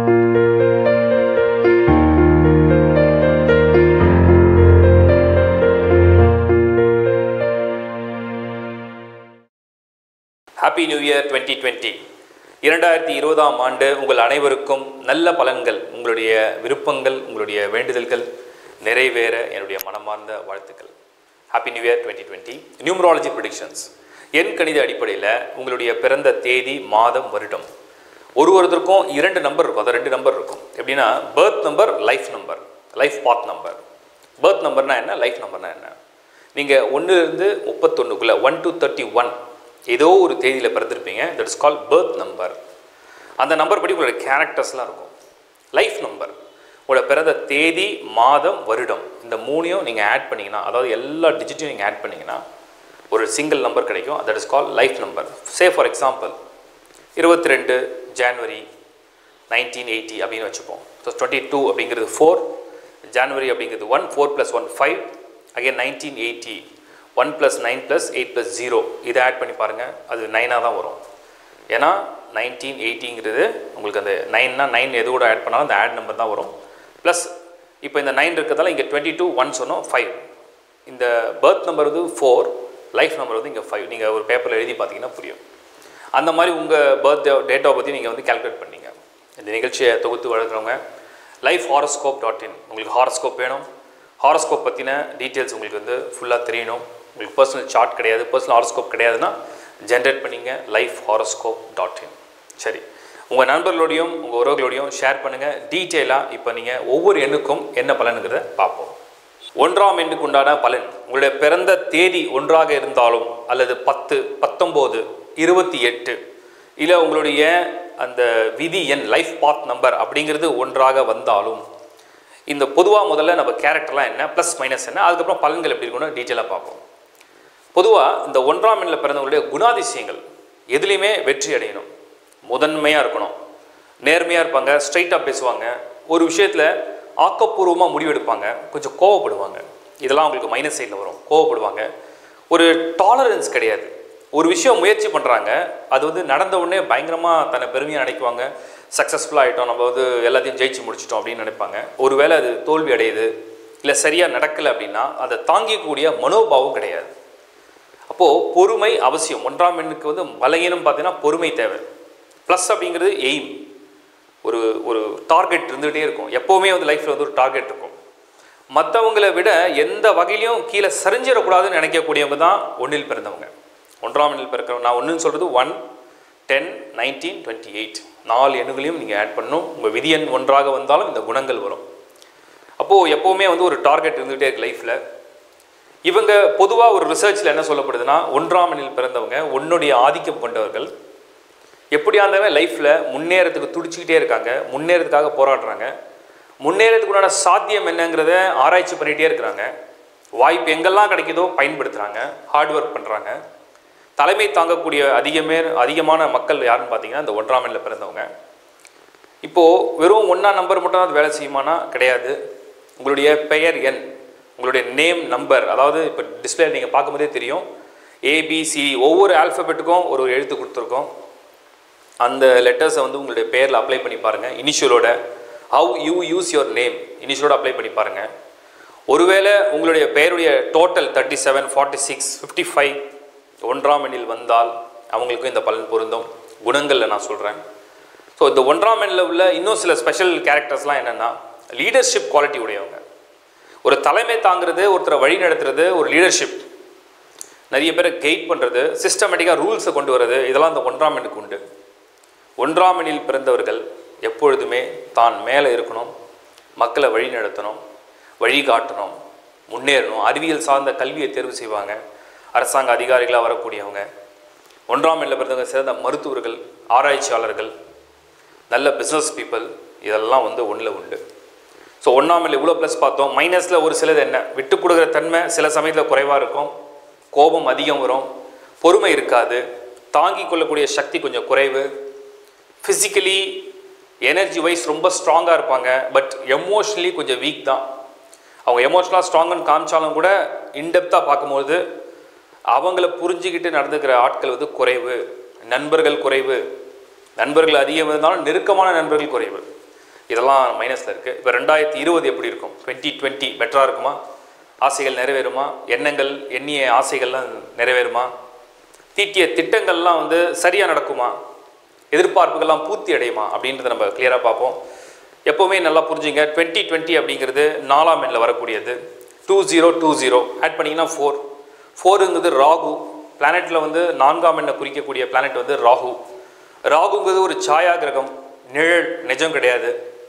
Happy new year twenty twenty இரண்டாயிரத்தி இருபதாம் ஆண்டு உங்கள் அனைவருக்கும் நல்ல பலன்கள் உங்களுடைய விருப்பங்கள் உங்களுடைய வேண்டுதல்கள் நிறைவேற என்னுடைய மனமார்ந்த வாழ்த்துக்கள் happy new year twenty twenty numerology predictions எண் கணித அடிப்படையில் உங்களுடைய பிறந்த தேதி மாதம் வருடம் ஒரு ஒருத்தருக்கும் இரண்டு நம்பர் இருக்கும் அது ரெண்டு நம்பர் இருக்கும் எப்படின்னா birth number life number life path number birth நம்பர்னா என்ன லைஃப் நம்பர்னா என்ன நீங்கள் ஒன்றுலேருந்து முப்பத்தொன்றுக்குள்ளே ஒன் டு தேர்ட்டி ஒன் ஏதோ ஒரு தேதியில் பிறந்திருப்பீங்க that is call birth number அந்த நம்பர் படி உங்களோட கேரக்டர்ஸ்லாம் இருக்கும் லைஃப் நம்பர் உங்களோட பிறந்த தேதி மாதம் வருடம் இந்த மூணையும் நீங்கள் ஆட் பண்ணிங்கன்னா அதாவது எல்லா டிஜிட்டையும் நீங்கள் ஆட் பண்ணிங்கன்னா ஒரு சிங்கிள் நம்பர் கிடைக்கும் that is call life number say for example இருபத்தி ரெண்டு ஜான்வரி நைன்டீன் எயிட்டி அப்படின்னு வச்சுப்போம் ஸோ டுவெண்ட்டி டூ அப்படிங்கிறது ஃபோர் ஜான்வரி அப்படிங்கிறது one four plus one five again nineteen eighty one plus nine plus eight plus zero இதை add பண்ணி பாருங்கள் அது நைனாக தான் வரும் ஏன்னா நைன்டீன் எயிட்டிங்கிறது உங்களுக்கு அந்த நைன்னா நைன் எது கூட ஆட் பண்ணாலும் அந்த ஆட் நம்பர் தான் வரும் ப்ளஸ் இப்போ இந்த நைன் இருக்கிறதால இங்கே டுவெண்ட்டி டூ ஒன் சொன்னோம் ஃபைவ் இந்த பர்த் நம்பர் வந்து ஃபோர் லைஃப் நம்பர் வந்து இங்கே ஃபைவ் நீங்கள் ஒரு பேப்பரில் எழுதி பார்த்தீங்கன்னா புரியும் அந்த மாதிரி உங்கள் பர்த் டேட் ஆஃப் பற்றி நீங்கள் வந்து கால்குலேட் பண்ணீங்க இந்த நிகழ்ச்சியை தொகுத்து வழங்குறவங்க லைஃப் ஹாரஸ்கோப் டாட் இன் உங்களுக்கு ஹாரஸ்கோப் வேணும் ஹாரஸ்கோப் பற்றின டீட்டெயில்ஸ் உங்களுக்கு வந்து ஃபுல்லாக தெரியணும் உங்களுக்கு பர்சனல் சார்ட் கிடையாது பர்சனல் ஹாரஸ்கோப் கிடையாதுன்னா ஜென்ரேட் பண்ணிங்க லைஃப் ஹாரஸ்கோப் டாட் இன் சரி உங்கள் நண்பர்களோடையும் உங்கள் உறவுகளோடையும் ஷேர் பண்ணுங்கள் டீட்டெயிலாக இப்போ நீங்கள் ஒவ்வொரு எண்ணுக்கும் என்ன பலனுங்கிறத பார்ப்போம் ஒன்றாம் எண்ணுக்கு உண்டான பலன் உங்களுடைய பிறந்த தேதி ஒன்றாக இருந்தாலும் அல்லது பத்து பத்தொம்போது இருபத்தி எட்டு இல்லை உங்களுடைய அந்த விதி எண் லைஃப் பாத் நம்பர் அப்படிங்கிறது ஒன்றாக வந்தாலும் இந்த பொதுவாக முதல்ல நம்ம கேரக்டர்லாம் என்ன ப்ளஸ் மைனஸ் என்ன அதுக்கப்புறம் பலன்கள் எப்படி இருக்கும்னு டீட்டெயிலாக பார்ப்போம் பொதுவாக இந்த ஒன்றாம் எண்ணில் பிறந்தவங்களுடைய குணாதிசயங்கள் எதுலேயுமே வெற்றி அடையணும் முதன்மையாக இருக்கணும் நேர்மையாக இருப்பாங்க ஸ்ட்ரைட்டாக பேசுவாங்க ஒரு விஷயத்தில் ஆக்கப்பூர்வமாக முடிவெடுப்பாங்க கொஞ்சம் கோவப்படுவாங்க இதெல்லாம் அவங்களுக்கு மைனஸ் சைடில் வரும் கோவப்படுவாங்க ஒரு டாலரன்ஸ் கிடையாது ஒரு விஷயம் முயற்சி பண்ணுறாங்க அது வந்து நடந்த உடனே பயங்கரமாக தன்னை பெருமையாக நினைக்குவாங்க சக்ஸஸ்ஃபுல்லாக ஆகிட்டோம் நம்ம வந்து எல்லாத்தையும் ஜெயிச்சு முடிச்சிட்டோம் அப்படின்னு நினைப்பாங்க ஒருவேளை அது தோல்வி அடையுது இல்லை சரியாக நடக்கலை அப்படின்னா அதை தாங்கிக்கூடிய மனோபாவம் கிடையாது அப்போது பொறுமை அவசியம் ஒன்றாம் எண்ணுக்கு வந்து பலகீனம் பார்த்தீங்கன்னா பொறுமை தேவை ப்ளஸ் அப்படிங்கிறது எய்ம் ஒரு ஒரு டார்கெட் இருந்துகிட்டே இருக்கும் எப்போவுமே வந்து லைஃப்பில் வந்து ஒரு டார்கெட் இருக்கும் மற்றவங்களை விட எந்த வகையிலையும் கீழே சரிஞ்சிடக்கூடாதுன்னு நினைக்கக்கூடியவங்க தான் ஒன்றில் பிறந்தவங்க ஒன்றாம் எண்ணில் பிறக்கிறவங்க நான் ஒன்றுன்னு சொல்கிறது one ten nineteen twenty eight நாலு எண்ணுகளையும் நீங்கள் ஆட் பண்ணணும் உங்கள் விதி எண் ஒன்றாக வந்தாலும் இந்த குணங்கள் வரும் அப்போது எப்போவுமே வந்து ஒரு டார்கெட் இருந்துகிட்டே இருக்கு லைஃப்பில் இவங்க பொதுவாக ஒரு ரிசர்ச்சில் என்ன சொல்லப்படுதுன்னா ஒன்றாம் எண்ணில் பிறந்தவங்க உன்னுடைய ஆதிக்கம் கொண்டவர்கள் எப்படியா இருந்தாலும் லைஃப்பில் முன்னேறதுக்கு துடிச்சிக்கிட்டே இருக்காங்க முன்னேறதுக்காக போராடுறாங்க முன்னேறதுக்குண்டான சாத்தியம் என்னங்கிறத ஆராய்ச்சி பண்ணிகிட்டே இருக்கிறாங்க வாய்ப்பு எங்கெல்லாம் கிடைக்குதோ பயன்படுத்துகிறாங்க ஹார்ட் ஒர்க் பண்ணுறாங்க தலைமை தாங்கக்கூடிய அதிகமே அதிகமான மக்கள் யாருன்னு பார்த்தீங்கன்னா இந்த ஒன்றாம் எண்ணில் பிறந்தவங்க இப்போது வெறும் ஒன்றா நம்பர் மட்டும் தான் அது வேலை செய்யுமானா கிடையாது உங்களுடைய பெயர் எண் உங்களுடைய நேம் நம்பர் அதாவது இப்போ டிஸ்பிளே நீங்கள் பார்க்கும்போதே தெரியும் ஏபிசி ஒவ்வொரு ஆல்ஃபபெட்டுக்கும் ஒரு ஒரு எழுத்து கொடுத்துருக்கோம் அந்த லெட்டர்ஸை வந்து உங்களுடைய பேரில் அப்ளை பண்ணி பாருங்கள் இனிஷியலோட how you use your name இனிஷியலோட அப்ளை பண்ணி பாருங்கள் ஒருவேளை உங்களுடைய பெயருடைய total thirty seven forty six fifty five ஒன்றாம் எண்ணில் வந்தால் அவங்களுக்கும் இந்த பலன் பொருந்தும் குணங்களில் நான் சொல்கிறேன் ஸோ இந்த ஒன்றாம் எண்ணில் உள்ள இன்னும் சில ஸ்பெஷல் கேரக்டர்ஸ்லாம் என்னென்னா லீடர்ஷிப் குவாலிட்டி உடையவங்க ஒரு தலைமை தாங்கிறது ஒருத்தரை வழி நடத்துறது ஒரு லீடர்ஷிப் நிறைய பேரை கைட் பண்ணுறது சிஸ்டமேட்டிக்காக ரூல்ஸை கொண்டு வர்றது இதெல்லாம் இந்த ஒன்றாம் எண்ணுக்கு உண்டு ஒன்றாம் எண்ணில் பிறந்தவர்கள் எப்பொழுதுமே தான் மேலே இருக்கணும் மக்களை வழி நடத்தணும் வழிகாட்டணும் முன்னேறணும் அறிவியல் சார்ந்த கல்வியை தேர்வு செய்வாங்க அரசாங்க அதிகாரிகளாக வரக்கூடியவங்க ஒன்றாம் எண்ணில் பிறந்தவங்க சிறந்த மருத்துவர்கள் ஆராய்ச்சியாளர்கள் நல்ல பிஸ்னஸ் பீப்புள் இதெல்லாம் வந்து ஒன்றில் உண்டு ஸோ ஒன்றாம் எண்ணில் இவ்வளோ ப்ளஸ் பார்த்தோம் மைனஸில் ஒரு சிலது என்ன விட்டு கொடுக்குற தன்மை சில சமயத்தில் குறைவாக இருக்கும் கோபம் அதிகம் வரும் பொறுமை இருக்காது தாங்கிக் கொள்ளக்கூடிய சக்தி கொஞ்சம் குறைவு ஃபிசிக்கலி எனர்ஜி வைஸ் ரொம்ப ஸ்ட்ராங்காக இருப்பாங்க பட் எமோஷ்னலி கொஞ்சம் வீக் தான் அவங்க எமோஷ்னலாக ஸ்ட்ராங்குன்னு காமிச்சாலும் கூட இன்டெப்த்தாக பார்க்கும்போது அவங்கள புரிஞ்சுக்கிட்டு நடந்துக்கிற ஆட்கள் வந்து குறைவு நண்பர்கள் குறைவு நண்பர்கள் அதிகம் இருந்தாலும் நெருக்கமான நண்பர்கள் குறைவு இதெல்லாம் மைனஸில் இருக்குது இப்போ ரெண்டாயிரத்தி இருபது எப்படி இருக்கும் டுவெண்ட்டி டுவெண்ட்டி பெட்டராக இருக்குமா ஆசைகள் நிறைவேறுமா எண்ணங்கள் எண்ணிய ஆசைகள்லாம் நிறைவேறுமா தீட்டிய திட்டங்கள்லாம் வந்து சரியாக நடக்குமா எதிர்பார்ப்புகள்லாம் பூர்த்தி அடையுமா அப்படின்றத நம்ம கிளியராக பார்ப்போம் எப்போவுமே நல்லா புரிஞ்சுங்க டுவெண்ட்டி டுவெண்ட்டி அப்படிங்கிறது நாலாம் எண்ணில் வரக்கூடியது two zero two zero add பண்ணிங்கன்னா ஃபோர் ஃபோருங்கிறது ராகு பிளானெட்டில் வந்து நான்காம் எண்ணை குறிக்கக்கூடிய பிளானெட் வந்து ராகு ராகுங்கிறது ஒரு சாயா கிரகம் நிழல் நிஜம் கிடையாது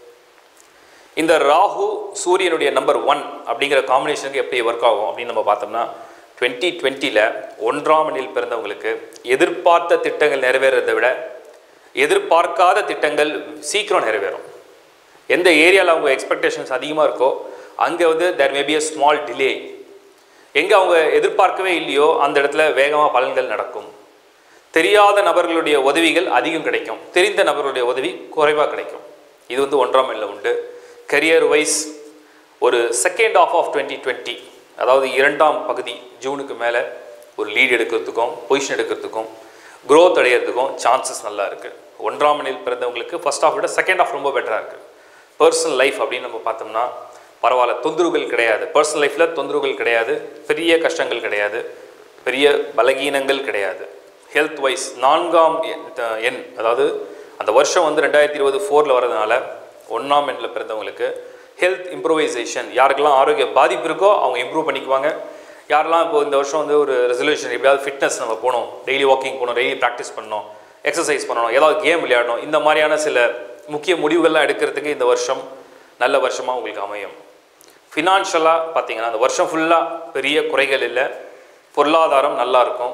இந்த ராகு சூரியனுடைய நம்பர் ஒன் அப்படிங்கிற காம்பினேஷனுக்கு எப்படி ஒர்க் ஆகும் அப்படின்னு நம்ம பார்த்தோம்னா டுவெண்ட்டி டுவெண்ட்டியில் ஒன்றாம் எண்ணில் பிறந்தவங்களுக்கு எதிர்பார்த்த திட்டங்கள் நிறைவேறதை விட எதிர்பார்க்காத திட்டங்கள் சீக்கிரம் நிறைவேறும் எந்த ஏரியாவில் அவங்க எக்ஸ்பெக்டேஷன்ஸ் அதிகமாக இருக்கோ அங்கே வந்து there may be a small delay எங்கே அவங்க எதிர்பார்க்கவே இல்லையோ அந்த இடத்துல வேகமாக பலன்கள் நடக்கும் தெரியாத நபர்களுடைய உதவிகள் அதிகம் கிடைக்கும் தெரிந்த நபர்களுடைய உதவி குறைவாக கிடைக்கும் இது வந்து ஒன்றாம் எண்ணில் உண்டு கரியர் வைஸ் ஒரு second half half twenty twenty அதாவது இரண்டாம் பகுதி ஜூனுக்கு மேலே ஒரு லீட் எடுக்கிறதுக்கும் பொசிஷன் எடுக்கிறதுக்கும் growth அடையிறதுக்கும் சான்சஸ் நல்லா இருக்குது ஒன்றாம் எண்ணில் பிறந்தவங்களுக்கு ஃபர்ஸ்ட் ஆஃப் விட செகண்ட் ஆஃப் ரொம்ப பெட்டராக இருக்குது பர்சனல் லைஃப் அப்படின்னு நம்ம பார்த்தோம்னா பரவாயில்ல தொந்தரவுகள் கிடையாது பர்சனல் லைஃப்பில் தொந்தரவுகள் கிடையாது பெரிய கஷ்டங்கள் கிடையாது பெரிய பலகீனங்கள் கிடையாது ஹெல்த் வைஸ் நான்காம் எண் த- எண் அதாவது அந்த வருஷம் வந்து ரெண்டாயிரத்தி இருபது ஃபோரில் வரதுனால ஒன்றாம் எண்ணில் பிறந்தவங்களுக்கு ஹெல்த் இம்ப்ரூவைசேஷன் யாருக்கெல்லாம் ஆரோக்கிய பாதிப்பு இருக்கோ அவங்க இம்ப்ரூவ் பண்ணிக்குவாங்க யாரெல்லாம் இப்போ இந்த வருஷம் வந்து ஒரு ரெசல்யூஷன் எப்படியாவது ஃபிட்னஸ் நம்ம போகணும் டெய்லி வாக்கிங் போகணும் டெய்லி ப்ராக்டிஸ் பண்ணணும் எக்ஸசைஸ் பண்ணணும் ஏதாவது கேம் விளையாடணும் இந்த மாதிரியான சில முக்கிய முடிவுகள்லாம் எடுக்கிறதுக்கு இந்த வருஷம் நல்ல வருஷமாக உங்களுக்கு அமையும் ஃபினான்ஷியலாக பார்த்தீங்கன்னா அந்த வருஷம் ஃபுல்லாக பெரிய குறைகள் இல்லை பொருளாதாரம் நல்லா இருக்கும்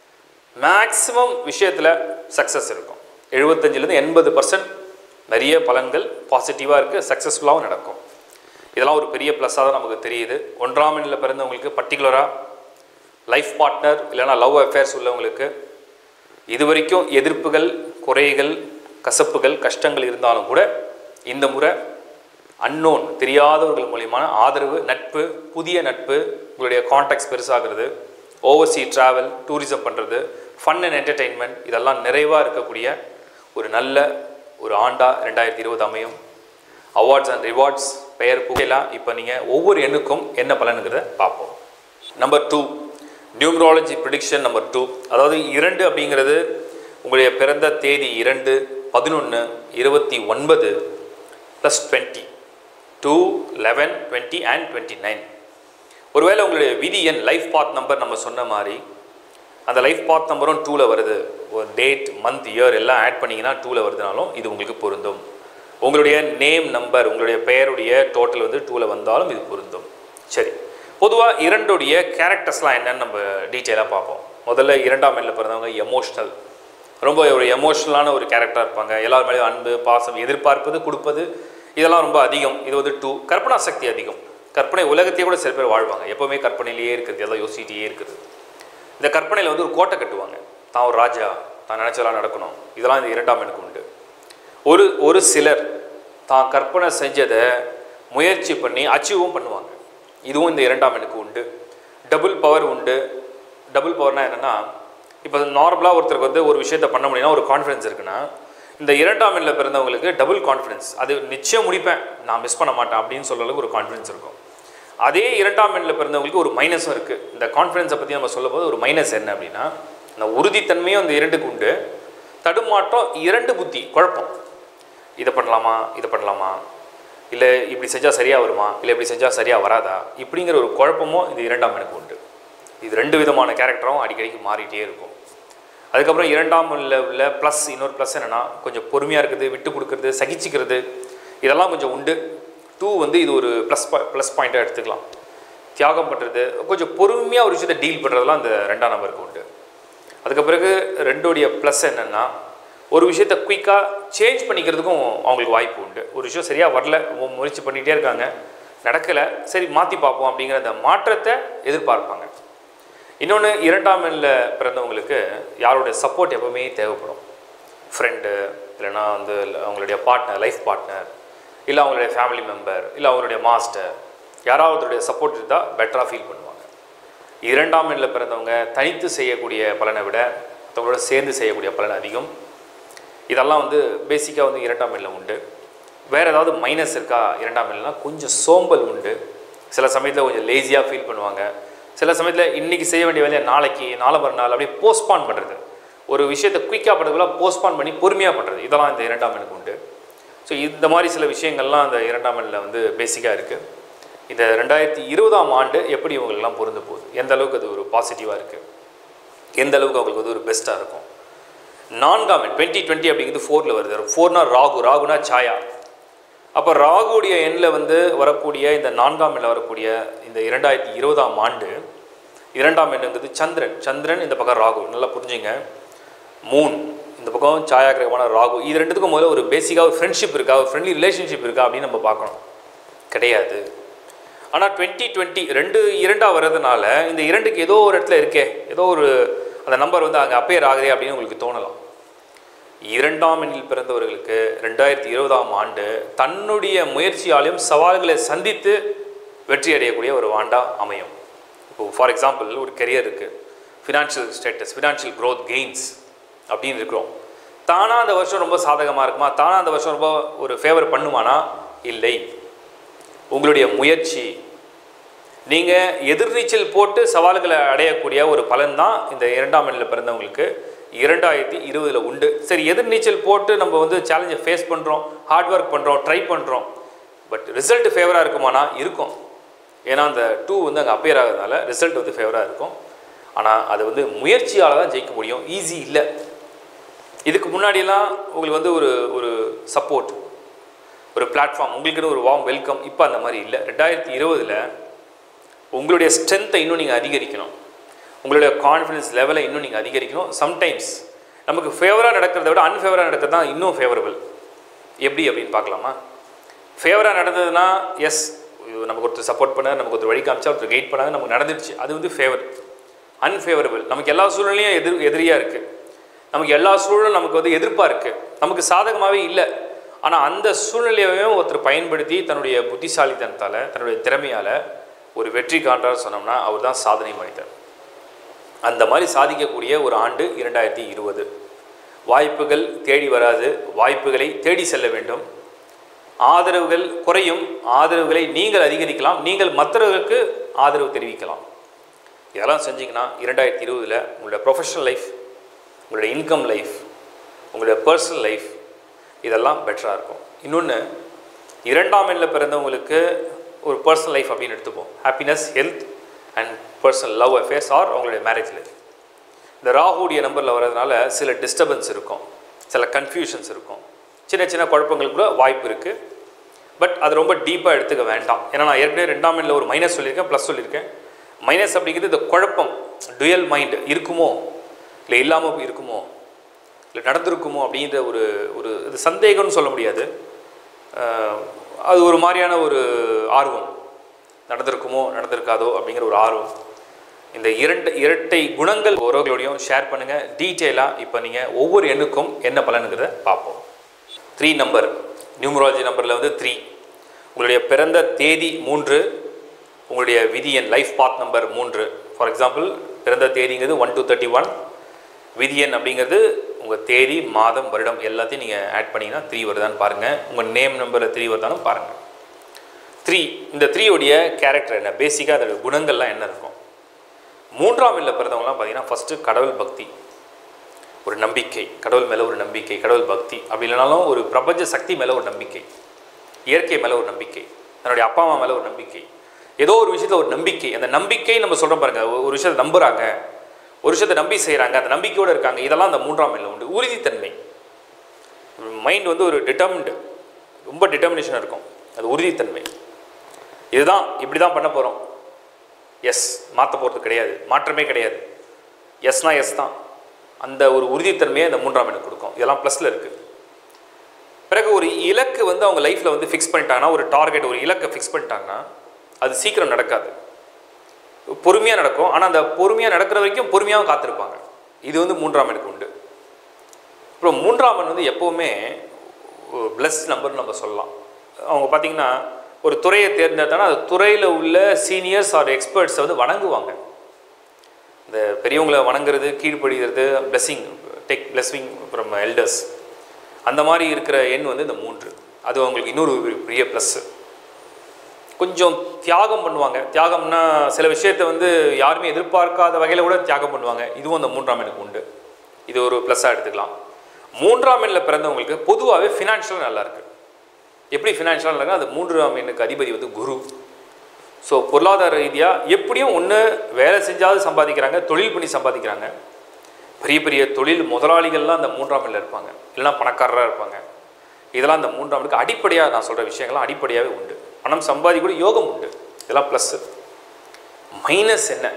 மேக்ஸிமம் விஷயத்தில் சக்ஸஸ் இருக்கும் எழுபத்தஞ்சிலேருந்து எண்பது பர்சன்ட் நிறைய பலன்கள் பாசிட்டிவாக இருக்குது சக்ஸஸ்ஃபுல்லாகவும் நடக்கும் இதெல்லாம் ஒரு பெரிய ப்ளஸ்ஸாக தான் நமக்கு தெரியுது ஒன்றாம் எண்ணில் பிறந்தவங்களுக்கு பர்டிகுலராக லைஃப் பார்ட்னர் இல்லைனா லவ் அஃபேர்ஸ் உள்ளவங்களுக்கு இது வரைக்கும் எதிர்ப்புகள் குறைகள் கசப்புகள் கஷ்டங்கள் இருந்தாலும் கூட இந்த முறை அன்னோன் தெரியாதவர்கள் மூலியமான ஆதரவு நட்பு புதிய நட்பு உங்களுடைய காண்டாக்ட்ஸ் பெருசாகிறது ஓவர்சீ ட்ராவல் டூரிசம் பண்ணுறது ஃபன் அண்ட் என்டர்டெயின்மெண்ட் இதெல்லாம் நிறைவாக இருக்கக்கூடிய ஒரு நல்ல ஒரு ஆண்டா ரெண்டாயிரத்தி இருபது அமையும் அவார்ட்ஸ் அண்ட் ரிவார்ட்ஸ் பெயர் புகையெல்லாம் இப்போ நீங்கள் ஒவ்வொரு எண்ணுக்கும் என்ன பலனுங்கிறத பார்ப்போம் number two numerology prediction number two அதாவது இரண்டு அப்படிங்கிறது உங்களுடைய பிறந்த தேதி இரண்டு பதினொன்று இருபத்தி ஒன்பது plus twenty two eleven twenty and twenty nine ஒருவேளை உங்களுடைய விதி எண் லைஃப் பாத் நம்பர் நம்ம சொன்ன மாதிரி அந்த லைஃப் பாத் நம்பரும் டூவில் வருது ஒரு டேட் மந்த் இயர் எல்லாம் ஆட் பண்ணிங்கன்னா டூவில் வருதுனாலும் இது உங்களுக்கு பொருந்தும் உங்களுடைய நேம் நம்பர் உங்களுடைய பெயருடைய டோட்டல் வந்து டூவில் வந்தாலும் இது பொருந்தும் சரி பொதுவாக இரண்டுடைய கேரக்டர்ஸ்லாம் என்னன்னு நம்ம டீட்டெயிலாக பார்ப்போம் முதல்ல இரண்டாம் எண்ணில் பிறந்தவங்க எமோஷ்னல் ரொம்ப ஒரு எமோஷ்னலான ஒரு கேரக்டராக இருப்பாங்க எல்லார் மேலேயும் அன்பு பாசம் எதிர்பார்ப்பது கொடுப்பது இதெல்லாம் ரொம்ப அதிகம் இது வந்து டூ கற்பனா சக்தி அதிகம் கற்பனை உலகத்தையே கூட சில பேர் வாழ்வாங்க எப்போவுமே கற்பனையிலேயே இருக்குது எல்லாம் யோசிச்சிட்டே இருக்குது இந்த கற்பனையில் வந்து ஒரு கோட்டை கட்டுவாங்க தான் ஒரு ராஜா தான் நினச்சலாம் நடக்கணும் இதெல்லாம் இந்த இரண்டாம் எண்ணுக்கு உண்டு ஒரு ஒரு சிலர் தான் கற்பனை செஞ்சதை முயற்சி பண்ணி அச்சீவும் பண்ணுவாங்க இதுவும் இந்த இரண்டாம் எண்ணுக்கு உண்டு டபுள் பவர் உண்டு டபுள் பவர்னால் என்னென்னா இப்போ நார்மலாக ஒருத்தருக்கு வந்து ஒரு விஷயத்தை பண்ண முடியும்னா ஒரு கான்ஃபிடன்ஸ் இருக்குன்னா இந்த இரண்டாம் எண்ணில் பிறந்தவங்களுக்கு டபுள் கான்ஃபிடன்ஸ் அது நிச்சயம் முடிப்பேன் நான் மிஸ் பண்ண மாட்டேன் அப்படின்னு சொல்ற அளவுக்கு ஒரு கான்ஃபிடன்ஸ் இருக்கும் அதே இரண்டாம் எண்ணில் பிறந்தவங்களுக்கு ஒரு மைனஸும் இருக்குது இந்த கான்ஃபிடன்ஸை பற்றி நம்ம சொல்லும்போது ஒரு மைனஸ் என்ன அப்படின்னா இந்த உறுதித்தன்மையும் அந்த இரண்டுக்கு உண்டு தடுமாற்றம் இரண்டு புத்தி குழப்பம் இதை பண்ணலாமா இதை பண்ணலாமா இல்லை இப்படி செஞ்சால் சரியாக வருமா இல்லை இப்படி செஞ்சால் சரியாக வராதா இப்படிங்கிற ஒரு குழப்பமும் இந்த இரண்டாம் எனக்கு உண்டு இது ரெண்டு விதமான கேரக்டரும் அடிக்கடிக்கு மாறிட்டே இருக்கும் அதுக்கப்புறம் இரண்டாம் உள்ள உள்ள ப்ளஸ் இன்னொரு ப்ளஸ் என்னென்னா கொஞ்சம் பொறுமையாக இருக்குது விட்டு கொடுக்கறது சகிச்சுக்கிறது இதெல்லாம் கொஞ்சம் உண்டு டூ வந்து இது ஒரு ப்ளஸ் ப்ளஸ் பாயிண்ட்டாக எடுத்துக்கலாம் தியாகம் பண்ணுறது கொஞ்சம் பொறுமையாக ஒரு விஷயத்தை டீல் பண்ணுறதுலாம் அந்த ரெண்டாம் நம்பருக்கு உண்டு அதுக்கு பிறகு ரெண்டோடைய ப்ளஸ் என்னென்னா ஒரு விஷயத்தை குயிக்காக சேஞ்ச் பண்ணிக்கிறதுக்கும் அவங்களுக்கு வாய்ப்பு உண்டு ஒரு விஷயம் சரியாக வரல மு- முயற்சி பண்ணிகிட்டே இருக்காங்க நடக்கலை சரி மாற்றி பார்ப்போம் அப்படிங்கிற அந்த மாற்றத்தை எதிர்பார்ப்பாங்க இன்னொன்று இரண்டாம் எண்ணில் பிறந்தவங்களுக்கு யாரோட சப்போர்ட் எப்பவுமே தேவைப்படும் ஃப்ரெண்டு இல்லைன்னா வந்து அவங்களுடைய பார்ட்னர் லைஃப் பார்ட்னர் இல்லை அவங்களுடைய ஃபேமிலி மெம்பர் இல்லை அவங்களுடைய மாஸ்டர் யாராவதுடைய சப்போர்ட் இருந்தால் பெட்டராக ஃபீல் பண்ணுவாங்க இரண்டாம் எண்ணில் பிறந்தவங்க தனித்து செய்யக்கூடிய பலனை விட மற்றவங்களோட சேர்ந்து செய்யக்கூடிய பலன் அதிகம் இதெல்லாம் வந்து பேசிக்காக வந்து இரண்டாம் எண்ணில் உண்டு வேறு ஏதாவது மைனஸ் இருக்கா இரண்டாம் எண்ணில்னா கொஞ்சம் சோம்பல் உண்டு சில சமயத்தில் கொஞ்சம் லேசியாக ஃபீல் பண்ணுவாங்க சில சமயத்தில் இன்றைக்கி செய்ய வேண்டிய வேலையை நாளைக்கு நாளை மறுநாள் அப்படியே போஸ்ட்பான் பண்ணுறது ஒரு விஷயத்தை குயிக்காக பண்ணுறதுக்குள்ள போஸ்ட்பான் பண்ணி பொறுமையாக பண்ணுறது இதெல்லாம் இந்த இரண்டாம் எண்ணுக்கு உண்டு ஸோ இந்த மாதிரி சில விஷயங்கள்லாம் அந்த இரண்டாம் எண்ணில் வந்து பேசிக்காக இருக்குது இந்த ரெண்டாயிரத்தி இருபதாம் ஆண்டு எப்படி இவங்களுக்கெல்லாம் பொருந்து போகுது எந்த அளவுக்கு அது ஒரு பாசிட்டிவாக இருக்குது எந்த அளவுக்கு அவங்களுக்கு வந்து ஒரு பெஸ்ட்டாக இருக்கும் நான்காம் எண் டுவெண்ட்டி டுவெண்ட்டி அப்படிங்கிறது ஃபோரில் வருது ஃபோர்னா ராகு ராகுனா சாயா அப்போ ராகுடைய எண்ணில் வந்து வரக்கூடிய இந்த நான்காம் எண்ணில் வரக்கூடிய இந்த இரண்டாயிரத்தி இருபதாம் ஆண்டு இரண்டாம் எண்ணுங்கிறது சந்திரன் சந்திரன் இந்த பக்கம் ராகு நல்லா புரிஞ்சுங்க மூன் இந்த பக்கம் சாயா கிரகமான ராகு இது ரெண்டுத்துக்கும் முதல்ல ஒரு பேசிக்காக ஒரு ஃப்ரெண்ட்ஷிப் இருக்கா ஒரு ஃப்ரெண்ட்லி ரிலேஷன்ஷிப் இருக்கா அப்படின்னு நம்ம பார்க்கணும் கிடையாது ஆனால் டுவெண்ட்டி டுவெண்ட்டி ரெண்டு இரண்டாக வர்றதுனால இந்த இரண்டுக்கு ஏதோ ஒரு இடத்துல இருக்கே ஏதோ ஒரு அந்த நம்பர் வந்து அங்கே அப்பேர் ஆகுதே அப்படின்னு உங்களுக்கு தோணலாம் இரண்டாம் எண்ணில் பிறந்தவர்களுக்கு ரெண்டாயிரத்தி இருபதாம் ஆண்டு தன்னுடைய முயற்சியாலையும் சவால்களை சந்தித்து வெற்றி அடையக்கூடிய ஒரு ஆண்டா அமையும் இப்போ ஃபார் எக்ஸாம்பிள் ஒரு கெரியர் இருக்குது financial status financial growth gains அப்படின்னு இருக்கிறோம் தானாக அந்த வருஷம் ரொம்ப சாதகமாக இருக்குமா தானாக அந்த வருஷம் ரொம்ப ஒரு ஃபேவர் பண்ணுமானா இல்லை உங்களுடைய முயற்சி நீங்கள் எதிர்நீச்சல் போட்டு சவால்களை அடையக்கூடிய ஒரு பலன் தான் இந்த இரண்டாம் எண்ணில் பிறந்தவங்களுக்கு இரண்டாயிரத்தி இருபதில் உண்டு சரி எதிர்நீச்சல் போட்டு நம்ம வந்து சேலஞ்சை ஃபேஸ் பண்ணுறோம் ஹார்ட் ஒர்க் பண்ணுறோம் ட்ரை பண்ணுறோம் பட் ரிசல்ட் ஃபேவராக இருக்குமானா இருக்கும் ஏன்னா அந்த டூ வந்து அங்கே அப்பேர் ஆகிறதுனால ரிசல்ட் வந்து ஃபேவராக இருக்கும் ஆனால் அது வந்து முயற்சியால் தான் ஜெயிக்க முடியும் ஈஸி இல்லை இதுக்கு முன்னாடியெல்லாம் உங்களுக்கு வந்து ஒரு ஒரு சப்போர்ட் ஒரு பிளாட்ஃபார்ம் உங்களுக்குன்னு ஒரு வார்ம் வெல்கம் இப்போ அந்த மாதிரி இல்லை ரெண்டாயிரத்தி இருபதில் உங்களுடைய ஸ்ட்ரென்த்தை இன்னும் நீங்கள் அதிகரிக்கணும் உங்களுடைய கான்ஃபிடன்ஸ் லெவலை இன்னும் நீங்கள் அதிகரிக்கணும் சம்டைம்ஸ் நமக்கு ஃபேவராக நடக்கிறத விட அன்ஃபேவராக நடக்கிறது தான் இன்னும் ஃபேவரபிள் எப்படி அப்படின்னு பார்க்கலாமா ஃபேவராக நடந்ததுன்னா எஸ் நமக்கு ஒருத்தர் சப்போர்ட் பண்ணார் நமக்கு ஒருத்தர் வழி காமிச்சா ஒருத்தர் கைட் பண்ணாங்க நமக்கு நடந்துருச்சு அது வந்து ஃபேவர் அன்ஃபேவரபிள் நமக்கு எல்லா சூழ்நிலையும் எதிர் எதிரியாக இருக்குது நமக்கு எல்லா சூழலும் நமக்கு வந்து எதிர்ப்பாக இருக்குது நமக்கு சாதகமாகவே இல்லை ஆனால் அந்த சூழ்நிலையையும் ஒருத்தர் பயன்படுத்தி தன்னுடைய புத்திசாலித்தனத்தால் தன்னுடைய திறமையால் ஒரு வெற்றி காண்றார் சொன்னோம்னா அவர் தான் சாதனை மனிதர் அந்த மாதிரி சாதிக்கக்கூடிய ஒரு ஆண்டு இரண்டாயிரத்தி இருபது வாய்ப்புகள் தேடி வராது வாய்ப்புகளை தேடி செல்ல வேண்டும் ஆதரவுகள் குறையும் ஆதரவுகளை நீங்கள் அதிகரிக்கலாம் நீங்கள் மற்றவர்களுக்கு ஆதரவு தெரிவிக்கலாம் இதெல்லாம் செஞ்சீங்கன்னா இரண்டாயிரத்தி இருபதில் உங்களோட ப்ரொஃபஷனல் லைஃப் உங்களுடைய இன்கம் லைஃப் உங்களுடைய பர்சனல் லைஃப் இதெல்லாம் பெட்டராக இருக்கும் இன்னொன்று இரண்டாம் எண்ணில் பிறந்தவங்களுக்கு ஒரு பர்சனல் லைஃப் அப்படின்னு எடுத்துப்போம் happiness health and personal love affairs or அவங்களுடைய மேரேஜ் லைஃப் இந்த ராகுடைய நம்பரில் வர்றதுனால சில டிஸ்டர்பன்ஸ் இருக்கும் சில கன்ஃபியூஷன்ஸ் இருக்கும் சின்ன சின்ன குழப்பங்களுக்கு கூட வாய்ப்பு இருக்குது பட் அது ரொம்ப டீப்பாக எடுத்துக்க வேண்டாம் ஏன்னா நான் ஏற்கனவே ரெண்டாம் எண்ணில் ஒரு மைனஸ் சொல்லியிருக்கேன் ப்ளஸ் சொல்லியிருக்கேன் மைனஸ் அப்படிங்கிறது இந்த குழப்பம் டுயல் மைண்ட் இருக்குமோ இல்லை இல்லாமல் இருக்குமோ இல்லை நடந்திருக்குமோ அப்படின்ற ஒரு ஒரு இது சந்தேகம்னு சொல்ல முடியாது அஹ், அது ஒரு மாதிரியான ஒரு ஆர்வம் நடந்திருக்குமோ நடந்திருக்காதோ அப்படிங்கிற ஒரு ஆர்வம் இந்த இரண்டு இரட்டை குணங்கள் உறவுகளோடையும் ஷேர் பண்ணுங்கள் டீட்டெயிலாக இப்போ நீங்கள் ஒவ்வொரு எண்ணுக்கும் என்ன பலனுங்கிறத பார்ப்போம் த்ரீ நம்பர் நியூமராலஜி நம்பரில் வந்து த்ரீ உங்களுடைய பிறந்த தேதி மூன்று உங்களுடைய விதி எண் லைஃப் பாத் நம்பர் மூன்று ஃபார் எக்ஸாம்பிள் பிறந்த தேதிங்கிறது ஒன் to தேர்ட்டி ஒன் விதி எண் அப்படிங்கிறது உங்கள் தேதி மாதம் வருடம் எல்லாத்தையும் நீங்கள் ஆட் பண்ணிங்கன்னா த்ரீ வருதான்னு பாருங்கள் உங்கள் நேம் நம்பரில் த்ரீ வருதானும் பாருங்கள் த்ரீ இந்த த்ரீயோடைய கேரக்டர் என்ன பேசிக்காக அதோட குணங்கள்லாம் என்ன இருக்கும் மூன்றாம் எண்ணில் பிறந்தவங்கலாம் பார்த்தீங்கன்னா ஃபஸ்ட்டு கடவுள் பக்தி ஒரு நம்பிக்கை கடவுள் மேலே ஒரு நம்பிக்கை கடவுள் பக்தி அப்படி இல்லைனாலும் ஒரு பிரபஞ்ச சக்தி மேலே ஒரு நம்பிக்கை இயற்கை மேலே ஒரு நம்பிக்கை தன்னுடைய அப்பா அம்மா மேலே ஒரு நம்பிக்கை ஏதோ ஒரு விஷயத்தில் ஒரு நம்பிக்கை அந்த நம்பிக்கை நம்ம சொல்கிறோம் பாருங்க ஒரு- ஒரு விஷயத்தை நம்புகிறாங்க ஒரு விஷயத்தை நம்பி செய்கிறாங்க அந்த நம்பிக்கையோடு இருக்காங்க இதெல்லாம் அந்த மூன்றாம் எண்ணில் உண்டு உறுதித்தன்மை மைண்ட் வந்து ஒரு டிட்டர்மின்டு ரொம்ப டிட்டர்மினேஷன் இருக்கும் அது உறுதித்தன்மை இதுதான் இப்படி தான் பண்ண போகிறோம் எஸ் மாற்ற போகிறது கிடையாது மாற்றமே கிடையாது எஸ்னா எஸ் தான் அந்த ஒரு உறுதித்தன்மையை இந்த மூன்றாம் எண்ணு கொடுக்கும் இதெல்லாம் ப்ளஸில் இருக்குது பிறகு ஒரு இலக்கு வந்து அவங்க லைஃப்பில் வந்து ஃபிக்ஸ் பண்ணிட்டாங்கன்னா ஒரு டார்கெட் ஒரு இலக்கை ஃபிக்ஸ் பண்ணிட்டாங்கன்னா அது சீக்கிரம் நடக்காது பொறுமையாக நடக்கும் ஆனால் அந்த பொறுமையாக நடக்கிற வரைக்கும் பொறுமையாகவும் காத்திருப்பாங்க இது வந்து மூன்றாம் எண்ணுக்கு உண்டு அப்புறம் மூன்றாம் எண் வந்து எப்போவுமே ப்ளஸ் நம்பர்னு நம்ம சொல்லலாம் அவங்க பார்த்தீங்கன்னா ஒரு துறையை தேர்ந்தெடுத்தாங்கன்னா அந்த துறையில் உள்ள சீனியர்ஸ் ஆர் எக்ஸ்பர்ட்ஸை வந்து வணங்குவாங்க இந்த பெரியவங்களை வணங்குறது கீழ்ப்படுகிறது blessing take blessing from elders அந்த மாதிரி இருக்கிற எண் வந்து இந்த மூன்று அது உங்களுக்கு இன்னொரு ஒரு பெரிய ப்ளஸ்ஸு கொஞ்சம் தியாகம் பண்ணுவாங்க தியாகம்னா சில விஷயத்தை வந்து யாருமே எதிர்பார்க்காத வகையில் கூட தியாகம் பண்ணுவாங்க இதுவும் அந்த மூன்றாம் எண்ணுக்கு உண்டு இது ஒரு ப்ளஸ்ஸாக எடுத்துக்கலாம் மூன்றாம் எண்ணில் பிறந்தவங்களுக்கு பொதுவாகவே ஃபினான்ஷியலாக நல்லா இருக்கு எப்படி ஃபினான்ஷியலாக நல்லா இருக்கு? அது மூன்றாம் எண்ணுக்கு அதிபதி வந்து குரு ஸோ பொருளாதார ரீதியாக எப்படியும் ஒன்று வேலை செஞ்சாவது சம்பாதிக்கிறாங்க தொழில் பண்ணி சம்பாதிக்கிறாங்க பெரிய பெரிய தொழில் முதலாளிகள்லாம் அந்த மூன்றாம் எண்ணில் இருப்பாங்க இல்லைன்னா பணக்காரராக இருப்பாங்க இதெல்லாம் அந்த மூன்றாம் எண்ணுக்கு அடிப்படையாக நான் சொல்கிற விஷயங்கள்லாம் அடிப்படையாகவே உண்டு பணம் சம்பாதி கூட யோகம் உண்டு இதெல்லாம் ப்ளஸ்ஸு மைனஸ் என்ன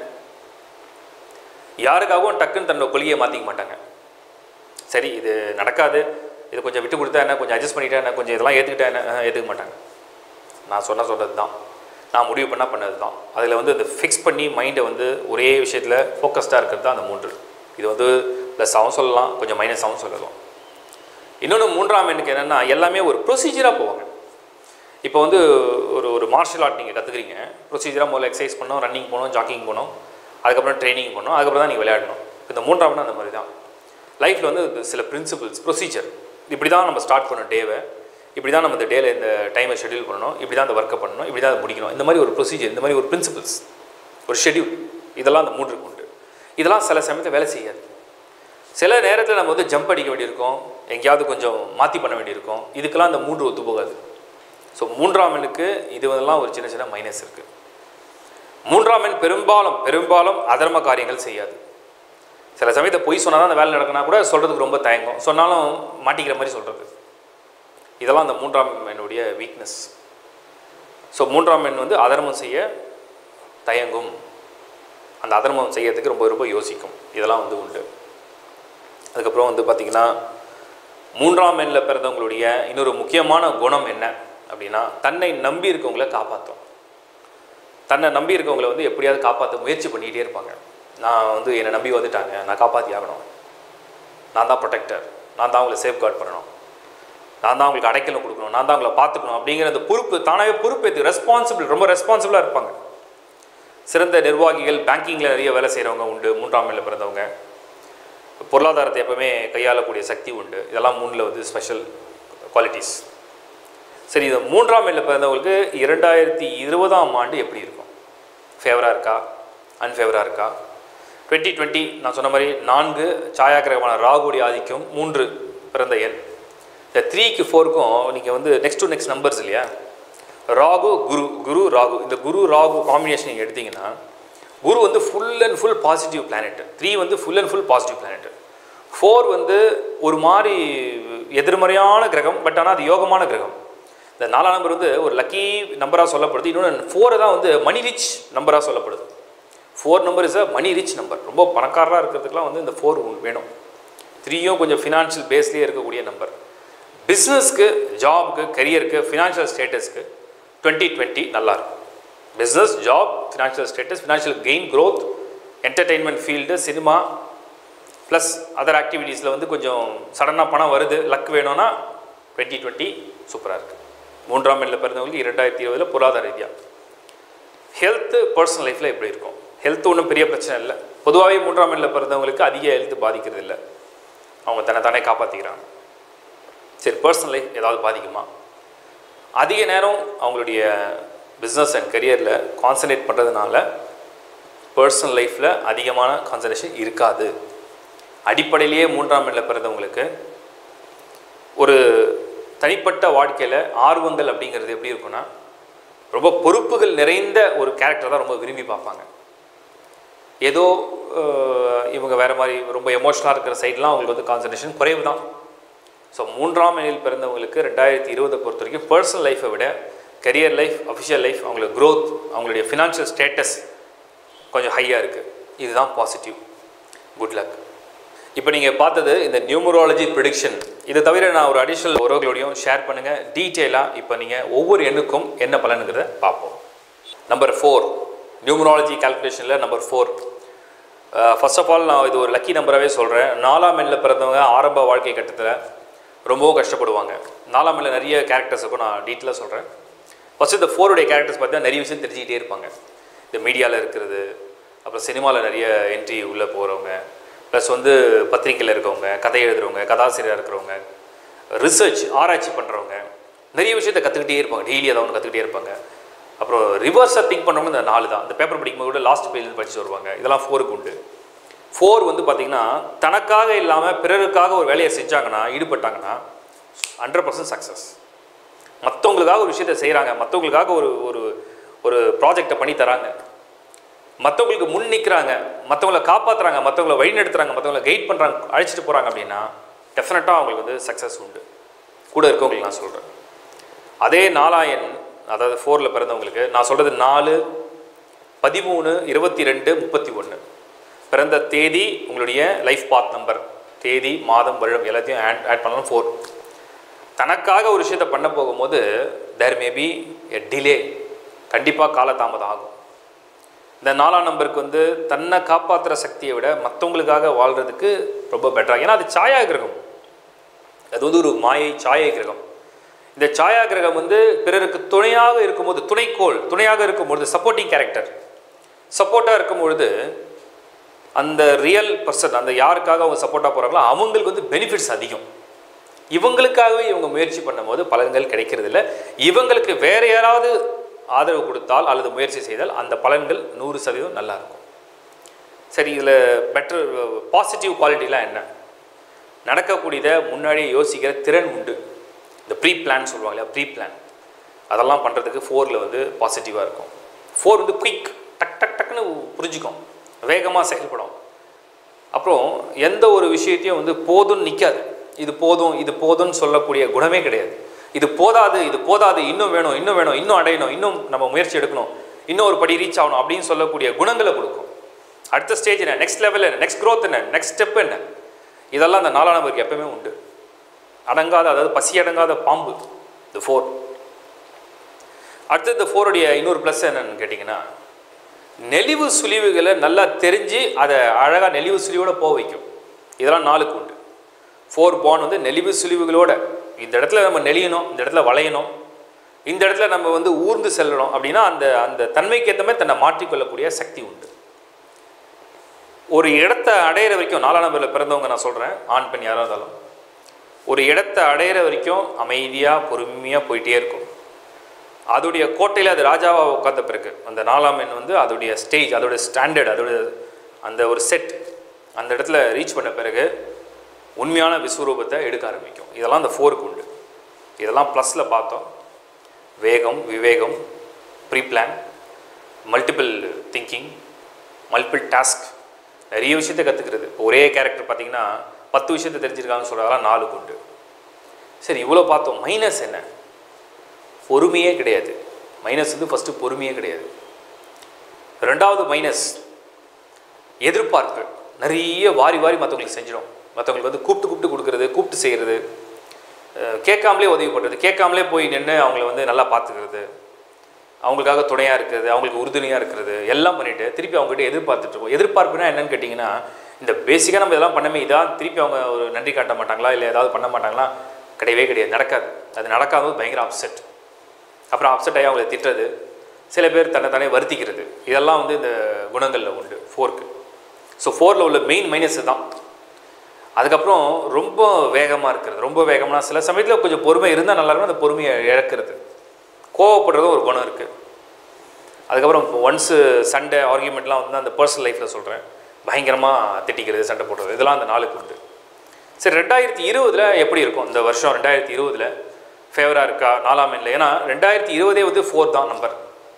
யாருக்காகவும் டக்குன்னு தன்னோட கொள்கையை மாற்றிக்க மாட்டாங்க சரி இது நடக்காது இது கொஞ்சம் விட்டு கொடுத்தா என்ன கொஞ்சம் அட்ஜஸ்ட் பண்ணிட்டா என்ன கொஞ்சம் இதெல்லாம் ஏற்றுக்கிட்டா என்ன அஹ், ஏற்றுக்க மாட்டாங்க நான் சொன்ன சொல்கிறது தான் நான் முடிவு பண்ணால் பண்ணது தான் அதில் வந்து இந்த ஃபிக்ஸ் பண்ணி மைண்டை வந்து ஒரே விஷயத்தில் ஃபோக்கஸ்டாக இருக்கிறது தான் அந்த மூன்று இது வந்து ப்ளஸ்ஸாகவும் சொல்லலாம் கொஞ்சம் மைனஸாகவும் சொல்லலாம் இன்னொன்று மூன்றாம் எண்ணுக்கு என்னென்னா எல்லாமே ஒரு ப்ரொசீஜராக போவாங்க இப்போ வந்து ஒரு ஒரு மார்ஷல் ஆர்ட் நீங்கள் கற்றுக்குறீங்க ப்ரொசீஜராக முதல்ல எக்ஸசைஸ் பண்ணோம் ரன்னிங் போகணும் ஜாக்கிங் போகணும் அதுக்கப்புறம் ட்ரைனிங் பண்ணணும் அதுக்கப்புறம் தான் நீங்கள் விளையாடணும் இந்த மூன்றாம் எண்ணம் அந்த மாதிரி தான் லைஃப்பில் வந்து இது சில பிரின்சிபல்ஸ் ப்ரொசீஜர் இப்படி தான் நம்ம ஸ்டார்ட் பண்ணணும் டேவை இப்படி தான் நம்ம இந்த டேல இந்த டைமை ஷெட்யூல் பண்ணணும் இப்படி தான் அந்த ஒர்க்கை பண்ணணும் இப்படி தான் அதை முடிக்கணும் இந்த மாதிரி ஒரு ப்ரொசீஜர் இந்த மாதிரி ஒரு பிரின்சிபல்ஸ் ஒரு ஷெட்யூல் இதெல்லாம் அந்த மூன்றுக்கு உண்டு இதெல்லாம் சில சமயத்தில் வேலை செய்யாது சில நேரத்தில் நம்ம வந்து ஜம்ப் அடிக்க வேண்டியிருக்கும் எங்கேயாவது கொஞ்சம் மாற்றி பண்ண வேண்டியிருக்கும் இதுக்கெல்லாம் அந்த மூன்று ஒத்து போகாது ஸோ மூன்றாம் எண்ணுக்கு இது இதெல்லாம் ஒரு சின்ன சின்ன மைனஸ் இருக்குது மூன்றாம் எண் பெரும்பாலும் பெரும்பாலும் அதர்ம காரியங்கள் செய்யாது சில சமயத்தை பொய் சொன்னால் தான் அந்த வேலை நடக்கினா கூட சொல்கிறதுக்கு ரொம்ப தயங்கும் சொன்னாலும் மாட்டிக்கிற மாதிரி சொல்கிறது இதெல்லாம் அந்த மூன்றாம் எண்ணுடைய வீக்னஸ் ஸோ மூன்றாம் எண் வந்து அதர்மம் செய்ய தயங்கும் அந்த அதர்மம் செய்யறதுக்கு ரொம்ப ரொம்ப யோசிக்கும் இதெல்லாம் வந்து உண்டு அதுக்கப்புறம் வந்து பார்த்திங்கன்னா மூன்றாம் எண்ணில் பிறந்தவங்களுடைய இன்னொரு முக்கியமான குணம் என்ன அப்படின்னா தன்னை நம்பி இருக்கவங்கள காப்பாற்றும் தன்னை நம்பி இருக்கவங்கள வந்து எப்படியாவது காப்பாற்ற முயற்சி பண்ணிகிட்டே இருப்பாங்க நான் வந்து என்னை நம்பி வந்துட்டாங்க நான் காப்பாற்றி ஆகணும் நான் தான் ப்ரொடெக்டர் நான் தான் அவங்கள சேஃப் கார்ட் பண்ணணும் நான் தான் அவங்களுக்கு அடைக்கலம் கொடுக்கணும் நான் தான் அவங்கள பார்த்துக்கணும் அப்படிங்கிற அந்த பொறுப்பு தானாகவே பொறுப்பேற்று ரெஸ்பான்சிபிள் ரொம்ப ரெஸ்பான்சிபிளாக இருப்பாங்க சிறந்த நிர்வாகிகள் பேங்கிங்கில் நிறைய வேலை செய்கிறவங்க உண்டு மூன்றாம் எண்ணில் பிறந்தவங்க பொருளாதாரத்தை எப்பவுமே கையாளக்கூடிய சக்தி உண்டு இதெல்லாம் மூணில் வந்து ஸ்பெஷல் குவாலிட்டிஸ் சரி இது மூன்றாம் எண்ணில் பிறந்தவங்களுக்கு இரண்டாயிரத்தி இருபதாம் ஆண்டு எப்படி இருக்கும் ஃபேவராக இருக்கா அன்ஃபேவராக இருக்கா டுவெண்ட்டி டுவெண்ட்டி நான் சொன்ன மாதிரி நான்கு சாயாக்கிரகமான ராகுடைய ஆதிக்கம் மூன்று பிறந்த எண் இந்த த்ரீக்கு ஃபோருக்கும் நீங்கள் வந்து நெக்ஸ்ட் டு நெக்ஸ்ட் நம்பர்ஸ் இல்லையா ராகு குரு குரு ராகு இந்த குரு ராகு காம்பினேஷன் நீங்கள் எடுத்தீங்கன்னா குரு வந்து full and full positive planet three வந்து full and full positive planet four வந்து ஒரு மாதிரி எதிர்மறையான கிரகம் பட் ஆனால் அது யோகமான கிரகம் இந்த நாலாம் நம்பர் வந்து ஒரு லக்கி நம்பராக சொல்லப்படுது இன்னொன்று ஃபோரை தான் வந்து மணி ரிச் நம்பராக சொல்லப்படுது four number is a money rich number ரொம்ப பணக்காரராக இருக்கிறதுக்குலாம் வந்து இந்த ஃபோர் வேணும் த்ரீயும் கொஞ்சம் ஃபினான்ஷியல் பேஸ்லேயே இருக்கக்கூடிய நம்பர் பிஸ்னஸ்க்கு ஜாப்க்கு கரியருக்கு ஃபினான்ஷியல் ஸ்டேட்டஸ்க்கு டுவெண்ட்டி டுவெண்ட்டி நல்லாயிருக்கும் business job financial status financial gain growth entertainment field cinema plus other ஆக்டிவிட்டீஸில் வந்து கொஞ்சம் சடனாக பணம் வருது லக் வேணும்னா டுவெண்ட்டி டுவெண்ட்டி சூப்பராக இருக்குது மூன்றாம் எண்ணில் பிறந்தவங்களுக்கு இரண்டாயிரத்தி இருபதில் பொருளாதார ரீதியாக ஹெல்த்து பர்சனல் லைஃப்பில் எப்படி இருக்கும் ஹெல்த் ஒன்றும் பெரிய பிரச்சனை இல்லை பொதுவாகவே மூன்றாம் எண்ணில் பிறந்தவங்களுக்கு அதிக ஹெல்த் பாதிக்கிறது இல்லை அவங்க தன்னை தானே காப்பாற்றிக்கிறாங்க சரி பர்சனல் லைஃப் ஏதாவது பாதிக்குமா அதிக நேரம் அவங்களுடைய பிஸ்னஸ் அண்ட் கரியரில் கான்சன்ட்ரேட் பண்ணுறதுனால பர்சனல் லைஃப்பில் அதிகமான கான்சன்ட்ரேஷன் இருக்காது அடிப்படையிலேயே மூன்றாம் எண்ணில் பிறந்தவங்களுக்கு ஒரு தனிப்பட்ட வாழ்க்கையில் ஆர்வங்கள் அப்படிங்கிறது எப்படி இருக்குன்னா ரொம்ப பொறுப்புகள் நிறைந்த ஒரு கேரக்டர் தான் ரொம்ப விரும்பி பார்ப்பாங்க ஏதோ அஹ், இவங்க வேறு மாதிரி ரொம்ப எமோஷனலாக இருக்கிற சைட்லாம் அவங்களுக்கு வந்து கான்சன்ட்ரேஷன் குறைவு தான் ஸோ மூன்றாம் எண்ணில் பிறந்தவங்களுக்கு ரெண்டாயிரத்தி இருபதை பொறுத்த வரைக்கும் பர்சனல் லைஃப்பை விட கரியர் லைஃப் அஃபிஷியல் லைஃப் அவங்களுக்கு growth அவங்களுடைய ஃபினான்ஷியல் ஸ்டேட்டஸ் கொஞ்சம் ஹையாக இருக்குது இதுதான் பாசிட்டிவ் குட் லக் இப்போ நீங்கள் பார்த்தது இந்த நியூமராலஜி ப்ரிடிக்ஷன் இதை தவிர நான் ஒரு அடிஷ்னல் உறவுகளோடையும் ஷேர் பண்ணுங்கள் டீட்டெயிலாக இப்போ நீங்கள் ஒவ்வொரு எண்ணுக்கும் என்ன பலனுங்கிறத பார்ப்போம் நம்பர் ஃபோர் நியூமராலஜி கால்குலேஷனில் number four first of all நான் இது ஒரு லக்கி நம்பராகவே சொல்கிறேன் நாலாம் எண்ணில் பிறந்தவங்க ஆரம்ப வாழ்க்கை கட்டத்தில் ரொம்பவும் கஷ்டப்படுவாங்க நாலாம் எண்ணில் நிறைய கேரக்டர்ஸ் இருக்கும் நான் டீட்டெயிலாக சொல்கிறேன் ஃபஸ்ட்டு இந்த ஃபோருடைய கேரக்டர்ஸ் பார்த்தீங்கன்னா நிறைய விஷயம் தெரிஞ்சுக்கிட்டே இருப்பாங்க இந்த மீடியாவில் இருக்கிறது அப்புறம் சினிமாவில் நிறைய என்ட்ரி உள்ளே போகிறவங்க ப்ளஸ் வந்து பத்திரிக்கையில் இருக்கவங்க கதை எழுதுறவங்க கதாசிரியராக இருக்கிறவங்க ரிசர்ச் ஆராய்ச்சி பண்ணுறவங்க நிறைய விஷயத்தை கற்றுக்கிட்டே இருப்பாங்க டெய்லி அதை ஒன்று கற்றுக்கிட்டே இருப்பாங்க அப்புறம் ரிவர்ஸாக திங்க் பண்ணுறவங்க இந்த நாலு தான் இந்த பேப்பர் படிக்கும்போது கூட லாஸ்ட் பேஜ் படிச்சு வருவாங்க இதெல்லாம் ஃபோருக்கு உண்டு ஃபோர் வந்து பார்த்திங்கன்னா தனக்காக இல்லாமல் பிறருக்காக ஒரு வேலையை செஞ்சாங்கன்னா ஈடுபட்டாங்கன்னா ஹண்ட்ரட் பர்சன்ட் சக்ஸஸ் மற்றவங்களுக்காக ஒரு விஷயத்தை செய்கிறாங்க மற்றவங்களுக்காக ஒரு ஒரு ஒரு ப்ராஜெக்டை பண்ணி தராங்க மற்றவங்களுக்கு முன் நிற்கிறாங்க மற்றவங்களை காப்பாற்றுறாங்க மற்றவங்களை வழிநடத்துறாங்க மற்றவங்களை கைட் பண்ணுறாங்க அழைச்சிட்டு போகிறாங்க அப்படின்னா டெஃபினட்டாக அவங்களுக்கு வந்து சக்ஸஸ் உண்டு கூட இருக்கவங்களுக்கு நான் சொல்கிறேன் அதே நாலாயன் அதாவது ஃபோரில் பிறந்தவங்களுக்கு நான் சொல்கிறது நாலு பதிமூணு இருபத்தி ரெண்டு முப்பத்தி ஒன்று பிறந்த தேதி உங்களுடைய லைஃப் பாத் நம்பர் தேதி மாதம் வருடம் எல்லாத்தையும் ஆட் ஆட் பண்ணலாம் ஃபோர் தனக்காக ஒரு விஷயத்தை பண்ண போகும்போது தேர் மே பி எ டிலே கண்டிப்பாக காலதாமதம் ஆகும் இந்த நாலாம் நம்பருக்கு வந்து தன்னை காப்பாற்றுற சக்தியை விட மற்றவங்களுக்காக வாழ்கிறதுக்கு ரொம்ப பெட்டராக ஏன்னா அது சாயா கிரகம் அது வந்து ஒரு மாயை சாயை கிரகம் இந்த சாயா கிரகம் வந்து பிறருக்கு துணையாக இருக்கும்போது துணைக்கோள் துணையாக இருக்கும்பொழுது சப்போர்ட்டிங் கேரக்டர் சப்போர்ட்டாக இருக்கும் பொழுது அந்த ரியல் பர்சன் அந்த யாருக்காக அவங்க சப்போர்ட்டாக போகிறாங்களோ அவங்களுக்கு வந்து பெனிஃபிட்ஸ் அதிகம் இவங்களுக்காகவே இவங்க முயற்சி பண்ணும்போது பலன்கள் கிடைக்கிறது இல்லை இவங்களுக்கு வேற யாராவது ஆதரவு கொடுத்தால் அல்லது முயற்சி செய்தால் அந்த பலன்கள் நூறு சதவீதம் நல்லா இருக்கும் சரி இதில் பெட்டர் பாசிட்டிவ் குவாலிட்டிலாம் என்ன நடக்கக்கூடியதை முன்னாடியே யோசிக்கிற திறன் உண்டு இந்த ப்ரீ பிளான் சொல்லுவாங்க இல்லையா ப்ரீ பிளான் அதெல்லாம் பண்ணுறதுக்கு ஃபோரில் வந்து பாசிட்டிவாக இருக்கும் ஃபோர் வந்து குயிக் டக் டக் டக்குன்னு புரிஞ்சுக்கும் வேகமாக செயல்படும் அப்புறம் எந்த ஒரு விஷயத்தையும் வந்து போதும்னு நிற்காது இது போதும் இது போதும்னு சொல்லக்கூடிய குணமே கிடையாது இது போதாது இது போதாது இன்னும் வேணும் இன்னும் வேணும் இன்னும் அடையணும் இன்னும் நம்ம முயற்சி எடுக்கணும் இன்னும் ஒரு படி ரீச் ஆகணும் அப்படின்னு சொல்லக்கூடிய குணங்களை கொடுக்கும் அடுத்த ஸ்டேஜ் என்ன நெக்ஸ்ட் லெவல் என்ன நெக்ஸ்ட் growth என்ன நெக்ஸ்ட் ஸ்டெப் என்ன இதெல்லாம் அந்த நாலாம் நம்பருக்கு எப்பவுமே உண்டு அடங்காத அதாவது பசி அடங்காத பாம்பு இந்த ஃபோர் அடுத்து இந்த ஃபோருடைய இன்னொரு ப்ளஸ் என்னன்னு கேட்டிங்கன்னா நெளிவு சுழிவுகளை நல்லா தெரிஞ்சு அதை அழகாக நெளிவு சுழிவோட போக வைக்கும் இதெல்லாம் நாளுக்கு உண்டு ஃபோர் பான் வந்து நெளிவு சுழிவுகளோட இந்த இடத்துல நம்ம நெளியணும் இந்த இடத்துல வளையணும் இந்த இடத்துல நம்ம வந்து ஊர்ந்து செல்லணும் அப்படின்னா அந்த அந்த தன்மைக்கு ஏற்ற மாதிரி தன்னை மாற்றிக்கொள்ளக்கூடிய சக்தி உண்டு ஒரு இடத்த அடையிற வரைக்கும் நாலாம் நம்பரில் பிறந்தவங்க நான் சொல்கிறேன் ஆண் பெண் யாராக இருந்தாலும் ஒரு இடத்த அடையிற வரைக்கும் அமைதியாக பொறுமையாக போயிட்டே இருக்கும் அதோடைய கோட்டையில் அது ராஜாவாக உட்கார்ந்த பிறகு அந்த நாலாம் எண் வந்து அதோடைய ஸ்டேஜ் அதோடைய ஸ்டாண்டர்ட் அதோடைய அந்த ஒரு செட் அந்த இடத்துல ரீச் பண்ண பிறகு உண்மையான விஸ்வரூபத்தை எடுக்க ஆரம்பிக்கும் இதெல்லாம் அந்த ஃபோருக்கு உண்டு இதெல்லாம் ப்ளஸில் பார்த்தோம் வேகம் விவேகம் pre plan multiple thinking multiple task நிறைய விஷயத்தை கற்றுக்கிறது ஒரே கேரக்டர் பார்த்தீங்கன்னா பத்து விஷயத்தை தெரிஞ்சிருக்காங்கன்னு சொல்கிறதெல்லாம் நாலுக்கு உண்டு சரி இவ்வளோ பார்த்தோம் மைனஸ் என்ன பொறுமையே கிடையாது மைனஸ் வந்து ஃபஸ்ட்டு பொறுமையே கிடையாது ரெண்டாவது மைனஸ் எதிர்பார்ப்பு நிறைய வாரி வாரி மற்றவங்களுக்கு செஞ்சிடும் மற்றவங்களுக்கு வந்து கூப்பிட்டு கூப்பிட்டு கொடுக்குறது கூப்பிட்டு செய்கிறது அஹ் கேட்காமலே உதவி பண்ணுறது கேட்காமலே போய் நின்று அவங்கள வந்து நல்லா பார்த்துக்கிறது அவங்களுக்காக துணையாக இருக்கிறது அவங்களுக்கு உறுதுணையாக இருக்கிறது எல்லாம் பண்ணிவிட்டு திருப்பி அவங்ககிட்ட எதிர்பார்த்துட்டு இருக்கோம் எதிர்பார்ப்புனா என்னன்னு கேட்டிங்கன்னா இந்த பேசிக்காக நம்ம இதெல்லாம் பண்ணமே இதான் திருப்பி அவங்க ஒரு நன்றி காட்ட மாட்டாங்களா இல்லை ஏதாவது பண்ண மாட்டாங்களா கிடையவே கிடையாது நடக்காது அது நடக்காதது பயங்கர அப்செட் அப்புறம் அப்செட் ஆகி அவங்களை திட்டுறது சில பேர் தன்னை தானே வருத்திக்கிறது இதெல்லாம் வந்து இந்த குணங்களில் உண்டு ஃபோர்க்கு ஸோ ஃபோரில் உள்ள மெயின் மைனஸ் தான் அதுக்கப்புறம் ரொம்ப வேகமாக இருக்கிறது ரொம்ப வேகம்னா சில சமயத்தில் கொஞ்சம் பொறுமை இருந்தால் நல்லா இருக்கும் அந்த பொறுமையை இழக்கிறது கோவப்படுறதும் ஒரு குணம் இருக்குது அதுக்கப்புறம் ஒன்ஸு சண்டை ஆர்கியூமெண்ட்லாம் வந்து அந்த பர்சனல் லைஃப்பில் சொல்கிறேன் பயங்கரமாக திட்டிக்கிறது சண்டை போடுறது இதெல்லாம் அந்த நாளுக்கு உண்டு சரி ரெண்டாயிரத்தி இருபதில் எப்படி இருக்கும் இந்த வருஷம் ரெண்டாயிரத்தி இருபதில் ஃபேவராக இருக்கா நாலாம் எண்ணில் ஏன்னா ரெண்டாயிரத்தி இருபதே வந்து ஃபோர் தான் நம்பர்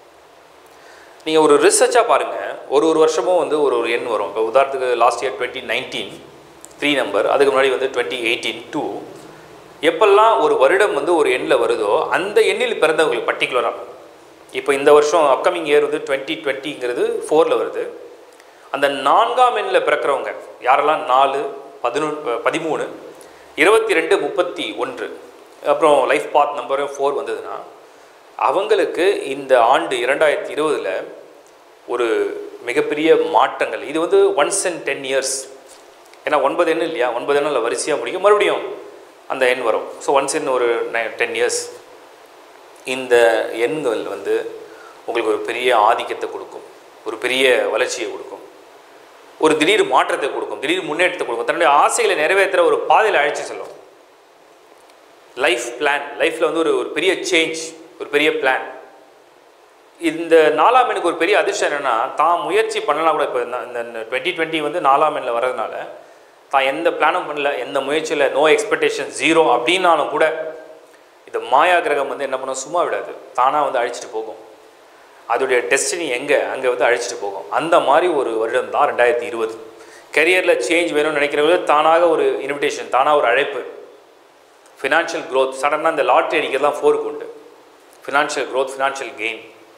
நீங்கள் ஒரு ரிசர்ச்சாக பாருங்கள் ஒரு ஒரு வருஷமும் வந்து ஒரு ஒரு எண் வரும் இப்போ உதாரணத்துக்கு last year twenty nineteen three number அதுக்கு முன்னாடி வந்து டுவெண்ட்டி எயிட்டீன் டூ எப்பெல்லாம் ஒரு வருடம் வந்து ஒரு எண்ணில் வருதோ அந்த எண்ணில் பிறந்தவங்களுக்கு பர்டிகுலராக இப்போ இந்த வருஷம் அப்கமிங் இயர் வந்து டுவெண்ட்டி டுவெண்ட்டிங்கிறது ஃபோரில் வருது அந்த நான்காம் எண்ணில் பிறக்கிறவங்க யாரெல்லாம் நாலு பதினொன்று பதிமூணு இருபத்தி ரெண்டு முப்பத்தி ஒன்று அப்புறம் லைஃப் பாத் நம்பரும் ஃபோர் வந்ததுன்னா அவங்களுக்கு இந்த ஆண்டு இரண்டாயிரத்தி இருபதில் ஒரு மிகப்பெரிய மாற்றங்கள் இது வந்து ஒன்ஸ் இன் டென் இயர்ஸ் ஏன்னா ஒன்பது எண்ணு இல்லையா ஒன்பது எண்ணில் வரிசையாக முடியும் மறுபடியும் அந்த எண் வரும் ஸோ ஒன்ஸ் இன் ஒரு டென் இயர்ஸ் இந்த எண்கள் வந்து உங்களுக்கு ஒரு பெரிய ஆதிக்கத்தை கொடுக்கும் ஒரு பெரிய வளர்ச்சியை கொடுக்கும் ஒரு திடீர் மாற்றத்தை கொடுக்கும் திடீர் முன்னேற்றத்தை கொடுக்கும் தன்னுடைய ஆசைகளை நிறைவேற்றுற ஒரு பாதையில் அழைச்சி செல்லும் லைஃப் பிளான் லைஃப்பில் வந்து ஒரு ஒரு பெரிய சேஞ்ச் ஒரு பெரிய பிளான் இந்த நாலாம் எண்ணுக்கு ஒரு பெரிய அதிர்ஷ்டம் என்னென்னா தான் முயற்சி பண்ணலாம் கூட இப்போ இந்த டுவெண்ட்டி டுவெண்ட்டி வந்து நாலாம் எண்ணில் வர்றதுனால தான் எந்த பிளானும் பண்ணல எந்த முயற்சியில் நோ எக்ஸ்பெக்டேஷன் ஜீரோ அப்படின்னாலும் கூட இந்த மாயா கிரகம் வந்து என்ன பண்ணும் சும்மா விடாது தானாக வந்து அழிச்சிட்டு போகும் அதோடைய டெஸ்டினி எங்கே அங்கே வந்து அழிச்சிட்டு போகும் அந்த மாதிரி ஒரு வருடம் தான் ரெண்டாயிரத்தி இருபது கெரியரில் சேஞ்ச் வேணும்னு நினைக்கிறவங்க தானாக ஒரு இன்விடேஷன் தானாக ஒரு அழைப்பு ஃபினான்ஷியல் க்ரோத் சடனாக இந்த லாட்ரி அடிக்கிறதுலாம் ஃபோருக்கு உண்டு financial growth financial gain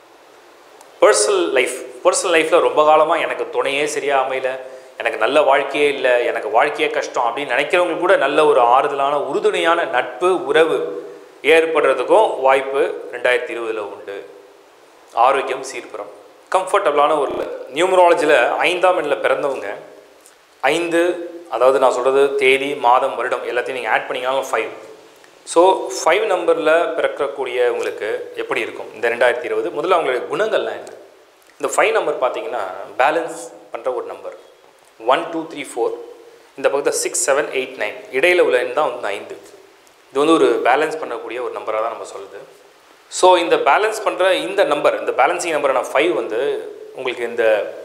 personal life personal லைஃப்பில் ரொம்ப காலமாக எனக்கு துணையே சரியாக அமையல எனக்கு நல்ல வாழ்க்கையே இல்லை எனக்கு வாழ்க்கையே கஷ்டம் அப்படின்னு நினைக்கிறவங்க கூட நல்ல ஒரு ஆறுதலான உறுதுணையான நட்பு உறவு ஏற்படுறதுக்கும் வாய்ப்பு ரெண்டாயிரத்தி இருபதில் உண்டு ஆரோக்கியம் சீர்புறம் கம்ஃபர்டபுளான ஒரு நியூமராலஜியில் ஐந்தாம் எண்ணில் பிறந்தவங்க ஐந்து அதாவது நான் சொல்கிறது தேதி மாதம் வருடம் எல்லாத்தையும் நீங்கள் ஆட் பண்ணிங்கனாலும் ஃபைவ் ஸோ ஃபைவ் நம்பரில் பிறக்கக்கூடிய உங்களுக்கு எப்படி இருக்கும் இந்த ரெண்டாயிரத்தி இருபது முதல்ல அவங்களுடைய குணங்கள்லாம் என்ன இந்த ஃபைவ் நம்பர் பார்த்தீங்கன்னா பேலன்ஸ் பண்ணுற ஒரு number one two three four இந்த பக்கத்தில் சிக்ஸ் செவன் எயிட் நைன் இடையில உள்ள எண் தான் வந்து ஐந்து இது வந்து ஒரு பேலன்ஸ் பண்ணக்கூடிய ஒரு நம்பராக தான் நம்ம சொல்லுது ஸோ இந்த பேலன்ஸ் பண்ணுற இந்த நம்பர் இந்த பேலன்சிங் நம்பரான ஃபைவ் வந்து உங்களுக்கு இந்த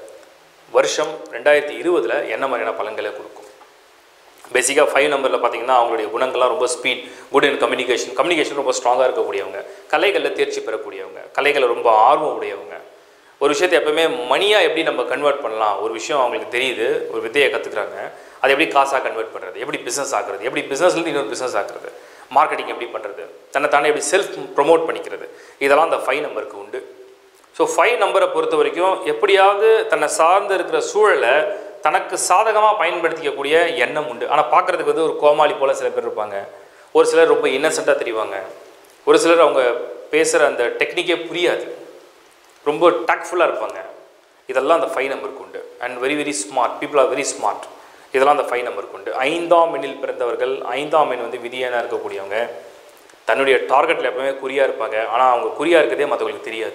வருஷம் ரெண்டாயிரத்தி இருபதில் என்ன மாதிரியான பலன்களை கொடுக்கும் பேசிக்காக ஃபைவ் நம்பரில் பார்த்தீங்கன்னா அவங்களுடைய குணங்கள்லாம் ரொம்ப speed good in communication communication ரொம்ப ஸ்ட்ராங்காக இருக்கக்கூடியவங்க கலைகளில் தேர்ச்சி பெறக்கூடியவங்க கலைகளில் ரொம்ப ஆர்வம் உடையவங்க ஒரு விஷயத்தை எப்பவுமே மணியாக எப்படி நம்ம கன்வெர்ட் பண்ணலாம் ஒரு விஷயம் அவங்களுக்கு தெரியுது ஒரு வித்தையை கற்றுக்குறாங்க அதை எப்படி காசாக கன்வெர்ட் பண்ணுறது எப்படி பிஸ்னஸ் ஆக்குறது எப்படி பிஸ்னஸ்லேருந்து இன்னொரு பிஸ்னஸ் ஆக்குறது மார்க்கெட்டிங் எப்படி பண்ணுறது தன்னை தானே எப்படி செல்ஃப் ப்ரொமோட் பண்ணிக்கிறது இதெல்லாம் அந்த ஃபைவ் நம்பருக்கு உண்டு ஸோ ஃபைவ் நம்பரை பொறுத்த வரைக்கும் எப்படியாவது தன்னை சார்ந்து இருக்கிற சூழலை தனக்கு சாதகமாக பயன்படுத்திக்கக்கூடிய எண்ணம் உண்டு ஆனால் பார்க்குறதுக்கு வந்து ஒரு கோமாளி போல் சில பேர் இருப்பாங்க ஒரு சிலர் ரொம்ப இன்னசென்ட்டாக தெரிவாங்க ஒரு சிலர் அவங்க பேசுகிற அந்த டெக்னிக்கே புரியாது ரொம்ப டாக்ட்ஃபுல்லாக இருப்பாங்க இதெல்லாம் அந்த ஃபைவ் நம்பருக்கு உண்டு and very very smart people are very smart இதெல்லாம் அந்த ஃபைவ் நம்பருக்கு உண்டு ஐந்தாம் எண்ணில் பிறந்தவர்கள் ஐந்தாம் எண் வந்து விதியனாக இருக்கக்கூடியவங்க தன்னுடைய டார்கெட்டில் எப்பவுமே குறியாக இருப்பாங்க ஆனால் அவங்க குறியாக இருக்கிறதே மற்றவங்களுக்கு தெரியாது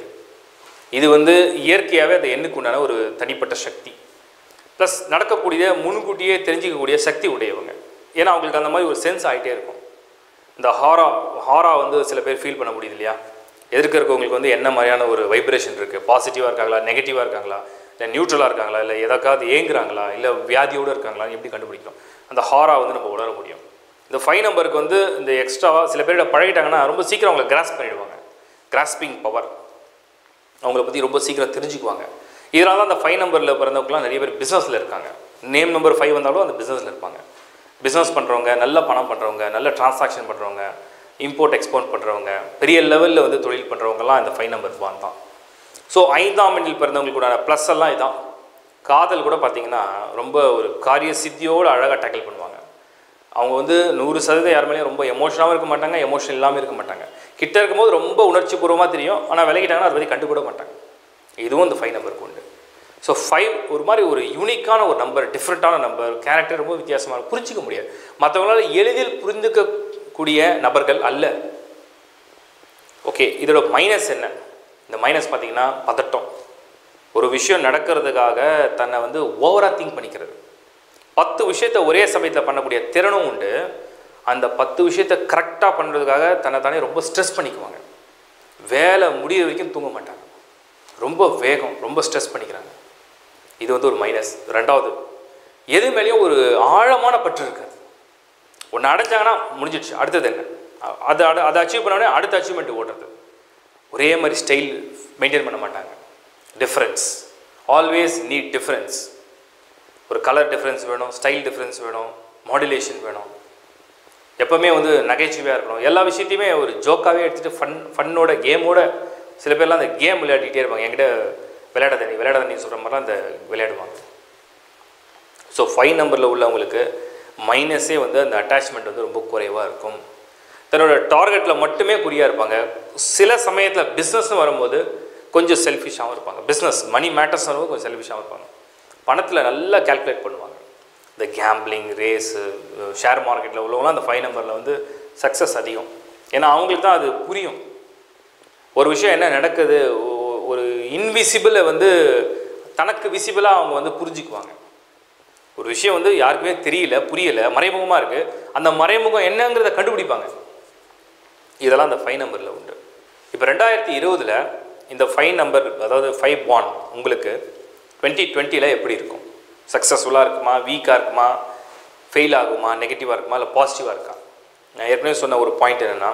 இது வந்து இயற்கையாகவே அந்த எண்ணுக்கு உண்டான ஒரு தனிப்பட்ட சக்தி ப்ளஸ் நடக்கக்கூடியதை முன்கூட்டியே தெரிஞ்சிக்கக்கூடிய சக்தி உடையவங்க ஏன்னா அவங்களுக்கு அந்த மாதிரி ஒரு சென்ஸ் ஆகிட்டே இருக்கும் இந்த ஹாரா ஹாரா வந்து சில பேர் ஃபீல் பண்ண முடியுது இல்லையா எதிர்க்க இருக்கவங்களுக்கு வந்து என்ன மாதிரியான ஒரு வைப்ரேஷன் இருக்குது பாசிட்டிவாக இருக்காங்களா நெகட்டிவாக இருக்காங்களா இல்லை நியூட்ரலாக இருக்காங்களா இல்லை எதாக்காவது ஏங்குறாங்களா இல்லை வியாதியோடு இருக்காங்களா எப்படி கண்டுபிடிக்கிறோம் அந்த ஹாரா வந்து நம்ம உணர முடியும் இந்த ஃபைவ் நம்பருக்கு வந்து இந்த எக்ஸ்ட்ராவாக சில பேரோட பழகிட்டாங்கன்னா ரொம்ப சீக்கிரம் அவங்களை கிராஸ் பண்ணிடுவாங்க கிராஸ்பிங் பவர் அவங்கள பற்றி ரொம்ப சீக்கிரம் தெரிஞ்சுக்குவாங்க இதனால தான் அந்த ஃபைவ் நம்பரில் பிறந்தவங்கலாம் நிறைய பேர் பிஸ்னஸில் இருக்காங்க நேம் நம்பர் ஃபைவ் வந்தாலும் அந்த பிஸ்னஸில் இருப்பாங்க பிஸ்னஸ் பண்ணுறவங்க நல்ல பணம் பண்ணுறவங்க நல்ல டிரான்சாக்ஷன் பண்ணுறவங்க இம்போர்ட் எக்ஸ்போர்ட் பண்ணுறவங்க பெரிய லெவலில் வந்து தொழில் பண்ணுறவங்கலாம் இந்த ஃபைவ் நம்பர் பான் தான் ஸோ ஐந்தாம் எண்ணில் பிறந்தவங்களுக்கு கூட ப்ளஸ் எல்லாம் இதான் காதல் கூட பார்த்தீங்கன்னா ரொம்ப ஒரு காரிய சித்தியோடு அழகாக டேக்கிள் பண்ணுவாங்க அவங்க வந்து நூறு சதவீதம் யார் மேலேயும் ரொம்ப எமோஷனாகவும் இருக்க மாட்டாங்க எமோஷன் இல்லாமல் இருக்க மாட்டாங்க கிட்ட இருக்கும்போது ரொம்ப உணர்ச்சி பூர்வமாக தெரியும் ஆனால் விலகிட்டாங்கன்னா அதை பற்றி கண்டுக்கூட மாட்டாங்க இதுவும் இந்த ஃபைவ் நம்பருக்கு உண்டு ஸோ ஃபைவ் ஒரு மாதிரி ஒரு யூனிக்கான ஒரு நம்பர் டிஃப்ரெண்ட்டான நம்பர் கேரக்டர் ரொம்ப வித்தியாசமாக இருக்கும். புரிஞ்சிக்க முடியாது மற்றவங்களால எளிதில் புரிஞ்சுக்கக்கூடிய நபர்கள் அல்ல ஓகே இதோட மைனஸ் என்ன இந்த மைனஸ் பார்த்தீங்கன்னா பதட்டம் ஒரு விஷயம் நடக்கிறதுக்காக தன்னை வந்து ஓவராக திங்க் பண்ணிக்கிறது பத்து விஷயத்தை ஒரே சமயத்தில் பண்ணக்கூடிய திறனும் உண்டு அந்த பத்து விஷயத்தை கரெக்டாக பண்ணுறதுக்காக தன்னை தானே ரொம்ப ஸ்ட்ரெஸ் பண்ணிக்குவாங்க வேலை முடியிற வரைக்கும் தூங்க மாட்டாங்க ரொம்ப வேகம் ரொம்ப ஸ்ட்ரெஸ் பண்ணிக்கிறாங்க இது வந்து ஒரு மைனஸ் ரெண்டாவது எது மேலேயும் ஒரு ஆழமான பற்று இருக்காது ஒன்று அடைஞ்சாங்கன்னா முடிஞ்சிடுச்சு அடுத்தது என்ன அ- அது அட அதை அச்சீவ் பண்ணோடனே அடுத்த அச்சீவ்மெண்ட் ஓடுறது ஒரே மாதிரி ஸ்டைல் மெயின்டைன் பண்ண மாட்டாங்க டிஃப்ரென்ஸ் ஆல்வேஸ் நீட் டிஃப்ரென்ஸ் ஒரு கலர் டிஃப்ரென்ஸ் வேணும் ஸ்டைல் டிஃப்ரென்ஸ் வேணும் மாடுலேஷன் வேணும் எப்போவுமே வந்து நகைச்சுவையாக இருக்கணும் எல்லா விஷயத்தையுமே ஒரு ஜோக்காகவே எடுத்துகிட்டு ஃபன் ஃபன்னோட கேமோட சில பேர்லாம் அந்த கேம் விளையாடிட்டே இருப்பாங்க என்கிட்ட விளையாடாத நீ விளையாடாத நீ சொல்கிற மாதிரிலாம் அந்த விளையாடுவாங்க ஸோ ஃபைவ் நம்பரில் உள்ளவங்களுக்கு மைனஸே வந்து அந்த அட்டாச்மெண்ட் வந்து ரொம்ப குறைவாக இருக்கும் தன்னோட டார்கெட்டில் மட்டுமே குறியாக இருப்பாங்க சில சமயத்தில் பிஸ்னஸ்னு வரும்போது கொஞ்சம் செல்ஃபிஷாகவும் இருப்பாங்க பிஸ்னஸ் மணி மேட்டர்ஸ் வரும்போது கொஞ்சம் செல்ஃபிஷாகவும் இருப்பாங்க பணத்தில் நல்லா கால்குலேட் பண்ணுவாங்க இந்த கேம்பிளிங் ரேஸு ஷேர் மார்க்கெட்டில் உள்ளவங்களாம் அந்த ஃபைவ் நம்பரில் வந்து சக்ஸஸ் அதிகம் ஏன்னா அவங்களுக்கு தான் அது புரியும் ஒரு விஷயம் என்ன நடக்குது ஒ- ஒரு இன்விசிபிளை வந்து தனக்கு விசிபிளாக அவங்க வந்து புரிஞ்சுக்குவாங்க ஒரு விஷயம் வந்து யாருக்குமே தெரியல புரியல மறைமுகமாக இருக்குது அந்த மறைமுகம் என்னங்கிறத கண்டுபிடிப்பாங்க இதெல்லாம் அந்த ஃபைவ் நம்பரில் உண்டு இப்போ ரெண்டாயிரத்தி இருபதில் இந்த ஃபைவ் நம்பர் அதாவது ஃபைவ் பான் உங்களுக்கு டுவெண்ட்டி டுவெண்ட்டியில் எப்படி இருக்கும் சக்ஸஸ்ஃபுல்லாக இருக்குமா வீக்காக இருக்குமா ஃபெயில் ஆகுமா நெகட்டிவாக இருக்குமா இல்லை பாசிட்டிவாக இருக்கா நான் ஏற்கனவே சொன்ன ஒரு பாயிண்ட் என்னென்னா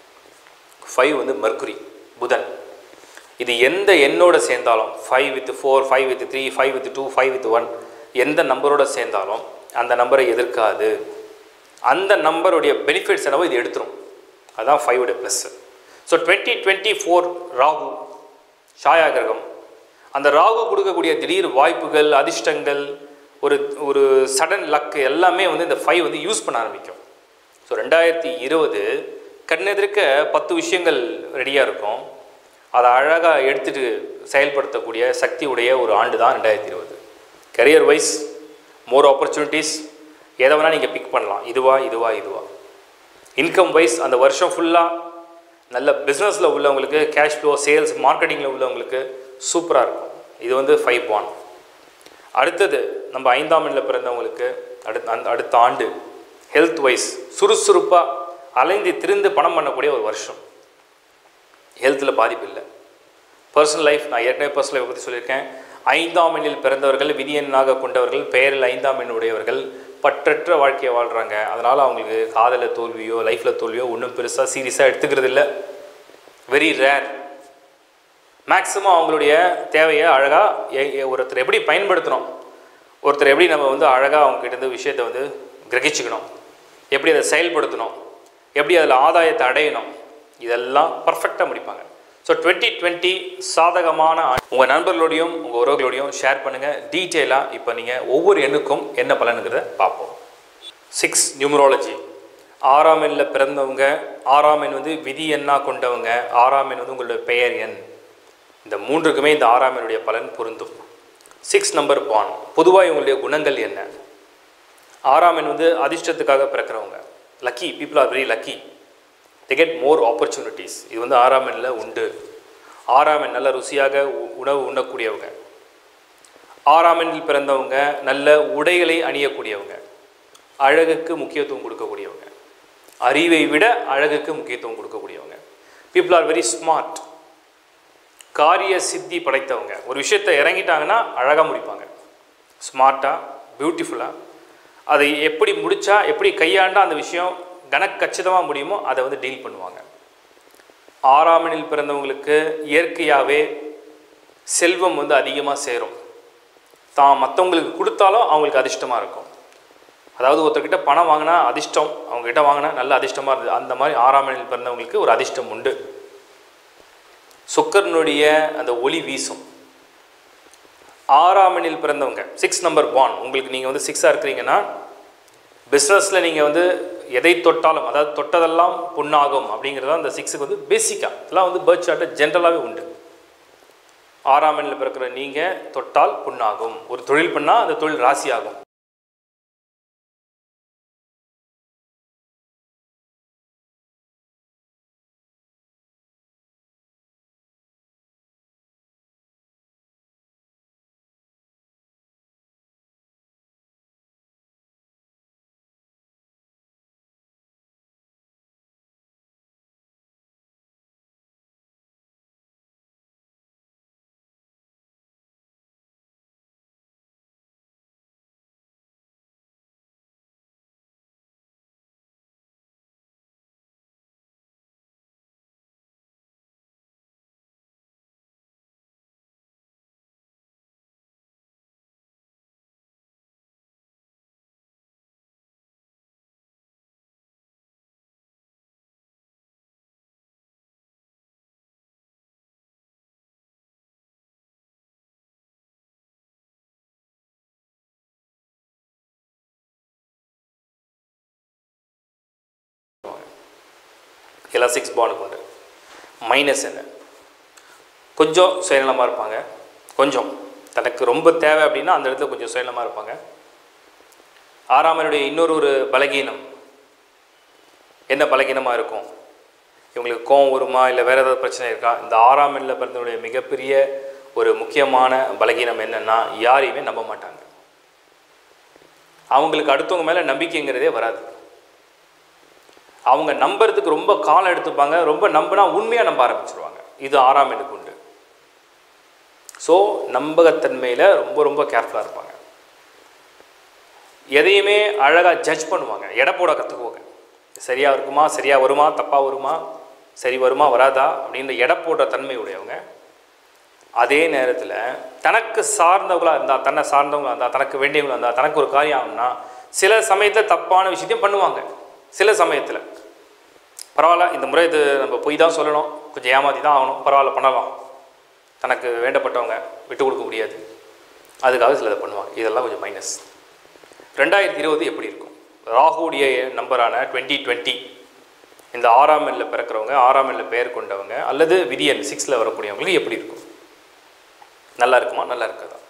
ஃபைவ் வந்து மர்க்குரி புதன் இது எந்த எண்ணோட சேர்ந்தாலும் five with four five with three five with two five with one எந்த நம்பரோட சேர்ந்தாலும் அந்த நம்பரை எதிர்க்காது அந்த நம்பருடைய பெனிஃபிட்ஸ் என்னவோ இது எடுத்துரும் அதான் ஃபைவோட plus so twenty twenty four Rahu ஷாயா கிரகம் அந்த ராகு கொடுக்கக்கூடிய திடீர் வாய்ப்புகள் அதிர்ஷ்டங்கள் ஒரு ஒரு சடன் லக் எல்லாமே வந்து இந்த ஃபைவ் வந்து யூஸ் பண்ண ஆரம்பிக்கும் ஸோ ரெண்டாயிரத்தி இருபது கண்ணெதிர்க்க பத்து விஷயங்கள் ரெடியாக இருக்கும் அதை அழகாக எடுத்துட்டு செயல்படுத்தக்கூடிய சக்தி உடைய ஒரு ஆண்டு தான் ரெண்டாயிரத்தி இருபது கரியர் வைஸ் மோர் ஆப்பர்ச்சுனிட்டிஸ் எதை வேணால் நீங்கள் பிக் பண்ணலாம் இதுவா இதுவா இதுவா இன்கம் வைஸ் அந்த வருஷம் ஃபுல்லாக நல்ல பிஸ்னஸில் உள்ளவங்களுக்கு கேஷ் ஃப்ளோ சேல்ஸ் மார்க்கெட்டிங்கில் உள்ளவங்களுக்கு சூப்பராக இருக்கும் இது வந்து ஃபைவ் பான் அடுத்தது நம்ம ஐந்தாம் எண்ணில் பிறந்தவங்களுக்கு அடுத்த அந்த அடுத்த ஆண்டு ஹெல்த் வைஸ் சுறுசுறுப்பாக அலைந்து திரிந்து பணம் பண்ணக்கூடிய ஒரு வருஷம் ஹெல்த்தில் பாதிப்பு இல்லை பர்சனல் லைஃப் நான் ஏற்கனவே பர்சனல் லைஃப் பற்றி சொல்லியிருக்கேன் ஐந்தாம் எண்ணில் பிறந்தவர்கள் விதியெண்ணாக கொண்டவர்கள் பெயரில் ஐந்தாம் எண் உடையவர்கள் பற்றற்ற வாழ்க்கையை வாழ்கிறாங்க அதனால் அவங்களுக்கு காதலில் தோல்வியோ லைஃப்பில் தோல்வியோ ஒன்றும் பெருசாக சீரியஸாக எடுத்துக்கிறது இல்லை வெரி ரேர் மேக்ஸிமம் அவங்களுடைய தேவையை அழகாக ஒருத்தர் எப்படி பயன்படுத்தணும் ஒருத்தர் எப்படி நம்ம வந்து அழகாக அவங்ககிட்ட இருந்து விஷயத்தை வந்து கிரகிச்சுக்கணும் எப்படி அதை செயல்படுத்தணும் எப்படி அதில் ஆதாயத்தை அடையணும் இதெல்லாம் பர்ஃபெக்டாக முடிப்பாங்க ஸோ டுவெண்ட்டி டுவெண்ட்டி சாதகமான உங்கள் நண்பர்களோடையும் உங்கள் உறவுகளோடையும் ஷேர் பண்ணுங்கள் டீட்டெயிலாக இப்போ நீங்கள் ஒவ்வொரு எண்ணுக்கும் என்ன பலனுங்கிறத பார்ப்போம் சிக்ஸ் நியூமராலஜி ஆறாம் எண்ணில் பிறந்தவங்க ஆறாம் எண் வந்து விதி எண்ணாக கொண்டவங்க ஆறாம் எண் வந்து உங்களுடைய பெயர் எண் இந்த மூன்றுக்குமே இந்த ஆறாம் எண்ணுடைய பலன் பொருந்தும் சிக்ஸ் நம்பர் பான் பொதுவாக இவங்களுடைய குணங்கள் என்ன ஆறாம் எண் வந்து அதிர்ஷ்டத்துக்காக பிறக்கிறவங்க lucky people are very lucky they get more opportunities இது வந்து ஆறாம் எண்ணில் உண்டு ஆறாம் எண் நல்ல ருசியாக உ- உணவு உண்ணக்கூடியவங்க ஆறாம் எண்ணில் பிறந்தவங்க நல்ல உடைகளை அணியக்கூடியவங்க அழகுக்கு முக்கியத்துவம் கொடுக்கக்கூடியவங்க அறிவை விட அழகுக்கு முக்கியத்துவம் கொடுக்கக்கூடியவங்க பீப்புள் ஆர் வெரி ஸ்மார்ட் காரிய சித்தி படைத்தவங்க ஒரு விஷயத்தை இறங்கிட்டாங்கன்னா அழகாக முடிப்பாங்க ஸ்மார்ட்டாக பியூட்டிஃபுல்லாக அதை எப்படி முடிச்சா எப்படி கையாண்டா அந்த விஷயம் கனக்கச்சிதமாக முடியுமோ அதை வந்து டீல் பண்ணுவாங்க ஆறாம் எண்ணில் பிறந்தவங்களுக்கு இயற்கையாகவே செல்வம் வந்து அதிகமாக சேரும் தான் மற்றவங்களுக்கு கொடுத்தாலும் அவங்களுக்கு அதிர்ஷ்டமாக இருக்கும் அதாவது ஒருத்தர்கிட்ட பணம் வாங்கினா அதிர்ஷ்டம் அவங்ககிட்ட வாங்கினா நல்ல அதிர்ஷ்டமாக இருந்தது அந்த மாதிரி ஆறாம் எண்ணில் பிறந்தவங்களுக்கு ஒரு அதிர்ஷ்டம் உண்டு சுக்கரனுடைய அந்த ஒளி வீசும் ஆறாம் எண்ணில் பிறந்தவங்க சிக்ஸ் நம்பர் பான் உங்களுக்கு நீங்கள் வந்து சிக்ஸாக இருக்கிறீங்கன்னா பிஸ்னஸில் நீங்கள் வந்து எதை தொட்டாலும் அதாவது தொட்டதெல்லாம் பொண்ணாகும் அப்படிங்கிறது அந்த சிக்ஸுக்கு வந்து பேசிக்காக இதெல்லாம் வந்து பேர்த் சார்ட்டை ஜென்ரலாகவே உண்டு ஆறாம் எண்ணில் பிறக்கிற நீங்கள் தொட்டால் புண்ணாகும் ஒரு தொழில் பண்ணால் அந்த தொழில் ராசியாகும் எல்லாம் சிக்ஸ் பானுக்கு உண்டு மைனஸ் என்ன கொஞ்சம் சுயநலமாக இருப்பாங்க கொஞ்சம் தனக்கு ரொம்ப தேவை அப்படின்னா அந்த இடத்துல கொஞ்சம் சுயநலமாக இருப்பாங்க ஆறாமனுடைய இன்னொரு ஒரு பலகீனம் என்ன பலகீனமாக இருக்கும் இவங்களுக்கு கோவம் வருமா இல்லை வேறு ஏதாவது பிரச்சனை இருக்கா இந்த ஆறாம் எண்ணில் பிறந்தவருடைய மிகப்பெரிய ஒரு முக்கியமான பலகீனம் என்னென்னா யாரையுமே நம்ப மாட்டாங்க அவங்களுக்கு அடுத்தவங்க மேலே நம்பிக்கைங்கிறதே வராது அவங்க நம்புறதுக்கு ரொம்ப காலம் எடுத்துப்பாங்க ரொம்ப நம்பினா உண்மையாக நம்ப ஆரம்பிச்சிருவாங்க இது ஆறாம் எனக்கு உண்டு ஸோ நம்பகத்தன்மையில் ரொம்ப ரொம்ப கேர்ஃபுல்லாக இருப்பாங்க எதையுமே அழகாக ஜட்ஜ் பண்ணுவாங்க எடை போட கற்றுக்குவாங்க சரியாக இருக்குமா சரியாக வருமா தப்பாக வருமா சரி வருமா வராதா அப்படின்ற எடை போடுற தன்மை உடையவங்க அதே நேரத்தில் தனக்கு சார்ந்தவங்களாக இருந்தால் தன்னை சார்ந்தவங்களாக இருந்தால் தனக்கு வேண்டியவங்களாக இருந்தால் தனக்கு ஒரு காரியம் ஆகும்னா சில சமயத்தில் தப்பான விஷயத்தையும் பண்ணுவாங்க சில சமயத்தில் பரவாயில்ல இந்த முறை இது நம்ம பொய் தான் சொல்லணும் கொஞ்சம் ஏமாற்றி தான் ஆகணும் பரவாயில்ல பண்ணலாம் தனக்கு வேண்டப்பட்டவங்க விட்டு கொடுக்க முடியாது அதுக்காக சிலதை பண்ணுவாங்க இதெல்லாம் கொஞ்சம் மைனஸ் ரெண்டாயிரத்தி இருபது எப்படி இருக்கும் ராகுடைய நம்பரான டுவெண்ட்டி டுவெண்ட்டி இந்த ஆறாம் எண்ணில் பிறக்கிறவங்க ஆறாம் எண்ணில் பெயர் கொண்டவங்க அல்லது விதியன் சிக்ஸில் வரக்கூடியவங்களுக்கு எப்படி இருக்கும் நல்லா இருக்குமா நல்லா இருக்காதா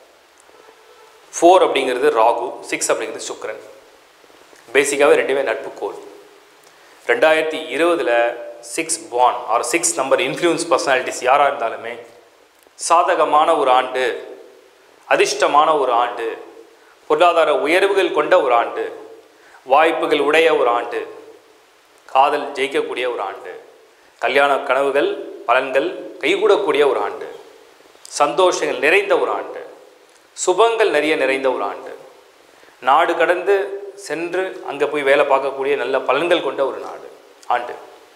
ஃபோர் அப்படிங்கிறது ராகு சிக்ஸ் அப்படிங்கிறது சுக்கிரன் பேசிக்காகவே ரெண்டுமே நட்பு கோல் ரெண்டாயிரத்தி இருபதில் six born or six number influence personalities யாராக இருந்தாலுமே சாதகமான ஒரு ஆண்டு அதிர்ஷ்டமான ஒரு ஆண்டு பொருளாதார உயர்வுகள் கொண்ட ஒரு ஆண்டு வாய்ப்புகள் உடைய ஒரு ஆண்டு காதல் ஜெயிக்கக்கூடிய ஒரு ஆண்டு கல்யாண கனவுகள் பலன்கள் கைகூடக்கூடிய ஒரு ஆண்டு சந்தோஷங்கள் நிறைந்த ஒரு ஆண்டு சுபங்கள் நிறைய நிறைந்த ஒரு ஆண்டு நாடு கடந்து சென்று அங்கே போய் வேலை பார்க்கக்கூடிய நல்ல பலன்கள் கொண்ட ஒரு நாடு ஆண்டு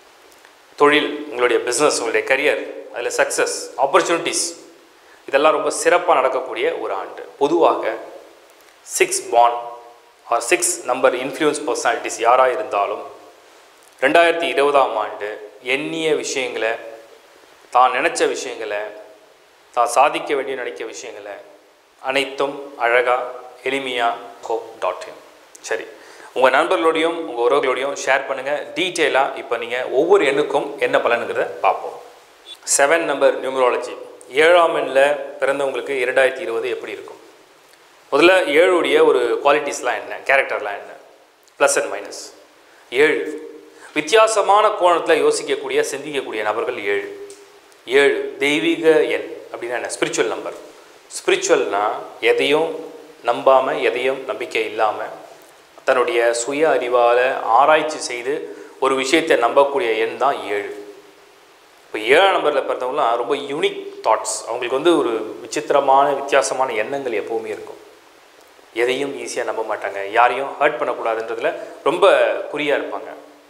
தொழில் உங்களுடைய பிஸ்னஸ் உங்களுடைய கரியர் அதில் சக்ஸஸ் ஆப்பர்ச்சுனிட்டிஸ் இதெல்லாம் ரொம்ப சிறப்பாக நடக்கக்கூடிய ஒரு ஆண்டு பொதுவாக six born or six number influence personalities யாராக இருந்தாலும் ரெண்டாயிரத்தி இருபதாம் ஆண்டு எண்ணிய விஷயங்களை தான் நினச்ச விஷயங்களை தான் சாதிக்க வேண்டிய நினைக்க விஷயங்களை அனைத்தும் அழகாக எளிமையாக கோப் டாட் இன் சரி உங்கள் நண்பர்களோடையும் உங்கள் உறவுகளோடையும் ஷேர் பண்ணுங்கள் டீட்டெயிலாக இப்போ நீங்கள் ஒவ்வொரு எண்ணுக்கும் என்ன பலனுங்கிறத பார்ப்போம் செவன் நம்பர் நியூமராலஜி ஏழாம் எண்ணில் பிறந்தவங்களுக்கு இரண்டாயிரத்தி இருபது எப்படி இருக்கும் முதல்ல ஏழுடைய ஒரு குவாலிட்டிஸ்லாம் என்ன கேரக்டர்லாம் என்ன ப்ளஸ் அண்ட் மைனஸ் ஏழு வித்தியாசமான கோணத்தில் யோசிக்கக்கூடிய சிந்திக்கக்கூடிய நபர்கள் ஏழு ஏழு தெய்வீக எண் அப்படின்னா என்ன ஸ்பிரிச்சுவல் நம்பர் ஸ்பிரிச்சுவல்னா எதையும் நம்பாமல் எதையும் நம்பிக்கை இல்லாமல் தன்னுடைய சுய அறிவால் ஆராய்ச்சி செய்து ஒரு விஷயத்தை நம்பக்கூடிய எண் தான் ஏழு இப்போ ஏழாம் நம்பரில் பிறந்தவங்களாம் ரொம்ப யூனிக் தாட்ஸ் அவங்களுக்கு வந்து ஒரு விசித்திரமான வித்தியாசமான எண்ணங்கள் எப்போவுமே இருக்கும் எதையும் ஈஸியாக நம்ப மாட்டாங்க யாரையும் ஹர்ட் பண்ணக்கூடாதுன்றதுல ரொம்ப குறியாக இருப்பாங்க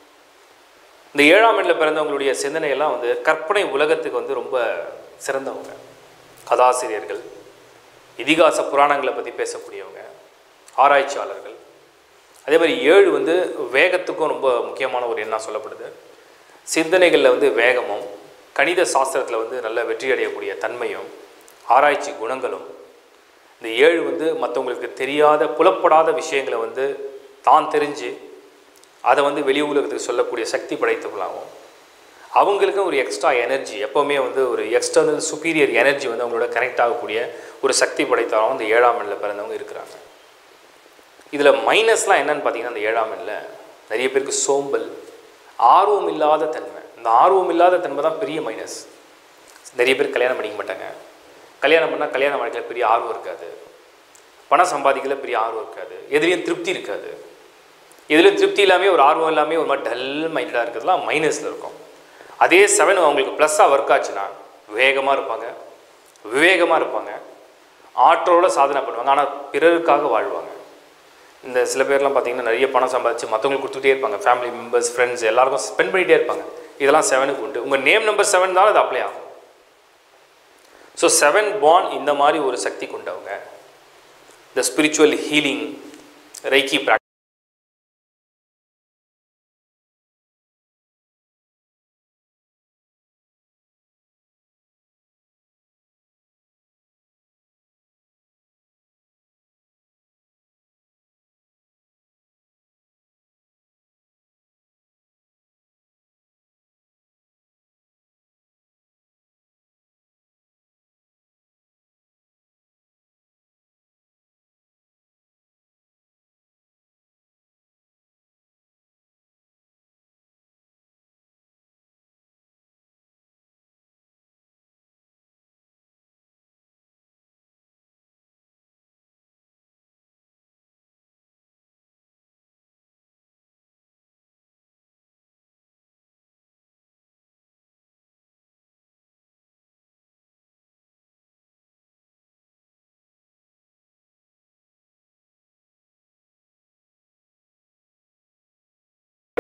இந்த ஏழாம் எண்ணில் பிறந்தவங்களுடைய சிந்தனையெல்லாம் வந்து கற்பனை உலகத்துக்கு வந்து ரொம்ப சிறந்தவங்க கதாசிரியர்கள் இதிகாச புராணங்களை பற்றி பேசக்கூடியவங்க ஆராய்ச்சியாளர்கள் அதே மாதிரி ஏழு வந்து வேகத்துக்கும் ரொம்ப முக்கியமான ஒரு எண்ணாக சொல்லப்படுது சிந்தனைகளில் வந்து வேகமும் கணித சாஸ்திரத்தில் வந்து நல்ல வெற்றி அடையக்கூடிய தன்மையும் ஆராய்ச்சி குணங்களும் இந்த ஏழு வந்து மற்றவங்களுக்கு தெரியாத புலப்படாத விஷயங்களை வந்து தான் தெரிஞ்சு அதை வந்து வெளி உலகத்துக்கு சொல்லக்கூடிய சக்தி படைத்தவங்களாகவும் அவங்களுக்கும் ஒரு எக்ஸ்ட்ரா எனர்ஜி எப்போவுமே வந்து ஒரு எக்ஸ்டர்னல் சுப்பீரியர் எனர்ஜி வந்து அவங்களோட கனெக்ட் ஆகக்கூடிய ஒரு சக்தி படைத்தவங்க இந்த ஏழாம் எண்ணில் பிறந்தவங்க இருக்கிறாங்க இதில் மைனஸ்லாம் என்னன்னு பார்த்தீங்கன்னா அந்த ஏழாம் எண்ணில் நிறைய பேருக்கு சோம்பல் ஆர்வம் இல்லாத தன்மை இந்த ஆர்வம் இல்லாத தன்மை தான் பெரிய மைனஸ் நிறைய பேர் கல்யாணம் பண்ணிக்க மாட்டாங்க கல்யாணம் பண்ணால் கல்யாண வாழ்க்கையில் பெரிய ஆர்வம் இருக்காது பணம் சம்பாதிக்கல பெரிய ஆர்வம் இருக்காது எதுலேயும் திருப்தி இருக்காது எதுலையும் திருப்தி இல்லாமல் ஒரு ஆர்வம் இல்லாமல் ஒரு மாதிரி டல் மைண்டடாக இருக்கிறதுலாம் மைனஸில் இருக்கும் அதே செவன் அவங்களுக்கு ப்ளஸ்ஸாக ஒர்க் ஆச்சுன்னா வேகமாக இருப்பாங்க விவேகமாக இருப்பாங்க ஆற்றலோட சாதனை பண்ணுவாங்க ஆனால் பிறருக்காக வாழ்வாங்க இந்த சில பேர்லாம் பார்த்தீங்கன்னா நிறைய பணம் சம்பாதிச்சு மற்றவங்களுக்கு கொடுத்துட்டே இருப்பாங்க ஃபேமிலி மெம்பர்ஸ் ஃப்ரெண்ட்ஸ் எல்லாருக்கும் ஸ்பெண்ட் பண்ணிகிட்டே இருப்பாங்க இதெல்லாம் செவனுக்கு உண்டு உங்கள் நேம் நம்பர் செவன் தான் அது அப்ளை ஆகும் ஸோ செவன் பான் இந்த மாதிரி ஒரு சக்தி கொண்டவங்க இந்த ஸ்பிரிச்சுவல் ஹீலிங் ரைக்கி ப்ராக்டிஸ்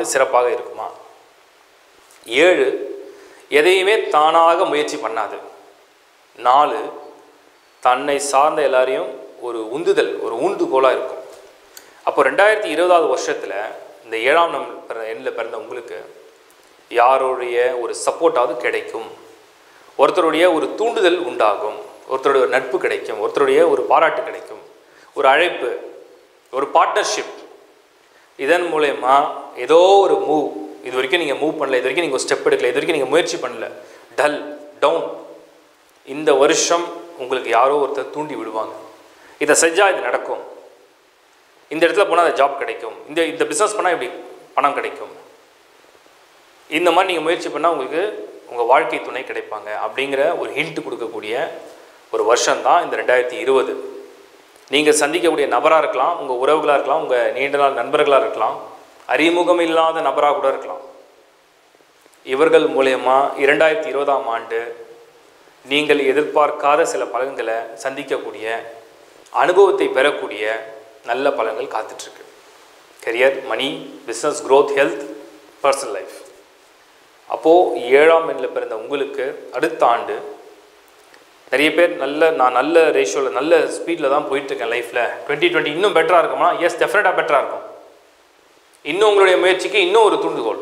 ஆண்டு சிறப்பாக இருக்குமா ஏழு எதையுமே தானாக முயற்சி பண்ணாது நாலு தன்னை சார்ந்த எல்லாரையும் ஒரு உந்துதல் ஒரு ஊண்டுகோலாக இருக்கும் அப்போ ரெண்டாயிரத்தி இருபதாவது வருஷத்தில் இந்த ஏழாம் நம் பிற எண்ணில் பிறந்த உங்களுக்கு யாருடைய ஒரு சப்போர்ட்டாவது கிடைக்கும் ஒருத்தருடைய ஒரு தூண்டுதல் உண்டாகும் ஒருத்தருடைய ஒரு நட்பு கிடைக்கும் ஒருத்தருடைய ஒரு பாராட்டு கிடைக்கும் ஒரு அழைப்பு ஒரு பார்ட்னர்ஷிப் இதன் மூலயமா ஏதோ ஒரு மூவ் இது வரைக்கும் நீங்கள் மூவ் பண்ணல இது வரைக்கும் நீங்கள் ஸ்டெப் எடுக்கல இது வரைக்கும் நீங்கள் முயற்சி பண்ணல டல் டவுன் இந்த வருஷம் உங்களுக்கு யாரோ ஒருத்தர் தூண்டி விடுவாங்க இதை செஞ்சால் இது நடக்கும் இந்த இடத்துல போனால் அந்த ஜாப் கிடைக்கும் இந்த இந்த பிஸ்னஸ் பண்ணால் இப்படி பணம் கிடைக்கும் இந்த மாதிரி நீங்கள் முயற்சி பண்ணால் உங்களுக்கு உங்கள் வாழ்க்கை துணை கிடைப்பாங்க அப்படிங்கிற ஒரு ஹிண்ட் கொடுக்கக்கூடிய ஒரு வருஷம் தான் இந்த ரெண்டாயிரத்தி இருபது நீங்கள் சந்திக்கக்கூடிய நபராக இருக்கலாம் உங்கள் உறவுகளாக இருக்கலாம் உங்கள் நீண்ட நாள் நண்பர்களாக இருக்கலாம் அறிமுகம் இல்லாத நபராக கூட இருக்கலாம் இவர்கள் மூலயமா இரண்டாயிரத்தி இருபதாம் ஆண்டு நீங்கள் எதிர்பார்க்காத சில பலன்களை சந்திக்கக்கூடிய அனுபவத்தை பெறக்கூடிய நல்ல பலன்கள் காத்துட்ருக்கு career money business growth health personal life அப்போது ஏழாம் எண்ணில் பிறந்த உங்களுக்கு அடுத்த ஆண்டு நிறைய பேர் நல்ல நான் நல்ல ரேஷியோவில் நல்ல ஸ்பீடில் தான் போயிட்டுருக்கேன் லைஃப்பில் டுவெண்ட்டி டுவெண்ட்டி இன்னும் பெட்டராக இருக்குமா எஸ் டெஃபினட்டாக பெட்டராக இருக்கும் இன்னும் உங்களுடைய முயற்சிக்கு இன்னும் ஒரு தூண்டுகோல்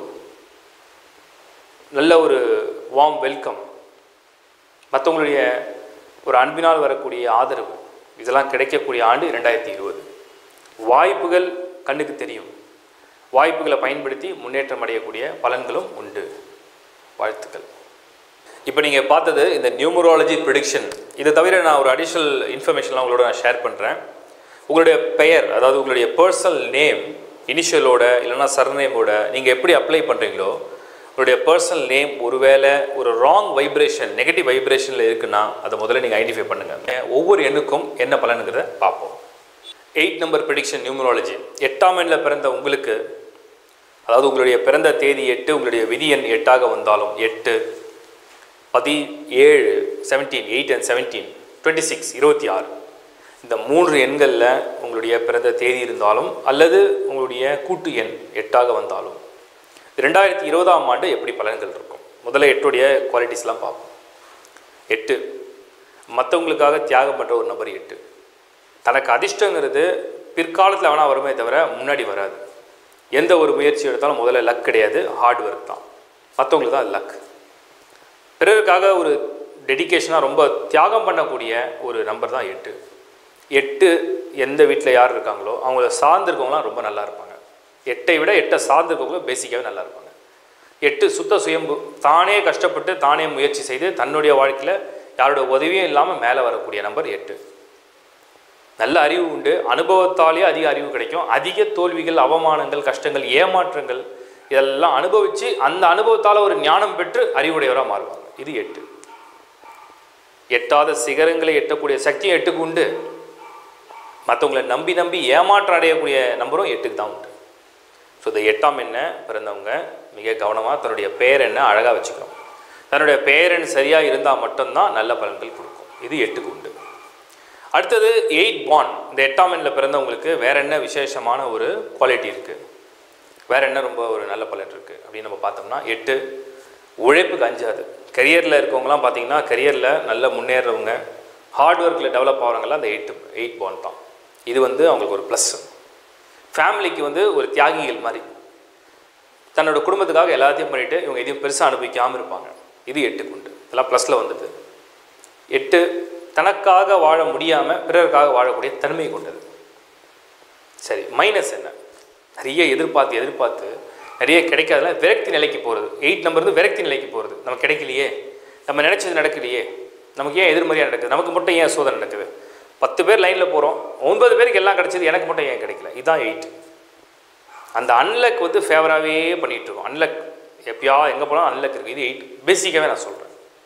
நல்ல ஒரு வார்ம் வெல்கம் மற்றவங்களுடைய ஒரு அன்பினால் வரக்கூடிய ஆதரவு இதெல்லாம் கிடைக்கக்கூடிய ஆண்டு ரெண்டாயிரத்தி இருபது வாய்ப்புகள் கண்ணுக்கு தெரியும் வாய்ப்புகளை பயன்படுத்தி முன்னேற்றம் அடையக்கூடிய பலன்களும் உண்டு வாழ்த்துக்கள் இப்போ நீங்கள் பார்த்தது இந்த நியூமராலஜி ப்ரிடிக்ஷன் இதை தவிர நான் ஒரு அடிஷ்னல் இன்ஃபர்மேஷன்லாம் உங்களோட நான் ஷேர் பண்ணுறேன் உங்களுடைய பெயர் அதாவது உங்களுடைய பர்சனல் நேம் இனிஷியலோட இல்லைன்னா சர்நேமோட நீங்கள் எப்படி அப்ளை பண்ணுறீங்களோ உங்களுடைய பர்சனல் நேம் ஒருவேளை ஒரு ராங் வைப்ரேஷன் நெகட்டிவ் வைப்ரேஷனில் இருக்குன்னா அதை முதல்ல நீங்கள் ஐடென்டிஃபை பண்ணுங்கள் ஒவ்வொரு எண்ணுக்கும் என்ன பலனுங்கிறத பார்ப்போம் எயிட் நம்பர் ப்ரிடிக்ஷன் நியூமராலஜி எட்டாம் எண்ணில் பிறந்த உங்களுக்கு அதாவது உங்களுடைய பிறந்த தேதி எட்டு உங்களுடைய விதி எண் எட்டாக வந்தாலும் எட்டு பதி ஏழு seventeen eight and seventeen twenty six இருபத்தி ஆறு இந்த மூன்று எண்களில் உங்களுடைய பிறந்த தேதி இருந்தாலும் அல்லது உங்களுடைய கூட்டு எண் எட்டாக வந்தாலும் ரெண்டாயிரத்தி இருபதாம் ஆண்டு எப்படி பலன்கள் இருக்கும் முதல்ல எட்டுடைய குவாலிட்டிஸ்லாம் பார்ப்போம் எட்டு மற்றவங்களுக்காக தியாகம் பண்ணுற ஒரு நபர் எட்டு தனக்கு அதிர்ஷ்டங்கிறது பிற்காலத்தில் வேணால் வருமே தவிர முன்னாடி வராது எந்த ஒரு முயற்சி எடுத்தாலும் முதல்ல லக் கிடையாது ஹார்ட் ஒர்க் தான் மற்றவங்களுக்கு தான் லக் பிறருக்காக ஒரு டெடிகேஷனாக ரொம்ப தியாகம் பண்ணக்கூடிய ஒரு நம்பர் தான் எட்டு எட்டு எந்த வீட்டில் யார் இருக்காங்களோ அவங்கள சார்ந்திருக்கவங்களாம் ரொம்ப நல்லா இருப்பாங்க எட்டை விட எட்டை சார்ந்திருக்கவங்களும் பேசிக்காகவே நல்லா இருப்பாங்க எட்டு சுத்த சுயம்பு தானே கஷ்டப்பட்டு தானே முயற்சி செய்து தன்னுடைய வாழ்க்கையில் யாரோட உதவியும் இல்லாமல் மேலே வரக்கூடிய நம்பர் எட்டு நல்ல அறிவு உண்டு அனுபவத்தாலேயே அதிக அறிவு கிடைக்கும் அதிக தோல்விகள் அவமானங்கள் கஷ்டங்கள் ஏமாற்றங்கள் இதெல்லாம் அனுபவித்து அந்த அனுபவத்தால் ஒரு ஞானம் பெற்று அறிவுடையவராக மாறுவாங்க இது எட்டு எட்டாத சிகரங்களை எட்டக்கூடிய சக்தியும் எட்டுக்கு உண்டு மற்றவங்களை நம்பி நம்பி ஏமாற்றம் அடையக்கூடிய நம்பரும் எட்டுக்கு தான் உண்டு ஸோ இந்த எட்டாம் என்ன பிறந்தவங்க மிக கவனமாக தன்னுடைய பெயர் என்ன அழகாக வச்சுக்கணும் தன்னுடைய பெயரெண் சரியாக இருந்தால் மட்டும்தான் நல்ல பலன்கள் கொடுக்கும் இது எட்டுக்கு உண்டு அடுத்தது எயிட் பான் இந்த எட்டாம் எண்ணில் பிறந்தவங்களுக்கு வேற என்ன விசேஷமான ஒரு குவாலிட்டி இருக்குது வேற என்ன ரொம்ப ஒரு நல்ல பலன் இருக்குது அப்படின்னு நம்ம பார்த்தோம்னா எட்டு உழைப்புக்கு அஞ்சாது கரியரில் இருக்கவங்கலாம் பார்த்தீங்கன்னா கரியரில் நல்ல முன்னேறவங்க ஹார்ட் ஒர்க்கில் டெவலப் ஆகிறவங்கலாம் அந்த எயிட் எயிட் பான் தான் இது வந்து அவங்களுக்கு ஒரு ப்ளஸ் ஃபேமிலிக்கு வந்து ஒரு தியாகிகள் மாதிரி தன்னோட குடும்பத்துக்காக எல்லாத்தையும் பண்ணிவிட்டு இவங்க எதையும் பெருசாக அனுபவிக்காமல் இருப்பாங்க இது எட்டுக்கு உண்டு இதெல்லாம் ப்ளஸில் வந்தது எட்டு தனக்காக வாழ முடியாமல் பிறருக்காக வாழக்கூடிய தன்மை கொண்டது சரி மைனஸ் என்ன நிறைய எதிர்பார்த்து எதிர்பார்த்து நிறைய கிடைக்காதல விரக்தி நிலைக்கு போகிறது எயிட் நம்பர் வந்து விரக்தி நிலைக்கு போகிறது நமக்கு கிடைக்கலையே நம்ம நினச்சது நடக்கலையே நமக்கு ஏன் எதிர்மறையாக நடக்குது நமக்கு மட்டும் ஏன் சோதனை நடக்குது பத்து பேர் லைனில் போகிறோம் ஒன்பது பேருக்கு எல்லாம் கிடைச்சது எனக்கு மட்டும் ஏன் கிடைக்கல இதுதான் எயிட் அந்த அன்லக் வந்து ஃபேவராகவே பண்ணிகிட்டு இருக்கோம் அன்லக் எப்பயா எங்கே போனாலும் அன்லக் இருக்குது இது எயிட் பேசிக்காகவே நான் சொல்கிறேன்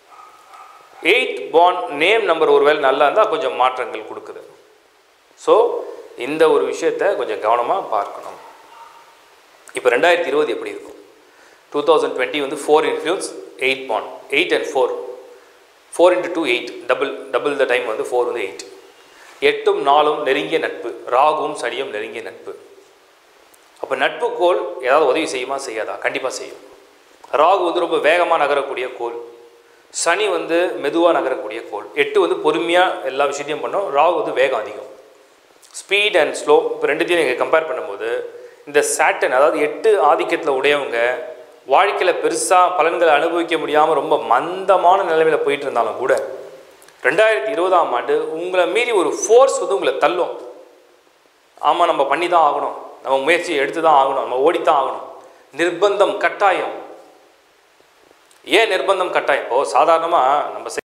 எயிட் பான் நேம் நம்பர் ஒருவேளை நல்லா இருந்தால் கொஞ்சம் மாற்றங்கள் கொடுக்குது ஸோ இந்த ஒரு விஷயத்தை கொஞ்சம் கவனமாக பார்க்கணும் இப்போ ரெண்டாயிரத்தி இருபது எப்படி இருக்கும் டூ தௌசண்ட் டுவெண்ட்டி வந்து four influence eight born eight and four four into two eight double double the time வந்து ஃபோர் வந்து எயிட் எட்டும் நாளும் நெருங்கிய நட்பு ராகுவும் சனியும் நெருங்கிய நட்பு அப்போ நட்பு கோள் ஏதாவது உதவி செய்யுமா செய்யாதா கண்டிப்பாக செய்யும் ராகு வந்து ரொம்ப வேகமாக நகரக்கூடிய கோள் சனி வந்து மெதுவாக நகரக்கூடிய கோள் எட்டு வந்து பொறுமையாக எல்லா விஷயத்தையும் பண்ணோம் ராகு வந்து வேகம் அதிகம் ஸ்பீட் அண்ட் ஸ்லோ இப்போ ரெண்டுத்தையும் நீங்கள் கம்பேர் பண்ணும்போது இந்த சாட்டன் அதாவது எட்டு ஆதிக்கத்தில் உடையவங்க வாழ்க்கையில் பெருசாக பலன்களை அனுபவிக்க முடியாமல் ரொம்ப மந்தமான நிலைமையில் போயிட்டு இருந்தாலும் கூட ரெண்டாயிரத்தி இருபதாம் ஆண்டு உங்களை மீறி ஒரு ஃபோர்ஸ் வந்து உங்களை தள்ளும் ஆமாம் நம்ம பண்ணி தான் ஆகணும் நம்ம முயற்சி எடுத்து தான் ஆகணும் நம்ம ஓடித்தான் ஆகணும் நிர்பந்தம் கட்டாயம் ஏன் நிர்பந்தம் கட்டாயம் இப்போ சாதாரணமாக நம்ம செய்-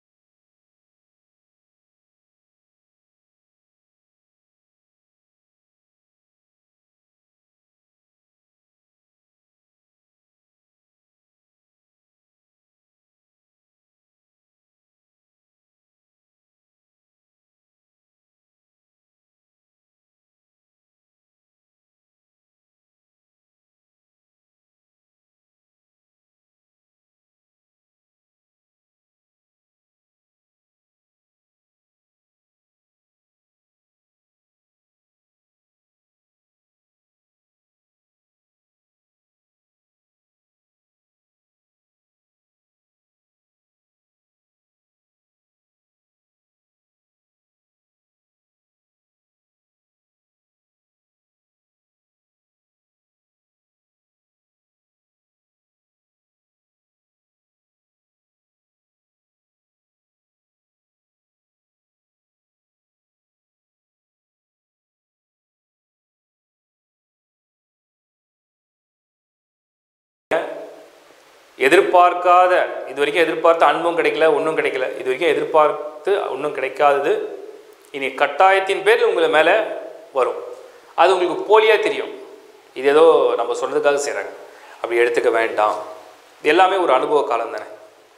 எதிர்பார்க்காத இது வரைக்கும் எதிர்பார்த்த அன்பும் கிடைக்கல ஒன்றும் கிடைக்கல இது வரைக்கும் எதிர்பார்த்து ஒன்றும் கிடைக்காதது இனி கட்டாயத்தின் பேரில் உங்களை மேலே வரும் அது உங்களுக்கு போலியாக தெரியும் இது ஏதோ நம்ம சொல்றதுக்காக செய்கிறாங்க அப்படி எடுத்துக்க வேண்டாம் இது எல்லாமே ஒரு அனுபவ காலம் தானே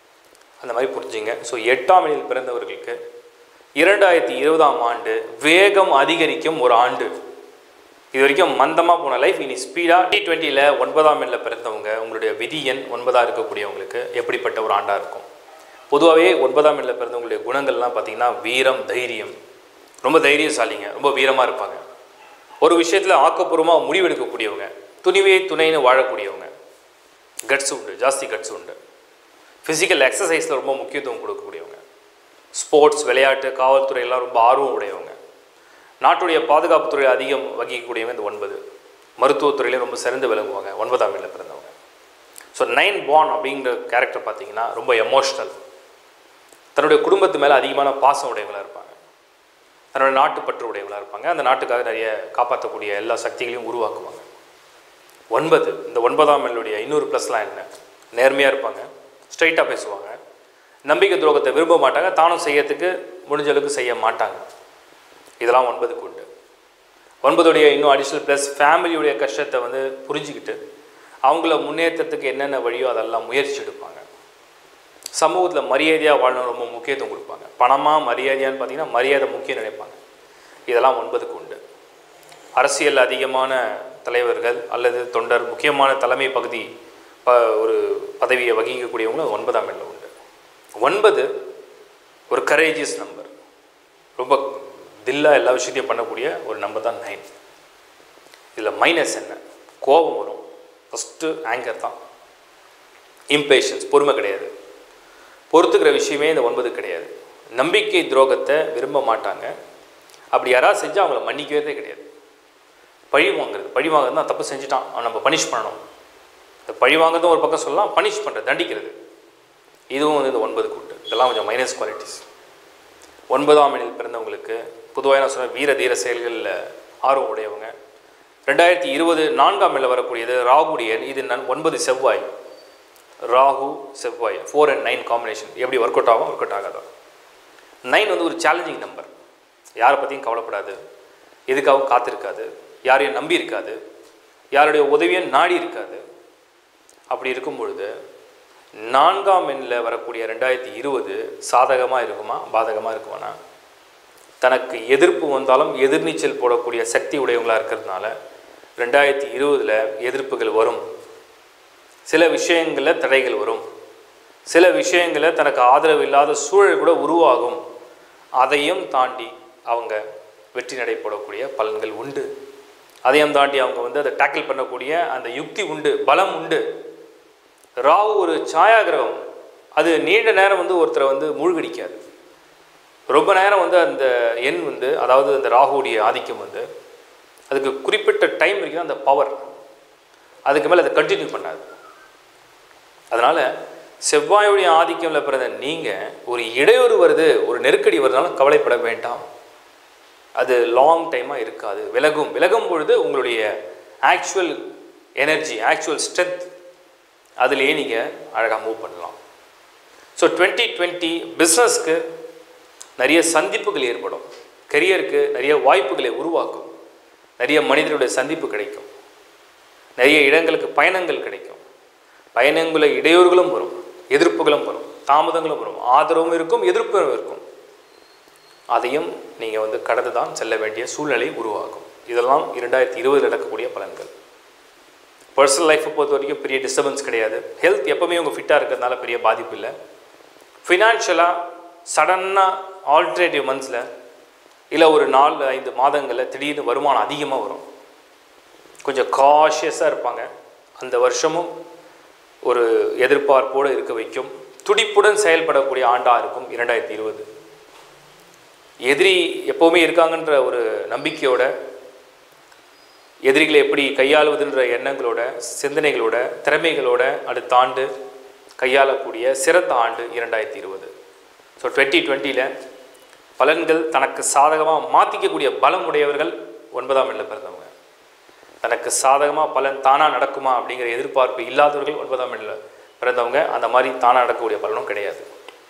அந்த மாதிரி புரிஞ்சுங்க ஸோ எட்டாம் எண்ணில் பிறந்தவர்களுக்கு இரண்டாயிரத்தி இருபதாம் ஆண்டு வேகம் அதிகரிக்கும் ஒரு ஆண்டு இது வரைக்கும் மந்தமாக போன லைஃப் இனி ஸ்பீடாக டி டுவெண்ட்டியில் ஒன்பதாம் எண்ணில் பிறந்தவங்க உங்களுடைய விதி எண் ஒன்பதாக இருக்கக்கூடியவங்களுக்கு எப்படிப்பட்ட ஒரு ஆண்டாக இருக்கும் பொதுவாகவே ஒன்பதாம் எண்ணில் பிறந்தவங்களுடைய குணங்கள்லாம் பார்த்தீங்கன்னா வீரம் தைரியம் ரொம்ப தைரியசாலிங்க ரொம்ப வீரமாக இருப்பாங்க ஒரு விஷயத்தில் ஆக்கப்பூர்வமாக முடிவெடுக்கக்கூடியவங்க துணிவே துணைன்னு வாழக்கூடியவங்க கட்ஸ் உண்டு ஜாஸ்தி கட்ஸ் உண்டு ஃபிசிக்கல் எக்ஸசைஸில் ரொம்ப முக்கியத்துவம் கொடுக்கக்கூடியவங்க ஸ்போர்ட்ஸ் விளையாட்டு காவல்துறை எல்லாம் ரொம்ப ஆர்வம் உடையவங்க நாட்டுடைய பாதுகாப்புத்துறை அதிகம் வகிக்கக்கூடியவங்க இந்த ஒன்பது மருத்துவத்துறையிலையும் ரொம்ப சிறந்து விளங்குவாங்க ஒன்பதாம் எண்ணில் பிறந்தவங்க ஸோ நைன் பான் அப்படிங்கிற கேரக்டர் பார்த்தீங்கன்னா ரொம்ப எமோஷ்னல் தன்னுடைய குடும்பத்து மேலே அதிகமான பாசம் உடையவங்களாக இருப்பாங்க தன்னுடைய நாட்டுப்பற்று உடையவங்களாக இருப்பாங்க அந்த நாட்டுக்காக நிறைய காப்பாற்றக்கூடிய எல்லா சக்திகளையும் உருவாக்குவாங்க ஒன்பது இந்த ஒன்பதாம் எண்ணுடைய இன்னொரு ப்ளஸ்லாம் என்ன நேர்மையாக இருப்பாங்க ஸ்ட்ரைட்டாக பேசுவாங்க நம்பிக்கை துரோகத்தை விரும்ப மாட்டாங்க தானும் செய்யறதுக்கு முடிஞ்ச அளவுக்கு செய்ய மாட்டாங்க இதெல்லாம் ஒன்பதுக்கு உண்டு ஒன்பதுடைய இன்னும் அடிஷ்னல் ப்ளஸ் ஃபேமிலியுடைய கஷ்டத்தை வந்து புரிஞ்சுக்கிட்டு அவங்கள முன்னேற்றத்துக்கு என்னென்ன வழியோ அதெல்லாம் முயற்சி எடுப்பாங்க சமூகத்தில் மரியாதையாக வாழணும் ரொம்ப முக்கியத்துவம் கொடுப்பாங்க பணமாக மரியாதையான்னு பார்த்தீங்கன்னா மரியாதை முக்கியம் நினைப்பாங்க இதெல்லாம் ஒன்பதுக்கு உண்டு அரசியல் அதிகமான தலைவர்கள் அல்லது தொண்டர் முக்கியமான தலைமை பகுதி ப ஒரு பதவியை வகிக்கக்கூடியவங்களும் ஒன்பதாம் எண்ணில் உண்டு ஒன்பது ஒரு கரேஜியஸ் நம்பர் ரொம்ப தில்லா எல்லா விஷயத்தையும் பண்ணக்கூடிய ஒரு நம்பர் தான் நைன் இதில் மைனஸ் என்ன கோபம் வரும் ஃபஸ்ட்டு ஆங்கர் தான் இம்பேஷன்ஸ் பொறுமை கிடையாது பொறுத்துக்கிற விஷயமே இந்த ஒன்பது கிடையாது நம்பிக்கை துரோகத்தை விரும்ப மாட்டாங்க அப்படி யாராவது செஞ்சால் அவங்கள மன்னிக்கவே கிடையாது பழி வாங்குறது பழி வாங்குறது தான் தப்பு செஞ்சுட்டான் அவன் நம்ம பனிஷ் பண்ணணும் இந்த பழி வாங்குறதும் ஒரு பக்கம் சொல்லலாம் பனிஷ் பண்ணுறது தண்டிக்கிறது இதுவும் வந்து இந்த ஒன்பது கூட்டு இதெல்லாம் கொஞ்சம் மைனஸ் குவாலிட்டிஸ் ஒன்பதாம் எண்ணில் பிறந்தவங்களுக்கு பொதுவாக நான் சொன்ன வீர தீர செயல்களில் ஆர்வம் உடையவங்க ரெண்டாயிரத்தி இருபது நான்காம் எண்ணில் வரக்கூடியது ராகுடைய எண் இது நன் ஒன்பது செவ்வாய் ராகு செவ்வாய் ஃபோர் அண்ட் நைன் காம்பினேஷன் எப்படி ஒர்க் அவுட் ஆகும் ஒர்க் அவுட் ஆகாதோ நைன் வந்து ஒரு சேலஞ்சிங் நம்பர் யாரை பற்றியும் கவலைப்படாது எதுக்காகவும் காத்திருக்காது யாரையும் நம்பி இருக்காது யாருடைய உதவியும் நாடி இருக்காது அப்படி இருக்கும் பொழுது நான்காம் எண்ணில் வரக்கூடிய ரெண்டாயிரத்தி இருபது சாதகமாக இருக்குமா பாதகமாக இருக்குமானா தனக்கு எதிர்ப்பு வந்தாலும் எதிர்நீச்சல் போடக்கூடிய சக்தி உடையவங்களாக இருக்கிறதுனால ரெண்டாயிரத்தி இருபதில் எதிர்ப்புகள் வரும் சில விஷயங்களில் தடைகள் வரும் சில விஷயங்களில் தனக்கு ஆதரவு இல்லாத சூழல் கூட உருவாகும் அதையும் தாண்டி அவங்க வெற்றி நடை போடக்கூடிய பலன்கள் உண்டு அதையும் தாண்டி அவங்க வந்து அதை டேக்கிள் பண்ணக்கூடிய அந்த யுக்தி உண்டு பலம் உண்டு ராகு ஒரு சாயா கிரகம் அது நீண்ட நேரம் வந்து ஒருத்தரை வந்து மூழ்கடிக்காது ரொம்ப நேரம் வந்து அந்த எண் வந்து அதாவது அந்த ராகுவுடைய ஆதிக்கம் வந்து அதுக்கு குறிப்பிட்ட டைம் வரைக்கும் அந்த பவர் அதுக்கு மேலே அதை கண்டினியூ பண்ணாது அதனால் செவ்வாயுடைய ஆதிக்கம்ல பிறந்த நீங்கள் ஒரு இடையூறு வருது ஒரு நெருக்கடி வருதுனாலும் கவலைப்பட வேண்டாம் அது லாங் டைமாக இருக்காது விலகும் விலகும் பொழுது உங்களுடைய ஆக்சுவல் எனர்ஜி ஆக்சுவல் ஸ்ட்ரென்த் அதுலேயே நீங்கள் அழகாக மூவ் பண்ணலாம் ஸோ டுவெண்ட்டி டுவெண்ட்டி பிஸ்னஸ்க்கு நிறைய சந்திப்புகள் ஏற்படும் கெரியருக்கு நிறைய வாய்ப்புகளை உருவாக்கும் நிறைய மனிதர்களுடைய சந்திப்பு கிடைக்கும் நிறைய இடங்களுக்கு பயணங்கள் கிடைக்கும் பயணங்களில் இடையூறுகளும் வரும் எதிர்ப்புகளும் வரும் தாமதங்களும் வரும் ஆதரவும் இருக்கும் எதிர்ப்பும் இருக்கும் அதையும் நீங்கள் வந்து கடந்து தான் செல்ல வேண்டிய சூழ்நிலை உருவாகும் இதெல்லாம் இரண்டாயிரத்தி இருபதில் நடக்கக்கூடிய பலன்கள் பர்சனல் லைஃப்பை பொறுத்த வரைக்கும் பெரிய டிஸ்டர்பன்ஸ் கிடையாது ஹெல்த் எப்போவுமே உங்கள் ஃபிட்டாக இருக்கிறதுனால பெரிய பாதிப்பு இல்லை ஃபினான்ஷியலாக சடன்னாக ஆல்டர்னேட்டிவ் மந்த்ஸில் இல்லை ஒரு நாலு ஐந்து மாதங்களில் திடீர்னு வருமானம் அதிகமாக வரும் கொஞ்சம் காஷியஸாக இருப்பாங்க அந்த வருஷமும் ஒரு எதிர்பார்ப்போடு இருக்க வைக்கும் துடிப்புடன் செயல்படக்கூடிய ஆண்டாக இருக்கும் இரண்டாயிரத்தி இருபது எதிரி எப்போவுமே இருக்காங்கன்ற ஒரு நம்பிக்கையோட எதிரிகளை எப்படி கையாளுவதுன்ற எண்ணங்களோட சிந்தனைகளோட திறமைகளோட அடுத்த ஆண்டு கையாளக்கூடிய சிறந்த ஆண்டு இரண்டாயிரத்தி இருபது ஸோ டுவெண்ட்டி டுவெண்ட்டியில் பலன்கள் தனக்கு சாதகமாக மாற்றிக்கக்கூடிய பலம் உடையவர்கள் ஒன்பதாம் எண்ணில் பிறந்தவங்க தனக்கு சாதகமாக பலன் தானாக நடக்குமா அப்படிங்கிற எதிர்பார்ப்பு இல்லாதவர்கள் ஒன்பதாம் எண்ணில் பிறந்தவங்க அந்த மாதிரி தானாக நடக்கக்கூடிய பலனும் கிடையாது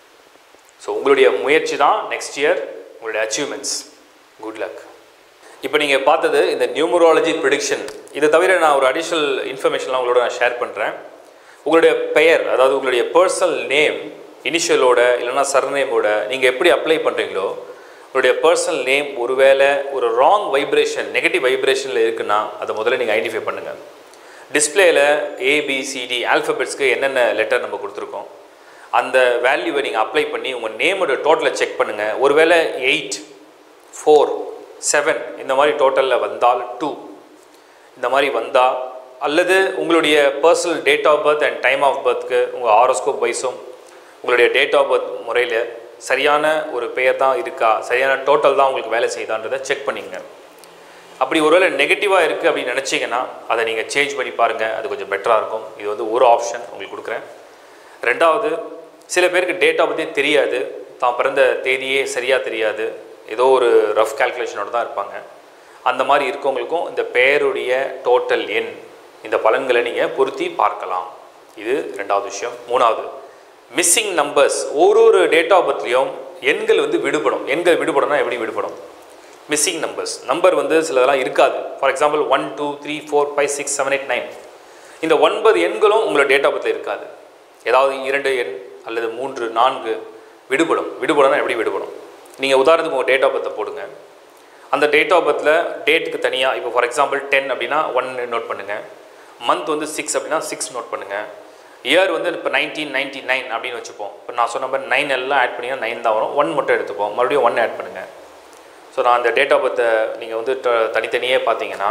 ஸோ உங்களுடைய முயற்சி தான் நெக்ஸ்ட் இயர் உங்களுடைய அச்சீவ்மெண்ட்ஸ் குட் லக் இப்போ நீங்கள் பார்த்தது இந்த நியூமராலஜி ப்ரிடிக்ஷன் இதை தவிர நான் ஒரு அடிஷ்னல் இன்ஃபர்மேஷன்லாம் உங்களோட நான் ஷேர் பண்ணுறேன் உங்களுடைய பெயர் அதாவது உங்களுடைய பர்சனல் நேம் இனிஷியலோட இல்லைன்னா சர்நேமோட நீங்கள் எப்படி அப்ளை பண்ணுறீங்களோ உங்களுடைய பர்சனல் நேம் ஒருவேளை ஒரு ராங் வைப்ரேஷன் நெகட்டிவ் வைப்ரேஷனில் இருக்குன்னா அதை முதல்ல நீங்கள் ஐடென்டிஃபை பண்ணுங்கள் டிஸ்பிளேயில் ஏபிசிடி ஆல்ஃபபெட்ஸ்க்கு என்னென்ன லெட்டர் நம்ம கொடுத்துருக்கோம் அந்த வேல்யூவை நீங்கள் அப்ளை பண்ணி உங்கள் நேமோட டோட்டலை செக் பண்ணுங்கள் ஒருவேளை எயிட் ஃபோர் செவன் இந்த மாதிரி டோட்டலில் வந்தால் டூ இந்த மாதிரி வந்தால் அல்லது உங்களுடைய personal date of birth and time of பர்த்க்கு உங்கள் ஆரோஸ்கோப் வைஸும் உங்களுடைய டேட் ஆஃப் பர்த் முறையில் சரியான ஒரு பெயர் தான் இருக்கா சரியான டோட்டல் தான் உங்களுக்கு வேலை செய்தான்றதை செக் பண்ணிங்க அப்படி ஒருவேளை நெகட்டிவாக இருக்குது அப்படின்னு நினச்சிங்கன்னா அதை நீங்கள் சேஞ்ச் பண்ணி பாருங்கள் அது கொஞ்சம் பெட்டராக இருக்கும் இது வந்து ஒரு ஆப்ஷன் உங்களுக்கு கொடுக்குறேன் ரெண்டாவது சில பேருக்கு டேட் ஆஃப் பர்த்தே தெரியாது தான் பிறந்த தேதியே சரியாக தெரியாது ஏதோ ஒரு ரஃப் கால்குலேஷனோட தான் இருப்பாங்க அந்த மாதிரி இருக்கவங்களுக்கும் இந்த பெயருடைய டோட்டல் எண் இந்த பலன்களை நீங்கள் பொருத்தி பார்க்கலாம் இது ரெண்டாவது விஷயம் மூணாவது மிஸ்ஸிங் நம்பர்ஸ் ஒரு ஒரு டேட் ஆஃப் பர்த்லேயும் எண்கள் வந்து விடுபடும் எண்கள் விடுபடும்னா எப்படி விடுபடும் மிஸ்ஸிங் நம்பர்ஸ் நம்பர் வந்து சிலதெல்லாம் இருக்காது for example one two three four five six seven eight nine இந்த ஒன்பது எண்களும் உங்களோட டேட் ஆஃப் பர்த்தில் இருக்காது ஏதாவது இரண்டு எண் அல்லது மூன்று நான்கு விடுபடும் விடுபடும்னா எப்படி விடுபடும் நீங்கள் உதாரணத்துக்கு உங்கள் டேட் ஆஃப் பர்த்தை போடுங்க அந்த டேட் ஆஃப் பர்த்தில் டேட்டுக்கு தனியாக இப்போ ஃபார் எக்ஸாம்பிள் டென் அப்படின்னா ஒன் நோட் பண்ணுங்கள் மந்த் வந்து சிக்ஸ் அப்படின்னா சிக்ஸ் நோட் பண்ணுங்கள் இயர் வந்து இப்போ நைன்டீன் நைன்டி நைன் அப்படின்னு வச்சுப்போம் இப்போ நான் சொன்ன மாதிரி நைன் எல்லாம் ஆட் பண்ணிங்கன்னா நைன் தான் வரும் ஒன் மட்டும் எடுத்துப்போம் மறுபடியும் ஒன் ஆட் பண்ணுங்கள் ஸோ நான் அந்த டேட் ஆஃப் பர்த்தை நீங்கள் வந்து த- தனித்தனியே பார்த்தீங்கன்னா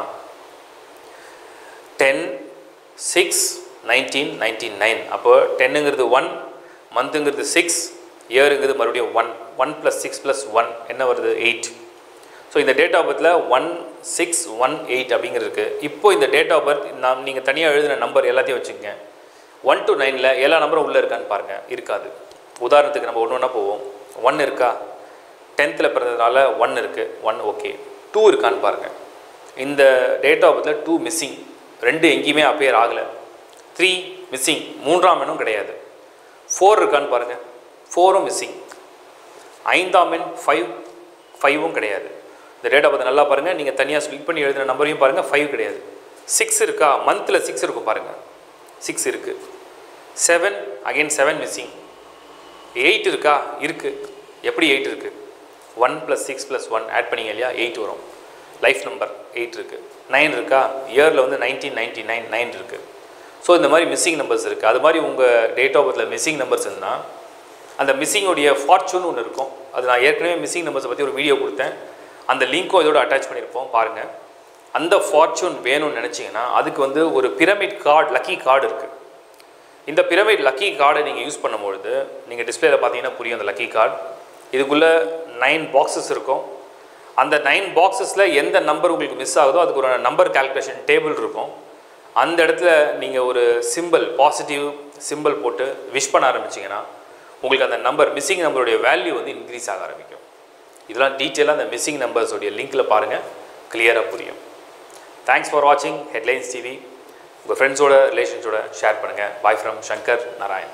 ten six nineteen ninety nine அப்போ டென்னுங்கிறது ஒன் மந்த்துங்கிறது சிக்ஸ் இயருங்கிறது மறுபடியும் one one plus six plus one என்ன வருது எயிட் ஸோ இந்த டேட் ஆஃப் பர்த்தில் ஒன் சிக்ஸ் ஒன் எயிட் அப்படிங்கிறது இருக்குது இப்போ இந்த டேட் ஆஃப் பர்த் நான் நீங்கள் தனியாக எழுதின நம்பர் எல்லாத்தையும் வச்சுக்கோங்க ஒன் to நைனில் எல்லா நம்பரும் உள்ளே இருக்கான்னு பாருங்கள் இருக்காது உதாரணத்துக்கு நம்ம ஒன்று ஒன்றா போவோம் ஒன் இருக்கா டென்த்தில் பிறந்ததுனால ஒன் இருக்குது ஒன் ஓகே டூ இருக்கான்னு பாருங்கள் இந்த டேட் ஆஃப் பர்த்தில் டூ மிஸ்ஸிங் ரெண்டு எங்கேயுமே அப்பியர் ஆகலை த்ரீ மிஸ்ஸிங் மூன்றாம் எண்ணும் கிடையாது ஃபோர் இருக்கான்னு பாருங்கள் ஃபோரும் மிஸ்ஸிங் ஐந்தாம் எண் ஃபைவ் ஃபைவும் கிடையாது இந்த டேட் ஆஃப் பர்த் நல்லா பாருங்கள் நீங்கள் தனியாக ஸ்பிளிட் பண்ணி எழுதின நம்பரையும் பாருங்கள் ஃபைவ் கிடையாது சிக்ஸ் இருக்கா மந்தில் சிக்ஸ் இருக்கும் பாருங்கள் சிக்ஸ் இருக்குது seven again seven missing eight இருக்கா இருக்குது எப்படி எயிட் இருக்குது one plus six plus one add பண்ணீங்க இல்லையா எயிட் வரும் லைஃப் நம்பர் எயிட் இருக்குது நைன் இருக்கா இயரில் வந்து நைன்டீன் நைன்டி நைன் நைன் இருக்குது ஸோ இந்த மாதிரி மிஸ்ஸிங் நம்பர்ஸ் இருக்குது அது மாதிரி உங்கள் டேட் ஆஃப் பர்த்தில் மிஸ்ஸிங் நம்பர்ஸ் இருந்தால் அந்த மிஸ்ஸிங்கோடைய ஃபார்ச்சூன் ஒன்று இருக்கும் அது நான் ஏற்கனவே மிஸ்ஸிங் நம்பர்ஸை பற்றி ஒரு வீடியோ கொடுத்தேன் அந்த லிங்க்கும் இதோட அட்டாச் பண்ணியிருப்போம் பாருங்கள் அந்த ஃபார்ச்சூன் வேணும்னு நினச்சிங்கன்னா அதுக்கு வந்து ஒரு பிரமிட் கார்டு லக்கி கார்டு இருக்குது இந்த பிரமிட் லக்கி கார்டை நீங்கள் யூஸ் பண்ணும்பொழுது நீங்கள் டிஸ்பிளேல பார்த்தீங்கன்னா புரியும் அந்த லக்கி கார்டு இதுக்குள்ளே நைன் பாக்ஸஸ் இருக்கும் அந்த நைன் பாக்ஸஸில் எந்த நம்பர் உங்களுக்கு மிஸ் ஆகுதோ அதுக்கு ஒரு நம்பர் கால்குலேஷன் டேபிள் இருக்கும் அந்த இடத்துல நீங்கள் ஒரு சிம்பிள் பாசிட்டிவ் சிம்பிள் போட்டு விஷ் பண்ண ஆரம்பிச்சிங்கன்னா உங்களுக்கு அந்த நம்பர் மிஸ்ஸிங் நம்பருடைய வேல்யூ வந்து இன்க்ரீஸ் ஆக ஆரம்பிக்கும் இதெல்லாம் டீட்டெயிலாக அந்த மிஸ்ஸிங் நம்பர்ஸோடைய லிங்க்கில் பாருங்கள் கிளியராக புரியும் தேங்க்ஸ் ஃபார் வாட்சிங் ஹெட்லைன்ஸ் டிவி உங்கள் ஃப்ரெண்ட்ஸோட ரிலேஷன்ஸோட ஷேர் பண்ணுங்கள் bye from Shankar Narayan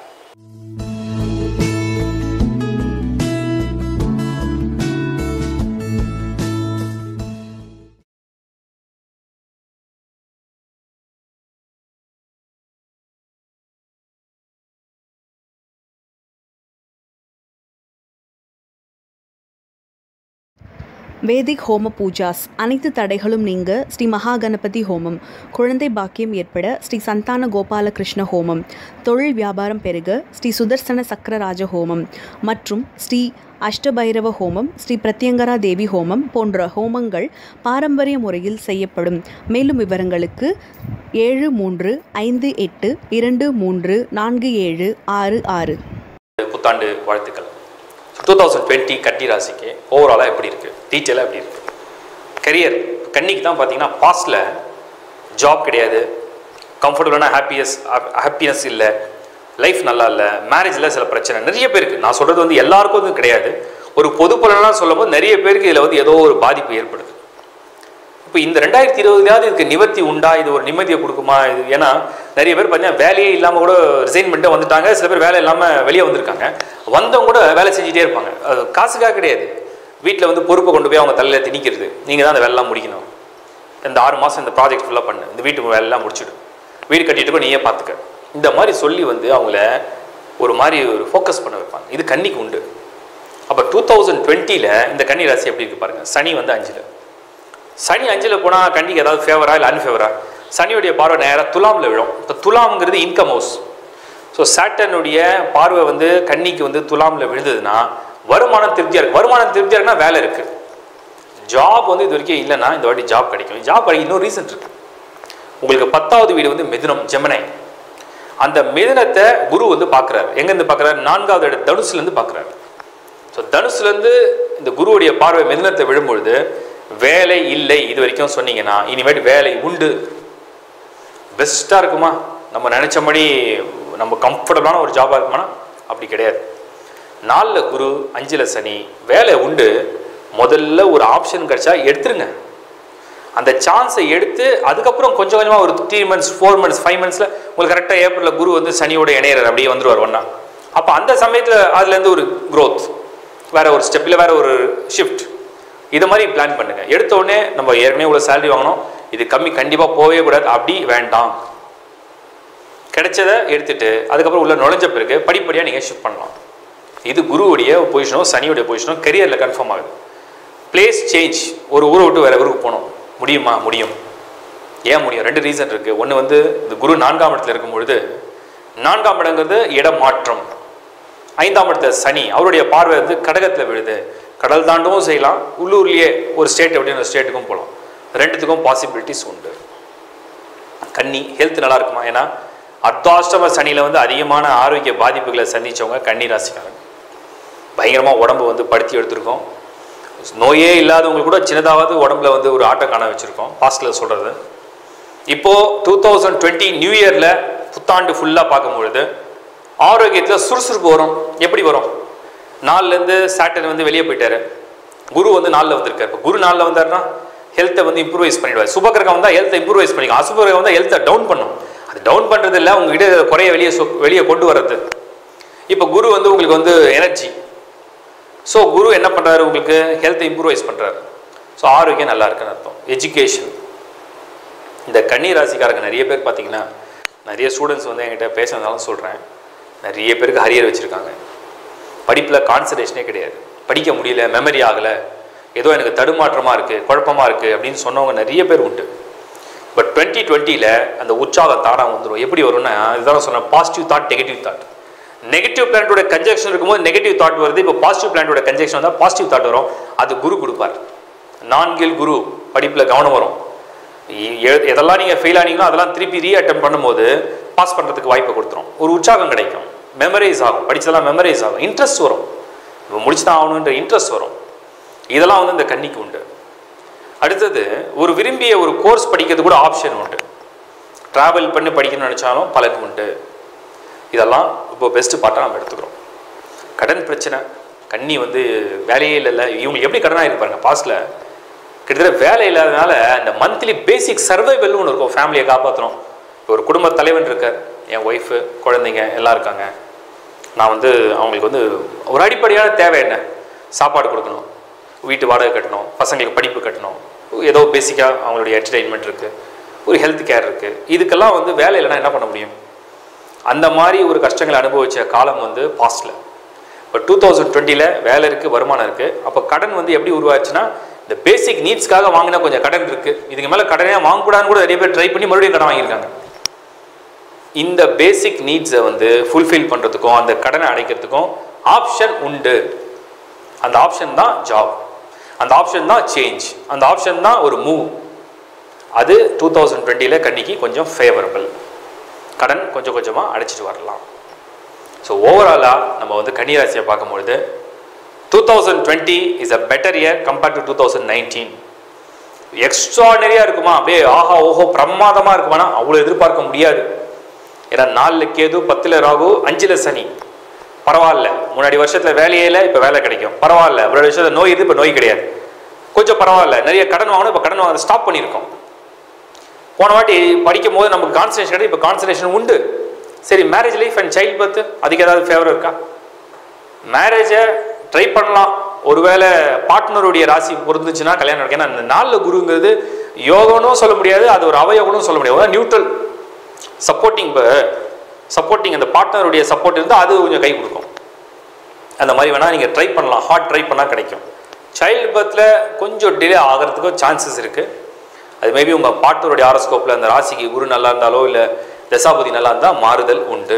Vedic homa pujas அனைத்து தடைகளும் நீங்க ஸ்ரீ மகா கணபதி ஹோமம் குழந்தை பாக்கியம் ஏற்பட ஸ்ரீ சந்தான கோபாலகிருஷ்ண ஹோமம் தொழில் வியாபாரம் பெருக ஸ்ரீ சுதர்சன சக்கரராஜ ஹோமம் மற்றும் ஸ்ரீ அஷ்டபைரவ ஹோமம் ஸ்ரீ பிரத்யங்கரா தேவி ஹோமம் போன்ற ஹோமங்கள் பாரம்பரிய முறையில் செய்யப்படும் மேலும் விவரங்களுக்கு ஏழு மூன்று ஐந்து எட்டு இரண்டு மூன்று நான்கு ஏழு ஆறு ஆறு புத்தாண்டு வாழ்த்துக்கள் டூ தௌசண்ட் டுவெண்ட்டி கன்னி ராசிக்கு ஓவராலாக எப்படி இருக்குது டீட்டெயிலாக எப்படி இருக்குது கரியர் கன்னிக்கு தான் பார்த்தீங்கன்னா பாஸ்டில் ஜாப் கிடையாது கம்ஃபர்டபுளான ஹாப்பியஸ் ஹாப்பினஸ் இல்லை லைஃப் நல்லா இல்லை மேரேஜில் சில பிரச்சனை நிறைய பேருக்கு நான் சொல்கிறது வந்து எல்லாருக்கும் வந்து கிடையாது ஒரு பொது பலனாக சொல்லும்போது நிறைய பேருக்கு இதில் வந்து ஏதோ ஒரு பாதிப்பு ஏற்படுது இப்போ இந்த ரெண்டாயிரத்தி இருபதுலையாவது இதுக்கு நிவர்த்தி உண்டா இது ஒரு நிம்மதியை கொடுக்குமா இது ஏன்னா நிறைய பேர் பார்த்தீங்கன்னா வேலையே இல்லாமல் கூட ரிசைன் பண்ணிட்டு வந்துட்டாங்க சில பேர் வேலை இல்லாமல் வெளியே வந்திருக்காங்க வந்தவங்க கூட வேலை செஞ்சுட்டே இருப்பாங்க அது காசுக்காக கிடையாது வீட்டில் வந்து பொறுப்பை கொண்டு போய் அவங்க தலையில் திணிக்கிறது நீங்கள் தான் அந்த வேலைலாம் முடிக்கணும் இந்த ஆறு மாதம் இந்த ப்ராஜெக்ட் ஃபுல்லாக பண்ணு இந்த வீட்டு வேலைலாம் முடிச்சுடு வீடு கட்டிட்டு கூட நீயே பார்த்துக்க இந்த மாதிரி சொல்லி வந்து அவங்கள ஒரு மாதிரி ஒரு ஃபோக்கஸ் பண்ண வைப்பாங்க இது கன்னிக்கு உண்டு அப்போ டூ தௌசண்ட் டுவெண்ட்டியில் இந்த கன்னி ராசி எப்படி இருக்கு பாருங்கள் சனி வந்து அஞ்சில் சனி அஞ்சில் போனால் கண்டிக்கு ஏதாவது ஃபேவரா இல்லை அன்ஃபேவரா சனியுடைய பார்வை நேராக துலாமில் விழும் இப்போ துலாம்ங்கிறது இன்கம் ஹவுஸ் ஸோ சாட்டனுடைய பார்வை வந்து கன்னிக்கு வந்து துலாமில் விழுந்ததுன்னா வருமானம் திருப்தியாக இருக்குது வருமானம் திருப்தியாக இருக்குன்னா வேலை இருக்குது ஜாப் வந்து இது வரைக்கும் இல்லைன்னா இந்த வாட்டி ஜாப் கிடைக்கும் ஜாப் கிடைக்கும் இன்னொரு ரீசன் இருக்கு உங்களுக்கு பத்தாவது வீடு வந்து மிதுனம் ஜெமனை அந்த மிதுனத்தை குரு வந்து பார்க்குறாரு எங்கேருந்து பார்க்குறாரு நான்காவது இடம் தனுசுலேருந்து பார்க்குறாரு ஸோ தனுசுலேருந்து இந்த குருவுடைய பார்வை மிதுனத்தை விழும்பொழுது வேலை இல்லை இது வரைக்கும் சொன்னீங்கன்னா இனிமேட்டு வேலை உண்டு பெஸ்ட்டாக இருக்குமா நம்ம நினச்சபடி நம்ம கம்ஃபர்டபுளான ஒரு ஜாபாக இருக்குமானா அப்படி கிடையாது நாலில் குரு அஞ்சில் சனி வேலை உண்டு முதல்ல ஒரு ஆப்ஷன் கிடைச்சா எடுத்துருங்க அந்த சான்ஸை எடுத்து அதுக்கப்புறம் கொஞ்சம் கொஞ்சமாக ஒரு three months four months five மந்த்ஸில் உங்களுக்கு கரெக்டாக ஏப்ரலில் குரு வந்து சனியோட இணையர் அப்படியே வந்துருவார் ஒன்றா அப்போ அந்த சமயத்தில் அதுலேருந்து ஒரு க்ரோத் வேற ஒரு ஸ்டெப்பில் வேற ஒரு ஷிஃப்ட் இது மாதிரி பிளான் பண்ணுங்க எடுத்த உடனே நம்ம ஏற்கனவே இவ்வளோ சேலரி வாங்கணும் இது கம்மி கண்டிப்பாக போகவே கூடாது அப்படி வேண்டாம் கிடைச்சதை எடுத்துட்டு அதுக்கப்புறம் உள்ள நுழைஞ்ச பிறகு படிப்படியாக நீங்கள் ஷிஃப்ட் பண்ணலாம் இது குருவுடைய பொசிஷனோ சனியுடைய பொசிஷனோ கரியரில் கன்ஃபார்ம் ஆகுது பிளேஸ் சேஞ்ச் ஒரு ஊரை விட்டு வேற ஊருக்கு போகணும் முடியுமா முடியும் ஏன் முடியும் ரெண்டு ரீசன் இருக்குது ஒன்று வந்து இந்த குரு நான்காம் இடத்துல இருக்கும் பொழுது நான்காம் இடங்கிறது இடம் மாற்றம் ஐந்தாம் இடத்துல சனி அவருடைய பார்வை வந்து கடகத்தில் விழுது கடல் தாண்டவும் செய்யலாம் உள்ளூர்லேயே ஒரு ஸ்டேட் எப்படி ஒரு ஸ்டேட்டுக்கும் போகலாம் ரெண்டுத்துக்கும் பாசிபிலிட்டிஸ் உண்டு கன்னி ஹெல்த் நல்லா இருக்குமா ஏன்னா அர்த்தாஷ்டம சனியில் வந்து அதிகமான ஆரோக்கிய பாதிப்புகளை சந்திச்சவங்க கன்னி ராசிக்காரங்க பயங்கரமாக உடம்பு வந்து படுத்தி எடுத்திருக்கோம் நோயே இல்லாதவங்க கூட சின்னதாவது உடம்புல வந்து ஒரு ஆட்டம் காண வச்சுருக்கோம் பாஸ்டில் சொல்கிறது இப்போது டூ தௌசண்ட் டுவெண்ட்டி நியூ இயரில் புத்தாண்டு ஃபுல்லாக பார்க்கும்பொழுது ஆரோக்கியத்தில் சுறுசுறுப்பு வரும் எப்படி வரும் நாலுலேருந்து சாட்டர்ன் வந்து வெளியே போயிட்டாரு குரு வந்து நாலில் வந்திருக்காரு இப்போ குரு நாலில் வந்தாருன்னா ஹெல்த்தை வந்து இம்ப்ரூவைஸ் பண்ணிடுவார் சுபகிரகம் வந்தால் ஹெல்த்தை இம்ப்ரூவைஸ் பண்ணிக்கலாம் அசுபகிரகம் வந்தால் ஹெல்த்தை டவுன் பண்ணும் அது டவுன் பண்ணுறது இல்லை உங்ககிட்ட குறைய வெளியே சொ- வெளியே கொண்டு வர்றது இப்போ குரு வந்து உங்களுக்கு வந்து எனர்ஜி ஸோ குரு என்ன பண்ணுறாரு உங்களுக்கு ஹெல்த்தை இம்ப்ரூவைஸ் பண்ணுறாரு ஸோ ஆரோக்கியம் நல்லா இருக்குன்னு அர்த்தம் எஜுகேஷன் இந்த கன்னி ராசிக்காரங்க நிறைய பேர் பார்த்தீங்கன்னா நிறைய ஸ்டூடெண்ட்ஸ் வந்து என்கிட்ட பேசுனதாலும் சொல்கிறேன் நிறைய பேருக்கு ஹரியர் வச்சுருக்காங்க படிப்பில் கான்சன்ட்ரேஷனே கிடையாது படிக்க முடியல மெமரி ஆகலை ஏதோ எனக்கு தடுமாற்றமாக இருக்குது குழப்பமாக இருக்குது அப்படின்னு சொன்னவங்க நிறைய பேர் உண்டு பட் டுவெண்ட்டி டுவெண்ட்டியில் அந்த உற்சாகம் தானாக வந்துடும் எப்படி வரும்னா இதுதான் சொன்னேன் positive thought negative thought negative பிளானட்டோட கன்ஜெக்ஷன் இருக்கும்போது நெகட்டிவ் தாட் வருது இப்போ பாசிட்டிவ் பிளானட்டோட கன்ஜெக்ஷன் வந்தால் பாசிட்டிவ் தாட் வரும் அது குரு கொடுப்பார் நான்கில் குரு படிப்பில் கவனம் வரும் இ- எ- எதெல்லாம் நீங்கள் ஃபெயில் ஆனீங்களோ அதெல்லாம் திருப்பி ரீ அட்டம் பண்ணும்போது பாஸ் பண்ணுறதுக்கு வாய்ப்பு கொடுத்துரும் ஒரு உற்சாகம் கிடைக்கும் மெமரைஸ் ஆகும் படிச்சதெல்லாம் மெமரைஸ் ஆகும் இன்ட்ரெஸ்ட் வரும் இப்போ முடிச்சு தான் ஆகணுன்ற இன்ட்ரெஸ்ட் வரும் இதெல்லாம் வந்து இந்த கன்னிக்கு உண்டு அடுத்தது ஒரு விரும்பிய ஒரு கோர்ஸ் படிக்கிறது கூட ஆப்ஷன் உண்டு ட்ராவல் பண்ணி படிக்கணும்னு நினச்சாலும் பலன் உண்டு இதெல்லாம் இப்போ பெஸ்ட் பார்ட்டாக நம்ம எடுத்துக்கிறோம் கடன் பிரச்சனை கண்ணி வந்து வேலையே இல்லைல்ல இவங்களுக்கு எப்படி கடனாக இருப்பாருங்க பாஸ்டில் கிட்டத்தட்ட வேலை இல்லாதனால இந்த மந்த்லி பேசிக் சர்வைவல்னு ஒன்று இருக்கும் ஃபேமிலியை காப்பாற்றணும் இப்போ ஒரு குடும்ப தலைவன் இருக்கார் என் ஒய்ஃபு குழந்தைங்க எல்லாம் இருக்காங்க நான் வந்து அவங்களுக்கு வந்து ஒரு அடிப்படையான தேவை என்ன சாப்பாடு கொடுக்கணும் வீட்டு வாடகை கட்டணும் பசங்களுக்கு படிப்பு கட்டணும் ஏதோ பேசிக்காக அவங்களுடைய என்டர்டெயின்மெண்ட் இருக்குது ஒரு ஹெல்த் கேர் இருக்குது இதுக்கெல்லாம் வந்து வேலை இல்லைன்னா என்ன பண்ண முடியும் அந்த மாதிரி ஒரு கஷ்டங்களை அனுபவிச்ச காலம் வந்து பாஸ்டில் இப்போ டூ தௌசண்ட் டுவெண்ட்டியில் வேலை இருக்குது வருமானம் இருக்குது அப்போ கடன் வந்து எப்படி உருவாச்சுன்னா இந்த பேசிக் நீட்ஸ்க்காக வாங்கினா கொஞ்சம் கடன் இருக்குது இதுக்கு மேலே கடனே வாங்கக்கூடாதுன்னு கூட நிறைய பேர் ட்ரை பண்ணி மறுபடியும் கடன் வாங்கியிருக்காங்க இந்த பேசிக் நீட்ஸை வந்து ஃபுல்ஃபில் பண்ணுறதுக்கும் அந்த கடனை அடைக்கிறதுக்கும் ஆப்ஷன் உண்டு அந்த ஆப்ஷன் தான் ஜாப் அந்த ஆப்ஷன் தான் சேஞ்ச் அந்த ஆப்ஷன் தான் ஒரு மூவ் அது டூ தௌசண்ட் டுவெண்ட்டியில் கன்னிக்கு கொஞ்சம் ஃபேவரபிள் கடன் கொஞ்சம் கொஞ்சமாக அடைச்சிட்டு வரலாம் ஸோ ஓவராலாக நம்ம வந்து கன்னிராசியை பார்க்கும்பொழுது two thousand twenty is a better year compared to two thousand nineteen எக்ஸ்ட்ரானரியாக இருக்குமா அப்படியே ஆஹா ஓஹோ பிரமாதமாக இருக்குமானா அவ்வளோ எதிர்பார்க்க முடியாது ஏன்னா நாலில் கேது பத்தில் ராகு அஞ்சில் சனி பரவாயில்ல முன்னாடி வருஷத்தில் வேலையே இல்லை இப்போ வேலை கிடைக்கும் பரவாயில்ல முன்னாடி வருஷத்தில் நோய் இருந்து இப்போ நோய் கிடையாது கொஞ்சம் பரவாயில்ல நிறைய கடன் வாங்கணும் இப்போ கடன் வாங்க ஸ்டாப் பண்ணியிருக்கோம் போன வாட்டி படிக்கும் போது நமக்கு கான்சன்ட்ரேஷன் கிடையாது இப்போ கான்சன்ட்ரேஷன் உண்டு சரி marriage life and child birth அதுக்கு ஏதாவது ஃபேவர் இருக்கா மேரேஜை ட்ரை பண்ணலாம் ஒருவேளை பார்ட்னருடைய ராசி பொருந்துச்சுன்னா கல்யாணம் நடக்கும் ஏன்னா அந்த நாளில் குருங்கிறது யோகனும் சொல்ல முடியாது அது ஒரு அவயோகனும் சொல்ல முடியாது நியூட்ரல் சப்போர்ட்டிங் இப்போ சப்போர்ட்டிங் அந்த பார்ட்னருடைய சப்போர்ட் இருந்தால் அது கொஞ்சம் கை கொடுக்கும் அந்த மாதிரி வேணால் நீங்கள் ட்ரை பண்ணலாம் ஹார்ட் ட்ரை பண்ணால் கிடைக்கும் சைல்டு பர்த்தில் கொஞ்சம் டிலே ஆகிறதுக்கும் சான்சஸ் இருக்குது அது மேபி உங்கள் பார்ட்னருடைய ஆரோஸ்கோப்பில் அந்த ராசிக்கு குரு நல்லா இருந்தாலோ இல்லை தசாபதி நல்லா இருந்தால் மாறுதல் உண்டு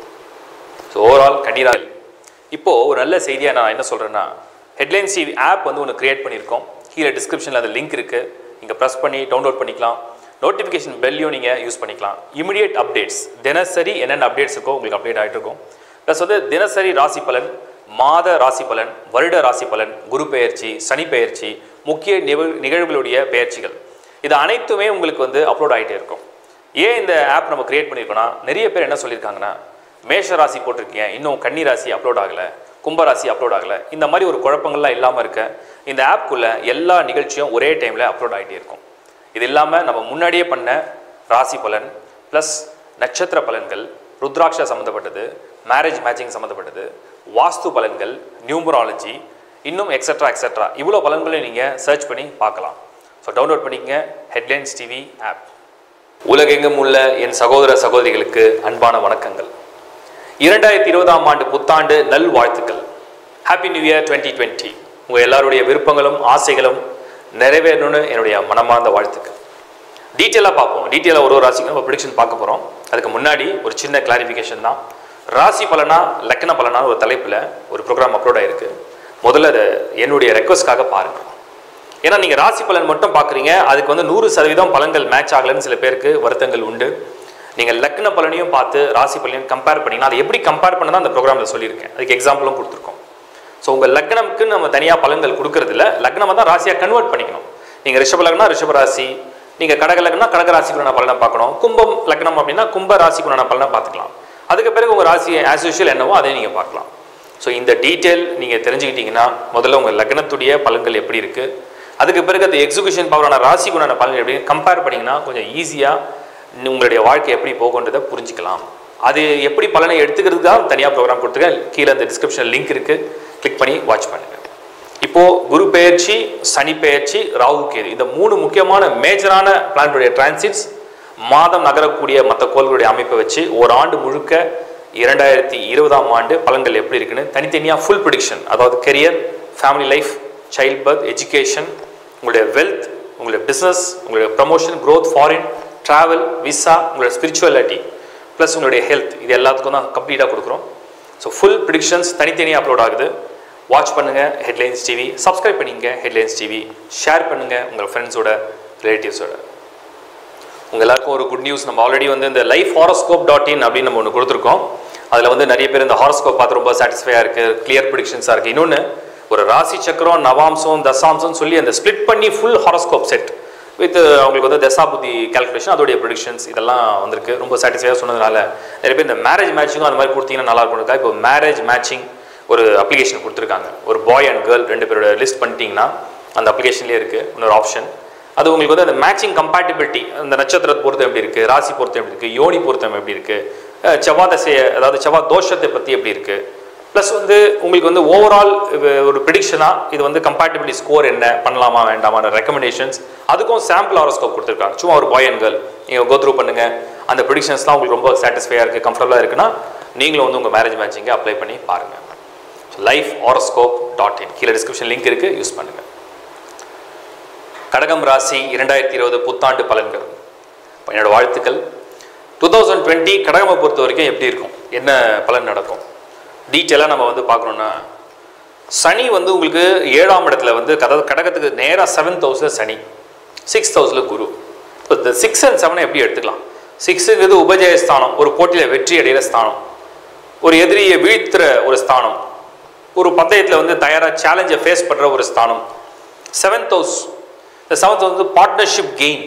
ஸோ ஓவரால் கண்ணீரால் இப்போது ஒரு நல்ல செய்தியாக நான் என்ன சொல்கிறேன்னா ஹெட்லைன்ஸ் டிவி ஆப் வந்து ஒன்று கிரியேட் பண்ணியிருக்கோம் கீழே டிஸ்கிரிப்ஷனில் அந்த லிங்க் இருக்குது நீங்கள் ப்ரெஸ் பண்ணி டவுன்லோட் பண்ணிக்கலாம் நோட்டிஃபிகேஷன் பெல்லையும் நீங்கள் யூஸ் பண்ணிக்கலாம் இமிடியேட் அப்டேட்ஸ் தினசரி என்னென்ன அப்டேட்ஸ் இருக்கோ உங்களுக்கு அப்டேட் ஆகிட்டு இருக்கும் ப்ளஸ் வந்து தினசரி ராசி பலன் மாத ராசி பலன் வருட ராசி பலன் குரு பெயர்ச்சி சனி பெயர்ச்சி முக்கிய நிகழ் நிகழ்வுகளுடைய பெயர்ச்சிகள் இது அனைத்துமே உங்களுக்கு வந்து அப்லோட் ஆகிட்டே இருக்கும் ஏன் இந்த ஆப் நம்ம கிரியேட் பண்ணியிருக்கோம்னா நிறைய பேர் என்ன சொல்லியிருக்காங்கன்னா மேஷ ராசி போட்டிருக்கீங்க இன்னும் கன்னி ராசி அப்லோட் ஆகலை கும்பராசி அப்லோட் ஆகலை இந்த மாதிரி ஒரு குழப்பங்கள்லாம் இல்லாமல் இருக்க இந்த ஆப்குள்ளே எல்லா நிகழ்ச்சியும் ஒரே டைமில் அப்லோட் ஆகிட்டே இருக்கும் இது இல்லாமல் நம்ம முன்னாடியே பண்ண ராசி பலன் ப்ளஸ் நட்சத்திர பலன்கள் ருத்ராட்சா சம்மந்தப்பட்டது மேரேஜ் மேட்சிங் சம்மந்தப்பட்டது வாஸ்து பலன்கள் நியூமராலஜி இன்னும் எக்ஸட்ரா எக்ஸட்ரா இவ்வளோ பலன்களையும் நீங்கள் சர்ச் பண்ணி பார்க்கலாம் ஸோ டவுன்லோட் பண்ணிக்கங்க ஹெட்லைன்ஸ் டிவி ஆப் உலகெங்கும் உள்ள என் சகோதர சகோதரிகளுக்கு அன்பான வணக்கங்கள் இரண்டாயிரத்தி இருபதாம் ஆண்டு புத்தாண்டு நல் வாழ்த்துக்கள் happy new year twenty twenty உங்கள் எல்லாருடைய விருப்பங்களும் ஆசைகளும் நிறைவேறணும்னு என்னுடைய மனமார்ந்த வாழ்த்துக்கள் டீட்டெயிலாக பார்ப்போம் டீட்டெயிலாக ஒரு ஒரு ராசிக்கும் நம்ம ப்ரிடிக்ஷன் பார்க்க போகிறோம் அதுக்கு முன்னாடி ஒரு சின்ன கிளாரிஃபிகேஷன் தான் ராசி பலனா லக்ன பலனா ஒரு தலைப்பில் ஒரு ப்ரோக்ராம் அப்லோட் ஆயிருக்கு முதல்ல அதை என்னுடைய ரெக்வஸ்ட்காக பாருங்கள் ஏன்னா நீங்கள் ராசி பலன் மட்டும் பார்க்குறீங்க அதுக்கு வந்து நூறு சதவீதம் பலன்கள் மேட்ச் ஆகலைன்னு சில பேருக்கு வருத்தங்கள் உண்டு நீங்கள் லக்ன பலனையும் பார்த்து ராசி பலனையும் கம்பேர் பண்ணிங்கன்னா அதை எப்படி கம்பேர் பண்ண தான் அந்த ப்ரோக்ராமில் சொல்லியிருக்கேன் அதுக்கு எக்ஸாம்பிளும் கொடுத்துருக்கோம் ஸோ உங்கள் லக்னம்க்கு நம்ம தனியாக பலன்கள் கொடுக்கறதில்ல லக்னமாக தான் ராசியாக கன்வெர்ட் பண்ணிக்கணும் நீங்கள் ரிஷப லக்னா ரிஷப ராசி நீங்கள் கடக லக்னா கடக ராசிக்குள்ள பலனை பார்க்கணும் கும்பம் லக்னம் அப்படின்னா கும்ப ராசிக்குள்ள பலனை பார்த்துக்கலாம் அதுக்கு பிறகு உங்கள் ராசி ஆஸ் யூஷுவல் என்னவோ அதை நீங்கள் பார்க்கலாம் ஸோ இந்த டீட்டெயில் நீங்கள் தெரிஞ்சுக்கிட்டீங்கன்னா முதல்ல உங்கள் லக்னத்துடைய பலன்கள் எப்படி இருக்குது அதுக்கு பிறகு அந்த எக்ஸிகியூஷன் பவரான ராசிக்குண்டான பலன்கள் எப்படி கம்பேர் பண்ணிங்கன்னா கொஞ்சம் ஈஸியாக உங்களுடைய வாழ்க்கை எப்படி போகுன்றதை புரிஞ்சுக்கலாம் அது எப்படி பலனை எடுத்துக்கிறதுக்கு தான் தனியாக ப்ரோக்ராம் கொடுத்துருக்கேன் கீழே அந்த டிஸ்கிரிப்ஷன் லிங்க் இருக்குது கிளிக் பண்ணி வாட்ச் பண்ணுங்கள் இப்போது குரு பெயர்ச்சி சனி பெயர்ச்சி ராகு கேது இந்த மூணு முக்கியமான மேஜரான பிளானட்டுடைய டிரான்சிட்ஸ் மாதம் நகரக்கூடிய மற்ற கோள்களுடைய அமைப்பை வச்சு ஒரு ஆண்டு முழுக்க இரண்டாயிரத்தி இருபதாம் ஆண்டு பலன்கள் எப்படி இருக்குன்னு தனித்தனியாக ஃபுல் ப்ரிடிக்ஷன் அதாவது career family life child birth education உங்களுடைய வெல்த் உங்களுடைய பிஸ்னஸ் உங்களுடைய promotion growth foreign travel visa உங்களுடைய ஸ்பிரிச்சுவாலிட்டி ப்ளஸ் உங்களுடைய ஹெல்த் இது எல்லாத்துக்கும் தான் கம்ப்ளீட்டாக கொடுக்குறோம் ஸோ ஃபுல் ப்ரிடிக்ஷன்ஸ் தனித்தனியாக அப்லோட் ஆகுது வாட்ச் பண்ணுங்கள் ஹெட்லைன்ஸ் டிவி சப்ஸ்கிரைப் பண்ணிங்க ஹெட்லைன்ஸ் டிவி ஷேர் பண்ணுங்கள் உங்கள் ஃப்ரெண்ட்ஸோட ரிலேட்டிவ்ஸோட உங்கள் எல்லாருக்கும் ஒரு குட் நியூஸ் நம்ம ஆல்ரெடி வந்து இந்த லைஃப் ஹாரோஸ்கோப் டாட் இன் அப்படின்னு நம்ம ஒன்று கொடுத்துருக்கோம் அதில் வந்து நிறைய பேர் இந்த ஹாரோஸ்கோப் பார்த்து ரொம்ப சாட்டிஸ்ஃபையாக இருக்குது கிளியர் ப்ரிடிக்ஷன்ஸாக இருக்குது இன்னொன்று ஒரு ராசி சக்கரம் நவாம்சம் தசாம்சம் சொல்லி அந்த ஸ்ப்ளிட் பண்ணி ஃபுல் ஹாரோஸ்கோப் செட் வித் அவங்களுக்கு வந்து தசாபுத்தி கால்குலேஷன் அதோடைய ப்ரிடிக்ஷன்ஸ் இதெல்லாம் வந்திருக்கு ரொம்ப சாட்டிஸ்ஃபையாக சொன்னதுனால நிறைய பேர் இந்த மேரேஜ் மேட்சிங்கும் அந்த மாதிரி கொடுத்தீங்கன்னா நல்லா இருக்கும் இப்போ மேரேஜ் மேட்சிங் ஒரு அப்ளிகேஷன் கொடுத்துருக்காங்க ஒரு பாய் அண்ட் கேர்ள் ரெண்டு பேரோட லிஸ்ட் பண்ணிட்டீங்கன்னா அந்த அப்ளிகேஷன்லேயே இருக்குது இன்னொரு ஆப்ஷன் அது உங்களுக்கு வந்து அந்த மேட்சிங் கம்பேட்டிபிலிட்டி அந்த நட்சத்திரத்தை பொறுத்து எப்படி இருக்குது ராசி பொறுத்து எப்படி இருக்குது யோனி பொருத்தம் எப்படி இருக்குது செவ்வாய் தசையை அதாவது செவ்வாய் தோஷத்தை பற்றி எப்படி இருக்குது ப்ளஸ் வந்து உங்களுக்கு வந்து ஓவரால் ஒரு ப்ரிடிக்ஷனாக இது வந்து கம்பேட்டிபிலிட்டி ஸ்கோர் என்ன பண்ணலாமா வேண்டாமான ரெக்கமெண்டேஷன்ஸ் அதுக்கும் சாம்பிள் ஹாரோஸ்கோப் கொடுத்துருக்காங்க சும்மா ஒரு பாய் அண்ட் கேர்ள் நீங்கள் கோ த்ரூ பண்ணுங்கள் அந்த ப்ரிடிக்ஷன்ஸ்லாம் உங்களுக்கு ரொம்ப சாட்டிஸ்ஃபையாக இருக்குது கம்ஃபர்டபுளாக இருக்குன்னா நீங்களும் வந்து உங்கள் மேரேஜ் மேட்சிங்கை அப்ளை பண்ணி பாருங்கள் லைஃப் ஹாரோஸ்கோப் டாட் இன் கீழே டிஸ்கிரிப்ஷன் லிங்க் இருக்குது யூஸ் பண்ணுங்கள் கடகம் ராசி இரண்டாயிரத்தி இருபது புத்தாண்டு பலன்கள் இப்போ என்னோட வாழ்த்துக்கள் டூ தௌசண்ட் டுவெண்ட்டி கடகமை பொறுத்த வரைக்கும் எப்படி இருக்கும் என்ன பலன் நடக்கும் டீட்டெயிலாக நம்ம வந்து பார்க்கணுன்னா சனி வந்து உங்களுக்கு ஏழாம் இடத்துல வந்து கத கடகத்துக்கு நேராக செவன்த் ஹவுஸில் சனி சிக்ஸ்த் ஹவுஸில் குரு இப்போ இந்த சிக்ஸ் அண்ட் செவனை எப்படி எடுத்துக்கலாம் சிக்ஸுங்கிறது உபஜய ஸ்தானம் ஒரு போட்டியில் வெற்றி அடைகிற ஸ்தானம் ஒரு எதிரியை வீழ்த்துற ஒரு ஸ்தானம் ஒரு பந்தயத்தில் வந்து தயாராக சேலஞ்சை ஃபேஸ் பண்ணுற ஒரு ஸ்தானம் செவன்த் ஹவுஸ் இந்த செவன்த் வந்து partnership gain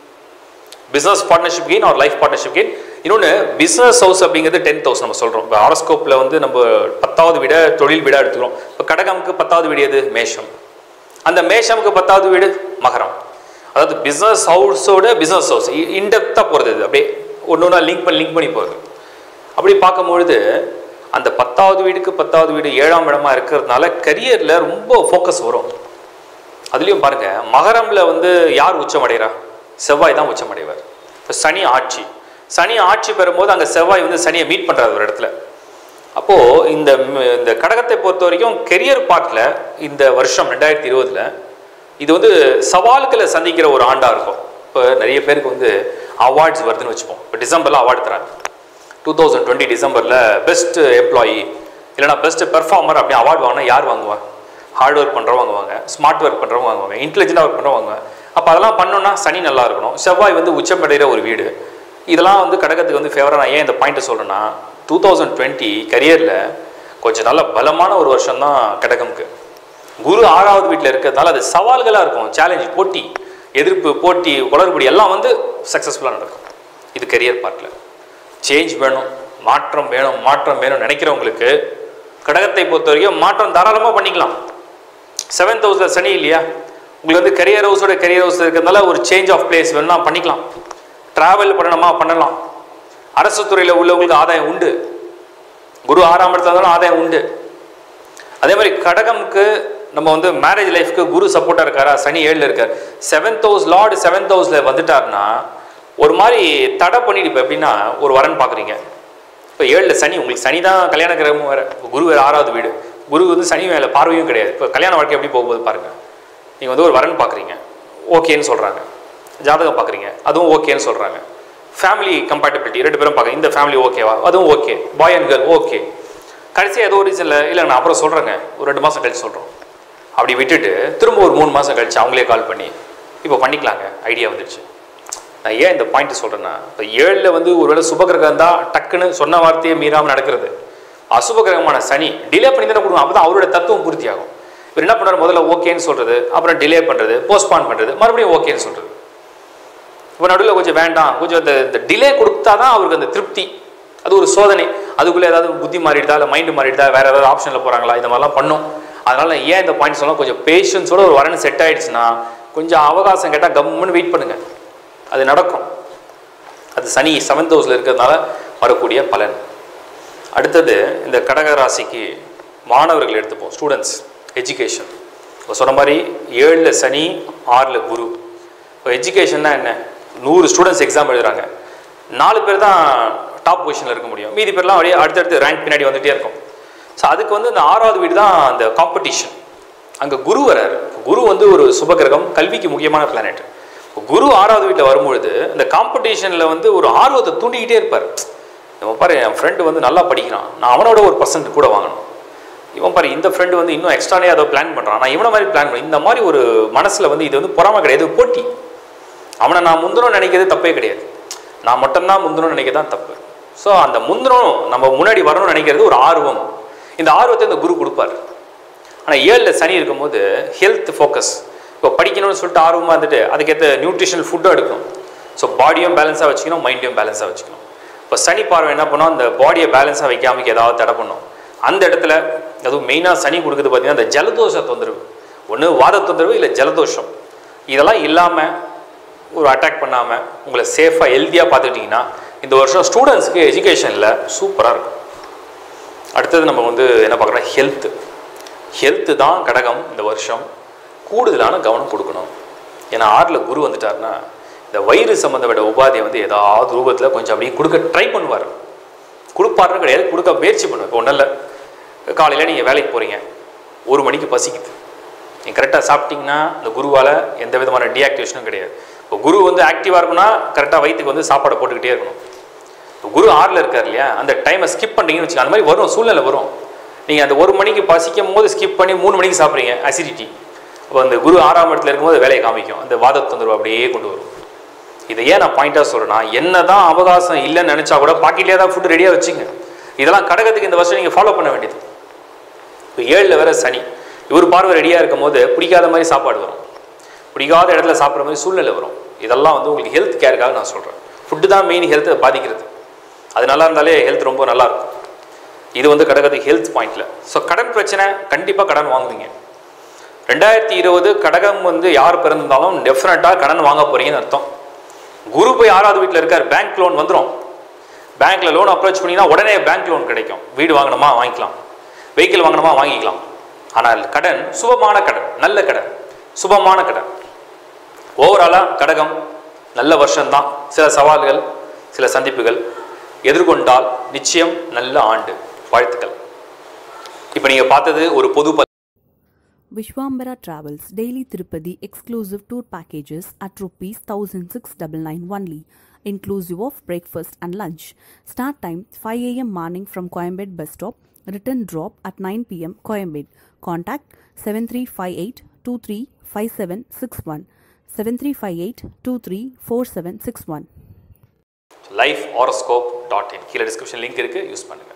business partnership gain or life partnership gain இன்னொன்று பிஸ்னஸ் ஹவுஸ் அப்படிங்கிறது டென்த் ஹவுஸ் நம்ம சொல்கிறோம் இப்போ ஹாரோஸ்கோப்பில் வந்து நம்ம பத்தாவது விட தொழில் வீடாக எடுத்துக்கிறோம் இப்போ கடகமுக்கு பத்தாவது வீடு எது மேஷம் அந்த மேஷமுக்கு பத்தாவது வீடு மகரம் அதாவது பிஸ்னஸ் ஹவுஸோட பிஸ்னஸ் ஹவுஸ் இன்டெப்த்தாக போகிறது இது அப்படியே ஒன்று ஒன்றா லிங்க் பண்ணி லிங்க் பண்ணி போகிறது அப்படி பார்க்கும்பொழுது அந்த பத்தாவது வீடுக்கு பத்தாவது வீடு ஏழாம் இடமா இருக்கிறதுனால கரியரில் ரொம்ப ஃபோக்கஸ் வரும் அதுலேயும் பாருங்க மகரம்ல வந்து யார் உச்சமடைகிறா செவ்வாய் தான் உச்சமடைவார் இப்போ சனி ஆட்சி சனி ஆட்சி பெறும்போது அங்கே செவ்வாய் வந்து சனியை மீட் பண்ணுறாரு ஒரு இடத்துல அப்போது இந்த ம- இந்த கடகத்தை பொறுத்த வரைக்கும் கெரியர் பார்ட்டில் இந்த வருஷம் ரெண்டாயிரத்தி இருபதுல இது வந்து சவால்களை சந்திக்கிற ஒரு ஆண்டாக இருக்கும் இப்போ நிறைய பேருக்கு வந்து அவார்ட்ஸ் வருதுன்னு வச்சுப்போம் இப்போ டிசம்பரில் அவார்டு தராங்க டூ தௌசண்ட் டுவெண்ட்டி டிசம்பரில் பெஸ்ட் எம்ப்ளாயி இல்லைனா பெஸ்ட் பெர்ஃபார்மர் அப்படி அவார்டு வாங்கினா யார் வாங்குவா ஹார்ட் ஒர்க் பண்ணுறவங்க வாங்குவாங்க ஸ்மார்ட் ஒர்க் பண்ணுறவங்க வாங்குவாங்க இன்டெலிஜென்ட்டாக ஒர்க் பண்ணுறவங்க வாங்குவாங்க அப்போ அதெல்லாம் பண்ணோன்னா சனி நல்லா இருக்கணும் செவ்வாய் வந்து உச்சமடைகிற ஒரு வீடு இதெல்லாம் வந்து கடகத்துக்கு வந்து ஃபேவராக நான் ஏன் இந்த பாயிண்ட்டை சொல்கிறேன்னா டூ தௌசண்ட் டுவெண்ட்டி கரியரில் கொஞ்சம் நல்ல பலமான ஒரு வருஷம் தான் கடகம்க்கு குரு ஆறாவது வீட்டில் இருக்கிறதுனால அது சவால்களாக இருக்கும் சேலஞ்ச் போட்டி எதிர்ப்பு போட்டி குளறுபடி எல்லாம் வந்து சக்ஸஸ்ஃபுல்லாக நடக்கும் இது கரியர் பார்ட்டில் சேஞ்ச் வேணும் மாற்றம் வேணும் மாற்றம் வேணும் நினைக்கிறவங்களுக்கு கடகத்தை பொறுத்த வரைக்கும் மாற்றம் தாராளமாக பண்ணிக்கலாம் செவன்த் ஹவுஸில் சனி இல்லையா உங்களுக்கு வந்து கரியர் ஹவுஸோட கரியர் ஹவுஸ் இருக்கிறதுனால ஒரு சேஞ்ச் ஆஃப் பிளேஸ் வேணும்னா பண்ணிக்கலாம் ட்ராவல் பண்ணணுமா பண்ணலாம் அரசு துறையில் உள்ளவங்களுக்கு ஆதாயம் உண்டு குரு ஆறாம் இடத்துல இருந்தாலும் ஆதாயம் உண்டு அதே மாதிரி கடகம்க்கு நம்ம வந்து மேரேஜ் லைஃப்க்கு குரு சப்போர்ட்டாக இருக்காரா சனி ஏழில் இருக்கார் செவன்த் ஹவுஸ் லார்டு செவன்த் ஹவுஸில் வந்துட்டாருன்னா ஒரு மாதிரி தடை பண்ணிட்டு இப்போ எப்படின்னா ஒரு வரன் பார்க்குறீங்க இப்போ ஏழில் சனி உங்களுக்கு சனி தான் கல்யாண கிரகமும் வேறு குரு வேறு ஆறாவது வீடு குரு வந்து சனி மேலே பார்வையும் கிடையாது இப்போ கல்யாண வாழ்க்கை எப்படி போகும்போது பாருங்கள் நீங்கள் வந்து ஒரு வரன் பார்க்குறீங்க ஓகேன்னு சொல்கிறாங்க ஜாதகம் பார்க்குறீங்க அதுவும் ஓகேன்னு சொல்கிறாங்க ஃபேமிலி கம்பேட்டபிலிட்டி ரெண்டு பேரும் பார்க்க இந்த ஃபேமிலி ஓகேவா அதுவும் okay boy and girl okay கடைசியாக ஏதோ ஒரு ரீசனில் இல்லை நான் அப்புறம் சொல்கிறேங்க ஒரு ரெண்டு மாதம் கழிச்சு சொல்கிறோம் அப்படி விட்டுட்டு திரும்ப ஒரு மூணு மாதம் கழிச்சு அவங்களே கால் பண்ணி இப்போ பண்ணிக்கலாங்க ஐடியா வந்துடுச்சு நான் ஏன் இந்த பாயிண்ட் சொல்கிறேன்னா இப்போ ஏழில் வந்து ஒருவேளை சுபகிரகம் தான் டக்குன்னு சொன்ன வார்த்தையை மீறாமல் நடக்கிறது அசுப கிரகமான சனி டிலே பண்ணி தானே கொடுக்கும் அப்போ தான் அவரோட தத்துவம் பூர்த்தி ஆகும் இவர் என்ன பண்ணுறாரு முதல்ல ஓகேன்னு சொல்கிறது அப்புறம் டிலே பண்ணுறது போஸ்ட்பான் பண்ணுறது மறுபடியும் ஓகேன்னு சொல்கிறது இப்போ நடுவில் கொஞ்சம் வேண்டாம் கொஞ்சம் இந்த இந்த டிலே கொடுத்தா தான் அவருக்கு அந்த திருப்தி அது ஒரு சோதனை அதுக்குள்ளே ஏதாவது புத்தி மாறிடுதா இல்லை மைண்டு மாறிடுதா வேறு ஏதாவது ஆப்ஷனில் போகிறாங்களா இந்த மாதிரிலாம் பண்ணும் அதனால் நான் ஏன் இந்த பாயிண்ட் சொன்னால் கொஞ்சம் பேஷன்ஸோட ஒரு வரன் செட் ஆயிடுச்சுன்னா கொஞ்சம் அவகாசம் கேட்டால் கம்முன்னு வெயிட் பண்ணுங்கள் அது நடக்கும் அது சனி செவன்த் ஹவுஸில் இருக்கிறதுனால வரக்கூடிய பலன் அடுத்தது இந்த கடக ராசிக்கு மாணவர்கள் எடுத்துப்போம் ஸ்டூடெண்ட்ஸ் எஜுகேஷன் இப்போ சொன்ன மாதிரி ஏழில் சனி ஆறில் குரு இப்போ எஜுகேஷன்னா என்ன நூறு ஸ்டூடெண்ட்ஸ் எக்ஸாம் எழுதுறாங்க நாலு பேர் தான் டாப் பொசிஷனில் இருக்க முடியும் மீதி பேர்லாம் அப்படியே அடுத்தடுத்து ரேங்க் பின்னாடி வந்துகிட்டே இருக்கும் ஸோ அதுக்கு வந்து இந்த ஆறாவது வீடு தான் அந்த காம்படிஷன் அங்கே குரு வராரு குரு வந்து ஒரு சுபகிரகம் கல்விக்கு முக்கியமான பிளானட் குரு ஆறாவது வீட்டில் வரும்பொழுது இந்த காம்படிஷனில் வந்து ஒரு ஆர்வத்தை தூண்டிக்கிட்டே இருப்பார் இவன் பாரு என் ஃப்ரெண்டு வந்து நல்லா படிக்கிறான் நான் அவனோட ஒரு பர்சன்ட் கூட வாங்கணும் இவன் பாரு இந்த ஃப்ரெண்டு வந்து இன்னும் எக்ஸ்ட்ரானே அதை பிளான் பண்ணுறான் நான் இவனை மாதிரி பிளான் பண்ண இந்த மாதிரி ஒரு மனசில் வந்து இது வந்து பொறாமை கிடையாது இது போட்டி அவனை நான் முந்தணும்னு நினைக்கிறது தப்பே கிடையாது நான் மட்டும்தான் முந்தணும்னு நினைக்கிறது தான் தப்பு ஸோ அந்த முந்தணும் நம்ம முன்னாடி வரணும்னு நினைக்கிறது ஒரு ஆர்வம் இந்த ஆர்வத்தை இந்த குரு கொடுப்பார் ஆனால் ஏழில் சனி இருக்கும்போது ஹெல்த் ஃபோக்கஸ் இப்போ படிக்கணும்னு சொல்லிட்டு ஆர்வமாக இருந்துட்டு அதுக்கேற்ற நியூட்ரிஷனல் ஃபுட்டும் எடுக்கணும் ஸோ பாடியும் பேலன்ஸாக வச்சுக்கணும் மைண்டையும் பேலன்ஸாக வச்சுக்கணும் இப்போ சனி பார்வை என்ன பண்ணோம் அந்த பாடியை பேலன்ஸாக வைக்காமக்கு ஏதாவது தடை பண்ணும் அந்த இடத்துல அதுவும் மெயினாக சனி கொடுக்குது பார்த்தீங்கன்னா அந்த ஜலதோஷ தொந்தரவு ஒன்று வாத தொந்தரவு இல்லை ஜலதோஷம் இதெல்லாம் இல்லாமல் ஒரு அட்டாக் பண்ணாமல் உங்களை சேஃபாக ஹெல்த்தியாக பார்த்துக்கிட்டிங்கன்னா இந்த வருஷம் ஸ்டூடெண்ட்ஸ்க்கு எஜுகேஷனில் சூப்பராக இருக்கும் அடுத்தது நம்ம வந்து என்ன பார்க்குறோம் ஹெல்த்து ஹெல்த்து தான் கடகம் இந்த வருஷம் கூடுதலான கவனம் கொடுக்கணும் ஏன்னா ஆறில் குரு வந்துட்டாருன்னா இந்த வயிறு சம்மந்தப்பட்ட உபாதையை வந்து ஏதாவது ரூபத்தில் கொஞ்சம் அப்படியே கொடுக்க ட்ரை பண்ணுவார் கொடுப்பாருன்னு கிடையாது கொடுக்க முயற்சி பண்ணுவார் இப்போ ஒன்றும் இல்லை காலையில் நீங்கள் வேலைக்கு போகிறீங்க ஒரு மணிக்கு பசிக்குது நீங்கள் கரெக்டாக சாப்பிட்டீங்கன்னா இந்த குருவால் எந்த விதமான டீஆக்டிவேஷனும் கிடையாது இப்போ குரு வந்து ஆக்டிவாக இருக்குன்னா கரெக்டாக வயிற்றுக்கு வந்து சாப்பாடை போட்டுக்கிட்டே இருக்கணும் இப்போ குரு ஆறில் இருக்கார் இல்லையா அந்த டைமை ஸ்கிப் பண்ணுறீங்கன்னு வச்சுக்கோங்க அந்த மாதிரி வரும் சூழ்நிலை வரும் நீங்கள் அந்த ஒரு மணிக்கு பசிக்கும் போது ஸ்கிப் பண்ணி மூணு மணிக்கு சாப்பிட்றீங்க அசிடிட்டி அப்போ அந்த குரு ஆறாம் இடத்துல இருக்கும்போது வேலையை காமிக்கும் அந்த வாத தொந்தரவு அப்படியே கொண்டு வரும் இதை ஏன் நான் பாயிண்டாக சொல்கிறேன்னா என்ன தான் அவகாசம் இல்லைன்னு நினச்சா கூட பாக்கெட்லேயே தான் ஃபுட் ரெடியாக வச்சுங்க இதெல்லாம் கடகத்துக்கு இந்த வருஷம் நீங்கள் ஃபாலோ பண்ண வேண்டியது இப்போ ஏழில் வேற சனி இவர் பார்வை ரெடியாக இருக்கும் போது பிடிக்காத மாதிரி சாப்பாடு வரும் பிடிக்காத இடத்துல சாப்பிட்ற மாதிரி சூழ்நிலை வரும் இதெல்லாம் வந்து உங்களுக்கு ஹெல்த் கேருக்காக நான் சொல்கிறேன் ஃபுட்டு தான் மெயின் ஹெல்த்தை பாதிக்கிறது அது நல்லா இருந்தாலே ஹெல்த் ரொம்ப நல்லா இருக்கும் இது வந்து கடகத்துக்கு ஹெல்த் பாயிண்ட்ல ஸோ கடன் பிரச்சனை கண்டிப்பாக கடன் வாங்குவீங்க ரெண்டாயிரத்தி இருபது கடகம் வந்து யார் பிறந்திருந்தாலும் டெஃபினட்டாக கடன் வாங்க போறீங்கன்னு அர்த்தம் குரு போய் ஆறாவது வீட்டில் இருக்கார் பேங்க் லோன் வந்துடும் பேங்க்ல லோன் அப்ரோச் பண்ணிங்கன்னா உடனே பேங்க் லோன் கிடைக்கும் வீடு வாங்கணுமா வாங்கிக்கலாம் வெஹிக்கிள் வாங்கணுமா வாங்கிக்கலாம் ஆனால் கடன் சுபமான கடன் நல்ல கடன் சுபமான கடன் ஓவராலாக கடகம் நல்ல வருஷம்தான் சில சவால்கள் சில சந்திப்புகள் எதிர்கொண்டால் நிச்சயம் நல்ல ஆண்டு வாழ்த்துக்கள் இப்போ நீங்கள் பார்த்தது ஒரு பொது ப- Vishwambara Travels Daily Tirupati exclusive tour packages at rupees 1699 only, inclusive of breakfast and lunch. Start time 5 am morning from Coimbatore bus stop. Return drop at 9 pm Coimbatore. Contact 7358 235761 7358 234761. Life horoscope dot in கீழே description link இருக்கு use பண்ணுங்க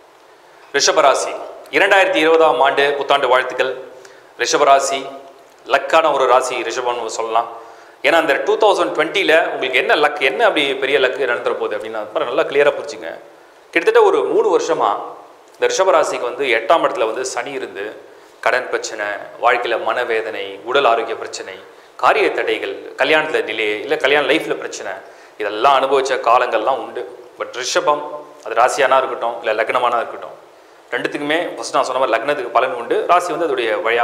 ரிஷபராசி இரண்டாயிரத்தி இருபதாம் ஆண்டு புத்தாண்டு வாழ்த்துக்கள் ரிஷபராசி லக்கான ஒரு ராசி ரிஷபம்னு சொல்லலாம் ஏன்னா அந்த டூ தௌசண்ட் டுவெண்ட்டியில் உங்களுக்கு என்ன லக் என்ன அப்படி பெரிய லக்கு நடந்துற போகுது அப்படின்னு அது நல்லா கிளியராக புரிச்சுங்க கிட்டத்தட்ட ஒரு மூணு வருஷமா இந்த ரிஷபராசிக்கு வந்து எட்டாம் இடத்துல வந்து சனி இருந்து கடன் பிரச்சனை வாழ்க்கையில் மனவேதனை உடல் ஆரோக்கிய பிரச்சனை காரிய தடைகள் கல்யாணத்தில் டிலே இல்லை கல்யாண லைஃப்பில் பிரச்சனை இதெல்லாம் அனுபவிச்ச காலங்கள்லாம் உண்டு பட் ரிஷபம் அது ராசியானா இருக்கட்டும் இல்லை லக்னமானா இருக்கட்டும் ரெண்டுத்துக்குமே ஃபஸ்ட் நான் சொன்ன மாதிரி லக்னத்துக்கு பலன் உண்டு ராசி வந்து அதோடைய வழியா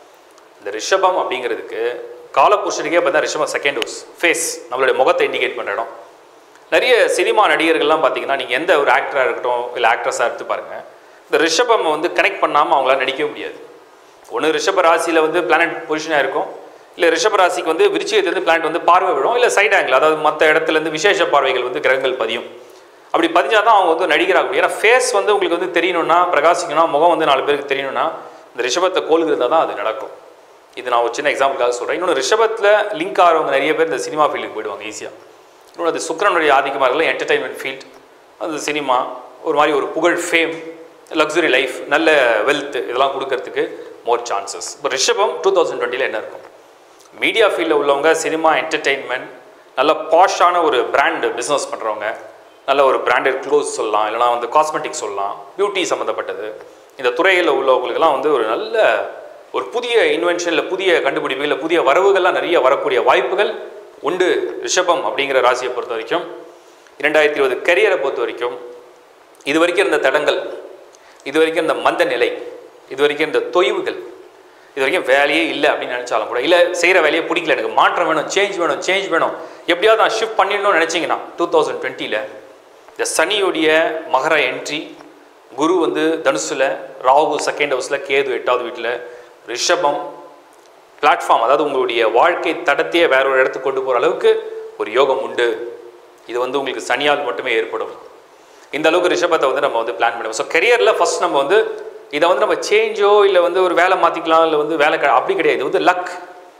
இந்த ரிஷபம் அப்படிங்கிறதுக்கு காலபுருஷனுக்கே பார்த்தா ரிஷபம் செகண்ட் ஹவுஸ் ஃபேஸ் நம்மளுடைய முகத்தை இண்டிகேட் பண்ணுற இடம் நிறைய சினிமா நடிகர்கள்லாம் பார்த்தீங்கன்னா நீங்கள் எந்த ஒரு ஆக்டராக இருக்கட்டும் இல்லை ஆக்ட்ரஸாக எடுத்து பாருங்கள் இந்த ரிஷபம் வந்து கனெக்ட் பண்ணாமல் அவங்களால நடிக்கவே முடியாது ஒன்று ரிஷப ராசியில் வந்து பிளானட் பொசிஷனாக இருக்கும் இல்லை ரிஷப ராசிக்கு வந்து விருச்சிகத்துலேருந்து பிளானட் வந்து பார்வை விடும் இல்லை சைட் ஆங்கிள் அதாவது மற்ற இடத்துலேருந்து விசேஷ பார்வைகள் வந்து கிரகங்கள் பதியும் அப்படி பதிஞ்சால் தான் அவங்க வந்து நடிகராக முடியும் ஏன்னா ஃபேஸ் வந்து உங்களுக்கு வந்து தெரியணும்னா பிரகாசிக்கணும்னா முகம் வந்து நாலு பேருக்கு தெரியணும்னா இந்த ரிஷபத்தை கோல் இருந்தால் தான் அது நடக்கும் இது நான் ஒரு சின்ன எக்ஸாம்பிளுக்காக சொல்கிறேன் இன்னொன்று ரிஷபத்தில் லிங்க் ஆகிறவங்க நிறைய பேர் இந்த சினிமா ஃபீல்டுக்கு போயிடுவாங்க ஈஸியாக இன்னொன்று அது சுக்கரனுடைய ஆதிக்கமாக இருக்கலாம் என்டர்டைன்மெண்ட் ஃபீல்ட் அது சினிமா ஒரு மாதிரி ஒரு புகழ் ஃபேம் லக்ஸுரி லைஃப் நல்ல வெல்த் இதெல்லாம் கொடுக்கறதுக்கு மோர் சான்சஸ் இப்போ ரிஷபம் டூ தௌசண்ட் டுவெண்ட்டியில் என்ன இருக்கும் மீடியா ஃபீல்டில் உள்ளவங்க சினிமா என்டர்டெயின்மெண்ட் நல்ல பாஷான ஒரு பிராண்ட் பிஸ்னஸ் பண்ணுறவங்க நல்ல ஒரு பிராண்டட் க்ளோத்ஸ் சொல்லலாம் இல்லைனா வந்து காஸ்மெட்டிக் சொல்லலாம் பியூட்டி சம்மந்தப்பட்டது இந்த துறையில் உள்ளவங்களுக்கெல்லாம் வந்து ஒரு நல்ல ஒரு புதிய இன்வென்ஷன் இல்லை புதிய கண்டுபிடிப்பு இல்லை புதிய வரவுகள்லாம் நிறைய வரக்கூடிய வாய்ப்புகள் உண்டு ரிஷபம் அப்படிங்கிற ராசியை பொறுத்த வரைக்கும் இரண்டாயிரத்தி இருபது கரியரை பொறுத்த வரைக்கும் இது வரைக்கும் இருந்த தடங்கள் இது வரைக்கும் இந்த மந்த நிலை இது வரைக்கும் இந்த தொய்வுகள் இது வரைக்கும் வேலையே இல்லை அப்படின்னு நினச்சாலும் கூட இல்லை செய்கிற வேலையை பிடிக்கல எனக்கு மாற்றம் வேணும் சேஞ்ச் வேணும் சேஞ்ச் வேணும் எப்படியாவது நான் ஷிஃப்ட் பண்ணிடணும்னு நினச்சிங்கன்னா டூ தௌசண்ட் டுவெண்ட்டியில் இந்த சனியுடைய மகர என்ட்ரி குரு வந்து தனுசுல ராகு செகண்ட் ஹவுஸில் கேது எட்டாவது வீட்டில் ரிஷபம் பிளாட்ஃபார்ம் அதாவது உங்களுடைய வாழ்க்கை தடத்தையே வேற ஒரு இடத்துக்கு கொண்டு போகிற அளவுக்கு ஒரு யோகம் உண்டு இது வந்து உங்களுக்கு சனியால் மட்டுமே ஏற்படும் இந்த அளவுக்கு ரிஷபத்தை வந்து நம்ம வந்து பிளான் பண்ணுவோம் ஸோ கெரியரில் ஃபர்ஸ்ட் நம்ம வந்து இதை வந்து நம்ம சேஞ்சோ இல்லை வந்து ஒரு வேலை மாற்றிக்கலாம் இல்லை வந்து வேலை க- அப்படி கிடையாது இது வந்து லக்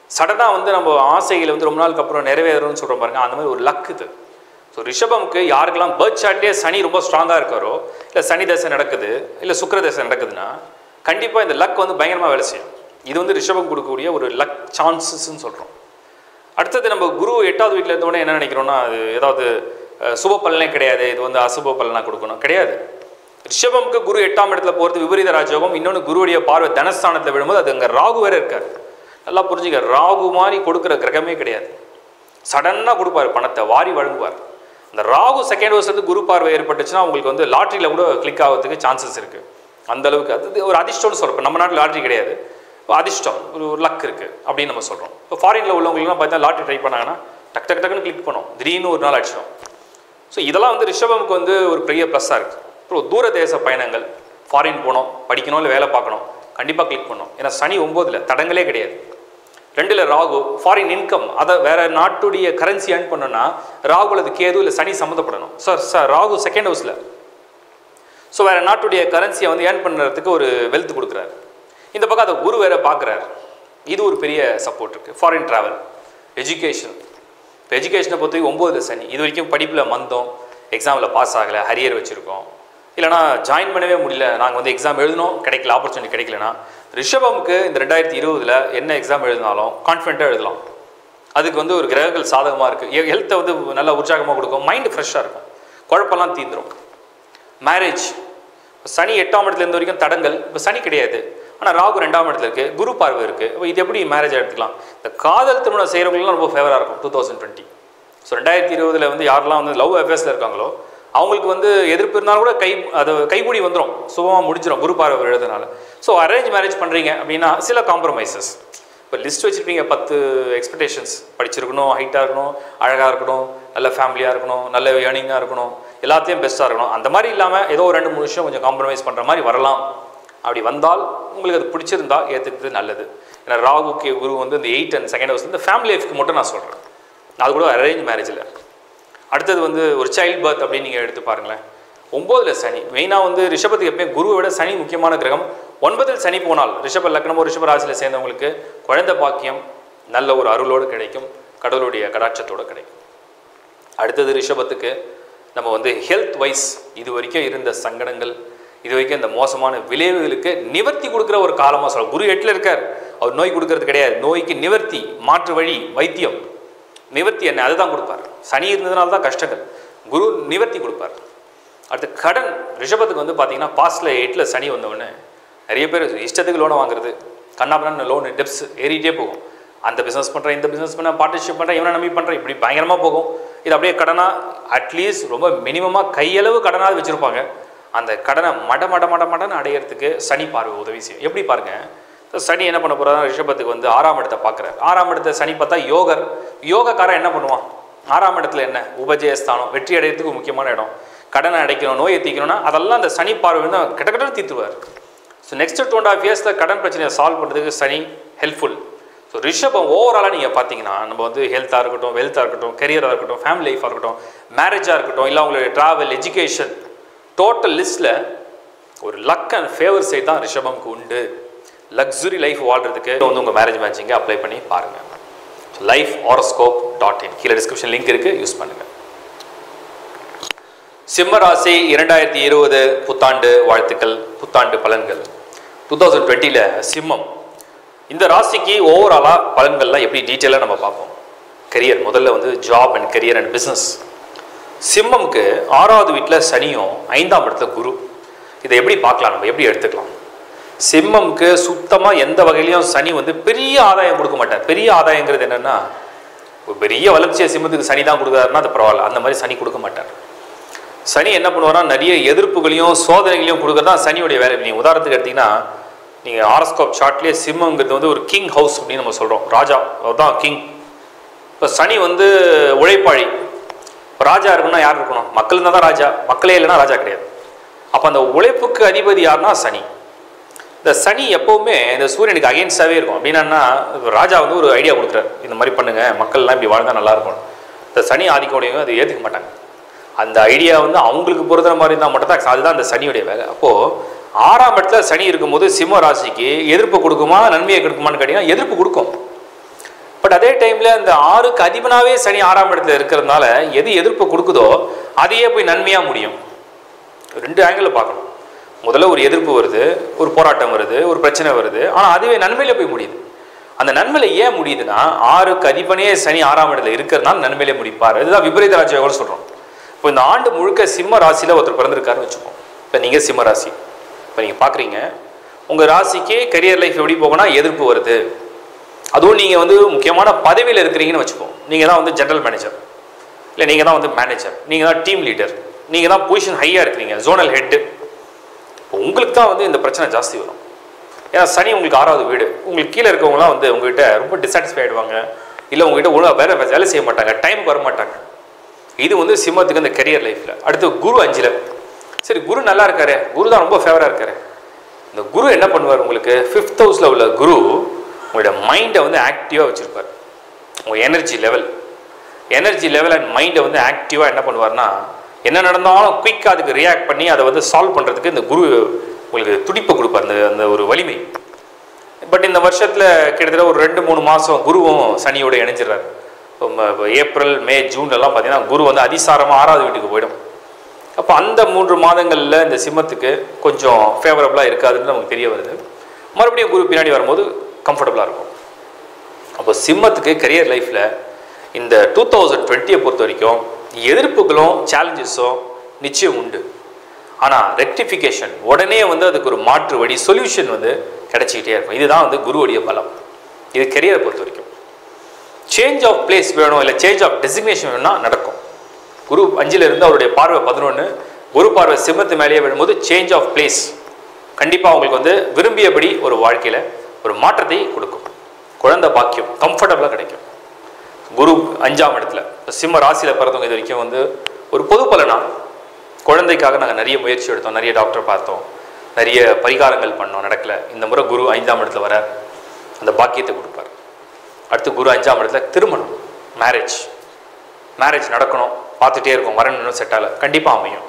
சடனாக வந்து நம்ம ஆசைகளை வந்து ரொம்ப நாளுக்கு அப்புறம் நிறைவேறணும்னு சொல்கிறோம் பாருங்க அந்த மாதிரி ஒரு லக் இது ஸோ ரிஷபம்க்கு யாருக்கெல்லாம் பேர்த் சார்ட்லேயே சனி ரொம்ப ஸ்ட்ராங்காக இருக்காரோ இல்லை சனி தசை நடக்குது இல்லை சுக்கிர தசை நடக்குதுன்னா கண்டிப்பாக இந்த லக் வந்து பயங்கரமாக வேலை செய்யும் இது வந்து ரிஷபம் கொடுக்கக்கூடிய ஒரு லக் சான்சஸ்ன்னு சொல்கிறோம் அடுத்தது நம்ம குரு எட்டாவது வீட்டில் இருந்தோடனே என்ன நினைக்கிறோம்னா அது ஏதாவது அஹ், சுப பலனே கிடையாது இது வந்து அசுப பலனாக கொடுக்கணும் கிடையாது ரிஷபம்க்கு குரு எட்டாம் இடத்துல போகிறது விபரீத ராஜயோகம் இன்னொன்று குருவுடைய பார்வை தனஸ்தானத்தில் விழும்போது அது அங்கே ராகு வேற இருக்காரு நல்லா புரிஞ்சுக்க ராகு மாதிரி கொடுக்குற கிரகமே கிடையாது சடனாக கொடுப்பாரு பணத்தை வாரி வழங்குவார் இந்த ராகு செகண்ட் வருஷத்துக்கு குரு பார்வை ஏற்பட்டுச்சுன்னா உங்களுக்கு வந்து லாட்ரியில் கூட கிளிக் ஆகிறதுக்கு சான்சஸ் இருக்குது அந்த அளவுக்கு அது ஒரு அதிர்ஷ்டம்னு சொல்கிறோம் நம்ம நாட்டில் லாட்ரி கிடையாது இப்போ அதிர்ஷ்டம் ஒரு ஒரு லக் இருக்குது அப்படின்னு நம்ம சொல்கிறோம் இப்போ ஃபாரினில் உள்ளவங்களுக்குலாம் பார்த்தா லாட்ரி ட்ரை பண்ணாங்கன்னா டக் டக் டக்குன்னு கிளிக் பண்ணோம் திடீர்னு ஒரு நாள் அடிச்சிடும் ஸோ இதெல்லாம் வந்து ரிஷபமுக்கு வந்து ஒரு பெரிய ப்ளஸ்ஸாக இருக்குது அப்புறம் தூர தேச பயணங்கள் ஃபாரின் போனோம் படிக்கணும் இல்லை வேலை பார்க்கணும் கண்டிப்பாக கிளிக் பண்ணோம் ஏன்னா சனி ஒம்போதில் தடங்களே கிடையாது ரெண்டில் ராகு ஃபாரின் இன்கம் அதை வேற நாட்டுடைய கரன்சி ஏர்ன் பண்ணோன்னா ராகு அல்லது கேது இல்லை சனி சம்மந்தப்படணும் சார் சார் ராகு செகண்ட் ஹவுஸில் ஸோ வேற நாட்டுடைய கரன்சியை வந்து ஏர்ன் பண்ணுறதுக்கு ஒரு வெல்த் கொடுக்குறாரு இந்த பக்கம் அதை குரு வேற பார்க்குறாரு இது ஒரு பெரிய சப்போர்ட் இருக்குது ஃபாரின் ட்ராவல் எஜுகேஷன் இப்போ எஜுகேஷனை பொறுத்தவரைக்கும் ஒம்பது சனி இது வரைக்கும் படிப்பில் மந்தம் எக்ஸாமில் பாஸ் ஆகலை ஹரியர் வச்சுருக்கோம் இல்லைனா ஜாயின் பண்ணவே முடியல நாங்கள் வந்து எக்ஸாம் எழுதணும் கிடைக்கல ஆப்பர்ச்சுனிட்டி கிடைக்கலனா ரிஷபமுக்கு இந்த ரெண்டாயிரத்தி இருபதில் என்ன எக்ஸாம் எழுதினாலும் கான்ஃபிடண்ட்டாக எழுதலாம் அதுக்கு வந்து ஒரு கிரகங்கள் சாதகமாக இருக்குது ஹெல்த்தை வந்து நல்லா உற்சாகமாக கொடுக்கும் மைண்டு ஃப்ரெஷ்ஷாக இருக்கும் குழப்பம்லாம் தீந்துரும் மேரேஜ் சனி எட்டாம் இடத்துல இருந்த வரைக்கும் தடங்கள் இப்போ சனி கிடையாது ஆனால் ராகு ரெண்டாம் இடத்துல இருக்குது குரு பார்வை இருக்குது இப்போ இது எப்படி மேரேஜ் எடுத்துக்கலாம் இந்த காதல் திருமணம் செய்கிறவங்களுக்குலாம் ரொம்ப ஃபேவராக இருக்கும் டூ தௌசண்ட் டுவெண்ட்டி ஸோ ரெண்டாயிரத்தி இருபதில் வந்து யாரெல்லாம் வந்து லவ் அஃபேர்ஸில் இருக்காங்களோ அவங்களுக்கு வந்து எதிர்ப்பு இருந்தாலும் கூட கை அது கைகூடி வந்துடும் சுபமாக முடிஞ்சிடும் குரு பார்வை எழுதுனால ஸோ அரேஞ்ச் மேரேஜ் பண்ணுறீங்க அப்படின்னா சில காம்ப்ரமைசஸ் இப்போ லிஸ்ட் வச்சுருப்பீங்க பத்து எக்ஸ்பெக்டேஷன்ஸ் படிச்சிருக்கணும் ஹைட்டாக இருக்கணும் அழகாக இருக்கணும் நல்ல ஃபேமிலியாக இருக்கணும் நல்ல ஏர்னிங்காக இருக்கணும் எல்லாத்தையும் பெஸ்ட்டாக இருக்கணும் அந்த மாதிரி இல்லாமல் ஏதோ ஒரு ரெண்டு மூணு விஷயம் கொஞ்சம் காம்ப்ரமைஸ் பண்ணுற மாதிரி வரலாம் அப்படி வந்தால் உங்களுக்கு அது பிடிச்சிருந்தா ஏற்றுக்கிறது நல்லது ஏன்னா ராகுக்கு குரு வந்து இந்த எயிட் அண்ட் செகண்ட் ஹவுஸ் இந்த ஃபேமிலி லைஃப்க்கு மட்டும் நான் சொல்கிறேன் அது கூட அரேஞ்ச் மேரேஜில் அடுத்தது வந்து ஒரு சைல்ட் பர்த் அப்படின்னு நீங்கள் எடுத்து பாருங்களேன் ஒம்போதில் சனி மெயினாக வந்து ரிஷபத்துக்கு எப்பயும் குருவை விட சனி முக்கியமான கிரகம் ஒன்பதில் சனி போனால் ரிஷப லக்னமோ ரிஷப ராசியில் சேர்ந்தவங்களுக்கு குழந்தை பாக்கியம் நல்ல ஒரு அருளோடு கிடைக்கும் கடவுளுடைய கடாட்சத்தோடு கிடைக்கும் அடுத்தது ரிஷபத்துக்கு நம்ம வந்து ஹெல்த் வைஸ் இது வரைக்கும் இருந்த சங்கடங்கள் இது வரைக்கும் இந்த மோசமான விளைவுகளுக்கு நிவர்த்தி கொடுக்குற ஒரு காலமாக சொல்ல குரு எட்டில் இருக்கார் அவர் நோய் கொடுக்கறது கிடையாது நோய்க்கு நிவர்த்தி மாற்று வழி வைத்தியம் நிவர்த்தி என்ன அதுதான் கொடுப்பார் சனி இருந்ததுனால தான் கஷ்டங்கள் குரு நிவர்த்தி கொடுப்பார் அடுத்து கடன் ரிஷபத்துக்கு வந்து பார்த்தீங்கன்னா பாஸ்டில் எயிட்டில் சனி வந்தவொடனே நிறைய பேர் இஷ்டத்துக்கு லோனை வாங்குறது கண்ணாபண்ண லோனு டெப்ஸ் ஏறிட்டே போகும் அந்த பிஸ்னஸ் பண்ணுறேன் இந்த பிஸ்னஸ் பண்ண பார்ட்னர்ஷிப் பண்ணுறேன் இவனை நம்பி பண்ணுறேன் இப்படி பயங்கரமாக போகும் இது அப்படியே கடனாக அட்லீஸ்ட் ரொம்ப மினிமமாக கையளவு கடனாவது வச்சுருப்பாங்க அந்த கடனை மட மட மட மடன்னு அடையிறதுக்கு சனி பார்வை உதவி செய்யும் எப்படி பாருங்க சனி என்ன பண்ண போகிறாரு ரிஷபத்துக்கு வந்து ஆறாம் இடத்தை பார்க்குறாரு ஆறாம் இடத்தை சனி பார்த்தா யோகர் யோகக்காரன் என்ன பண்ணுவான் ஆறாம் இடத்துல என்ன உபஜயஸ்தானம் வெற்றி அடையிறதுக்கு ஒரு முக்கியமான இடம் கடனை அடைக்கணும் நோயை தீக்கணும்னா அதெல்லாம் அந்த சனி பார்வை வந்து கிட்ட கிட்ட தீர்த்துவார் so next two and half இயர்ஸில் கடன் பிரச்சனையை சால்வ் பண்ணுறதுக்கு சனி ஹெல்ப்ஃபுல் ஸோ ரிஷபம் ஓவராலாக நீங்கள் பார்த்தீங்கன்னா நம்ம வந்து ஹெல்த்தாக இருக்கட்டும் வெல்த்தாக இருக்கட்டும் கெரியராக இருக்கட்டும் ஃபேமிலி லைஃபாக இருக்கட்டும் மேரேஜாக இருக்கட்டும் இல்லை அவங்களுடைய ட்ராவல் எஜுகேஷன் டோட்டல் லிஸ்ட்டில் ஒரு லக் அண்ட் ஃபேவர் சைட் தான் ரிஷபம்க்கு உண்டு லக்ஸுரி லைஃப் வாழ்றதுக்கு வந்து உங்கள் மேரேஜ் மேட்சிங்க அப்ளை பண்ணி பாருங்கள் லைஃப் ஆரோஸ்கோப் டாட் இன் கீழே டிஸ்கிரிப்ஷன் லிங்க் இருக்குது யூஸ் பண்ணுங்கள் சிம்மராசி இரண்டாயிரத்தி இருபது புத்தாண்டு வாழ்த்துக்கள் புத்தாண்டு பலன்கள் டூ தௌசண்ட் டுவெண்ட்டியில் சிம்மம் இந்த ராசிக்கு ஓவராலாக பலன்கள்லாம் எப்படி டீட்டெயிலாக நம்ம பார்ப்போம் கரியர் முதல்ல வந்து job and career and business சிம்மம்க்கு ஆறாவது வீட்டில் சனியும் ஐந்தாம் இடத்துல குரு இதை எப்படி பார்க்கலாம் நம்ம எப்படி எடுத்துக்கலாம் சிம்மம்க்கு சுத்தமாக எந்த வகையிலையும் சனி வந்து பெரிய ஆதாயம் கொடுக்க மாட்டார் பெரிய ஆதாயங்கிறது என்னென்னா ஒரு பெரிய வளர்ச்சியை சிம்மத்துக்கு சனி தான் கொடுக்குறாருன்னா அது பரவாயில்ல அந்த மாதிரி சனி கொடுக்க மாட்டார் சனி என்ன பண்ணுவார்னா நிறைய எதிர்ப்புகளையும் சோதனைகளையும் கொடுக்கறது தான் சனியுடைய வேலை நீங்கள் உதாரணத்துக்கு எடுத்தீங்கன்னா நீங்கள் ஆரஸ்கோப் சார்ட்லேயே சிம்மங்கிறது வந்து ஒரு கிங் ஹவுஸ் அப்படின்னு நம்ம சொல்கிறோம் ராஜா அவர் தான் கிங் இப்போ சனி வந்து உழைப்பாளி இப்போ ராஜா இருக்கணும்னா யார் இருக்கணும் மக்கள் இருந்தால் தான் ராஜா மக்களே இல்லைன்னா ராஜா கிடையாது அப்போ அந்த உழைப்புக்கு அதிபதி யாருன்னா சனி இந்த சனி எப்போவுமே இந்த சூரியனுக்கு அகேன்ஸ்டாகவே இருக்கும் அப்படின்னா ராஜா வந்து ஒரு ஐடியா கொடுக்குறாரு இந்த மாதிரி பண்ணுங்க மக்கள்லாம் இப்படி வாழ்ந்தால் நல்லா இருக்கும் இந்த சனி ஆதிக்கம் உடையவங்க அதை ஏற்றுக்க மாட்டாங்க அந்த ஐடியா வந்து அவங்களுக்கு பொறுத்த மாதிரி இருந்தால் மட்டும் தான் அதுதான் அந்த சனியுடைய வேலை அப்போது ஆறாம் இடத்துல சனி இருக்கும்போது சிம்ம ராசிக்கு எதிர்ப்பு கொடுக்குமா நன்மையை கொடுக்குமான்னு கேட்டிங்கன்னா எதிர்ப்பு கொடுக்கும் பட் அதே டைமில் அந்த ஆறுக்கு அதிபனாவே சனி ஆறாம் இடத்துல இருக்கிறதுனால எது எதிர்ப்பு கொடுக்குதோ அதையே போய் நன்மையாக முடியும் ரெண்டு ஆங்கிளில் பார்க்கணும் முதல்ல ஒரு எதிர்ப்பு வருது ஒரு போராட்டம் வருது ஒரு பிரச்சனை வருது ஆனால் அதுவே நன்மையில போய் முடியுது அந்த நன்மையில ஏன் முடியுதுன்னா ஆறுக்கு அதிபனே சனி ஆறாம் இடத்துல இருக்கிறதுனால நன்மையில முடிப்பார் இதுதான் விபரீத ராஜயோகம் சொல்கிறோம் இப்போ இந்த ஆண்டு முழுக்க சிம்ம ராசியில் ஒருத்தர் பிறந்திருக்காருன்னு வச்சுப்போம் இப்போ நீங்கள் சிம்ம ராசி இப்போ நீங்கள் பார்க்குறீங்க உங்கள் ராசிக்கு கரியர் லைஃப் எப்படி போகணும்னா எதிர்ப்பு வருது அதுவும் நீங்கள் வந்து முக்கியமான பதவியில் இருக்கிறீங்கன்னு வச்சுப்போம் நீங்கள் தான் வந்து ஜெனரல் மேனேஜர் இல்லை நீங்கள் தான் வந்து மேனேஜர் நீங்கள் தான் டீம் லீடர் நீங்கள் தான் பொசிஷன் ஹையாக இருக்கிறீங்க ஜோனல் ஹெட்டு இப்போ உங்களுக்கு தான் வந்து இந்த பிரச்சனை ஜாஸ்தி வரும் ஏன்னா சனி உங்களுக்கு ஆறாவது வீடு உங்களுக்கு கீழே இருக்கவங்களாம் வந்து உங்ககிட்ட ரொம்ப டிசாட்டிஸ்ஃபை ஆகிடுவாங்க இல்லை உங்ககிட்ட ஒழுங்காக வேலை வேலை செய்ய மாட்டாங்க டைமுக்கு வர மாட்டாங்க இது வந்து சிம்மத்துக்கு இந்த கெரியர் லைஃப்பில் அடுத்து குரு அஞ்சில் சரி குரு நல்லா இருக்காரு குரு தான் ரொம்ப ஃபேவராக இருக்காரு இந்த குரு என்ன பண்ணுவார் உங்களுக்கு ஃபிஃப்த் ஹவுஸில் உள்ள குரு உங்களோட மைண்டை வந்து ஆக்டிவாக வச்சுருப்பார் உங்கள் energy level energy level and மைண்டை வந்து ஆக்டிவாக என்ன பண்ணுவார்னா என்ன நடந்தாலும் குயிக்காக அதுக்கு ரியாக்ட் பண்ணி அதை வந்து சால்வ் பண்ணுறதுக்கு இந்த குரு உங்களுக்கு துடிப்பு கொடுப்பார் அந்த அந்த ஒரு வலிமை பட் இந்த வருஷத்தில் கிட்டத்தட்ட ஒரு ரெண்டு மூணு மாதம் குருவும் சனியோட இணைஞ்சிடறாரு இப்போ ம- இப்போ ஏப்ரல் மே ஜூன்லலாம் பார்த்தீங்கன்னா குரு வந்து அதிசாரமாக ஆறாவது வீட்டுக்கு போயிடும் அப்போ அந்த மூன்று மாதங்களில் இந்த சிம்மத்துக்கு கொஞ்சம் ஃபேவரபுளாக இருக்காதுன்னு நமக்கு தெரிய வருது மறுபடியும் குரு பின்னாடி வரும்போது கம்ஃபர்டபுளாக இருக்கும் அப்போ சிம்மத்துக்கு கரியர் லைஃப்பில் இந்த டூ தௌசண்ட் டுவெண்ட்டியை பொறுத்த வரைக்கும் எதிர்ப்புகளும் சேலஞ்சஸும் நிச்சயம் உண்டு ஆனால் ரெக்டிஃபிகேஷன் உடனே வந்து அதுக்கு ஒரு மாற்று வழி சொல்யூஷன் வந்து கிடைச்சிக்கிட்டே இருக்கும் இதுதான் வந்து குருவுடைய பலம் இது கெரியரை பொறுத்த வரைக்கும் சேஞ்ச் ஆஃப் பிளேஸ் வேணும் இல்லை சேஞ்ச் ஆஃப் டெசிக்னேஷன் வேணும்னா நடக்கும் குரு அஞ்சில் இருந்து அவருடைய பார்வை பதினொன்று குரு பார்வை சிம்மத்து மேலேயே விழும்போது சேஞ்ச் ஆஃப் பிளேஸ் கண்டிப்பாக அவங்களுக்கு வந்து விரும்பியபடி ஒரு வாழ்க்கையில் ஒரு மாற்றத்தை கொடுக்கும் குழந்தை பாக்கியம் கம்ஃபர்டபுளாக கிடைக்கும் குரு அஞ்சாம் இடத்துல இப்ப சிம்ம ராசியில் பிறந்தவங்க இது வரைக்கும் வந்து ஒரு பொது பலனா குழந்தைக்காக நாங்கள் நிறைய முயற்சி எடுத்தோம் நிறைய டாக்டர் பார்த்தோம் நிறைய பரிகாரங்கள் பண்ணோம் நடக்கல இந்த முறை குரு ஐந்தாம் இடத்துல வர அந்த பாக்கியத்தை கொடுப்பார் அடுத்து குரு அஞ்சாம் இடத்துல திருமணம் மேரேஜ் மேரேஜ் நடக்கணும் பார்த்துட்டே இருக்கும் வரணும் இன்னும் செட் ஆகல கண்டிப்பாக அமையும்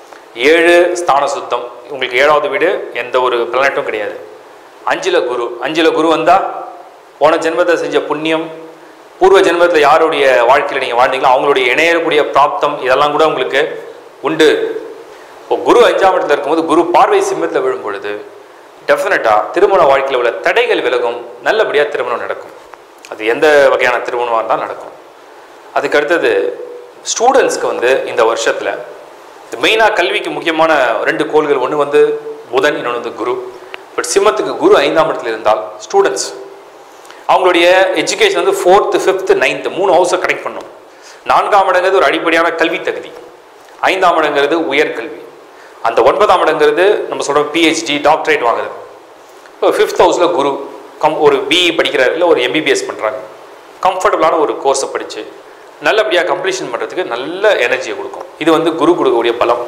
ஏழு ஸ்தான சுத்தம் உங்களுக்கு ஏழாவது வீடு எந்த ஒரு பிளானட்டும் கிடையாது அஞ்சுல குரு அஞ்சுல குரு வந்தா போன ஜென்மத்தை செஞ்ச புண்ணியம் பூர்வ ஜென்மத்தில் யாருடைய வாழ்க்கையில் நீங்கள் வாழ்ந்தீங்களோ அவங்களுடைய இணையக்கூடிய பிராப்தம் இதெல்லாம் கூட உங்களுக்கு உண்டு இப்போ குரு அஞ்சாம் இடத்துல இருக்கும்போது குரு பார்வை சிம்மத்தில் விழும் பொழுது டெஃபினட்டாக திருமண வாழ்க்கையில் உள்ள தடைகள் விலகும் நல்லபடியாக திருமணம் நடக்கும் அது எந்த வகையான திருமணமாக இருந்தால் நடக்கும் அதுக்கு அடுத்தது ஸ்டூடெண்ட்ஸ்க்கு வந்து இந்த வருஷத்தில் மெயினாக கல்விக்கு முக்கியமான ரெண்டு கோள்கள் ஒன்று வந்து புதன் இன்னொன்று வந்து குரு பட் சிம்மத்துக்கு குரு ஐந்தாம் இடத்துல இருந்தால் ஸ்டூடெண்ட்ஸ் அவங்களுடைய எஜுகேஷன் வந்து ஃபோர்த்து ஃபிஃப்த்து நைன்த்து மூணு ஹவுஸை கனெக்ட் பண்ணும் நான்காம் இடங்கிறது ஒரு அடிப்படையான கல்வி தகுதி ஐந்தாம் இடங்கிறது உயர்கல்வி அந்த ஒன்பதாம் இடங்கிறது நம்ம சொல்கிறோம் பிஹெச்டி டாக்டரேட் வாங்குறது இப்போ ஃபிஃப்த் ஹவுஸில் குரு கம் ஒரு பிஇ படிக்கிறாரு இல்லை ஒரு எம்பிபிஎஸ் பண்ணுறாங்க கம்ஃபர்டபுளான ஒரு கோர்ஸை படித்து நல்லபடியாக கம்ப்ளீஷன் பண்ணுறதுக்கு நல்ல எனர்ஜியை கொடுக்கும் இது வந்து குரு கொடுக்கக்கூடிய பலம்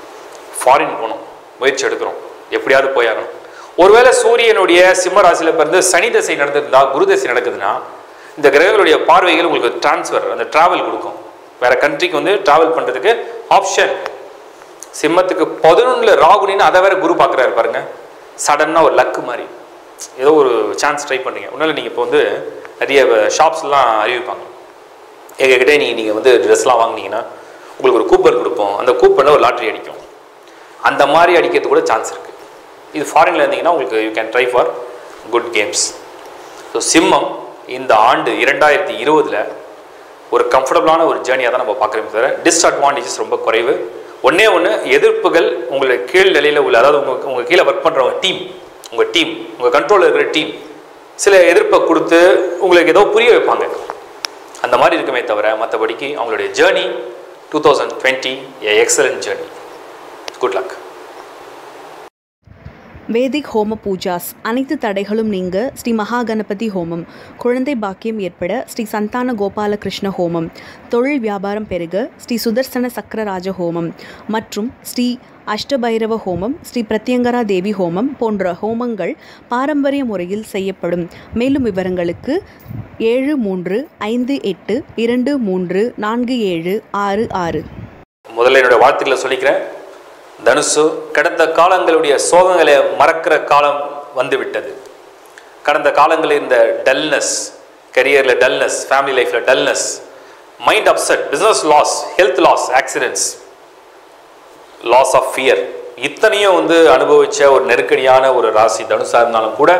ஃபாரின் போகணும் முயற்சி எடுக்கிறோம் எப்படியாவது போயாகணும் ஒருவேளை சூரியனுடைய சிம்ம ராசியில் பிறந்து சனி தசை நடந்திருந்தா குரு தசை நடக்குதுன்னா இந்த கிரகங்களுடைய பார்வைகள் உங்களுக்கு டிரான்ஸ்ஃபர் அந்த டிராவல் கொடுக்கும் வேற கண்ட்ரிக்கு வந்து டிராவல் பண்ணுறதுக்கு ஆப்ஷன் சிம்மத்துக்கு பதினொன்றில் ராகுனின்னு அதை வேற குரு பார்க்குறாரு பாருங்க சடனாக ஒரு லக்கு மாதிரி ஏதோ ஒரு சான்ஸ் ட்ரை பண்ணுங்க ஒன்றும் நீங்கள் இப்போ வந்து நிறைய ஷாப்ஸ்லாம் அறிவிப்பாங்க எங்ககிட்ட நீங்கள் நீங்கள் வந்து ட்ரெஸ்லாம் வாங்குனீங்கன்னா உங்களுக்கு ஒரு கூப்பன் கொடுப்போம் அந்த கூப்பனில் ஒரு லாட்ரி அடிக்கும் அந்த மாதிரி அடிக்கிறதுக்கு கூட சான்ஸ் இருக்குது இது ஃபாரினில் இருந்தீங்கன்னா உங்களுக்கு you can try for good games so சிம்மம் இந்த ஆண்டு இரண்டாயிரத்தி இருபதில் ஒரு கம்ஃபர்டபுளான ஒரு ஜேர்னியாக தான் நம்ம பார்க்குறோம் தவிர டிஸ்அட்வான்டேஜஸ் ரொம்ப குறைவு ஒன்றே ஒன்று எதிர்ப்புகள் உங்களை கீழ் நிலையில் உள்ள அதாவது உங்கள் உங்கள் கீழே ஒர்க் பண்ணுறவங்க டீம் உங்கள் டீம் உங்கள் கண்ட்ரோலில் இருக்கிற டீம் சில எதிர்ப்பை கொடுத்து உங்களுக்கு ஏதோ புரிய வைப்பாங்க அந்த மாதிரி இருக்குமே தவிர மற்றபடிக்கு அவங்களுடைய journey two thousand twenty a excellent journey good luck Vedic homa pujas அனைத்து தடைகளும் நீங்க ஸ்ரீ மகா கணபதி ஹோமம் குழந்தை பாக்கியம் ஏற்பட ஸ்ரீ சந்தான கோபால கிருஷ்ண ஹோமம் தொழில் வியாபாரம் பெருக ஸ்ரீ சுதர்சன சக்கரராஜ ஹோமம் மற்றும் ஸ்ரீ அஷ்டபைரவ ஹோமம் ஸ்ரீ பிரத்யங்கரா தேவி ஹோமம் போன்ற ஹோமங்கள் பாரம்பரிய முறையில் செய்யப்படும் மேலும் விவரங்களுக்கு ஏழு மூன்று ஐந்து எட்டு இரண்டு மூன்று நான்கு ஏழு ஆறு ஆறு முதல்ல என்னோட வாழ்த்துக்களை சொல்லிக்கிறேன் தனுசு கடந்த காலங்களுடைய சோகங்களை மறக்கிற காலம் வந்துவிட்டது கடந்த காலங்களில் இருந்த டல்னஸ் கரியரில் டல்னஸ் ஃபேமிலி லைஃப்பில் dullness mind upset business loss health loss accidents loss of fear இத்தனையும் வந்து அனுபவிச்ச ஒரு நெருக்கடியான ஒரு ராசி தனுசா இருந்தாலும் கூட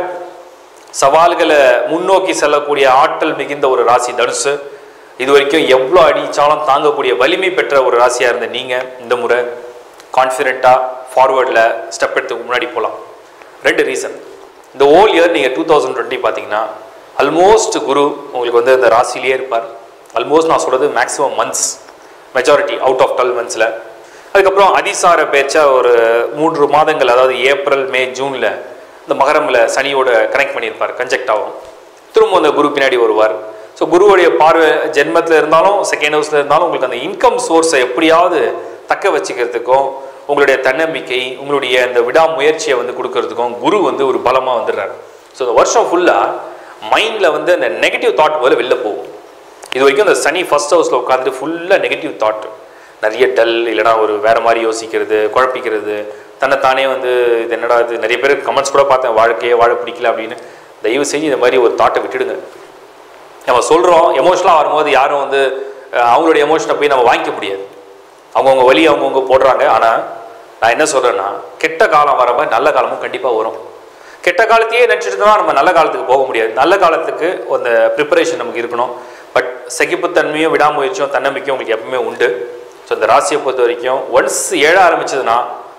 சவால்களை முன்னோக்கி செல்லக்கூடிய ஆற்றல் மிகுந்த ஒரு ராசி தனுசு இது வரைக்கும் எவ்வளோ அடிச்சாலும் தாங்கக்கூடிய வலிமை பெற்ற ஒரு ராசியாக இருந்த நீங்கள் இந்த முறை கான்ஃபிடென்ட்டாக ஃபார்வர்டில் ஸ்டெப் எடுத்து முன்னாடி போகலாம் ரெண்டு ரீசன் இந்த ஓல் இயர் நீங்கள் டூ தௌசண்ட் டுவெண்ட்டி பார்த்தீங்கன்னா ஆல்மோஸ்ட் குரு உங்களுக்கு வந்து இந்த ராசிலேயே இருப்பார் ஆல்மோஸ்ட் நான் சொல்கிறது maximum months majority out of twelve மந்த்ஸில் அதுக்கப்புறம் அதிசார பேச்சா ஒரு மூன்று மாதங்கள் அதாவது ஏப்ரல் மே ஜூனில் இந்த மகரமில் சனியோட கனெக்ட் பண்ணியிருப்பார் கன்ஜெக்ட் ஆகும் திரும்ப அந்த குரு பின்னாடி வருவார் ஸோ குருவுடைய பார்வை ஜென்மத்தில் இருந்தாலும் செகண்ட் ஹவுஸில் இருந்தாலும் உங்களுக்கு அந்த இன்கம் சோர்ஸை எப்படியாவது தக்க வச்சுக்கிறதுக்கும் உங்களுடைய தன்னம்பிக்கை உங்களுடைய இந்த விடாமுயற்சியை வந்து கொடுக்கறதுக்கும் குரு வந்து ஒரு பலமாக வந்துடுறாரு ஸோ இந்த வருஷம் ஃபுல்லாக மைண்டில் வந்து அந்த நெகட்டிவ் தாட் போல வெளில போகும் இது வரைக்கும் அந்த சனி ஃபர்ஸ்ட் ஹவுஸில் உட்காந்துட்டு ஃபுல்லாக நெகட்டிவ் தாட் நிறைய டல் இல்லைனா ஒரு வேறு மாதிரி யோசிக்கிறது குழப்பிக்கிறது தன்னைத்தானே வந்து இது என்னடா இது நிறைய பேர் கமெண்ட்ஸ் கூட பார்த்தேன் வாழ்க்கையே வாழ பிடிக்கல அப்படின்னு தயவு செஞ்சு இந்த மாதிரி ஒரு தாட்டை விட்டுடுங்க நம்ம சொல்கிறோம் எமோஷனலாக வரும்போது யாரும் வந்து அஹ், அவங்களுடைய எமோஷனை போய் நம்ம வாங்கிக்க முடியாது அவங்கவுங்க வழி அவங்கவுங்க போடுறாங்க ஆனால் நான் என்ன சொல்கிறேன்னா கெட்ட காலம் வரப்ப நல்ல காலமும் கண்டிப்பாக வரும் கெட்ட காலத்தையே நினச்சிட்டு தான் நம்ம நல்ல காலத்துக்கு போக முடியாது நல்ல காலத்துக்கு அந்த ப்ரிப்பரேஷன் நமக்கு இருக்கணும் பட் சகிப்புத்தன்மையும் விடாமுயற்சியும் தன்னம்பிக்கையும் உங்களுக்கு எப்பவுமே உண்டு ஸோ இந்த ராசியை பொறுத்த வரைக்கும் ஒன்ஸ் ஏழ ஆரம்பிச்சதுன்னா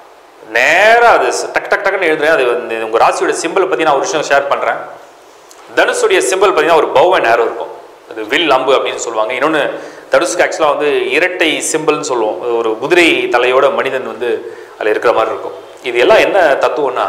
நேராக அது டக் டக் டக்குன்னு எழுதுறேன் அது வந்து உங்கள் ராசியோட சிம்பிளை பற்றி நான் ஒரு விஷயம் ஷேர் பண்ணுறேன் தனுஷுடைய சிம்பிள் பார்த்தீங்கன்னா ஒரு பவ் அண்ட் ஆரோ இருக்கும் அது வில் அம்பு அப்படின்னு சொல்லுவாங்க இன்னொன்று தனுஷுக்கு ஆக்சுவலாக வந்து இரட்டை சிம்பிள்னு சொல்லுவோம் ஒரு குதிரை தலையோட மனிதன் வந்து அதில் இருக்கிற மாதிரி இருக்கும் இது எல்லாம் என்ன தத்துவம்னா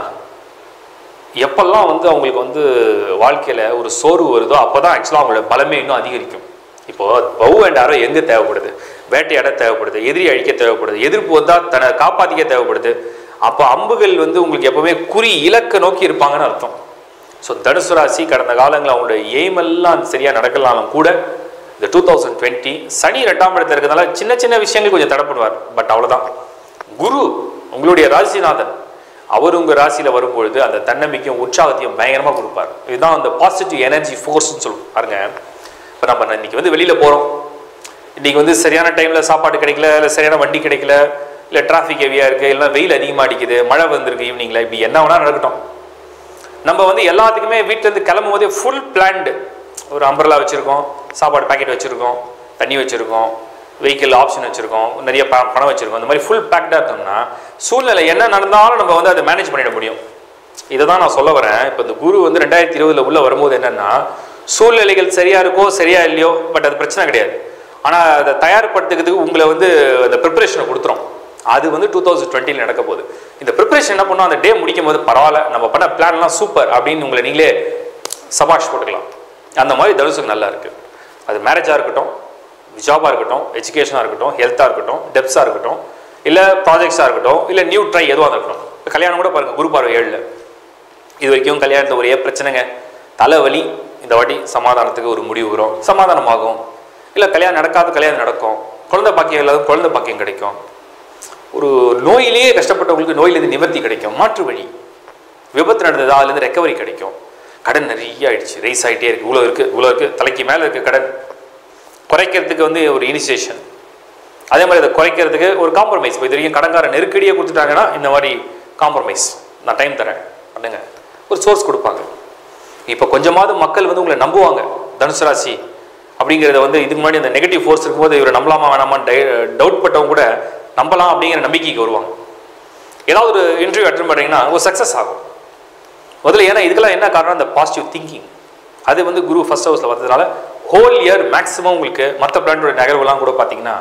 எப்பெல்லாம் வந்து அவங்களுக்கு வந்து வாழ்க்கையில் ஒரு சோர்வு வருதோ அப்போ தான் ஆக்சுவலாக அவங்களோட பலமே இன்னும் அதிகரிக்கும் இப்போ பவு அண்ட் ஆரோ எங்கே தேவைப்படுது வேட்டையாட தேவைப்படுது எதிரி அழிக்க தேவைப்படுது எதிர்ப்பு வந்தால் தன்னை காப்பாற்றிக்க தேவைப்படுது அப்போ அம்புகள் வந்து உங்களுக்கு எப்பவுமே குறி இலக்க நோக்கி இருப்பாங்கன்னு அர்த்தம் ஸோ தனுசு ராசி கடந்த காலங்களில் அவங்களுடைய எய்ம் எல்லாம் சரியாக நடக்கலாலும் கூட இந்த டூ தௌசண்ட் டுவெண்ட்டி சனி ரெண்டாம் இடத்துல இருக்கிறதுனால சின்ன சின்ன விஷயங்கள் கொஞ்சம் தடப்படுவார் பட் அவ்வளோதான் குரு உங்களுடைய ராசிநாதன் அவர் உங்கள் ராசியில் வரும்பொழுது அந்த தன்னம்பிக்கையும் உற்சாகத்தையும் பயங்கரமாக கொடுப்பார் இதுதான் அந்த பாசிட்டிவ் எனர்ஜி ஃபோர்ஸ்னு சொல்லுவோம் பாருங்க இப்போ நம்ம இன்னைக்கு வந்து வெளியில் போகிறோம் இன்னைக்கு வந்து சரியான டைமில் சாப்பாடு கிடைக்கல இல்லை சரியான வண்டி கிடைக்கல இல்லை டிராஃபிக் ஹெவியாக இருக்குது இல்லை வெயில் அதிகமாக அடிக்குது மழை வந்திருக்கு ஈவினிங்கில் இப்படி என்ன வேணால் நடக்கட்டும் நம்ம வந்து எல்லாத்துக்குமே வீட்டிலேருந்து கிளம்பும் போதே ஃபுல் பிளான்டு ஒரு அம்பர்லா வச்சுருக்கோம் சாப்பாடு பாக்கெட் வச்சுருக்கோம் தண்ணி வச்சுருக்கோம் வெஹிக்கிள் ஆப்ஷன் வச்சுருக்கோம் நிறைய ப பணம் வச்சுருக்கோம் இந்த மாதிரி ஃபுல் பேக்டாக இருந்தோம்னா சூழ்நிலை என்ன நடந்தாலும் நம்ம வந்து அதை மேனேஜ் பண்ணிட முடியும் இதை தான் நான் சொல்ல வரேன் இப்போ இந்த குரு வந்து ரெண்டாயிரத்தி இருபதுல உள்ள வரும்போது என்னன்னா சூழ்நிலைகள் சரியா இருக்கோ சரியா இல்லையோ பட் அது பிரச்சனை கிடையாது ஆனால் அதை தயார்படுத்துக்கிறதுக்கு உங்களை வந்து அந்த ப்ரிப்பரேஷனை கொடுத்துரும் அது வந்து டூ தௌசண்ட் டுவெண்ட்டியில் நடக்க போகுது இந்த ப்ரிப்பரேஷன் என்ன பண்ணோம் அந்த டே முடிக்கும் போது பரவாயில்ல நம்ம பண்ண பிளான்லாம் சூப்பர் அப்படின்னு உங்களை நீங்களே சபாஷ் போட்டுக்கலாம் அந்த மாதிரி தனுசுக்கு நல்லா இருக்கு அது மேரேஜாக இருக்கட்டும் ஜாபாக இருக்கட்டும் எஜுகேஷனாக இருக்கட்டும் ஹெல்த்தாக இருக்கட்டும் டெப்ஸாக இருக்கட்டும் இல்லை ப்ராஜெக்ட்ஸாக இருக்கட்டும் இல்லை நியூ ட்ரை எதுவாக இருக்கட்டும் இப்ப கல்யாணம் கூட பாருங்கள் குரு பார்வை ஏழில் இது வரைக்கும் கல்யாணத்தில் ஒரே பிரச்சனைங்க தலைவலி இந்த வாட்டி சமாதானத்துக்கு ஒரு முடிவு வரும் சமாதானமாகும் இல்லை கல்யாணம் நடக்காத கல்யாணம் நடக்கும் குழந்தை பாக்கியம் இல்லாத குழந்தை பாக்கியம் கிடைக்கும் ஒரு நோயிலேயே கஷ்டப்பட்டவங்களுக்கு நோயிலேருந்து நிவர்த்தி கிடைக்கும் மாற்று வழி விபத்து நடந்ததா அதுலேருந்து ரெக்கவரி கிடைக்கும் கடன் நிறைய ஆயிடுச்சு ரைஸ் ஆகிட்டே இருக்கு இவ்வளோ இருக்குது இவ்வளோ இருக்குது தலைக்கு மேலே இருக்குது கடன் குறைக்கிறதுக்கு வந்து ஒரு இனிஷியேஷன் அதே மாதிரி அதை குறைக்கிறதுக்கு ஒரு காம்ப்ரமைஸ் இப்போ இது வரைக்கும் கடன்கார நெருக்கடியே கொடுத்துட்டாங்கன்னா இந்த மாதிரி காம்ப்ரமைஸ் நான் டைம் தரேன் பண்ணுங்க ஒரு சோர்ஸ் கொடுப்பாங்க இப்போ கொஞ்சமாவது மக்கள் வந்து உங்களை நம்புவாங்க தனுசு ராசி அப்படிங்கிறத வந்து இதுக்கு முன்னாடி அந்த நெகட்டிவ் ஃபோர்ஸ் இருக்கும்போது இவரை நம்பலாமா வேணாமான்னு டை டவுட் பட்டவங்க கூட நம்பலாம் அப்படிங்கிற நம்பிக்கைக்கு வருவாங்க ஏதாவது ஒரு இன்டர்வியூ அட்டன் பண்ணுறீங்கன்னா ஒரு சக்ஸஸ் ஆகும் முதல்ல ஏன்னா இதுக்கெல்லாம் என்ன காரணம் அந்த பாசிட்டிவ் திங்கிங் அது வந்து குரு ஃபர்ஸ்ட் ஹவுஸில் வந்ததுனால ஹோல் இயர் மேக்ஸிமம் உங்களுக்கு மற்ற பிளானோட நகர்வுலாம் கூட பார்த்தீங்கன்னா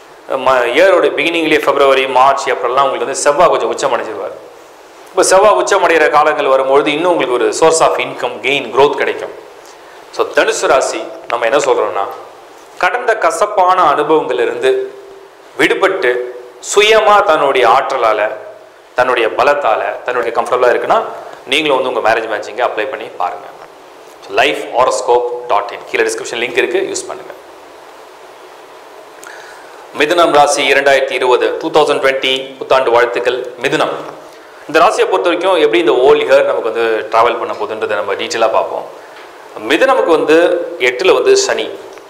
இயரோட பிகினிங்லேயே பிப்ரவரி மார்ச் ஏப்ரல்லாம் உங்களுக்கு வந்து செவ்வாய் கொஞ்சம் உச்சம் அடைஞ்சிருவார் இப்போ செவ்வாய் உச்சம் அடைகிற காலங்கள் வரும்பொழுது இன்னும் உங்களுக்கு ஒரு source of income gain growth கிடைக்கும் ஸோ தனுசு ராசி நம்ம என்ன சொல்கிறோம்னா கடந்த கசப்பான அனுபவங்களிலிருந்து விடுபட்டு சுயமாக தன்னுடைய ஆற்றலால் தன்னுடைய பலத்தால் தன்னுடைய கம்ஃபர்டபுளாக இருக்குன்னா நீங்களும் வந்து உங்கள் மேரேஜ் மேட்சிங்கை அப்ளை பண்ணி பாருங்கள் லைஃப் ஆரோஸ்கோப் டாட் இன் கீழே டிஸ்கிரிப்ஷன் லிங்க் இருக்குது யூஸ் பண்ணுங்கள் மிதுனம் ராசி இரண்டாயிரத்தி இருபது டூ தௌசண்ட் டுவெண்ட்டி புத்தாண்டு வாழ்த்துக்கள் மிதுனம் இந்த ராசியை பொறுத்த வரைக்கும் எப்படி இந்த ஓல் இயர் நமக்கு வந்து ட்ராவல் பண்ண போகுதுன்றதை நம்ம டீட்டெயிலாக பார்ப்போம் மிதுனமுக்கு வந்து எட்டில் வந்து சனி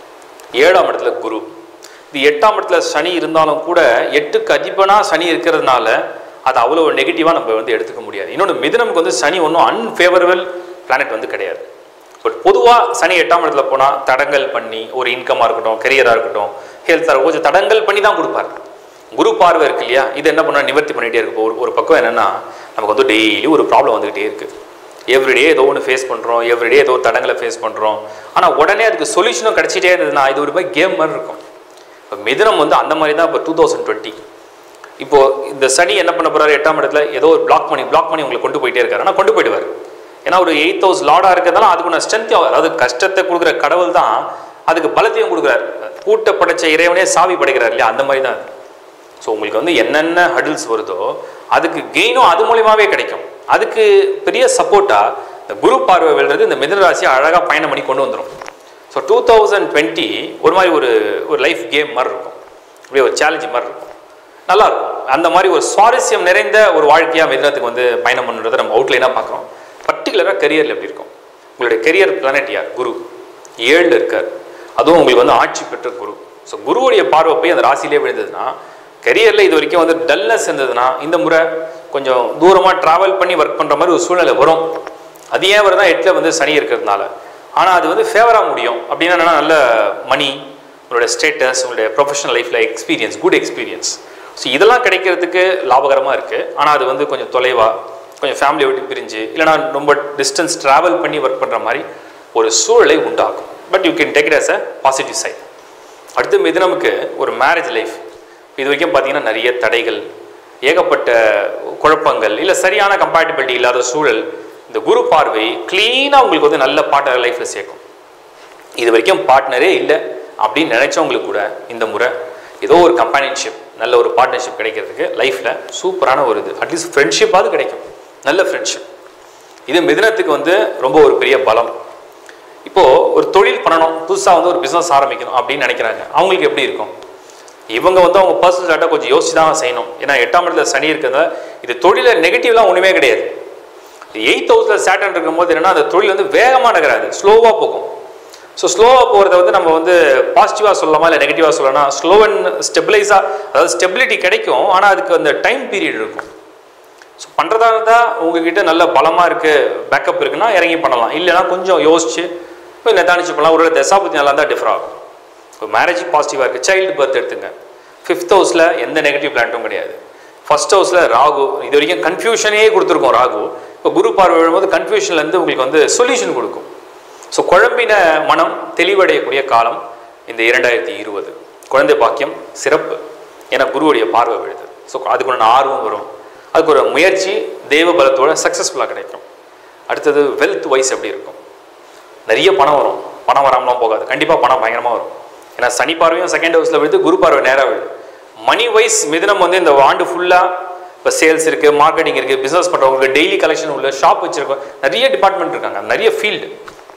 ஏழாம் இடத்துல குரு இது எட்டாம் இடத்துல சனி இருந்தாலும் கூட எட்டுக்கு அதிபனா சனி இருக்கிறதுனால அது அவ்வளோ நெகட்டிவாக நம்ம வந்து எடுத்துக்க முடியாது இன்னொன்று மிதுனமுக்கு வந்து சனி ஒன்றும் அன்ஃபேவரபிள் பிளானட் வந்து கிடையாது பட் பொதுவாக சனி எட்டாம் இடத்துல போனால் தடங்கல் பண்ணி ஒரு இன்கமாக இருக்கட்டும் கெரியராக இருக்கட்டும் ஹெல்த்தாக கொஞ்சம் தடங்கல் பண்ணி தான் கொடுப்பாரு குரு பார்வை இருக்கு இல்லையா இது என்ன பண்ணால் நிவர்த்தி பண்ணிகிட்டே இருக்கு ஒரு ஒரு பக்கம் என்னென்னா நமக்கு வந்து டெய்லி ஒரு ப்ராப்ளம் வந்துக்கிட்டே இருக்குது எவ்ரிடே ஏதோ ஒன்று ஃபேஸ் பண்ணுறோம் எவ்ரிடே ஏதோ ஒரு தடங்களை ஃபேஸ் பண்ணுறோம் ஆனால் உடனே அதுக்கு சொல்யூஷனும் கிடச்சிட்டே இருந்ததுன்னா இது ஒரு மாதிரி கேம் மாதிரி இருக்கும் இப்போ மிதுனம் வந்து அந்த மாதிரி தான் இப்போ டூ தௌசண்ட் டுவெண்ட்டி இப்போ இந்த சனி என்ன பண்ண போறாரு எட்டாம் இடத்துல ஏதோ ஒரு பிளாக் பண்ணி பிளாக் பண்ணி உங்களை கொண்டு போயிட்டே இருக்காரு ஆனால் கொண்டு போயிடுவார் ஏன்னா ஒரு எயிட் ஹவுஸ் லாடாக இருக்கிறதால அதுக்கு நான் ஸ்ட்ரென்த் அதாவது கஷ்டத்தை கொடுக்குற கடவுள் தான் அதுக்கு பலத்தையும் கொடுக்குறாரு கூட்ட படைச்ச இறைவனே சாவி படைக்கிறார் இல்லையா அந்த மாதிரி தான் ஸோ உங்களுக்கு வந்து என்னென்ன ஹடில்ஸ் வருதோ அதுக்கு கெயினும் அது மூலியமாகவே கிடைக்கும் அதுக்கு பெரிய சப்போர்ட்டாக இந்த குரு பார்வை விழுறது இந்த மிதன ராசியை அழகாக பயணம் பண்ணி கொண்டு வந்துடும் ஸோ டூ தௌசண்ட் டுவெண்ட்டி ஒரு மாதிரி ஒரு ஒரு லைஃப் கேம் மாதிரி இருக்கும் அப்படியே ஒரு சேலஞ்சு மாதிரி இருக்கும் நல்லா இருக்கும் அந்த மாதிரி ஒரு சுவாரஸ்யம் நிறைந்த ஒரு வாழ்க்கையாக மிதனத்துக்கு வந்து பயணம் பண்ணுறதை நம்ம அவுட்லைனாக பார்க்குறோம் பர்டிகுலராக கரியரில் எப்படி இருக்கும் உங்களுடைய கெரியர் பிளானட் யார் குரு ஏழில் இருக்கார் அதுவும் உங்களுக்கு வந்து ஆட்சி பெற்ற குரு ஸோ குருவுடைய பார்வை போய் அந்த ராசியிலே விழுந்ததுன்னா கெரியரில் இது வரைக்கும் வந்து டல்னஸ் இருந்ததுன்னா இந்த முறை கொஞ்சம் தூரமாக ட்ராவல் பண்ணி ஒர்க் பண்ணுற மாதிரி ஒரு சூழ்நிலை வரும் அது ஏன் வருதா எட்டில் வந்து சனி இருக்கிறதுனால ஆனால் அது வந்து ஃபேவராக முடியும் அப்படின்னா என்னன்னா நல்ல மணி உங்களோட ஸ்டேட்டஸ் உங்களுடைய ப்ரொஃபஷனல் லைஃப்பில் எக்ஸ்பீரியன்ஸ் குட் எக்ஸ்பீரியன்ஸ் ஸோ இதெல்லாம் கிடைக்கிறதுக்கு லாபகரமாக இருக்குது ஆனால் அது வந்து கொஞ்சம் தொலைவாக கொஞ்சம் ஃபேமிலியை விட்டு பிரிஞ்சு இல்லைனா ரொம்ப டிஸ்டன்ஸ் ட்ராவல் பண்ணி ஒர்க் பண்ணுற மாதிரி ஒரு சூழலை உண்டாகும் but you can take it as a positive side அடுத்து மிதுனமுக்கு ஒரு மேரேஜ் லைஃப் இது வரைக்கும் பார்த்தீங்கன்னா நிறைய தடைகள் ஏகப்பட்ட குழப்பங்கள் இல்லை சரியான கம்பேட்டபிலிட்டி இல்லாத சூழல் இந்த குரு பார்வை க்ளீனாக உங்களுக்கு வந்து நல்ல பார்ட்னர் லைஃப்பில் சேர்க்கும் இது வரைக்கும் பார்ட்னரே இல்லை அப்படின்னு நினைச்சவங்களுக்கு கூட இந்த முறை ஏதோ ஒரு கம்பெனியன்ஷிப் நல்ல ஒரு பார்ட்னர்ஷிப் கிடைக்கிறதுக்கு லைஃப்பில் சூப்பரான ஒரு இது அட்லீஸ்ட் ஃப்ரெண்ட்ஷிப்பாவது கிடைக்கும் நல்ல ஃப்ரெண்ட்ஷிப் இது மிதுனத்துக்கு வந்து ரொம்ப ஒரு பெரிய பலம் இப்போது ஒரு தொழில் பண்ணணும் புதுசாக வந்து ஒரு பிஸ்னஸ் ஆரம்பிக்கணும் அப்படின்னு நினைக்கிறாங்க அவங்களுக்கு எப்படி இருக்கும் இவங்க வந்து அவங்க பர்சனல் டாட்டா கொஞ்சம் யோசிச்சு தான் செய்யணும் ஏன்னா எட்டாம் இடத்துல சனி இருக்கிறதால இது தொழில நெகட்டிவ்லாம் ஒன்றுமே கிடையாது எயித் ஹவுஸில் சேட்டன் இருக்கும்போது என்னன்னா அந்த தொழில் வந்து வேகமாக நகராது ஸ்லோவாக போகும் ஸோ ஸ்லோவாக போகிறத வந்து நம்ம வந்து பாசிட்டிவாக சொல்லலாமா இல்லை நெகட்டிவாக சொல்லலாம் ஸ்லோ அண்ட் ஸ்டெபிளைஸாக அதாவது ஸ்டெபிலிட்டி கிடைக்கும் ஆனால் அதுக்கு அந்த டைம் பீரியட் இருக்கும் ஸோ பண்ணுறதா இருந்தால் உங்ககிட்ட நல்ல பலமாக இருக்குது பேக்கப் இருக்குன்னா இறங்கி பண்ணலாம் இல்லைன்னா கொஞ்சம் யோசிச்சு போய் நிதானிச்சு பண்ணலாம் ஒரு தசாபதி நல்லா இருந்தால் டிஃபர் ஆகும் இப்போ மேரேஜ் பாசிட்டிவாக இருக்குது சைல்டு பர்த் எடுத்துங்க ஃபிஃப்த் ஹவுஸில் எந்த நெகட்டிவ் பிளான்ட்டும் கிடையாது ஃபர்ஸ்ட் ஹவுஸில் ராகு இது வரைக்கும் கன்ஃபியூஷனே கொடுத்துருக்கோம் ராகு இப்போ குரு பார்வை விழும்போது கன்ஃபியூஷன்லேருந்து உங்களுக்கு வந்து சொல்யூஷன் கொடுக்கும் ஸோ குழம்பின மனம் தெளிவடையக்கூடிய காலம் இந்த இரண்டாயிரத்தி இருபது குழந்தை பாக்கியம் சிறப்பு ஏன்னா குருவுடைய பார்வை விழுது ஸோ அதுக்குள்ள ஆர்வம் வரும் அதுக்கு ஒரு முயற்சி தெய்வ பலத்தோட சக்ஸஸ்ஃபுல்லாக கிடைக்கும் அடுத்தது வெல்த் வைஸ் எப்படி இருக்கும் நிறைய பணம் வரும் பணம் வராமலாம் போகாது கண்டிப்பாக பணம் பயங்கரமாக வரும் ஏன்னா சனி பார்வையும் செகண்ட் ஹவுஸில் விழுது குரு பார்வை நேராக விழுது மணி வைஸ் மிதனம் வந்து இந்த ஆண்டு ஃபுல்லாக இப்போ சேல்ஸ் இருக்குது மார்க்கெட்டிங் இருக்குது பிஸ்னஸ் பண்ணுறவங்களுக்கு டெய்லி கலெக்ஷன் உள்ள ஷாப் வச்சுருக்கோம் நிறைய டிபார்ட்மெண்ட் இருக்காங்க நிறைய ஃபீல்டு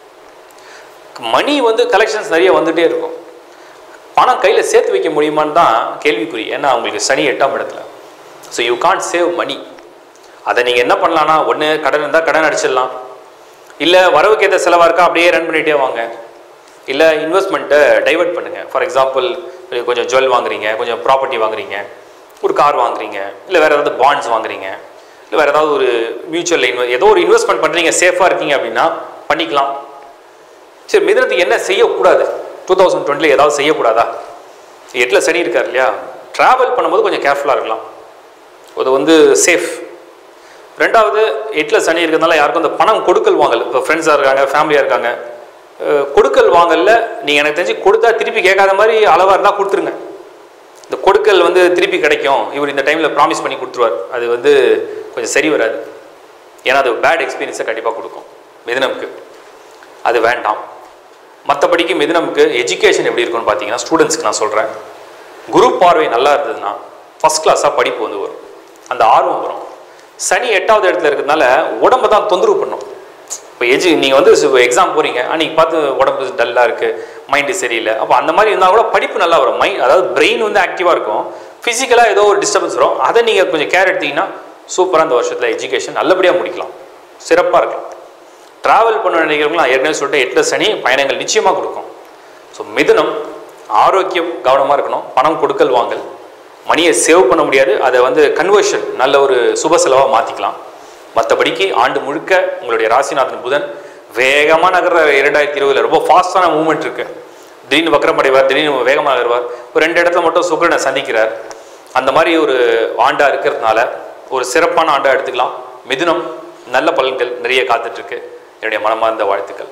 மணி வந்து கலெக்ஷன்ஸ் நிறைய வந்துகிட்டே இருக்கும் பணம் கையில் சேர்த்து வைக்க முடியுமான்னு தான் கேள்விக்குறி ஏன்னா அவங்களுக்கு சனி எட்டாம் இடத்துல so you can't save money அதை நீங்கள் என்ன பண்ணலான்னா ஒன்று கடன் இருந்தால் கடன் அடிச்சிடலாம் இல்லை வரவுக்கு ஏற்ற செலவாக இருக்கா அப்படியே ரன் பண்ணிகிட்டே வாங்க இல்லை இன்வெஸ்ட்மெண்ட்டை டைவர்ட் பண்ணுங்கள் ஃபார் எக்ஸாம்பிள் கொஞ்சம் ஜுவல் வாங்குறீங்க கொஞ்சம் ப்ராப்பர்ட்டி வாங்குறீங்க ஒரு கார் வாங்குறீங்க இல்லை வேறு ஏதாவது பாண்ட்ஸ் வாங்குறீங்க இல்லை வேறு ஏதாவது ஒரு மியூச்சுவல் இன்வெ ஏதோ ஒரு இன்வெஸ்ட்மெண்ட் பண்ணுறீங்க சேஃபாக இருக்கீங்க அப்படின்னா பண்ணிக்கலாம் சரி மிதனத்துக்கு என்ன செய்யக்கூடாது டூ தௌசண்ட் டுவெண்ட்டில் ஏதாவது செய்யக்கூடாதா எட்டில் சனி இருக்கார் இல்லையா ட்ராவல் பண்ணும்போது கொஞ்சம் கேர்ஃபுல்லாக இருக்கலாம் அது வந்து சேஃப் ரெண்டாவது எட்டில் சனி இருக்கிறதுனால யாருக்கும் அந்த பணம் கொடுக்கல் வாங்கல் இப்போ ஃப்ரெண்ட்ஸாக இருக்காங்க ஃபேமிலியாக இருக்காங்க அஹ் கொடுக்கல் வாங்கல்ல நீங்கள் எனக்கு தெரிஞ்சு கொடுத்தா திருப்பி கேட்காத மாதிரி அளவாக இருந்தால் கொடுத்துருங்க இந்த கொடுக்கல் வந்து திருப்பி கிடைக்கும் இவர் இந்த டைமில் ப்ராமிஸ் பண்ணி கொடுத்துருவார் அது வந்து கொஞ்சம் சரி வராது ஏன்னா அது பேட் எக்ஸ்பீரியன்ஸை கண்டிப்பாக கொடுக்கும் மிதுனமுக்கு அது வேண்டாம் மற்றபடிக்கு மிதுனமுக்கு எஜுகேஷன் எப்படி இருக்கும்னு பார்த்தீங்கன்னா ஸ்டூடெண்ட்ஸ்க்கு நான் சொல்கிறேன் குரு பார்வை நல்லா இருந்ததுன்னா ஃபஸ்ட் கிளாஸாக படிப்பு வந்து வரும் அந்த ஆர்வம் வரும் சனி எட்டாவது இடத்துல இருக்கிறதுனால உடம்பை தான் தொந்தரவு பண்ணும் இப்போ எஜு நீங்கள் வந்து எக்ஸாம் போகிறீங்க அன்றைக்கி பார்த்து உடம்பு டல்லாக இருக்குது மைண்டு சரியில்லை அப்போ அந்த மாதிரி இருந்தால் கூட படிப்பு நல்லா வரும் மைண்ட் அதாவது பிரெயின் வந்து ஆக்டிவாக இருக்கும் ஃபிசிக்கலாக ஏதோ ஒரு டிஸ்டர்பன்ஸ் வரும் அதை நீங்கள் கொஞ்சம் கேர் எடுத்தீங்கன்னா சூப்பராக இந்த வருஷத்தில் எஜுகேஷன் நல்லபடியாக முடிக்கலாம் சிறப்பாக இருக்கலாம் ட்ராவல் பண்ண நினைக்கிறவங்களும் நான் ஏற்கனவே சொல்லிட்டு எட்டுல சனி பயணங்கள் நிச்சயமாக கொடுக்கும் ஸோ மிதுனம் ஆரோக்கியம் கவனமாக இருக்கணும் பணம் கொடுக்கல் வாங்கல் மணியை சேவ் பண்ண முடியாது அதை வந்து கன்வர்ஷன் நல்ல ஒரு சுப செலவாக மாற்றிக்கலாம் மற்றபடிக்கு ஆண்டு முழுக்க உங்களுடைய ராசிநாதன் புதன் வேகமாக நகர்ற இரண்டாயிரத்தி இருபதுல ரொம்ப ஃபாஸ்டான மூவ்மெண்ட் இருக்கு திடீர்னு வக்கரம் அடைவார் திடீர்னு வேகமாக நகர்வார் ஒரு ரெண்டு இடத்துல மட்டும் சுக்கிரனை சந்திக்கிறார் அந்த மாதிரி ஒரு ஆண்டா இருக்கிறதுனால ஒரு சிறப்பான ஆண்டா எடுத்துக்கலாம் மிதுனம் நல்ல பலன்கள் நிறைய காத்துட்டு இருக்கு என்னுடைய மனமார்ந்த வாழ்த்துக்கள்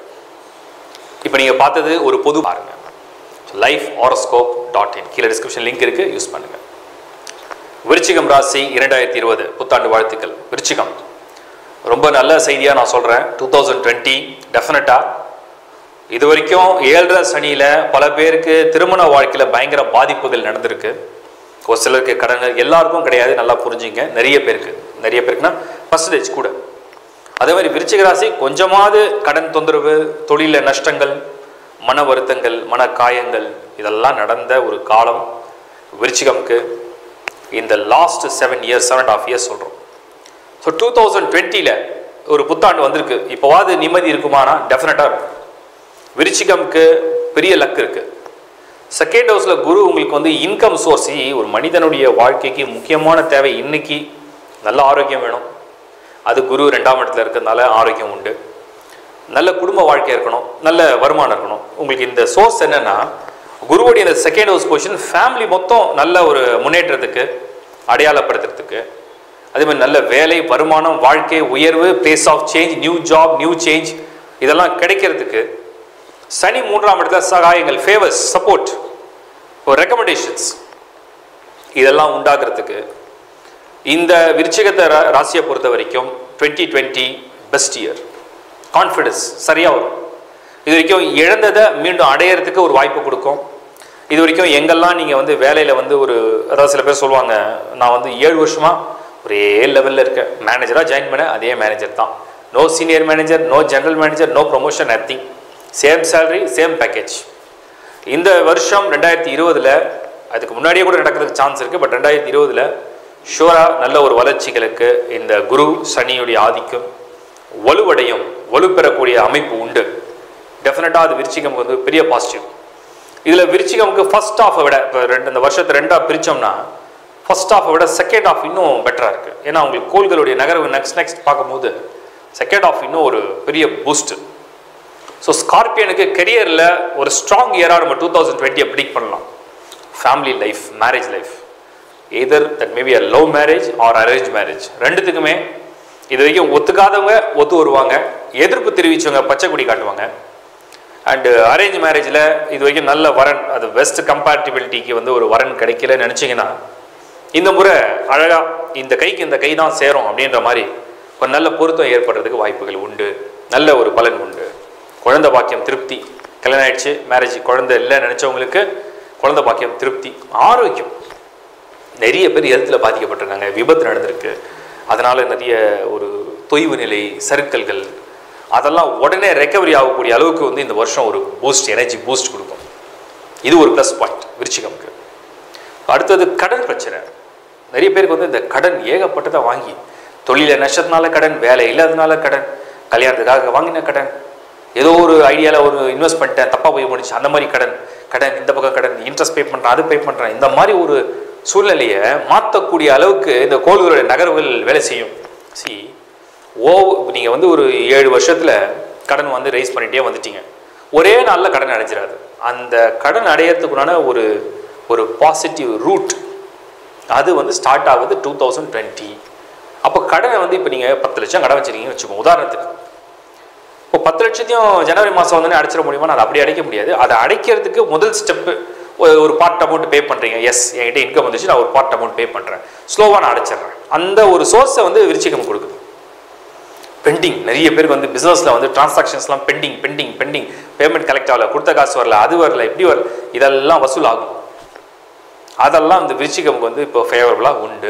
இப்போ நீங்கள் பார்த்தது ஒரு பொது பாருங்க லைஃப் ஆரோஸ்கோப் டாட் இன் கீழே டிஸ்கிரிப்ஷன் லிங்க் இருக்கு யூஸ் பண்ணுங்க விருச்சிகம் ராசி இரண்டாயிரத்தி இருபது புத்தாண்டு வாழ்த்துக்கள் விருச்சிகம் ரொம்ப நல்ல செய்தியாக நான் சொல்கிறேன் டூ தௌசண்ட் டுவெண்ட்டி டெஃபினட்டாக இது வரைக்கும் ஏழரை சனியில் பல பேருக்கு திருமண வாழ்க்கையில் பயங்கர பாதிப்புகள் நடந்திருக்கு ஒரு சிலருக்கு கடன் எல்லாருக்கும் கிடையாது நல்லா புரிஞ்சுங்க நிறைய பேருக்கு நிறைய பேருக்குன்னா பர்சன்டேஜ் கூட அதே மாதிரி விருச்சிக ராசி கொஞ்சமாவது கடன் தொந்தரவு தொழில நஷ்டங்கள் மன வருத்தங்கள் மன காயங்கள் இதெல்லாம் நடந்த ஒரு காலம் விருச்சிகம்க்கு இந்த last seven years seven and half years சொல்கிறோம் ஸோ டூ தௌசண்ட் டுவெண்ட்டியில் ஒரு புத்தாண்டு வந்திருக்கு இப்போவாது நிம்மதி இருக்குமானா டெஃபினட்டாக இருக்கும் விருச்சிகம்க்கு பெரிய லக் இருக்கு செகண்ட் ஹவுஸில் குரு உங்களுக்கு வந்து இன்கம் சோர்ஸ் ஒரு மனிதனுடைய வாழ்க்கைக்கு முக்கியமான தேவை இன்னைக்கு நல்ல ஆரோக்கியம் வேணும் அது குரு ரெண்டாம் இடத்துல இருக்கிறதுனால ஆரோக்கியம் உண்டு நல்ல குடும்ப வாழ்க்கை இருக்கணும் நல்ல வருமானம் இருக்கணும் உங்களுக்கு இந்த சோர்ஸ் என்னன்னா குருவுடைய இந்த செகண்ட் ஹவுஸ் பொசிஷன் ஃபேமிலி மொத்தம் நல்ல ஒரு முன்னேற்றத்துக்கு அடையாளப்படுத்துறதுக்கு அதே மாதிரி நல்ல வேலை வருமானம் வாழ்க்கை உயர்வு place of change new job new change இதெல்லாம் கிடைக்கிறதுக்கு சனி மூன்றாம் இடத்துல சகாயங்கள் ஃபேவர்ஸ் சப்போர்ட் ஒரு ரெக்கமெண்டேஷன்ஸ் இதெல்லாம் உண்டாகிறதுக்கு இந்த விருச்சிகத்தை ரா- ராசியை பொறுத்த வரைக்கும் twenty twenty best year confidence சரியாக வரும் இது வரைக்கும் இழந்ததை மீண்டும் அடையிறதுக்கு ஒரு வாய்ப்பு கொடுக்கும் இது வரைக்கும் எங்கெல்லாம் நீங்கள் வந்து வேலையில் வந்து ஒரு அதாவது சில பேர் சொல்லுவாங்க நான் வந்து ஏழு வருஷமாக ஒரே லெவலில் இருக்கேன் மேனேஜராக ஜாயின் பண்ண அதே மேனேஜர் தான் no senior manager no general manager no promotion nothing same salary same package இந்த வருஷம் ரெண்டாயிரத்தி இருபதுல அதுக்கு முன்னாடியே கூட நடக்கிறதுக்கு சான்ஸ் இருக்குது பட் ரெண்டாயிரத்தி இருபதுல ஷூராக நல்ல ஒரு வளர்ச்சிகளுக்கு இந்த குரு சனியுடைய ஆதிக்கம் வலுவடையும் வலுப்பெறக்கூடிய அமைப்பு உண்டு டெஃபினட்டாக அது விருச்சிகமுக்கு வந்து பெரிய பாசிட்டிவ் இதில் விருச்சிகமுக்கு ஃபர்ஸ்ட் ஆஃபை விட இப்போ ரெண்டு இந்த வருஷத்தை ரெண்டாக பிரித்தோம்னா ஃபர்ஸ்ட் ஆஃபை விட செகண்ட் ஆஃப் இன்னும் பெட்டராக இருக்குது ஏன்னா உங்களுக்கு கோள்களுடைய நகர்வு நெக்ஸ்ட் நெக்ஸ்ட் பார்க்கும்போது செகண்ட் ஆஃப் இன்னும் ஒரு பெரிய பூஸ்ட்டு ஸோ ஸ்கார்பியனுக்கு கெரியரில் ஒரு ஸ்ட்ராங் இயராக நம்ம டூ தௌசண்ட் டுவெண்ட்டியை ப்ரிடிக் பண்ணலாம் family life marriage life either that maybe a love marriage or arrange marriage ரெண்டுத்துக்குமே இது வரைக்கும் ஒத்துக்காதவங்க ஒத்து வருவாங்க எதிர்ப்பு தெரிவிச்சவங்க பச்சை கொடி காட்டுவாங்க அண்டு அரேஞ்ச் மேரேஜில் இது வரைக்கும் நல்ல வரன் அது பெஸ்ட் கம்பேட்டிபிலிட்டிக்கு வந்து ஒரு வரன் கிடைக்கலன்னு நினச்சிங்கன்னா இந்த முறை அழகாக இந்த கைக்கு இந்த கை தான் சேரும் அப்படின்ற மாதிரி ஒரு நல்ல பொருத்தம் ஏற்படுறதுக்கு வாய்ப்புகள் உண்டு நல்ல ஒரு பலன் உண்டு குழந்தை பாக்கியம் திருப்தி கல்யாணம் ஆயிடுச்சு மேரேஜ் குழந்தை இல்லை நினச்சவங்களுக்கு குழந்தை பாக்கியம் திருப்தி ஆரோக்கியம் நிறைய பேர் ஹெல்த்தில் பாதிக்கப்பட்டிருக்காங்க விபத்து நடந்திருக்கு அதனால் நிறைய ஒரு தொய்வு நிலை சறுக்கல்கள் அதெல்லாம் உடனே ரெக்கவரி ஆகக்கூடிய அளவுக்கு வந்து இந்த வருஷம் ஒரு பூஸ்ட் எனர்ஜி பூஸ்ட் கொடுக்கும் இது ஒரு ப்ளஸ் பாயிண்ட் விருச்சிகம்க்கு அடுத்தது கடன் பிரச்சனை நிறைய பேருக்கு வந்து இந்த கடன் ஏகப்பட்டதை வாங்கி தொழில நஷ்டத்தினால கடன் வேலை இல்லாதனால கடன் கல்யாணத்துக்காக வாங்கின கடன் ஏதோ ஒரு ஐடியாவில் ஒரு இன்வெஸ்ட் பண்ணிட்டேன் தப்பாக போய் முடிச்சு அந்த மாதிரி கடன் கடன் இந்த பக்கம் கடன் இன்ட்ரெஸ்ட் பே பண்ணுறேன் அது பே பண்ணுறேன் இந்த மாதிரி ஒரு சூழ்நிலையை மாற்றக்கூடிய அளவுக்கு இந்த கோள்களுடைய நகர்வுகள் வேலை செய்யும் சி ஓ நீங்கள் வந்து ஒரு ஏழு வருஷத்தில் கடன் வந்து ரைஸ் பண்ணிகிட்டே வந்துட்டீங்க ஒரே நாளில் கடன் அடைஞ்சிடாது அந்த கடன் அடையிறதுக்குண்டான ஒரு ஒரு பாசிட்டிவ் ரூட் அது வந்து ஸ்டார்ட் ஆகுது டூ தௌசண்ட் டுவெண்ட்டி அப்போ கடனை வந்து இப்போ நீங்கள் பத்து லட்சம் கடன் வச்சிருக்கீங்கன்னு வச்சுக்கோங்க உதாரணத்துக்கு இப்போ பத்து லட்சத்தையும் ஜனவரி மாதம் வந்து அடைச்சிட முடியுமா அதை அப்படி அடைக்க முடியாது அதை அடைக்கிறதுக்கு முதல் ஸ்டெப்பு ஒரு பார்ட் அமௌண்ட் பே பண்ணுறீங்க எஸ் என்கிட்ட இன்கம் வந்துச்சு நான் ஒரு பார்ட் அமௌண்ட் பே பண்ணுறேன் ஸ்லோவாக நான் அடைச்சிடுறேன் அந்த ஒரு சோர்ஸை வந்து விருச்சிகம் கொடுக்குது பெண்டிங் நிறைய பேருக்கு வந்து பிஸ்னஸில் வந்து டிரான்சாக்ஷன்ஸ்லாம் pending pending pending payment collect ஆகல கொடுத்த காசு வரல அது வரல இப்படி வரல இதெல்லாம் வசூல் ஆகும் அதெல்லாம் இந்த விருச்சிகமுக்கு வந்து இப்போ ஃபேவரபுளாக உண்டு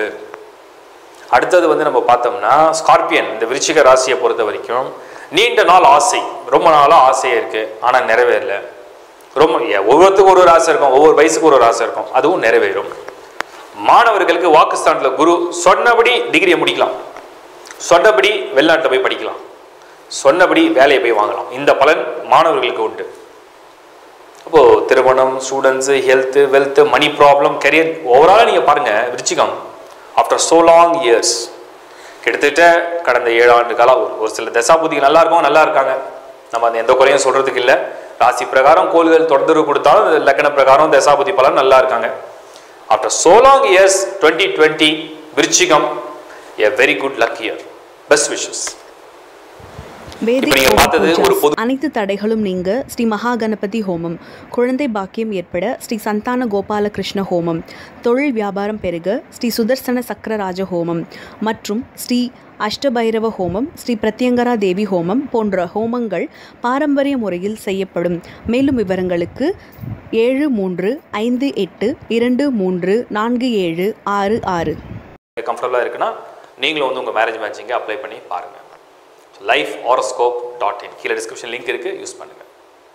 அடுத்தது வந்து நம்ம பார்த்தோம்னா ஸ்கார்பியன் இந்த விருச்சிக ராசியை பொறுத்த வரைக்கும் நீண்ட நாள் ஆசை ரொம்ப நாளாக ஆசையாக இருக்குது ஆனால் நிறைவேறல ரொம்ப ஏ, ஒவ்வொருத்துக்கும் ஒரு ஒரு ஆசை இருக்கும் ஒவ்வொரு வயசுக்கு ஒரு ஒரு ஆசை இருக்கும் அதுவும் நிறைவேறும் மாணவர்களுக்கு வாக்குஸ்தானத்தில் குரு சொன்னபடி டிகிரியை முடிக்கலாம் சொன்னபடி வெளிநாட்டில் போய் படிக்கலாம் சொன்னபடி வேலையை போய் வாங்கலாம் இந்த பலன் மாணவர்களுக்கு உண்டு அப்போது திருமணம் students health wealth money problem career ஓவராலாக நீங்கள் பாருங்கள் விருச்சிகம் ஆஃப்டர் so லாங் இயர்ஸ் கிட்டத்தட்ட கடந்த ஏழு ஆண்டு காலம் ஒரு ஒரு சில தசாபுதி நல்லா இருக்கும் நல்லா இருக்காங்க நம்ம அந்த எந்த குறையும் சொல்கிறதுக்கு இல்லை ராசி பிரகாரம் கோள்கள் தொடர்ந்து கொடுத்தாலும் அது லக்கண பிரகாரம் தசாபுதி பலன் நல்லா இருக்காங்க after so long years twenty twenty விருச்சிகம் a very good luck year best wishes Vedic இப்ப நீங்க ஹோம பார்த்தது ஒரு பூஜாஸ். பொது- அனைத்து தடைகளும் நீங்க ஸ்ரீ மகா கணபதி ஹோமம் குழந்தை பாக்கியம் ஏற்பட ஸ்ரீ சந்தான கோபால கிருஷ்ண ஹோமம் தொழில் வியாபாரம் பெருக ஸ்ரீ சுதர்சன சக்கரராஜ ஹோமம் மற்றும் ஸ்ரீ அஷ்டபைரவ ஹோமம் ஸ்ரீ பிரத்யங்கரா தேவி ஹோமம் போன்ற ஹோமங்கள் பாரம்பரிய முறையில் செய்யப்படும் மேலும் விவரங்களுக்கு ஏழு மூன்று ஐந்து எட்டு இரண்டு மூன்று நான்கு ஏழு ஆறு ஆறு கம்ஃபர்டபுளாக இருக்குன்னா நீங்களும் வந்து உங்கள் மேரேஜ் மேட்சிங்கை அப்ளை பண்ணி பாருங்கள் லைஃப் ஹாரோஸ்கோப் டாட் இன் கீழே டிஸ்கிரிப்ஷன் லிங்க் இருக்குது யூஸ் பண்ணுங்கள்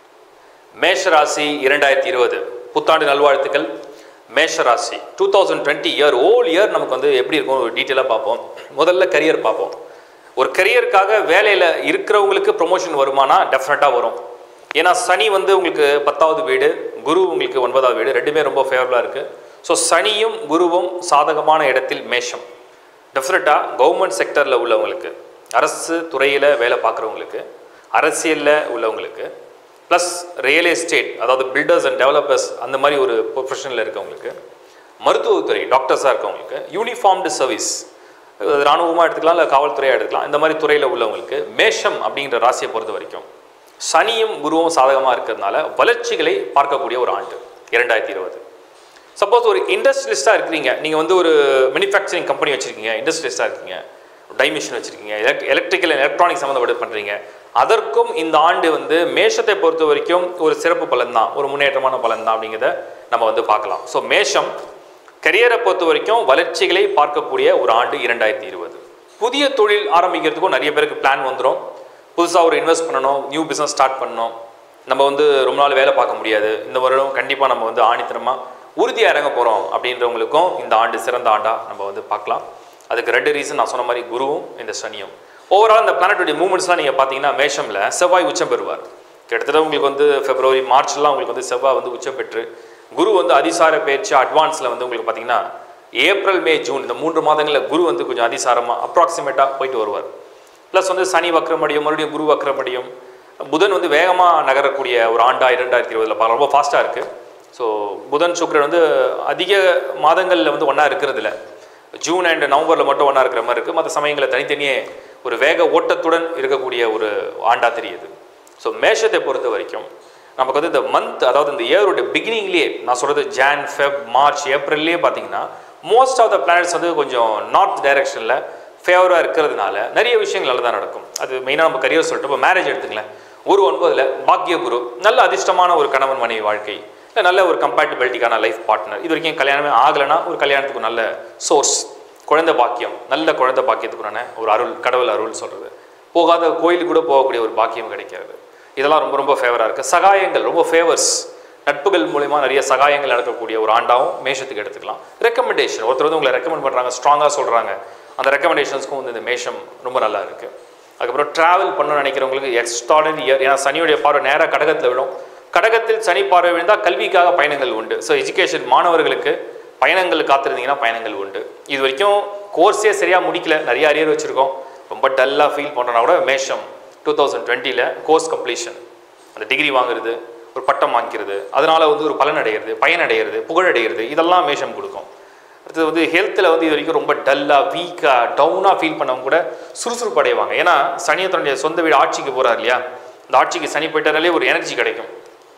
மேஷ ராசி இரண்டாயிரத்தி இருபது புத்தாண்டு நல்வாழ்த்துக்கள் மேஷ ராசி two thousand twenty year whole year நமக்கு வந்து எப்படி இருக்கும் ஒரு டீட்டெயிலாக பார்ப்போம் முதல்ல கரியர் பார்ப்போம் ஒரு கரியருக்காக வேலையில் இருக்கிறவங்களுக்கு ப்ரொமோஷன் வருமானா டெஃபினட்டாக வரும் ஏன்னா சனி வந்து உங்களுக்கு பத்தாவது வீடு குரு உங்களுக்கு ஒன்பதாவது வீடு ரெண்டுமே ரொம்ப ஃபேவரபுளாக இருக்குது ஸோ சனியும் குருவும் சாதகமான இடத்தில் மேஷம் டெஃபினட்டாக கவர்மெண்ட் செக்டரில் உள்ளவங்களுக்கு அரசு துறையில் வேலை பார்க்குறவங்களுக்கு அரசியலில் உள்ளவங்களுக்கு ப்ளஸ் ரியல் எஸ்டேட் அதாவது பில்டர்ஸ் அண்ட் டெவலப்பர்ஸ் அந்த மாதிரி ஒரு ப்ரொஃபஷனில் இருக்கவங்களுக்கு மருத்துவத்துறை டாக்டர்ஸாக இருக்கவங்களுக்கு யூனிஃபார்ம்டு சர்வீஸ் இராணுவமாக எடுத்துக்கலாம் இல்லை காவல்துறையாக எடுத்துக்கலாம் இந்த மாதிரி துறையில் உள்ளவங்களுக்கு மேஷம் அப்படிங்கிற ராசியை பொறுத்த வரைக்கும் சனியும் குருவும் சாதகமாக இருக்கிறதுனால வளர்ச்சிகளை பார்க்கக்கூடிய ஒரு ஆண்டு இரண்டாயிரத்தி இருபது சப்போஸ் ஒரு இண்டஸ்ட்ரியலிஸ்ட்டாக இருக்கிறீங்க நீங்கள் வந்து ஒரு மேனுஃபேக்சரிங் கம்பெனி வச்சுருக்கீங்க இண்டஸ்ட்ரியலிஸ்ட்டாக இருக்கீங்க டைமிஷன் வச்சுருக்கீங்க எலக்ட் எலக்ட்ரிக்கல் எலக்ட்ரானிக் சம்மந்தப்பட்டு பண்ணுறீங்க அதற்கும் இந்த ஆண்டு வந்து மேஷத்தை பொறுத்த வரைக்கும் ஒரு சிறப்பு பலன் தான் ஒரு முன்னேற்றமான பலன் தான் அப்படிங்கிறத நம்ம வந்து பார்க்கலாம் ஸோ மேஷம் கரியரை பொறுத்த வரைக்கும் வளர்ச்சிகளை பார்க்கக்கூடிய ஒரு ஆண்டு இரண்டாயிரத்தி இருபது புதிய தொழில் ஆரம்பிக்கிறதுக்கும் நிறைய பேருக்கு பிளான் வந்துடும் புதுசாக ஒரு இன்வெஸ்ட் பண்ணணும் நியூ பிஸ்னஸ் ஸ்டார்ட் பண்ணணும் நம்ம வந்து ரொம்ப நாள் வேலை பார்க்க முடியாது இந்த வருடம் கண்டிப்பாக நம்ம வந்து ஆணித்தனமாக உறுதியாக இறங்க போகிறோம் அப்படின்றவங்களுக்கும் இந்த ஆண்டு சிறந்த ஆண்டாக நம்ம வந்து பார்க்கலாம் அதுக்கு ரெண்டு ரீசன் நான் சொன்ன மாதிரி குருவும் இந்த சனியும் ஓவரால் இந்த பிளானட்டுடைய மூமெண்ட்ஸ்லாம் நீங்கள் பார்த்தீங்கன்னா மேஷமில் செவ்வாய் உச்சம் பெறுவார் கிட்டத்தட்ட உங்களுக்கு வந்து பிப்ரவரி மார்ச்லாம் உங்களுக்கு வந்து செவ்வாய் வந்து உச்சம் பெற்று குரு வந்து அதிசார பயிற்சி அட்வான்ஸில் வந்து உங்களுக்கு பார்த்தீங்கன்னா ஏப்ரல் மே ஜூன் இந்த மூன்று மாதங்களில் குரு வந்து கொஞ்சம் அதிசாரமாக அப்ராக்சிமேட்டாக போயிட்டு வருவார் ப்ளஸ் வந்து சனி வக்ரமடியும் மறுபடியும் குரு வக்ரமடியும் புதன் வந்து வேகமாக நகரக்கூடிய ஒரு ஆண்டா இரண்டாயிரத்தி இருபதில் ரொம்ப ஃபாஸ்ட்டாக இருக்குது ஸோ புதன் சுக்கிரன் வந்து அதிக மாதங்களில் வந்து ஒன்றா இருக்கிறதில்ல ஜூன் அண்ட் நவம்பரில் மட்டும் ஒன்றா இருக்கிற மாதிரி இருக்குது மற்ற சமயங்களில் தனித்தனியே ஒரு வேக ஓட்டத்துடன் இருக்கக்கூடிய ஒரு ஆண்டா தெரியுது ஸோ மேஷத்தை பொறுத்த வரைக்கும் நமக்கு வந்து இந்த மந்த் அதாவது இந்த இயரோட பிகினிங்லேயே நான் சொல்கிறது ஜான் ஃபெப் மார்ச் ஏப்ரல்லே பார்த்தீங்கன்னா மோஸ்ட் ஆஃப் த பிளானட்ஸ் வந்து கொஞ்சம் நார்த் டைரக்ஷனில் ஃபேவராக இருக்கிறதுனால நிறைய விஷயங்கள் நல்லதாக நடக்கும் அது மெயினாக நம்ம கரியர் சொல்லிட்டு இப்போ மேரேஜ் எடுத்துங்களேன் ஒரு ஒன்பதில் பாக்கிய குரு நல்ல அதிர்ஷ்டமான ஒரு கணவன் மனைவி வாழ்க்கை இல்லை நல்ல ஒரு கம்பேட்டபிலிட்டிக்கான லைஃப் பார்ட்னர் இது வரைக்கும் கல்யாணமே ஆகலைன்னா ஒரு கல்யாணத்துக்கு நல்ல சோர்ஸ் குழந்தை பாக்கியம் நல்ல குழந்தை பாக்கியத்துக்குறான ஒரு அருள் கடவுள் அருள் சொல்கிறது போகாத கோயிலுக்கு கூட போகக்கூடிய ஒரு பாக்கியம் கிடைக்கிறது இதெல்லாம் ரொம்ப ரொம்ப ஃபேவராக இருக்குது சகாயங்கள் ரொம்ப ஃபேவர்ஸ் நட்புகள் மூலிமா நிறைய சகாயங்கள் நடக்கக்கூடிய ஒரு ஆண்டாவும் மேஷத்துக்கு எடுத்துக்கலாம் ரெக்கமெண்டேஷன் ஒருத்தர் வந்து உங்களை ரெக்கமெண்ட் பண்ணுறாங்க ஸ்ட்ராங்காக சொல்கிறாங்க அந்த ரெக்கமெண்டேஷன்ஸ்க்கும் வந்து இந்த மேஷம் ரொம்ப நல்லா இருக்குது அதுக்கப்புறம் ட்ராவல் பண்ணணும்னு நினைக்கிறவங்களுக்கு எக்ஸ்ட்ராடனரி இயர் ஏன்னா சனியுடைய பார்வை நேராக கடகத்தில் விழும் கடகத்தில் சனி பார்வை விழுந்தால் கல்விக்காக பயணங்கள் உண்டு ஸோ எஜுகேஷன் மாணவர்களுக்கு பயணங்கள் காத்திருந்தீங்கன்னா பயணங்கள் உண்டு இது வரைக்கும் கோர்ஸே சரியாக முடிக்கல நிறைய அரியர் வச்சுருக்கோம் ரொம்ப டல்லாக ஃபீல் பண்ணுறனா கூட மேஷம் டூ தௌசண்ட் டுவெண்ட்டியில் கோர்ஸ் கம்ப்ளீஷன் அந்த டிகிரி வாங்குறது ஒரு பட்டம் வாங்கிக்கிறது அதனால் வந்து ஒரு பலன் அடைகிறது பயன் அடைகிறது புகழ் அடைகிறது இதெல்லாம் மேஷம் கொடுக்கும் அடுத்தது வந்து ஹெல்த்தில் வந்து இது வரைக்கும் ரொம்ப டல்லாக வீக்காக டவுனாக ஃபீல் பண்ணவங்க கூட சுறுசுறுப்பு அடைவாங்க ஏன்னா சனியை தன்னுடைய சொந்த வீடு ஆட்சிக்கு போகிறார் இல்லையா இந்த ஆட்சிக்கு சனி போயிட்டாலே ஒரு எனர்ஜி கிடைக்கும்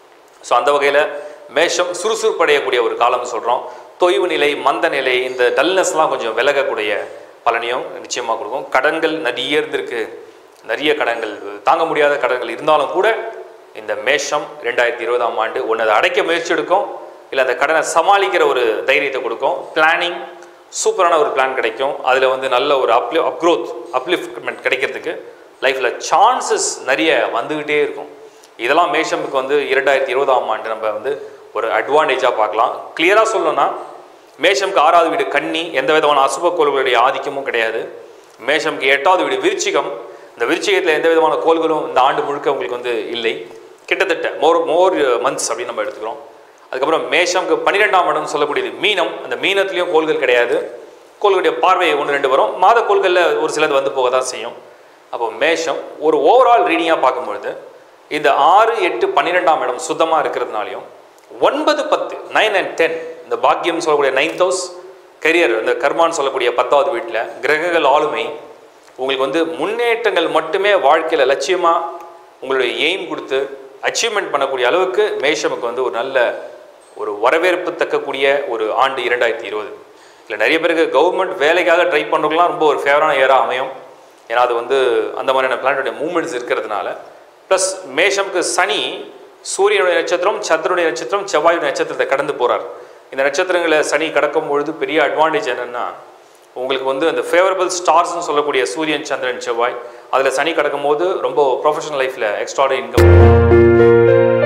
ஸோ அந்த வகையில் மேஷம் சுறுசுறுப்பு அடையக்கூடிய ஒரு காலம்னு சொல்கிறோம் தொய்வு நிலை மந்த நிலை இந்த டல்னஸ்லாம் கொஞ்சம் விலகக்கூடிய பலனையும் நிச்சயமாக கொடுக்கும் கடன்கள் நிறைய இருந்திருக்கு நிறைய கடன்கள் தாங்க முடியாத கடன்கள் இருந்தாலும் கூட இந்த மேஷம் ரெண்டாயிரத்தி இருபதாம் ஆண்டு ஒன்று அதை அடைக்க முயற்சி எடுக்கும் இல்லை அந்த கடனை சமாளிக்கிற ஒரு தைரியத்தை கொடுக்கும் பிளானிங் சூப்பரான ஒரு பிளான் கிடைக்கும் அதில் வந்து நல்ல ஒரு அப்லி அப்க்ரோத் அப்லிஃப்ட்மெண்ட் கிடைக்கிறதுக்கு லைஃப்பில் சான்சஸ் நிறைய வந்துக்கிட்டே இருக்கும் இதெல்லாம் மேஷமுக்கு வந்து இரண்டாயிரத்தி இருபதாம் ஆண்டு நம்ம வந்து ஒரு அட்வான்டேஜாக பார்க்கலாம் கிளியராக சொல்லணும்னா மேஷம்க்கு ஆறாவது வீடு கன்னி எந்த விதமான அசுப கோள்களுடைய ஆதிக்கமும் கிடையாது மேஷம்க்கு எட்டாவது வீடு விருச்சிகம் இந்த விருச்சிகத்தில் எந்த விதமான கோள்களும் இந்த ஆண்டு முழுக்க உங்களுக்கு வந்து இல்லை கிட்டத்தட்ட மோர் மோர் மந்த்ஸ் அப்படின்னு நம்ம எடுத்துக்கிறோம் அதுக்கப்புறம் மேஷம்க்கு பன்னிரெண்டாம் இடம் சொல்லக்கூடியது மீனம் அந்த மீனத்துலேயும் கோள்கள் கிடையாது கோள்களுடைய பார்வை ஒன்று ரெண்டு வரும் மாத கோள்களில் ஒரு சிலது வந்து போக தான் செய்யும் அப்போ மேஷம் ஒரு ஓவரால் ரீடிங்காக பார்க்கும்பொழுது இந்த ஆறு எட்டு பன்னிரெண்டாம் இடம் சுத்தமாக இருக்கிறதுனாலையும் ஒன்பது பத்து நைன் அண்ட் டென் இந்த பாக்கியம் சொல்லக்கூடிய நைன்த் ஹவுஸ் கரியர் இந்த கர்மான்னு சொல்லக்கூடிய பத்தாவது வீட்டில் கிரகங்கள் ஆளுமை உங்களுக்கு வந்து முன்னேற்றங்கள் மட்டுமே வாழ்க்கையில் லட்சியமாக உங்களுடைய எய்ம் கொடுத்து அச்சீவ்மெண்ட் பண்ணக்கூடிய அளவுக்கு மேஷமுக்கு வந்து ஒரு நல்ல ஒரு வரவேற்பு தக்கக்கூடிய ஒரு ஆண்டு இரண்டாயிரத்தி இருபது இல்லை நிறைய பேருக்கு கவர்மெண்ட் வேலைக்காக ட்ரை பண்ணுறதுலாம் ரொம்ப ஒரு ஃபேவரான இயராக அமையும் ஏன்னா அது வந்து அந்த மாதிரியான பிளானட்டுடைய மூமெண்ட்ஸ் இருக்கிறதுனால ப்ளஸ் மேஷம்க்கு சனி சூரியனுடைய நட்சத்திரம் சந்திரனுடைய நட்சத்திரம் செவ்வாயுடைய நட்சத்திரத்தை கடந்து போகிறார் இந்த நட்சத்திரங்களை சனி கடக்கும் பொழுது பெரிய அட்வான்டேஜ் என்னென்னா உங்களுக்கு வந்து அந்த ஃபேவரபிள் ஸ்டார்ஸ்னு சொல்லக்கூடிய சூரியன் சந்திரன் செவ்வாய் அதில் சனி கடக்கும் போது ரொம்ப ப்ரொஃபஷனல் லைஃப்பில் எக்ஸ்ட்ராட இன்கம்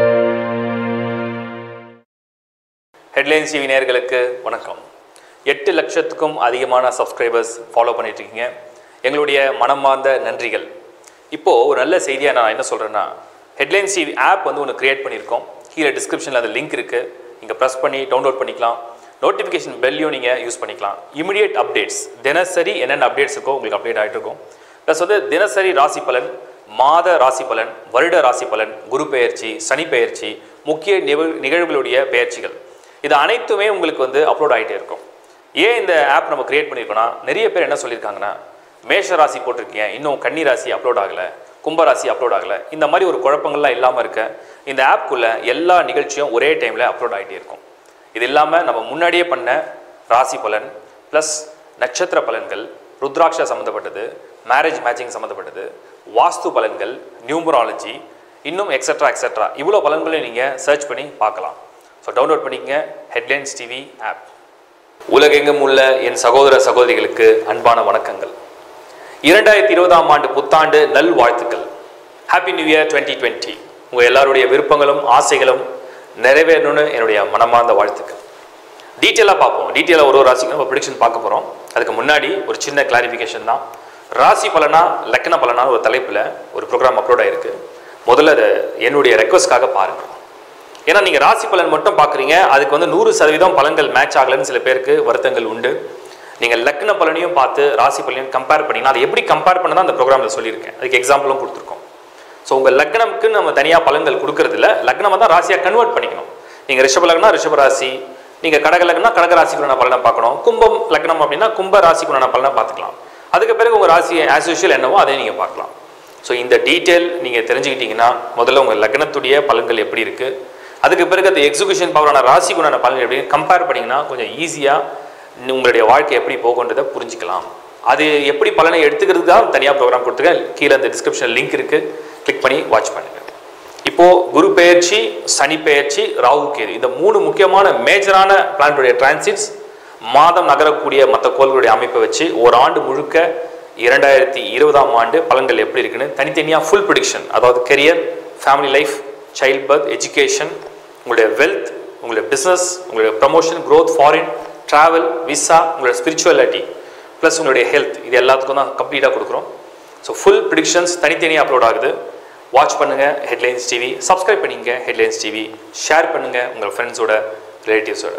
ஹெட்லைன்ஸ் டிவி நேயர்களுக்கு வணக்கம் எட்டு லட்சத்துக்கும் அதிகமான சப்ஸ்கிரைபர்ஸ் ஃபாலோ பண்ணிட்டு இருக்கீங்க எங்களுடைய மனமார்ந்த நன்றிகள் இப்போது ஒரு நல்ல செய்தியாக நான் என்ன சொல்கிறேன்னா ஹெட்லைன்ஸ் டிவி ஆப் வந்து ஒன்று கிரியேட் பண்ணியிருக்கோம் கீழே டிஸ்கிரிப்ஷனில் அந்த லிங்க் இருக்குது நீங்கள் ப்ரெஸ் பண்ணி டவுன்லோட் பண்ணிக்கலாம் நோட்டிஃபிகேஷன் பெல்லையும் நீங்கள் யூஸ் பண்ணிக்கலாம் இமிடியேட் அப்டேட்ஸ் தினசரி என்னென்ன அப்டேட்ஸ் இருக்கோ உங்களுக்கு அப்டேட் ஆகிட்டு இருக்கும் ப்ளஸ் வந்து தினசரி ராசி பலன் மாத ராசி பலன் வருட ராசி பலன் குரு பெயர்ச்சி சனி பெயர்ச்சி முக்கிய நிகழ் நிகழ்வுகளுடைய பெயர்ச்சிகள் இது அனைத்துமே உங்களுக்கு வந்து அப்லோட் ஆகிட்டே இருக்கும் ஏன் இந்த ஆப் நம்ம கிரியேட் பண்ணியிருக்கோம்னா நிறைய பேர் என்ன சொல்லியிருக்காங்கன்னா மேஷ ராசி போட்டிருக்கீங்க இன்னும் கன்னி ராசி அப்லோட் ஆகலை கும்பராசி அப்லோட் ஆகலை இந்த மாதிரி ஒரு குழப்பங்கள்லாம் இல்லாமல் இருக்க இந்த ஆப்குள்ளே எல்லா நிகழ்ச்சியும் ஒரே டைமில் அப்லோட் ஆகிட்டே இருக்கும் இது இல்லாமல் நம்ம முன்னாடியே பண்ண ராசி பலன் ப்ளஸ் நட்சத்திர பலன்கள் ருத்ராட்சா சம்மந்தப்பட்டது மேரேஜ் மேட்சிங் சம்மந்தப்பட்டது வாஸ்து பலன்கள் நியூமராலஜி இன்னும் எக்ஸட்ரா எக்ஸட்ரா இவ்வளோ பலன்களையும் நீங்கள் சர்ச் பண்ணி பார்க்கலாம் ஸோ டவுன்லோட் பண்ணிக்கங்க ஹெட்லைன்ஸ் டிவி ஆப் உலகெங்கும் உள்ள என் சகோதர சகோதரிகளுக்கு அன்பான வணக்கங்கள் இரண்டாயிரத்தி இருபதாம் ஆண்டு புத்தாண்டு நல் வாழ்த்துக்கள் happy new year twenty twenty உங்கள் எல்லாருடைய விருப்பங்களும் ஆசைகளும் நிறைவேறணும்னு என்னுடைய மனமார்ந்த வாழ்த்துக்கள் டீட்டெயிலாக பார்ப்போம் டீட்டெயிலாக ஒரு ஒரு ராசிக்கு நம்ம ப்ரிடிக்ஷன் பார்க்க போகிறோம் அதுக்கு முன்னாடி ஒரு சின்ன கிளாரிஃபிகேஷன் தான் ராசி பலனா லக்ன பலனா ஒரு தலைப்பில் ஒரு ப்ரோக்ராம் அப்லோட் ஆயிருக்கு முதல்ல அதை என்னுடைய ரெக்வஸ்ட்காக பாருங்கள் ஏன்னா நீங்கள் ராசி பலன் மட்டும் பார்க்குறீங்க அதுக்கு வந்து நூறு சதவீதம் பலன்கள் மேட்ச் ஆகலைன்னு சில பேருக்கு வருத்தங்கள் உண்டு நீங்கள் லக்ன பலனையும் பார்த்து ராசி பலனையும் கம்பேர் பண்ணிங்கன்னா அதை எப்படி கம்பேர் பண்ண தான் அந்த ப்ரோக்ராமில் சொல்லியிருக்கேன் அதுக்கு எக்ஸாம்பிளும் கொடுத்துருக்கோம் ஸோ உங்கள் லக்னம்க்கு நம்ம தனியாக பலன்கள் கொடுக்கறதில்ல லக்னமாக தான் ராசியாக கன்வெர்ட் பண்ணிக்கணும் நீங்கள் ரிஷப லக்னா ரிஷப ராசி நீங்கள் கடக லக்னா கடக ராசிக்குள்ளான பலனை பார்க்கணும் கும்பம் லக்னம் அப்படின்னா கும்ப ராசிக்குள்ளான பலனை பார்த்துக்கலாம் அதுக்கு பிறகு உங்கள் ராசி ஆஸ் யூஷுவல் என்னவோ அதை நீங்கள் பார்க்கலாம் ஸோ இந்த டீட்டெயில் நீங்கள் தெரிஞ்சுக்கிட்டீங்கன்னா முதல்ல உங்கள் லக்னத்துடைய பலன்கள் எப்படி இருக்குது அதுக்கு பிறகு அந்த எக்ஸிகியூஷன் பவரான ராசிக்குண்டான பலன் எப்படி கம்பேர் பண்ணிங்கன்னா கொஞ்சம் ஈஸியாக உங்களுடைய வாழ்க்கை எப்படி போகுன்றதை புரிஞ்சுக்கலாம் அது எப்படி பலனை எடுத்துக்கிறதுக்கு தான் தனியாக ப்ரோக்ராம் கொடுத்துருக்கேன் கீழே அந்த டிஸ்கிரிப்ஷன் லிங்க் இருக்குது கிளிக் பண்ணி வாட்ச் பண்ணுங்கள் இப்போது குரு பெயர்ச்சி சனி பெயர்ச்சி ராகு கேது இந்த மூணு முக்கியமான மேஜரான பிளானட்டுடைய டிரான்சிட்ஸ் மாதம் நகரக்கூடிய மற்ற கோள்களுடைய அமைப்பை வச்சு ஒரு ஆண்டு முழுக்க இரண்டாயிரத்தி இருபதாம் ஆண்டு பலன்கள் எப்படி இருக்குன்னு தனித்தனியாக ஃபுல் ப்ரிடிக்ஷன் அதாவது career family life child birth education உங்களுடைய வெல்த் உங்களுடைய பிஸ்னஸ் உங்களுடைய promotion growth foreign travel visa உங்களுடைய ஸ்பிரிச்சுவாலிட்டி ப்ளஸ் உங்களுடைய ஹெல்த் இது எல்லாத்துக்கும் தான் கம்ப்ளீட்டாக கொடுக்குறோம் ஸோ ஃபுல் ப்ரிடிக்ஷன்ஸ் தனித்தனியாக அப்லோட் ஆகுது வாட்ச் பண்ணுங்கள் ஹெட்லைன்ஸ் டிவி சப்ஸ்கிரைப் பண்ணிங்க ஹெட்லைன்ஸ் டிவி ஷேர் பண்ணுங்கள் உங்கள் ஃப்ரெண்ட்ஸோட ரிலேட்டிவ்ஸோட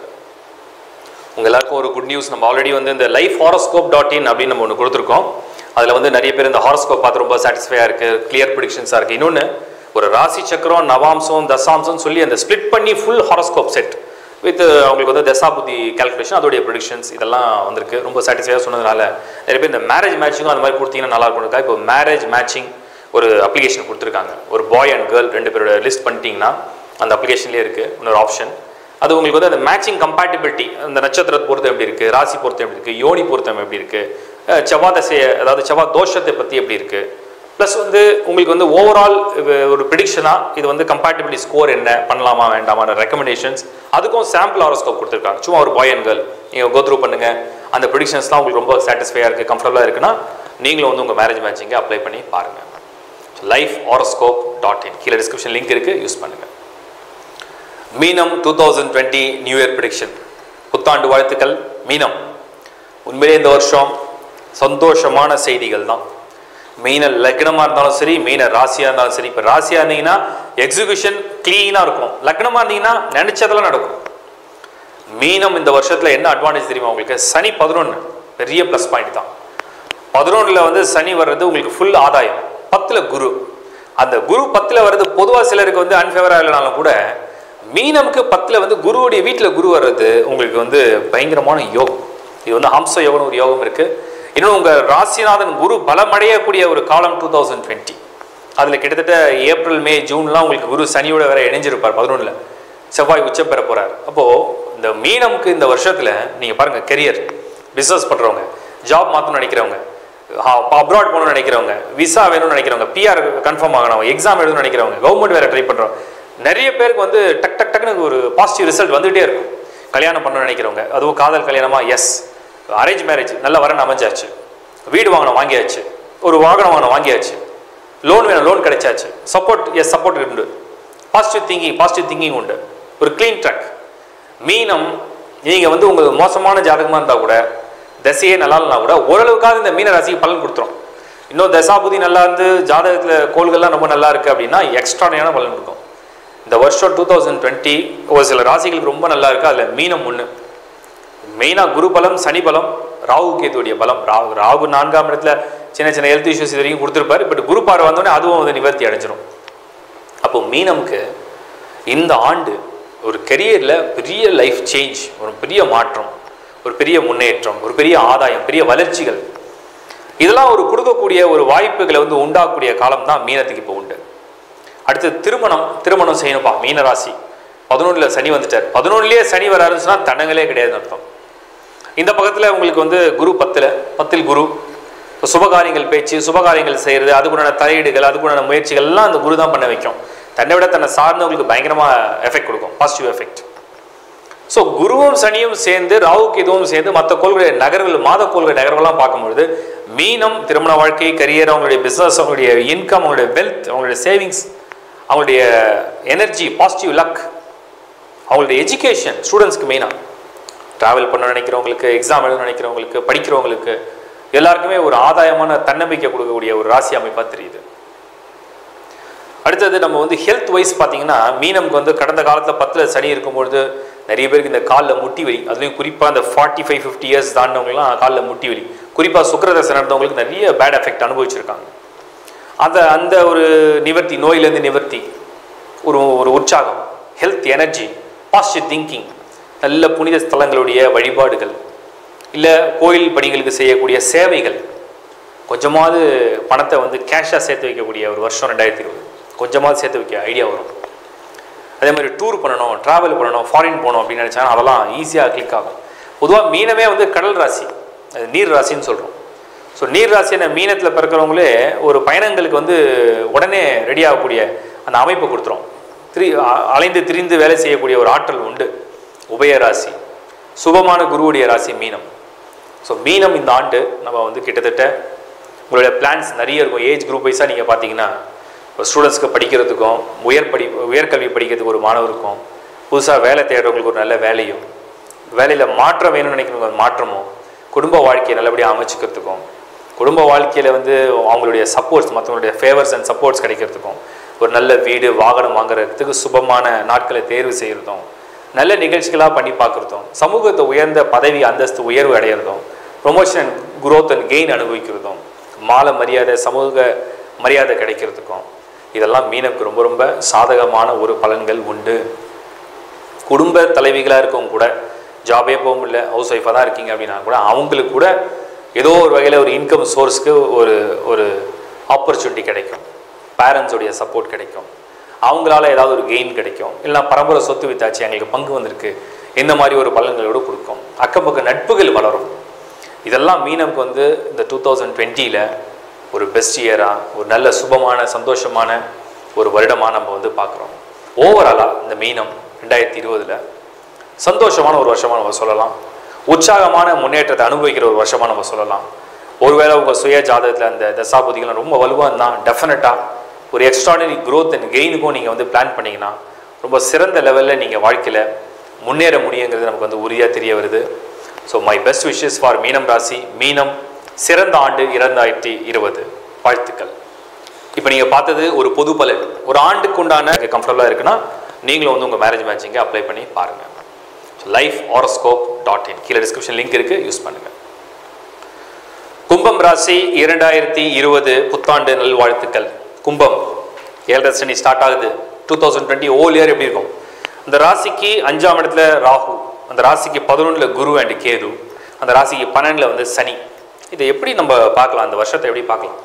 உங்கள் எல்லாருக்கும் ஒரு குட் நியூஸ் நம்ம ஆல்ரெடி வந்து இந்த லைஃப் ஹாரோஸ்கோப் டாட் இன் அப்படின்னு நம்ம ஒன்று கொடுத்துருக்கோம் அதில் வந்து நிறைய பேர் இந்த ஹாரோஸ்கோப் பார்த்து ரொம்ப சாட்டிஸ்ஃபையாக இருக்குது கிளியர் ப்ரிடிக்ஷன்ஸாக இருக்குது இன்னொன்று ஒரு ராசி சக்கரம் நவாம்சம் தசாம்சம் சொல்லி அந்த ஸ்ப்ளிட் பண்ணி ஃபுல் ஹாரோஸ்கோப் செட் வித் அவங்களுக்கு வந்து தசாபுதி கால்குலேஷன் அதோடைய ப்ரிடிக்ஷன்ஸ் இதெல்லாம் வந்திருக்கு ரொம்ப சாட்டிஸ்ஃபையாக சொன்னதுனால நிறைய பேர் இந்த மேரேஜ் மேட்சிங்கும் அந்த மாதிரி கொடுத்தீங்கன்னா நல்லா இருக்கும் இப்போ மேரேஜ் மேட்சிங் ஒரு அப்ளிகேஷன் கொடுத்துருக்காங்க ஒரு பாய் அண்ட் கேர்ள் ரெண்டு பேரோட லிஸ்ட் பண்ணிட்டீங்கன்னா அந்த அப்ளிகேஷன்லேயே இருக்குது இன்னொரு ஆப்ஷன் அது உங்களுக்கு வந்து அந்த மேட்சிங் கம்பேட்டிபிலிட்டி அந்த நட்சத்திரத்தை பொறுத்தம் எப்படி இருக்குது ராசி பொறுத்தம் எப்படி இருக்குது யோனி பொருத்தம் எப்படி இருக்குது செவ்வாய் தசையை அதாவது செவ்வாய் தோஷத்தை பற்றி எப்படி இருக்குது ப்ளஸ் வந்து உங்களுக்கு வந்து ஓவரால் ஒரு ப்ரிடிக்ஷனாக இது வந்து கம்பேட்டிபிலிட்டி ஸ்கோர் என்ன பண்ணலாமா வேண்டாமான ரெக்கமெண்டேஷன்ஸ் அதுக்கும் சாம்பிள் ஹாரோஸ்கோப் கொடுத்துருக்காங்க சும்மா ஒரு பாய் அண்ட் கேர்ள் நீங்கள் கோ த்ரூ பண்ணுங்கள் அந்த ப்ரிடிக்ஷன்ஸ்லாம் உங்களுக்கு ரொம்ப சாட்டிஸ்ஃபையாக இருக்குது கம்ஃபர்டபுளாக இருக்குன்னா நீங்களும் வந்து உங்கள் மேரேஜ் மேட்சிங்கை அப்ளை பண்ணி பாருங்கள் லைஃப் ஹாரோஸ்கோப் டாட் இன் கீழே டிஸ்கிரிப்ஷன் லிங்க் இருக்குது யூஸ் பண்ணுங்கள் மீனம் two thousand twenty new year prediction புத்தாண்டு வாழ்த்துக்கள் மீனம் உண்மையிலே இந்த வருஷம் சந்தோஷமான செய்திகள் தான் மீன லக்னமாக இருந்தாலும் சரி மீன ராசியாக இருந்தாலும் சரி இப்போ ராசியாக இருந்தீங்கன்னா எக்ஸிகியூஷன் க்ளீனாக இருக்கும் லக்னமாக இருந்தீங்கன்னா நினச்சதெல்லாம் நடக்கும் மீனம் இந்த வருஷத்தில் என்ன அட்வான்டேஜ் தெரியுமா உங்களுக்கு சனி பதினொன்று பெரிய ப்ளஸ் பாயிண்ட் தான் பதினொன்றில் வந்து சனி வர்றது உங்களுக்கு ஃபுல் ஆதாயம் பத்தில் குரு அந்த குரு பத்தில் வர்றது பொதுவாக சிலருக்கு வந்து அன்ஃபேவராக இல்லைனாலும் கூட மீனமுக்கு பத்தில் வந்து குருவுடைய வீட்டில் குரு வர்றது உங்களுக்கு வந்து பயங்கரமான யோகம் இது வந்து ஹம்ச யோகம்னு ஒரு யோகம் இருக்குது இன்னும் உங்கள் ராசிநாதன் குரு பலமடையக்கூடிய ஒரு காலம் டூ தௌசண்ட் டுவெண்ட்டி அதில் கிட்டத்தட்ட ஏப்ரல் மே ஜூன்லாம் உங்களுக்கு குரு சனியோட வேற இணைஞ்சிருப்பார் பதினொன்றில் செவ்வாய் உச்சம் பெற போகிறார் அப்போது இந்த மீனமுக்கு இந்த வருஷத்தில் நீங்கள் பாருங்கள் கெரியர் பிஸ்னஸ் பண்ணுறவங்க ஜாப் மாற்றணும்னு நினைக்கிறவங்க அப்ராட் போகணும்னு நினைக்கிறவங்க விசா வேணும்னு நினைக்கிறவங்க பிஆர் கன்ஃபார்ம் ஆகணும் எக்ஸாம் எழுதணும்னு நினைக்கிறவங்க கவர்மெண்ட் வேறு ட்ரை பண்ணுறோம் நிறைய பேருக்கு வந்து டக் டக் டக்குன்னு ஒரு பாசிட்டிவ் ரிசல்ட் வந்துகிட்டே இருக்கும் கல்யாணம் பண்ணணும்னு நினைக்கிறவங்க அதுவும் காதல் கல்யாணமா எஸ் அரேஞ்ச் மேரேஜ் நல்ல வரன் அமைஞ்சாச்சு வீடு வாங்கணும் வாங்கியாச்சு ஒரு வாகனம் வாங்கணும் வாங்கியாச்சு லோன் வேணும் லோன் கிடைச்சாச்சு சப்போர்ட் எஸ் சப்போர்ட் உண்டு பாசிட்டிவ் திங்கிங் பாசிட்டிவ் திங்கிங் உண்டு ஒரு க்ளீன் ட்ராக் மீனம் நீங்கள் வந்து உங்களுக்கு மோசமான ஜாதகமாக இருந்தால் கூட தசையே நல்லா இல்லைனா கூட ஓரளவுக்காவது இந்த மீன ராசிக்கு பலன் கொடுத்துரும் இன்னும் தசாபுதி நல்லா இருந்து ஜாதகத்தில் கோள்கள்லாம் ரொம்ப நல்லா இருக்குது அப்படின்னா எக்ஸ்ட்ரானியான பலன் கொடுக்கும் இந்த வருஷம் டூ தௌசண்ட் டுவெண்ட்டி ஒரு சில ராசிகளுக்கு ரொம்ப நல்லா இருக்குது அதில் மீனம் ஒன்று மெயினாக குரு பலம் சனி பலம் ராகு கேதுடைய பலம் ராகு ராகு நான்காம் இடத்துல சின்ன சின்ன ஹெல்த் இஷ்யூஸ் இது வரைக்கும் கொடுத்துருப்பாரு பட் குரு பார்வை வந்தோடனே அதுவும் வந்து நிவர்த்தி அடைஞ்சிரும் அப்போ மீனமுக்கு இந்த ஆண்டு ஒரு கெரியரில் பெரிய லைஃப் சேஞ்ச் ஒரு பெரிய மாற்றம் ஒரு பெரிய முன்னேற்றம் ஒரு பெரிய ஆதாயம் பெரிய வளர்ச்சிகள் இதெல்லாம் ஒரு கொடுக்கக்கூடிய ஒரு வாய்ப்புகளை வந்து உண்டாக்கக்கூடிய காலம் தான் மீனத்துக்கு இப்போ உண்டு அடுத்து திருமணம் திருமணம் செய்யணும்ப்பா மீன ராசி பதினொன்றில் சனி வந்துட்டார் பதினொன்றுலேயே சனி வராருன்னு சொன்னால் தடங்களே கிடையாதுன்னு அர்த்தம் இந்த பக்கத்தில் உங்களுக்கு வந்து குரு பத்தில் பத்தில் குரு இப்போ சுபகாரியங்கள் பேச்சு சுபகாரியங்கள் செய்கிறது அதுக்குண்டான தலையீடுகள் அதுக்குண்டான முயற்சிகள் எல்லாம் அந்த குரு தான் பண்ண வைக்கும் தன்னை விட தன்னை சார்ந்தவங்களுக்கு பயங்கரமாக எஃபெக்ட் கொடுக்கும் பாசிட்டிவ் எஃபெக்ட் ஸோ குருவும் சனியும் சேர்ந்து ராகுக்கு இதுவும் சேர்ந்து மற்ற கோள்களுடைய நகர்கள் மாத கோள்கள் நகர்கள்லாம் பார்க்கும்பொழுது மீனம் திருமண வாழ்க்கை கரியர் அவங்களுடைய பிஸ்னஸ் அவங்களுடைய இன்கம் அவங்களுடைய வெல்த் அவங்களுடைய சேவிங்ஸ் அவங்களுடைய எனர்ஜி பாசிட்டிவ் லக் அவங்களுடைய எஜுகேஷன் ஸ்டூடெண்ட்ஸ்க்கு மெயினாக ட்ராவல் பண்ண நினைக்கிறவங்களுக்கு எக்ஸாம் எழுத நினைக்கிறவங்களுக்கு படிக்கிறவங்களுக்கு எல்லாருக்குமே ஒரு ஆதாயமான தன்னம்பிக்கை கொடுக்கக்கூடிய ஒரு ராசி அமைப்பாக தெரியுது அடுத்தது நம்ம வந்து ஹெல்த் வைஸ் பார்த்தீங்கன்னா மீனம்க்கு வந்து கடந்த காலத்தில் பத்தில் சனி இருக்கும்பொழுது நிறைய பேருக்கு இந்த காலில் முட்டி வலி அதுலேயும் குறிப்பாக அந்த ஃபார்ட்டி ஃபைவ் ஃபிஃப்டி இயர்ஸ் தாண்டவங்கலாம் காலில் முட்டி வலி குறிப்பாக சுக்கரதசை நடந்தவங்களுக்கு நிறைய பேட் எஃபெக்ட் அனுபவிச்சிருக்காங்க அந்த அந்த ஒரு நிவர்த்தி நோயிலேருந்து நிவர்த்தி ஒரு ஒரு உற்சாகம் ஹெல்த் எனர்ஜி பாசிட்டிவ் திங்கிங் நல்ல புனித ஸ்தலங்களுடைய வழிபாடுகள் இல்லை கோயில் பணிகளுக்கு செய்யக்கூடிய சேவைகள் கொஞ்சமாவது பணத்தை வந்து கேஷாக சேர்த்து வைக்கக்கூடிய ஒரு வருஷம் ரெண்டாயிரத்தி இருபது கொஞ்சமாவது சேர்த்து வைக்க ஐடியா வரும் அதே மாதிரி டூர் பண்ணணும் ட்ராவல் பண்ணணும் ஃபாரின் போகணும் அப்படின்னு நினச்சாங்கன்னா அதெல்லாம் ஈஸியாக கிளிக் ஆகும் பொதுவாக மீனமே வந்து கடல் ராசி அது நீர் ராசின்னு சொல்கிறோம் ஸோ நீர் ராசியான மீனத்தில் பிறக்கிறவங்களே ஒரு பயணங்களுக்கு வந்து உடனே ரெடி ஆகக்கூடிய அந்த அமைப்பை கொடுத்துரும் திரி அ- அலைந்து திரிந்து வேலை செய்யக்கூடிய ஒரு ஆற்றல் உண்டு உபய ராசி சுபமான குருவுடைய ராசி மீனம் ஸோ மீனம் இந்த ஆண்டு நம்ம வந்து கிட்டத்தட்ட உங்களுடைய பிளான்ஸ் நிறைய இருக்கும் ஏஜ் குரூப் வைஸாக நீங்கள் பார்த்தீங்கன்னா இப்போ ஸ்டூடெண்ட்ஸ்க்கு படிக்கிறதுக்கும் உயர் படி உயர்கல்வி படிக்கிறதுக்கு ஒரு மாணவருக்கும் புதுசாக வேலை தேடுறவங்களுக்கு ஒரு நல்ல வேலையும் வேலையில் மாற்றம் வேணும்னு நினைக்கிறவங்க ஒரு மாற்றமும் குடும்ப வாழ்க்கையை நல்லபடியாக அமைச்சுக்கிறதுக்கும் குடும்ப வாழ்க்கையில் வந்து அவங்களுடைய சப்போர்ட்ஸ் மற்றவங்களுடைய ஃபேவர்ஸ் அண்ட் சப்போர்ட்ஸ் கிடைக்கிறதுக்கும் ஒரு நல்ல வீடு வாகனம் வாங்குறதுக்கு சுபமான நாட்களை தேர்வு செய்கிறதும் நல்ல நிகழ்ச்சிகளாக பண்ணி பார்க்குறதும் சமூகத்தை உயர்ந்த பதவி அந்தஸ்து உயர்வு அடையிறதும் ப்ரொமோஷன் growth அண்ட் கெயின் அனுபவிக்கிறதும் மாலை மரியாதை சமூக மரியாதை கிடைக்கிறதுக்கும் இதெல்லாம் மீனுக்கு ரொம்ப ரொம்ப சாதகமான ஒரு பலன்கள் உண்டு குடும்ப தலைவிகளாக இருக்கவங்க கூட ஜாபே போக முடியல ஹவுஸ் ஒய்ஃபாக தான் இருக்கீங்க அப்படின்னா கூட அவங்களுக்கு கூட ஏதோ ஒரு வகையில் ஒரு இன்கம் சோர்ஸ்க்கு ஒரு ஒரு ஆப்பர்ச்சுனிட்டி கிடைக்கும் பேரண்ட்ஸுடைய சப்போர்ட் கிடைக்கும் அவங்களால ஏதாவது ஒரு கெயின் கிடைக்கும் இல்லைனா பரம்பரை சொத்து வித்தாச்சு எங்களுக்கு பங்கு வந்திருக்கு இந்த மாதிரி ஒரு பலன்களோடு கொடுக்கும் அக்கம் பக்கம் நட்புகள் வளரும் இதெல்லாம் மீனம்க்கு வந்து இந்த டூ தௌசண்ட் டுவெண்ட்டியில் ஒரு பெஸ்ட் இயராக ஒரு நல்ல சுபமான சந்தோஷமான ஒரு வருடமாக நம்ம வந்து பார்க்குறோம் ஓவராலாக இந்த மீனம் ரெண்டாயிரத்தி இருபதில் சந்தோஷமான ஒரு வருஷமாக நம்ம சொல்லலாம் உற்சாகமான முன்னேற்றத்தை அனுபவிக்கிற ஒரு வருஷமாக நம்ம சொல்லலாம் ஒருவேளை உங்கள் சுய ஜாதகத்தில் அந்த தசாபுதிகள் ரொம்ப வலுவாக இருந்தால் டெஃபினட்டாக ஒரு எக்ஸ்ட்ரானரி growth அண்ட் கெயினுக்கும் நீங்கள் வந்து பிளான் பண்ணிங்கன்னா ரொம்ப சிறந்த லெவலில் நீங்கள் வாழ்க்கையில் முன்னேற முடியுங்கிறது நமக்கு வந்து உறுதியாக தெரிய வருது so my best wishes for மீனம் ராசி மீனம் சிறந்த ஆண்டு இரண்டாயிரத்தி இருபது வாழ்த்துக்கள் இப்போ நீங்கள் பார்த்தது ஒரு பொது பலன் ஒரு ஆண்டுக்கு உண்டான கம்ஃபர்டபுளாக இருக்குன்னா நீங்களும் வந்து உங்கள் மேரேஜ் மேட்சிங்கை அப்ளை பண்ணி பாருங்கள் லைஃப் ஆரோஸ்கோப் டாட் இன் கீழே டிஸ்கிரிப்ஷன் லிங்க் இருக்குது யூஸ் பண்ணுங்கள் கும்பம் ராசி இரண்டாயிரத்தி இருபது புத்தாண்டு நல்வாழ்த்துக்கள் கும்பம் ஏழரை சனி ஸ்டார்ட் ஆகுது two thousand twenty one year எப்படி இருக்கும் அந்த ராசிக்கு அஞ்சாம் இடத்துல ராகு அந்த ராசிக்கு பதினொன்றில் குரு அண்ட் கேது அந்த ராசிக்கு பன்னெண்டில் வந்து சனி இதை எப்படி நம்ம பார்க்கலாம் அந்த வருஷத்தை எப்படி பார்க்கலாம்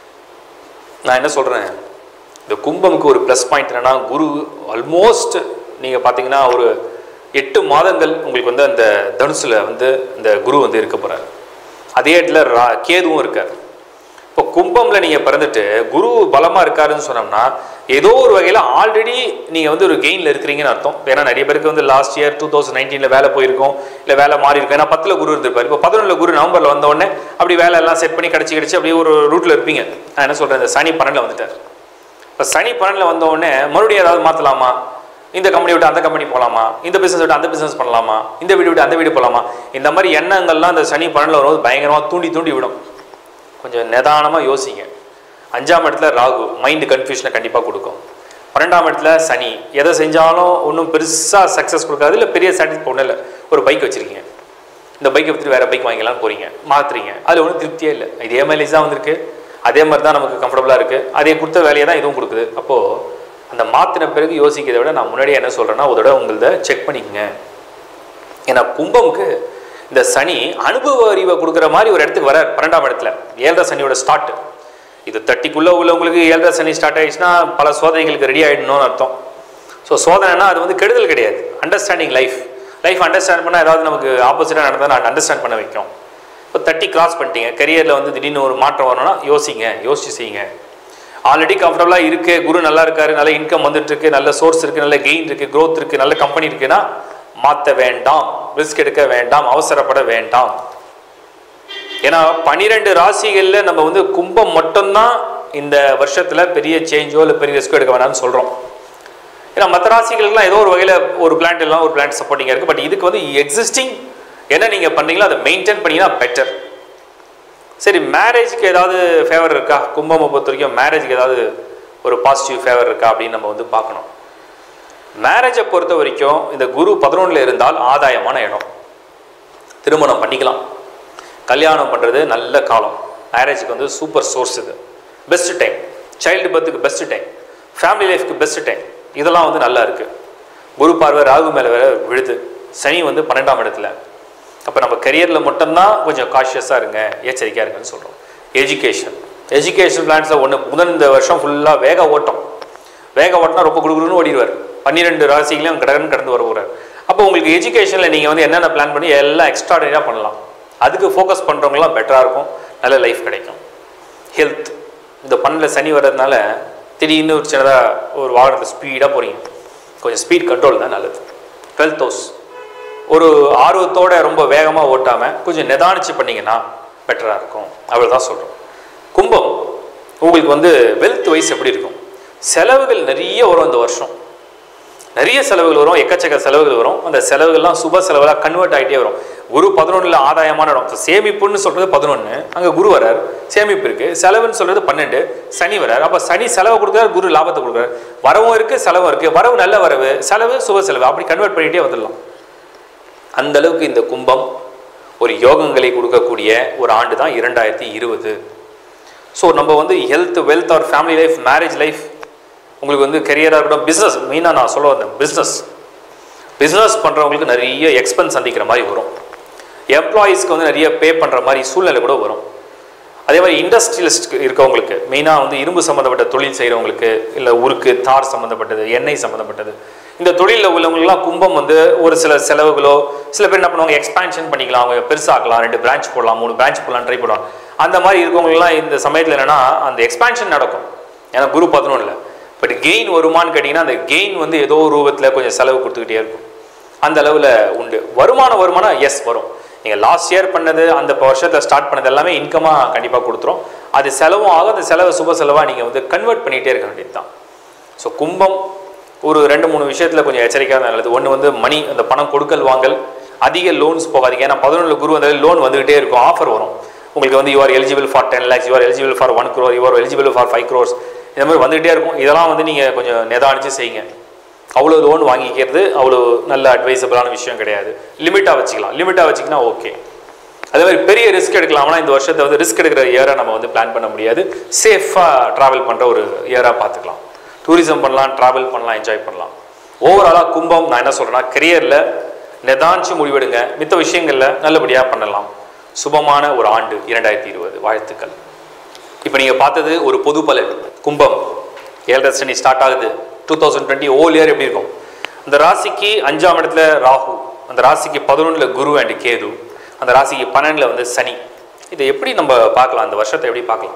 நான் என்ன சொல்கிறேன் இந்த கும்பமுக்கு ஒரு ப்ளஸ் பாயிண்ட் என்னன்னா குரு ஆல்மோஸ்ட் நீங்கள் பார்த்தீங்கன்னா ஒரு எட்டு மாதங்கள் உங்களுக்கு வந்து அந்த தனுசில் வந்து இந்த குரு வந்து இருக்க போகிறார் அதே இடத்துல ரா கேதுவும் இருக்கார் இப்போ கும்பமில் நீங்கள் பிறந்துட்டு குரு பலமாக இருக்காருன்னு சொன்னோம்னா ஏதோ ஒரு வகையில் ஆல்ரெடி நீங்கள் வந்து ஒரு கெயினில் இருக்கிறீங்கன்னு அர்த்தம் ஏன்னா நிறைய பேருக்கு வந்து லாஸ்ட் இயர் டூ தௌசண்ட் நைன்டீனில் வேலை போயிருக்கும் இல்லை வேலை மாறி இருக்கும் ஏன்னா பத்தில் குரு இருந்திருப்பார் இப்போ பதினொன்றில் குரு நவம்பரில் வந்த உடனே அப்படி வேலை எல்லாம் செட் பண்ணி கிடச்சி கிடச்சி அப்படியே ஒரு ரூட்டில் இருப்பீங்க நான் என்ன சொல்கிறேன் இந்த சனி பன்னெண்டில் வந்துட்டார் இப்போ சனி பன்னெண்டில் வந்த உடனே மறுபடியும் ஏதாவது மாற்றலாமா இந்த கம்பெனி விட்டு அந்த கம்பெனி போகலாமா இந்த பிஸ்னஸ் விட்டு அந்த பிஸ்னஸ் பண்ணலாமா இந்த வீடு விட்டு அந்த வீடு போகலாமா இந்த மாதிரி எண்ணங்கள்லாம் இந்த சனி பன்னெண்டில் வரும்போது பயங்கரமாக தூண்டி தூண்டி விடும் கொஞ்சம் நிதானமாக யோசிங்க அஞ்சாம் இடத்துல ராகு மைண்டு கன்ஃபியூஷனை கண்டிப்பாக கொடுக்கும் பன்னெண்டாம் இடத்துல சனி எதை செஞ்சாலும் ஒன்றும் பெருசாக சக்ஸஸ் கொடுக்காது இல்லை பெரிய சாட்டிஸ் ஒன்றும் இல்லை ஒரு பைக் வச்சுருக்கீங்க இந்த பைக்கை விட்டு வேறு பைக் வாங்கிக்கலாம் போகிறீங்க மாற்றுறீங்க அதில் ஒன்றும் திருப்தியே இல்லை இதே மைலேஜ் தான் வந்திருக்கு அதே மாதிரி தான் நமக்கு கம்ஃபர்டபுளாக இருக்குது அதே கொடுத்த வேலையை தான் இதுவும் கொடுக்குது அப்போது அந்த மாற்றின பிறகு யோசிக்கிறதை விட நான் முன்னாடியே என்ன சொல்கிறேன்னா அதோட உங்களத செக் பண்ணிக்கங்க ஏன்னா கும்பமுக்கு இந்த சனி அனுபவ அறிவை கொடுக்குற மாதிரி ஒரு இடத்துக்கு வரார் பன்னெண்டாம் இடத்துல ஏழரை சனியோட ஸ்டார்ட் இது தட்டிக்குள்ளே உள்ளவங்களுக்கு ஏழரை சனி ஸ்டார்ட் ஆயிடுச்சுன்னா பல சோதனைகளுக்கு ரெடி ஆகிடணும்னு அர்த்தம் ஸோ சோதனைனா அது வந்து கெடுதல் கிடையாது அண்டர்ஸ்டாண்டிங் லைஃப் லைஃப் அண்டர்ஸ்டாண்ட் பண்ணால் ஏதாவது நமக்கு ஆப்போசிட்டாக நடந்தால் நான் அண்டர்ஸ்டாண்ட் பண்ண வைக்கும் இப்போ தட்டி கிராஸ் பண்ணிட்டீங்க கரியரில் வந்து திடீர்னு ஒரு மாற்றம் வரணும்னா யோசிங்க யோசிச்சு செய்யுங்க ஆல்ரெடி கம்ஃபர்டபுளாக இருக்கு குரு நல்லா இருக்காரு நல்ல இன்கம் வந்துட்டு இருக்கு நல்ல சோர்ஸ் இருக்கு நல்ல கெயின் இருக்கு growth இருக்கு நல்ல கம்பெனி இருக்குன்னா மாற்ற வேண்டாம் ரிஸ்க் எடுக்க வேண்டாம் அவசரப்பட வேண்டாம் ஏன்னா பனிரெண்டு ராசிகளில் நம்ம வந்து கும்பம் மட்டும்தான் இந்த வருஷத்துல பெரிய சேஞ்சோ இல்லை பெரிய ரிஸ்க் எடுக்க வேணாம்னு சொல்றோம் ஏன்னா மற்ற ராசிகளுக்குலாம் ஏதோ ஒரு வகையில் ஒரு பிளான்ட் எல்லாம் ஒரு பிளான்ட் சப்போர்ட்டிங்காக இருக்குது பட் இதுக்கு வந்து எக்ஸிஸ்டிங் என்ன நீங்கள் பண்ணீங்களோ அதை மெயின்டைன் பண்ணிங்கன்னா பெட்டர் சரி மேரேஜ்க்கு ஏதாவது ஃபேவர் இருக்கா கும்பமை பொறுத்த வரைக்கும் மேரேஜ்க்கு ஏதாவது ஒரு பாசிட்டிவ் ஃபேவர் இருக்கா அப்படின்னு நம்ம வந்து பார்க்கணும் மேரேஜை பொறுத்த வரைக்கும் இந்த குரு பதினொன்றில் இருந்தால் ஆதாயமான இடம் திருமணம் பண்ணிக்கலாம் கல்யாணம் பண்ணுறது நல்ல காலம் மேரேஜுக்கு வந்து சூப்பர் சோர்ஸ் இது பெஸ்ட் டைம் சைல்டு பர்த்துக்கு பெஸ்ட் டைம் ஃபேமிலி லைஃப்க்கு பெஸ்ட் டைம் இதெல்லாம் வந்து நல்லா இருக்குது குரு பார்வை ராகு மேலே வேற விழுது சனி வந்து பன்னெண்டாம் இடத்துல அப்போ நம்ம கரியரில் மட்டும்தான் கொஞ்சம் காஷியஸாக இருங்க எச்சரிக்கையாக இருங்கன்னு சொல்கிறோம் எஜுகேஷன் எஜுகேஷன் பிளான்ஸில் ஒன்று முதல் இந்த வருஷம் ஃபுல்லாக வேக ஓட்டம் வேக ஓட்டினா ரொம்ப குடுகுடுன்னு ஓடிடுவார் பன்னிரெண்டு ராசிகளையும் கடகன் கடந்து வர போகிறார் அப்போ உங்களுக்கு எஜுகேஷனில் நீங்கள் வந்து என்னென்ன பிளான் பண்ணி எல்லாம் எக்ஸ்ட்ராடரியாக பண்ணலாம் அதுக்கு ஃபோக்கஸ் பண்ணுறவங்களாம் பெட்டராக இருக்கும் நல்ல லைஃப் கிடைக்கும் ஹெல்த் இந்த பன்னெண்டில் சனி வர்றதுனால திடீர்னு ஒரு சின்னதாக ஒரு வாகனத்தில் ஸ்பீடாக போகிறீங்க கொஞ்சம் ஸ்பீட் கண்ட்ரோல் தான் நல்லது டுவெல்த் ஹவுஸ் ஒரு ஆர்வத்தோட ரொம்ப வேகமாக ஓட்டாமல் கொஞ்சம் நிதானிச்சு பண்ணீங்கன்னா பெட்டராக இருக்கும் அவ்வளோதான் சொல்கிறோம் கும்பம் உங்களுக்கு வந்து வெல்த் வைஸ் எப்படி இருக்கும் செலவுகள் நிறைய வரும் இந்த வருஷம் நிறைய செலவுகள் வரும் எக்கச்சக்க செலவுகள் வரும் அந்த செலவுகள்லாம் சுப செலவுகளாக கன்வெர்ட் ஆகிட்டே வரும் குரு பதினொன்றில் ஆதாயமான இடம் So, சேமிப்புன்னு சொல்கிறது பதினொன்று அங்கே குரு வரார் சேமிப்பு இருக்குது செலவுன்னு சொல்கிறது பன்னெண்டு சனி வரார் அப்போ சனி செலவை கொடுக்குறாரு குரு லாபத்தை கொடுக்குறாரு வரவும் இருக்குது செலவும் இருக்குது வரவு நல்ல வரவு செலவு சுப செலவு அப்படி கன்வெர்ட் பண்ணிகிட்டே வந்துடலாம் அந்த அளவுக்கு இந்த கும்பம் ஒரு யோகங்களை கொடுக்கக்கூடிய ஒரு ஆண்டு தான் இரண்டாயிரத்தி இருபது ஸோ நம்ம வந்து health wealth or family life marriage life உங்களுக்கு வந்து கெரியராக இருக்கட்டும் பிஸ்னஸ் மெயினாக நான் சொல்ல வந்தேன் பிஸ்னஸ் பிஸ்னஸ் பண்ணுறவங்களுக்கு நிறைய எக்ஸ்பென்ஸ் சந்திக்கிற மாதிரி வரும் எம்ப்ளாயீஸ்க்கு வந்து நிறைய பே பண்ணுற மாதிரி சூழ்நிலை கூட வரும் அதே மாதிரி இண்டஸ்ட்ரியலிஸ்ட் இருக்கவங்களுக்கு மெயினாக வந்து இரும்பு சம்மந்தப்பட்ட தொழில் செய்கிறவங்களுக்கு இல்லை உருக்கு தார் சம்மந்தப்பட்டது எண்ணெய் சம்மந்தப்பட்டது இந்த தொழிலில் உள்ளவங்களுக்குலாம் கும்பம் வந்து ஒரு சில செலவுகளோ சில பேர் என்ன பண்ணுவாங்க எக்ஸ்பான்ஷன் பண்ணிக்கலாம் அவங்க பெருசாக்கலாம் ரெண்டு பிரான்ச் போடலாம் மூணு பிரான்ச் போடலாம் ட்ரை பண்ணுவாங்க அந்த மாதிரி இருக்கவங்களுக்குலாம் இந்த சமயத்தில் என்னென்னா அந்த எக்ஸ்பான்ஷன் நடக்கும் ஏன்னா குரு பதினொன்றில் பட் கெயின் வருமானு கேட்டிங்கன்னா அந்த கெயின் வந்து ஏதோ ஒரு ரூபத்தில் கொஞ்சம் செலவு கொடுத்துக்கிட்டே இருக்கும் அந்த அளவில் உண்டு வருமானம் வருமானம் எஸ் வரும் நீங்கள் லாஸ்ட் இயர் பண்ணது அந்த வருஷத்தில் ஸ்டார்ட் பண்ணது எல்லாமே இன்கமாக கண்டிப்பாக கொடுத்துரும் அது செலவும் ஆகும் அந்த செலவை சுப செலவாக நீங்கள் வந்து கன்வெர்ட் பண்ணிகிட்டே இருக்க வேண்டியது தான் ஸோ கும்பம் ஒரு ரெண்டு மூணு விஷயத்தில் கொஞ்சம் எச்சரிக்கையாக நல்லது ஒன்று வந்து மணி அந்த பணம் கொடுக்கல் வாங்கல் அதிக லோன்ஸ் போகாதீங்க ஏன்னா பதினொன்று குரு வந்தாலே லோன் வந்துகிட்டே இருக்கும் ஆஃபர் வரும் உங்களுக்கு வந்து you're eligible for ten lakhs you're eligible for one crore you're eligible for five crores இந்த மாதிரி வந்துகிட்டே இருக்கும் இதெல்லாம் வந்து நீங்கள் கொஞ்சம் நிதானிச்சு செய்யுங்க அவ்வளோ லோன் வாங்கிக்கிறது அவ்வளோ நல்ல அட்வைசபிளான விஷயம் கிடையாது லிமிட்டாக வச்சுக்கலாம் லிமிட்டாக வச்சிங்கன்னா ஓகே அதே மாதிரி பெரிய ரிஸ்க் எடுக்கலாம்னா இந்த வருஷத்தை வந்து ரிஸ்க் எடுக்கிற இயராக நம்ம வந்து பிளான் பண்ண முடியாது சேஃபாக ட்ராவல் பண்ணுற ஒரு இயராக பார்த்துக்கலாம் டூரிசம் பண்ணலாம் ட்ராவல் பண்ணலாம் என்ஜாய் பண்ணலாம் ஓவராலாக கும்பம் நான் என்ன சொல்கிறேன்னா கெரியரில் நிதானிச்சு முடிவெடுங்க மித்த விஷயங்களில் நல்லபடியாக பண்ணலாம் சுபமான ஒரு ஆண்டு இரண்டாயிரத்தி இருபது வாழ்த்துக்கள் இப்போ நீங்கள் பார்த்தது ஒரு பொது பலன் கும்பம் ஏழரை சனி ஸ்டார்ட் ஆகுது two thousand twenty one year எப்படி இருக்கும் அந்த ராசிக்கு அஞ்சாம் இடத்துல ராகு அந்த ராசிக்கு பதினொன்றில் குரு அண்ட் கேது அந்த ராசிக்கு பன்னெண்டில் வந்து சனி இதை எப்படி நம்ம பார்க்கலாம் அந்த வருஷத்தை எப்படி பார்க்கலாம்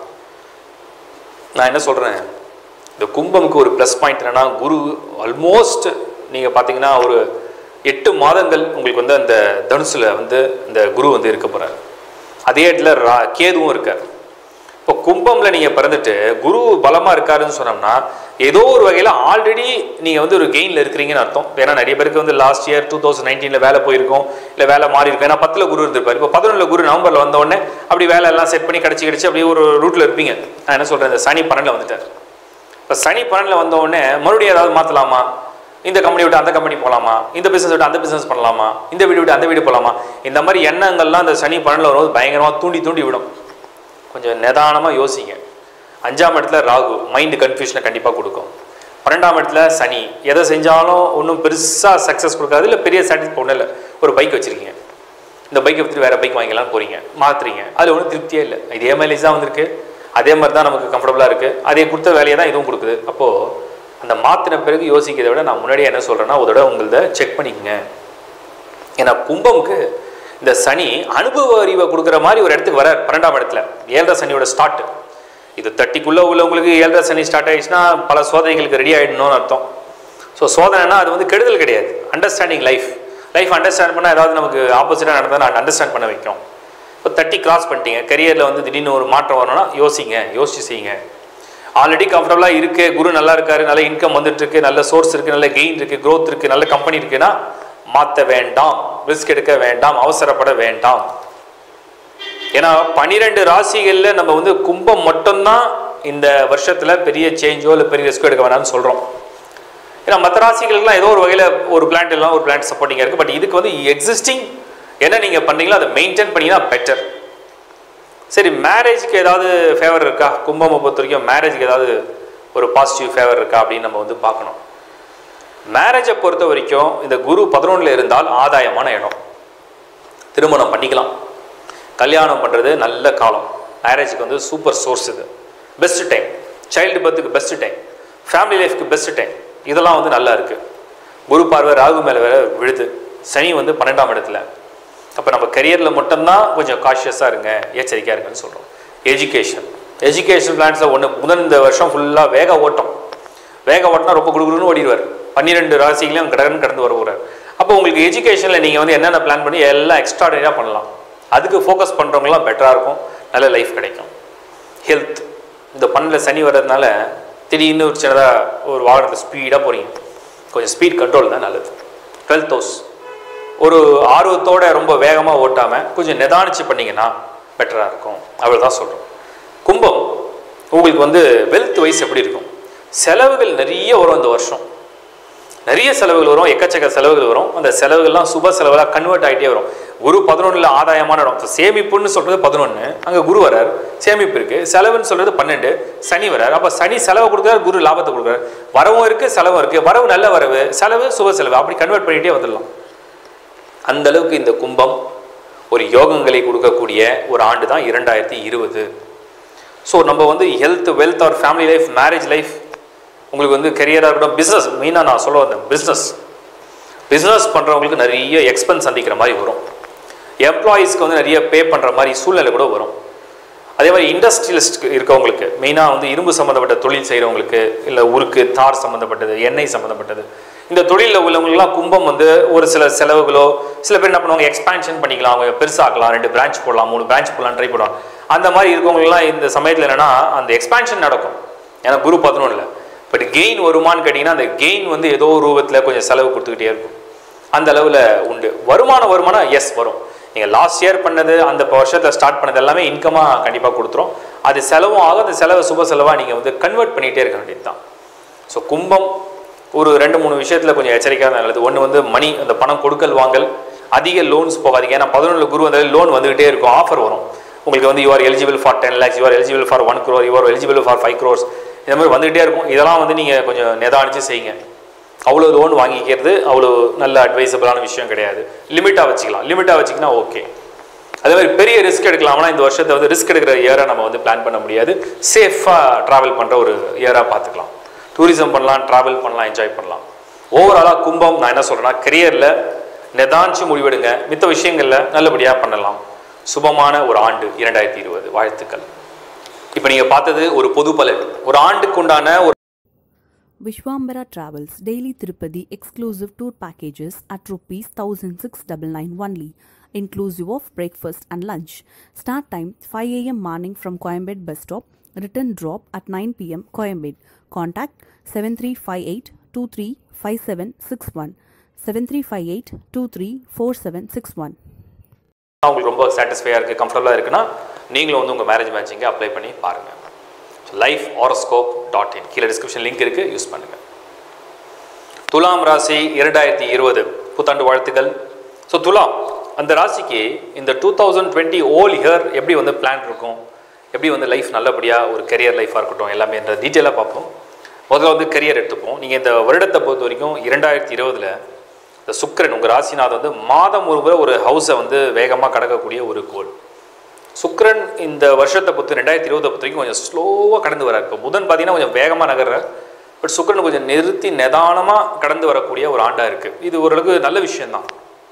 நான் என்ன சொல்கிறேன் இந்த கும்பமுக்கு ஒரு ப்ளஸ் பாயிண்ட் என்னன்னா குரு ஆல்மோஸ்ட் நீங்கள் பார்த்தீங்கன்னா ஒரு எட்டு மாதங்கள் உங்களுக்கு வந்து அந்த தனுசுல வந்து இந்த குரு வந்து இருக்க போகிறார் அதே இடத்துல ரா கேதுவும் இருக்கார் இப்போ கும்பம்ல நீங்க பிறந்துட்டு குரு பலமா இருக்காருன்னு சொன்னோம்னா ஏதோ ஒரு வகையில ஆல்ரெடி நீங்க வந்து ஒரு கெயின்ல இருக்கிறீங்கன்னு அர்த்தம் ஏன்னா நிறைய பேருக்கு வந்து லாஸ்ட் இயர் டூ தௌசண்ட் நைன்டீன்ல வேலை போயிருக்கும் இல்ல வேலை மாறி இருக்கும் ஏன்னா பத்துல குரு இருந்திருப்பாரு இப்போ பதினொன்றுல குரு நவம்பர்ல வந்த உடனே அப்படி வேலை எல்லாம் செட் பண்ணி கிடைச்சி கிடைச்சி அப்படியே ஒரு ரூட்ல இருப்பீங்க நான் என்ன சொல்றேன் இந்த சனி பன்னெண்டுல வந்துட்டார் இப்போ சனி பன்னெண்டுல வந்த உடனே மறுபடியும் ஏதாவது மாத்தலாமா இந்த கம்பெனி விட்டு அந்த கம்பெனி போகலாமா இந்த பிசினஸ் விட்டு அந்த பிசினஸ் பண்ணலாமா இந்த வீடு விட்டு அந்த வீடு போகலாமா இந்த மாதிரி எண்ணங்கள்லாம் இந்த சனி பன்னெண்டுல வரும்போது பயங்கரமா தூண்டி தூண்டி விடும் கொஞ்சம் நிதானமாக யோசிங்க அஞ்சாம் இடத்துல ராகு மைண்டு கன்ஃபியூஷனை கண்டிப்பாக கொடுக்கும் பன்னெண்டாம் இடத்துல சனி எதை செஞ்சாலும் ஒன்றும் பெருசாக சக்ஸஸ் கொடுக்காது இல்லை பெரிய சாட்டிஸ்ஃபை ஒன்றும் இல்லை ஒரு பைக் வச்சுருக்கீங்க இந்த பைக்கை விட்டு வேறு பைக் வாங்கிக்கலாம் போகிறீங்க மாற்றுறீங்க அதில் ஒன்றும் திருப்தியே இல்லை இதே மைலேஜ் தான் வந்திருக்கு அதே மாதிரி தான் நமக்கு கம்ஃபர்டபுளாக இருக்குது அதே கொடுத்த வேலையை தான் இதுவும் கொடுக்குது அப்போது அந்த மாற்றின பிறகு யோசிக்கிறதை விட நான் முன்னாடியே என்ன சொல்கிறேன்னா ஒரு தடவை உங்களத செக் பண்ணிக்கங்க ஏன்னா கும்பமுக்கு இந்த சனி அனுபவ அறிவை கொடுக்குற மாதிரி ஒரு இடத்துக்கு வர பன்னெண்டாம் இடத்துல ஏழரை சனியோட ஸ்டார்ட் இது தட்டிக்குள்ளே உள்ளவங்களுக்கு ஏழரை சனி ஸ்டார்ட் ஆயிடுச்சுன்னா பல சோதனைகளுக்கு ரெடி ஆகிடணும்னு அர்த்தம் ஸோ சோதனைனா அது வந்து கெடுதல் கிடையாது அண்டர்ஸ்டாண்டிங் லைஃப் லைஃப் அண்டர்ஸ்டாண்ட் பண்ணால் ஏதாவது நமக்கு ஆப்போசிட்டாக நடந்தால் நான் அண்டர்ஸ்டாண்ட் பண்ண வைக்கும் இப்போ தட்டி கிராஸ் பண்ணிட்டீங்க கரியரில் வந்து திடீர்னு ஒரு மாற்றம் வரணும்னா யோசிங்க யோசிச்சு செய்யுங்க ஆல்ரெடி கம்ஃபர்டபுளாக இருக்கு குரு நல்லா இருக்காரு நல்ல இன்கம் வந்துட்டு இருக்கு நல்ல சோர்ஸ் இருக்கு நல்ல கெயின் இருக்கு growth இருக்கு நல்ல கம்பெனி இருக்குன்னா மாற்ற வேண்டாம் ரிஸ்க் எடுக்க வேண்டாம் அவசரப்பட வேண்டாம் ஏன்னா பனிரெண்டு ராசிகள்ல நம்ம வந்து கும்பம் மட்டும்தான் இந்த வருஷத்துல பெரிய சேஞ்சோ இல்லை பெரிய ரிஸ்க் எடுக்க வேணாம்னு சொல்றோம் ஏன்னா மற்ற ராசிகளுக்குலாம் ஏதோ ஒரு வகையில் ஒரு பிளான்ட் எல்லாம் ஒரு பிளான்ட் சப்போர்ட்டிங்காக இருக்குது பட் இதுக்கு வந்து எக்ஸிஸ்டிங் என்ன நீங்கள் பண்ணீங்களோ அதை மெயின்டைன் பண்ணிங்கன்னா பெட்டர் சரி மேரேஜ்க்கு ஏதாவது ஃபேவர் இருக்கா கும்பமை பொறுத்த வரைக்கும் மேரேஜ்க்கு ஏதாவது ஒரு பாசிட்டிவ் ஃபேவர் இருக்கா அப்படின்னு நம்ம வந்து பார்க்கணும் மேரேஜை பொறுத்த வரைக்கும் இந்த குரு பதினொன்றில் இருந்தால் ஆதாயமான இடம் திருமணம் பண்ணிக்கலாம் கல்யாணம் பண்ணுறது நல்ல காலம் மேரேஜுக்கு வந்து சூப்பர் சோர்ஸ் இது பெஸ்ட் டைம் சைல்டு பர்த்துக்கு பெஸ்ட் டைம் ஃபேமிலி லைஃப்க்கு பெஸ்ட் டைம் இதெல்லாம் வந்து நல்லா இருக்குது குரு பார்வை ராகு மேலே வேற விழுது சனி வந்து பன்னெண்டாம் இடத்துல அப்போ நம்ம கரியரில் மட்டும்தான் கொஞ்சம் காஷியஸாக இருங்க எச்சரிக்கையாக இருங்கன்னு சொல்கிறோம் எஜுகேஷன் எஜுகேஷன் பிளான்ஸில் ஒன்று முதல் இந்த வருஷம் ஃபுல்லாக வேக ஓட்டம் வேக ஓட்டினா ரொம்ப குடுகுடுன்னு ஓடிடுவார் பன்னிரெண்டு ராசிகளையும் கடகன் கடந்து வர போகிறார் அப்போ உங்களுக்கு எஜுகேஷனில் நீங்கள் வந்து என்னென்ன பிளான் பண்ணி எல்லாம் எக்ஸ்ட்ராடரியாக பண்ணலாம் அதுக்கு ஃபோக்கஸ் பண்ணுறவங்களாம் பெட்டராக இருக்கும் நல்ல லைஃப் கிடைக்கும் ஹெல்த் இந்த பன்னில் சனி வர்றதுனால திடீர்னு ஒரு சின்னதாக ஒரு வாகனத்தில் ஸ்பீடாக போகிறீங்க கொஞ்சம் ஸ்பீட் கண்ட்ரோல் தான் நல்லது டுவெல்த் ஹவுஸ் ஒரு ஆர்வத்தோட ரொம்ப வேகமாக ஓட்டாமல் கொஞ்சம் நிதானிச்சு பண்ணீங்கன்னா பெட்டராக இருக்கும் அவ்வளோ தான் சொல்கிறோம் கும்பம் உங்களுக்கு வந்து வெல்த் வைஸ் எப்படி இருக்கும் செலவுகள் நிறைய வரும் இந்த வருஷம் நிறைய செலவுகள் வரும் எக்கச்சக்க செலவுகள் வரும் அந்த செலவுகள்லாம் சுப செலவுலாம் கன்வெர்ட் ஆகிட்டே வரும் குரு பதினொன்றில் ஆதாயமான இடம் So, சேமிப்புன்னு சொல்கிறது பதினொன்று அங்கே குரு வரார் சேமிப்பு இருக்குது செலவுன்னு சொல்கிறது பன்னெண்டு சனி வரார் அப்போ சனி செலவு கொடுக்குறாரு குரு லாபத்தை கொடுக்குறாரு வரவும் இருக்குது செலவும் இருக்குது வரவு நல்ல வரவு செலவு சுப செலவு அப்படி கன்வெர்ட் பண்ணிகிட்டே வந்துடலாம் அந்த அளவுக்கு இந்த கும்பம் ஒரு யோகங்களை கொடுக்கக்கூடிய ஒரு ஆண்டு தான் இரண்டாயிரத்தி இருபது ஸோ நம்ம வந்து health wealth or family life marriage life உங்களுக்கு வந்து கெரியராக இருக்கட்டும் பிஸ்னஸ் மெயினாக நான் சொல்ல வந்தேன் பிஸ்னஸ் பிஸ்னஸ் பண்ணுறவங்களுக்கு நிறைய எக்ஸ்பென்ஸ் சந்திக்கிற மாதிரி வரும் எம்ப்ளாயீஸ்க்கு வந்து நிறைய பே பண்ணுற மாதிரி சூழ்நிலை கூட வரும் அதே மாதிரி இண்டஸ்ட்ரியலிஸ்ட் இருக்கவங்களுக்கு மெயினாக வந்து இரும்பு சம்மந்தப்பட்ட தொழில் செய்கிறவங்களுக்கு இல்லை உருக்கு தார் சம்மந்தப்பட்டது எண்ணெய் சம்மந்தப்பட்டது இந்த தொழிலில் உள்ளவங்களுக்குலாம் கும்பம் வந்து ஒரு சில செலவுகளோ சில பேர் என்ன பண்ணுவாங்க எக்ஸ்பான்ஷன் பண்ணிக்கலாம் அவங்க பெருசாக்கலாம் ரெண்டு பிரான்ச் போடலாம் மூணு பிரான்ச் போடலாம் ட்ரை பண்ணுவாங்க அந்த மாதிரி இருக்கவங்களுக்குலாம் இந்த சமயத்தில் என்னென்னா அந்த எக்ஸ்பான்ஷன் நடக்கும் ஏன்னா குரு பதினொன்றில் பட் கெயின் வருமான்னு கேட்டிங்கன்னா அந்த கெயின் வந்து ஏதோ ஒரு ரூபத்தில் கொஞ்சம் செலவு கொடுத்துக்கிட்டே இருக்கும் அந்த அளவில் உண்டு வருமானம் வருமானம் எஸ் வரும் நீங்கள் லாஸ்ட் இயர் பண்ணது அந்த வருஷத்தில் ஸ்டார்ட் பண்ணது எல்லாமே இன்கமாக கண்டிப்பாக கொடுத்துரும் அது செலவும் ஆகும் அந்த செலவை சுப செலவாக நீங்கள் வந்து கன்வெர்ட் பண்ணிகிட்டே இருக்க வேண்டியது தான் ஸோ கும்பம் ஒரு ரெண்டு மூணு விஷயத்தில் கொஞ்சம் எச்சரிக்கையாக நல்லது ஒன்று வந்து மணி அந்த பணம் கொடுக்கல் வாங்கல் அதிக லோன்ஸ் போகாதீங்க ஏன்னா பதினொன்று குரு வந்தாலே லோன் வந்துகிட்டே இருக்கும் ஆஃபர் வரும் உங்களுக்கு வந்து you're eligible for ten lakhs you're eligible for one crore you're eligible for five crores இந்த மாதிரி வந்துகிட்டே இருக்கும் இதெல்லாம் வந்து நீங்கள் கொஞ்சம் நிதானிச்சு செய்யுங்க அவ்வளோ லோன் வாங்கிக்கிறது அவ்வளோ நல்ல அட்வைசபிளான விஷயம் கிடையாது லிமிட்டாக வச்சுக்கலாம் லிமிட்டாக வச்சிங்கன்னா ஓகே அதே மாதிரி பெரிய ரிஸ்க் எடுக்கலாம்னா இந்த வருஷத்தை வந்து ரிஸ்க் எடுக்கிற இயராக நம்ம வந்து பிளான் பண்ண முடியாது சேஃபாக ட்ராவல் பண்ணுற ஒரு இயராக பார்த்துக்கலாம் டூரிசம் பண்ணலாம் ட்ராவல் பண்ணலாம் என்ஜாய் பண்ணலாம் ஓவராலாக கும்பம் நான் என்ன சொல்கிறேன்னா கெரியரில் நிதானிச்சு முடிவெடுங்க மித்த விஷயங்களில் நல்லபடியாக பண்ணலாம் சுபமான ஒரு ஆண்டு இரண்டாயிரத்தி இருபது வாழ்த்துக்கள் இப்போ நீங்கள் பார்த்தது ஒரு பொது பலன் ஒரு ஆண்டுக்கு உண்டான ஒரு Vishwambara Travels Daily Tirupati exclusive tour packages at rupees 1699 only, inclusive of breakfast and lunch. Start time 5 am morning from Coimbatore bus stop. Return drop at 9 pm Coimbatore. Contact 7358 235761 7358 234761. உங்களுக்கு ரொம்ப சாட்டிஸ்ஃபையாக இருக்குது கம்ஃபர்டபுளாக இருக்குன்னா நீங்களும் வந்து உங்கள் மேரேஜ் மேட்சிங்கை அப்ளை பண்ணி பாருங்கள் லைஃப் ஆரோஸ்கோப் டாட் இன் கீழே டிஸ்கிரிப்ஷன் லிங்க் இருக்குது யூஸ் பண்ணுங்கள் துலாம் ராசி இரண்டாயிரத்தி இருபது புத்தாண்டு வாழ்த்துக்கள் ஸோ துலாம் அந்த ராசிக்கு இந்த two thousand twenty one year எப்படி வந்து பிளான் இருக்கும் எப்படி வந்து லைஃப் நல்லபடியாக ஒரு கெரியர் லைஃபாக இருக்கட்டும் எல்லாமே என்ற டீட்டெயிலாக பார்ப்போம் முதல்ல வந்து கெரியர் எடுத்துப்போம் நீங்கள் இந்த வருடத்தை பொறுத்த வரைக்கும் இரண்டாயிரத்தி இருபதில் இந்த சுக்கிரன் உங்கள் ராசிநாத் வந்து மாதம் ஒரு முறை ஒரு ஹவுஸை வந்து வேகமாக கடக்கக்கூடிய ஒரு கோல் சுக்கிரன் இந்த வருஷத்தை பொறுத்து ரெண்டாயிரத்தி இருபதை பொறுத்த வரைக்கும் கொஞ்சம் ஸ்லோவாக கடந்து வரார் இப்போ புதன் பார்த்தீங்கன்னா கொஞ்சம் வேகமாக நகர்றார் பட் சுக்கிரன் கொஞ்சம் நிறுத்தி நிதானமாக கடந்து வரக்கூடிய ஒரு ஆண்டாக இருக்குது இது ஓரளவுக்கு நல்ல விஷயம்தான்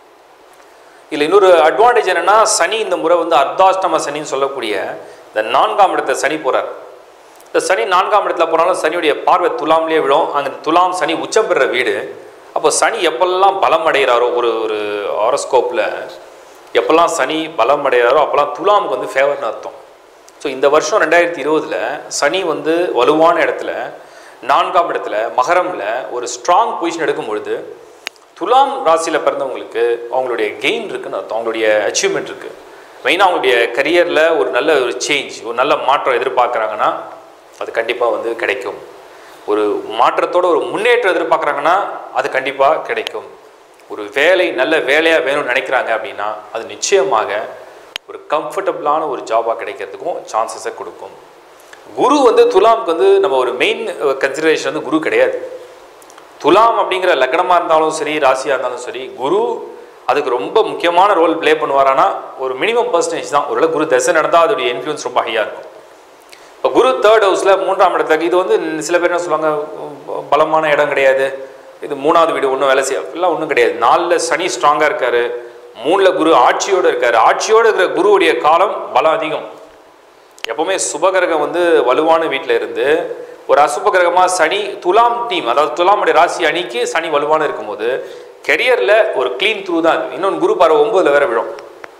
இதில் இன்னொரு அட்வான்டேஜ் என்னென்னா சனி இந்த முறை வந்து அர்த்தாஷ்டம சனின்னு சொல்லக்கூடிய இந்த நான்காம் இடத்தை சனி போகிறார் இந்த சனி நான்காம் இடத்துல போனாலும் சனியுடைய பார்வை துலாம்லேயே விழும் அங்கே துலாம் சனி உச்சம் பெறுற வீடு அப்போ சனி எப்பெல்லாம் பலம் அடைகிறாரோ ஒரு ஒரு ஆரோஸ்கோப்பில் எப்பெல்லாம் சனி பலம் அடைகிறாரோ அப்போல்லாம் துலாமுக்கு வந்து ஃபேவர்னு அர்த்தம் ஸோ இந்த வருஷம் ரெண்டாயிரத்தி இருபதில் சனி வந்து வலுவான இடத்துல நான்காம் இடத்துல மகரமில் ஒரு ஸ்ட்ராங் பொசிஷன் எடுக்கும் பொழுது துலாம் ராசியில் பிறந்தவங்களுக்கு அவங்களுடைய கெயின் இருக்குன்னு அர்த்தம் அவங்களுடைய அச்சீவ்மெண்ட் இருக்குது மெயினாக அவங்களுடைய கரியரில் ஒரு நல்ல ஒரு சேஞ்ச் ஒரு நல்ல மாற்றம் எதிர்பார்க்குறாங்கன்னா அது கண்டிப்பாக வந்து கிடைக்கும் ஒரு மாற்றத்தோட ஒரு முன்னேற்றம் எதிர்பார்க்குறாங்கன்னா அது கண்டிப்பாக கிடைக்கும் ஒரு வேலை நல்ல வேலையாக வேணும்னு நினைக்கிறாங்க அப்படின்னா அது நிச்சயமாக ஒரு கம்ஃபர்டபுளான ஒரு ஜாபாக கிடைக்கிறதுக்கும் சான்சஸை கொடுக்கும் குரு வந்து துலாமுக்கு வந்து நம்ம ஒரு மெயின் கன்சிடரேஷன் வந்து குரு கிடையாது துலாம் அப்படிங்கிற லக்னமாக இருந்தாலும் சரி ராசியாக இருந்தாலும் சரி குரு அதுக்கு ரொம்ப முக்கியமான ரோல் ப்ளே பண்ணுவாரானா ஒரு மினிமம் பர்சன்டேஜ் தான் ஒருவேளை குரு தசை நடந்தால் அதோடைய இன்ஃப்ளூயன்ஸ் ரொம்ப ஹையாக இருக்கும் இப்போ குரு தேர்ட் ஹவுஸில் மூன்றாம் இடத்துல இது வந்து சில பேர் என்ன சொல்லுவாங்க பலமான இடம் கிடையாது இது மூணாவது வீடு ஒன்றும் வேலை செய்ய எல்லாம் ஒன்றும் கிடையாது நாலில் சனி ஸ்ட்ராங்காக இருக்காரு மூணில் குரு ஆட்சியோடு இருக்காரு ஆட்சியோடு இருக்கிற குருவுடைய காலம் பலம் அதிகம் எப்பவுமே சுபகிரகம் வந்து வலுவான வீட்டில் இருந்து ஒரு அசுப கிரகமாக சனி துலாம் டீம் அதாவது துலாமுடைய ராசி அணிக்கு சனி வலுவான இருக்கும்போது கெரியரில் ஒரு க்ளீன் த்ரூ தான் அது இன்னொன்று குரு பார்வை ஒம்பதுல வேற விழும்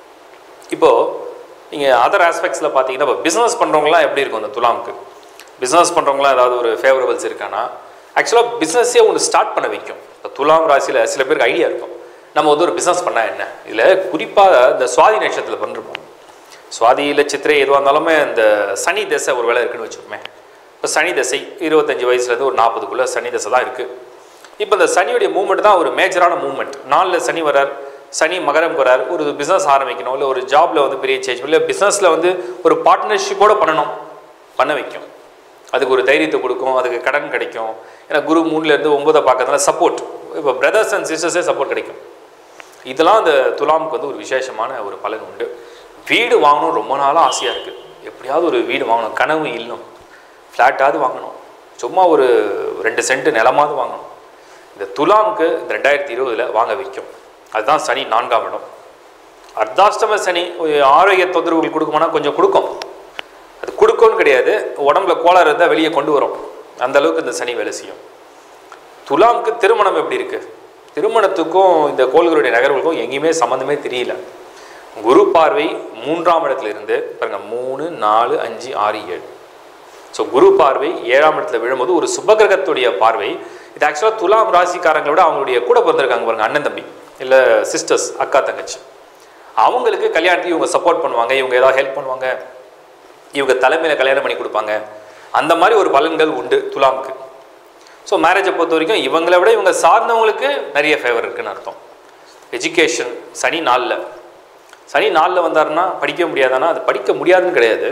இப்போது நீங்கள் அதர் ஆஸ்பெக்ட்ஸில் பார்த்தீங்கன்னா இப்போ பிஸ்னஸ் பண்ணுறவங்களாம் எப்படி இருக்கும் அந்த துலாமுக்கு பிஸ்னஸ் பண்ணுறவங்களாம் ஏதாவது ஒரு ஃபேவரபிள்ஸ் இருக்கானா ஆக்சுவலாக பிஸ்னஸே ஒன்று ஸ்டார்ட் பண்ண வைக்கும் இப்போ துலாம் ராசியில் சில பேருக்கு ஐடியா இருக்கும் நம்ம வந்து ஒரு பிஸ்னஸ் பண்ணால் என்ன இதில் குறிப்பாக இந்த சுவாதி நட்சத்திரத்தில் பண்ணிருப்போம் சுவாதியில் சித்திரை எதுவாக இருந்தாலுமே இந்த சனி தசை ஒரு வேலை இருக்குன்னு வச்சுக்கோமே இப்போ சனி தசை இருபத்தஞ்சி வயசுலேருந்து ஒரு நாற்பதுக்குள்ளே சனி தசை தான் இருக்குது இப்போ இந்த சனியுடைய மூவ்மெண்ட் தான் ஒரு மேஜரான மூவ்மெண்ட் நாலில் சனி வரார் சனி மகரம் வரார் ஒரு பிஸ்னஸ் ஆரம்பிக்கணும் இல்லை ஒரு ஜாபில் வந்து பெரிய சேஞ்ச் இல்லை பிஸ்னஸில் வந்து ஒரு பார்ட்னர்ஷிப்போடு பண்ணணும் பண்ண வைக்கும் அதுக்கு ஒரு தைரியத்தை கொடுக்கும் அதுக்கு கடன் கிடைக்கும் ஏன்னா குரு மூணுலேருந்து ஒன்பதை பார்க்கறதுனால சப்போர்ட் இப்போ பிரதர்ஸ் அண்ட் சிஸ்டர்ஸே சப்போர்ட் கிடைக்கும் இதெல்லாம் அந்த துலாமுக்கு வந்து ஒரு விசேஷமான ஒரு பலன் உண்டு வீடு வாங்கணும் ரொம்ப நாளாக ஆசையாக இருக்குது எப்படியாவது ஒரு வீடு வாங்கணும் கனவு இல்லம் ஃப்ளாட்டாவது வாங்கணும் சும்மா ஒரு ரெண்டு சென்ட் நிலமாவது வாங்கணும் இந்த துலாமுக்கு இந்த ரெண்டாயிரத்தி இருபதில் வாங்க வைக்கும் அதுதான் சனி நான்காம் இடம் அர்த்தாஷ்டம சனி ஒரு ஆரோக்கிய தொந்தரவுகள் கொடுக்குமானா கொஞ்சம் கொடுக்கும் அது கொடுக்கும்னு கிடையாது உடம்புல கோளாறு இருந்தால் வெளியே கொண்டு வரும் அந்த அளவுக்கு இந்த சனி வேலை செய்யும் துலாமுக்கு திருமணம் எப்படி இருக்கு திருமணத்துக்கும் இந்த கோள்களுடைய நகர்வுகளுக்கும் எங்கேயுமே சம்மந்தமே தெரியல குரு பார்வை மூன்றாம் இடத்துல இருந்து பாருங்க மூணு நாலு அஞ்சு ஆறு ஏழு ஸோ குரு பார்வை ஏழாம் இடத்துல விழும்போது ஒரு சுபகிரகத்துடைய பார்வை இது ஆக்சுவலாக துலாம் ராசிக்காரங்களை விட அவங்களுடைய கூட பிறந்திருக்காங்க பாருங்க அண்ணன் தம்பி இல்லை சிஸ்டர்ஸ் அக்கா தங்கச்சி அவங்களுக்கு கல்யாணத்துக்கு இவங்க சப்போர்ட் பண்ணுவாங்க இவங்க ஏதாவது ஹெல்ப் பண்ணுவாங்க இவங்க தலைமையில் கல்யாணம் பண்ணி கொடுப்பாங்க அந்த மாதிரி ஒரு பலன்கள் உண்டு துலாமுக்கு ஸோ மேரேஜை பொறுத்த வரைக்கும் இவங்களை விட இவங்க சார்ந்தவங்களுக்கு நிறைய ஃபேவர் இருக்குன்னு அர்த்தம் எஜுகேஷன் சனி நாளில் சனி நாளில் வந்தாருன்னா படிக்க முடியாதானா அது படிக்க முடியாதுன்னு கிடையாது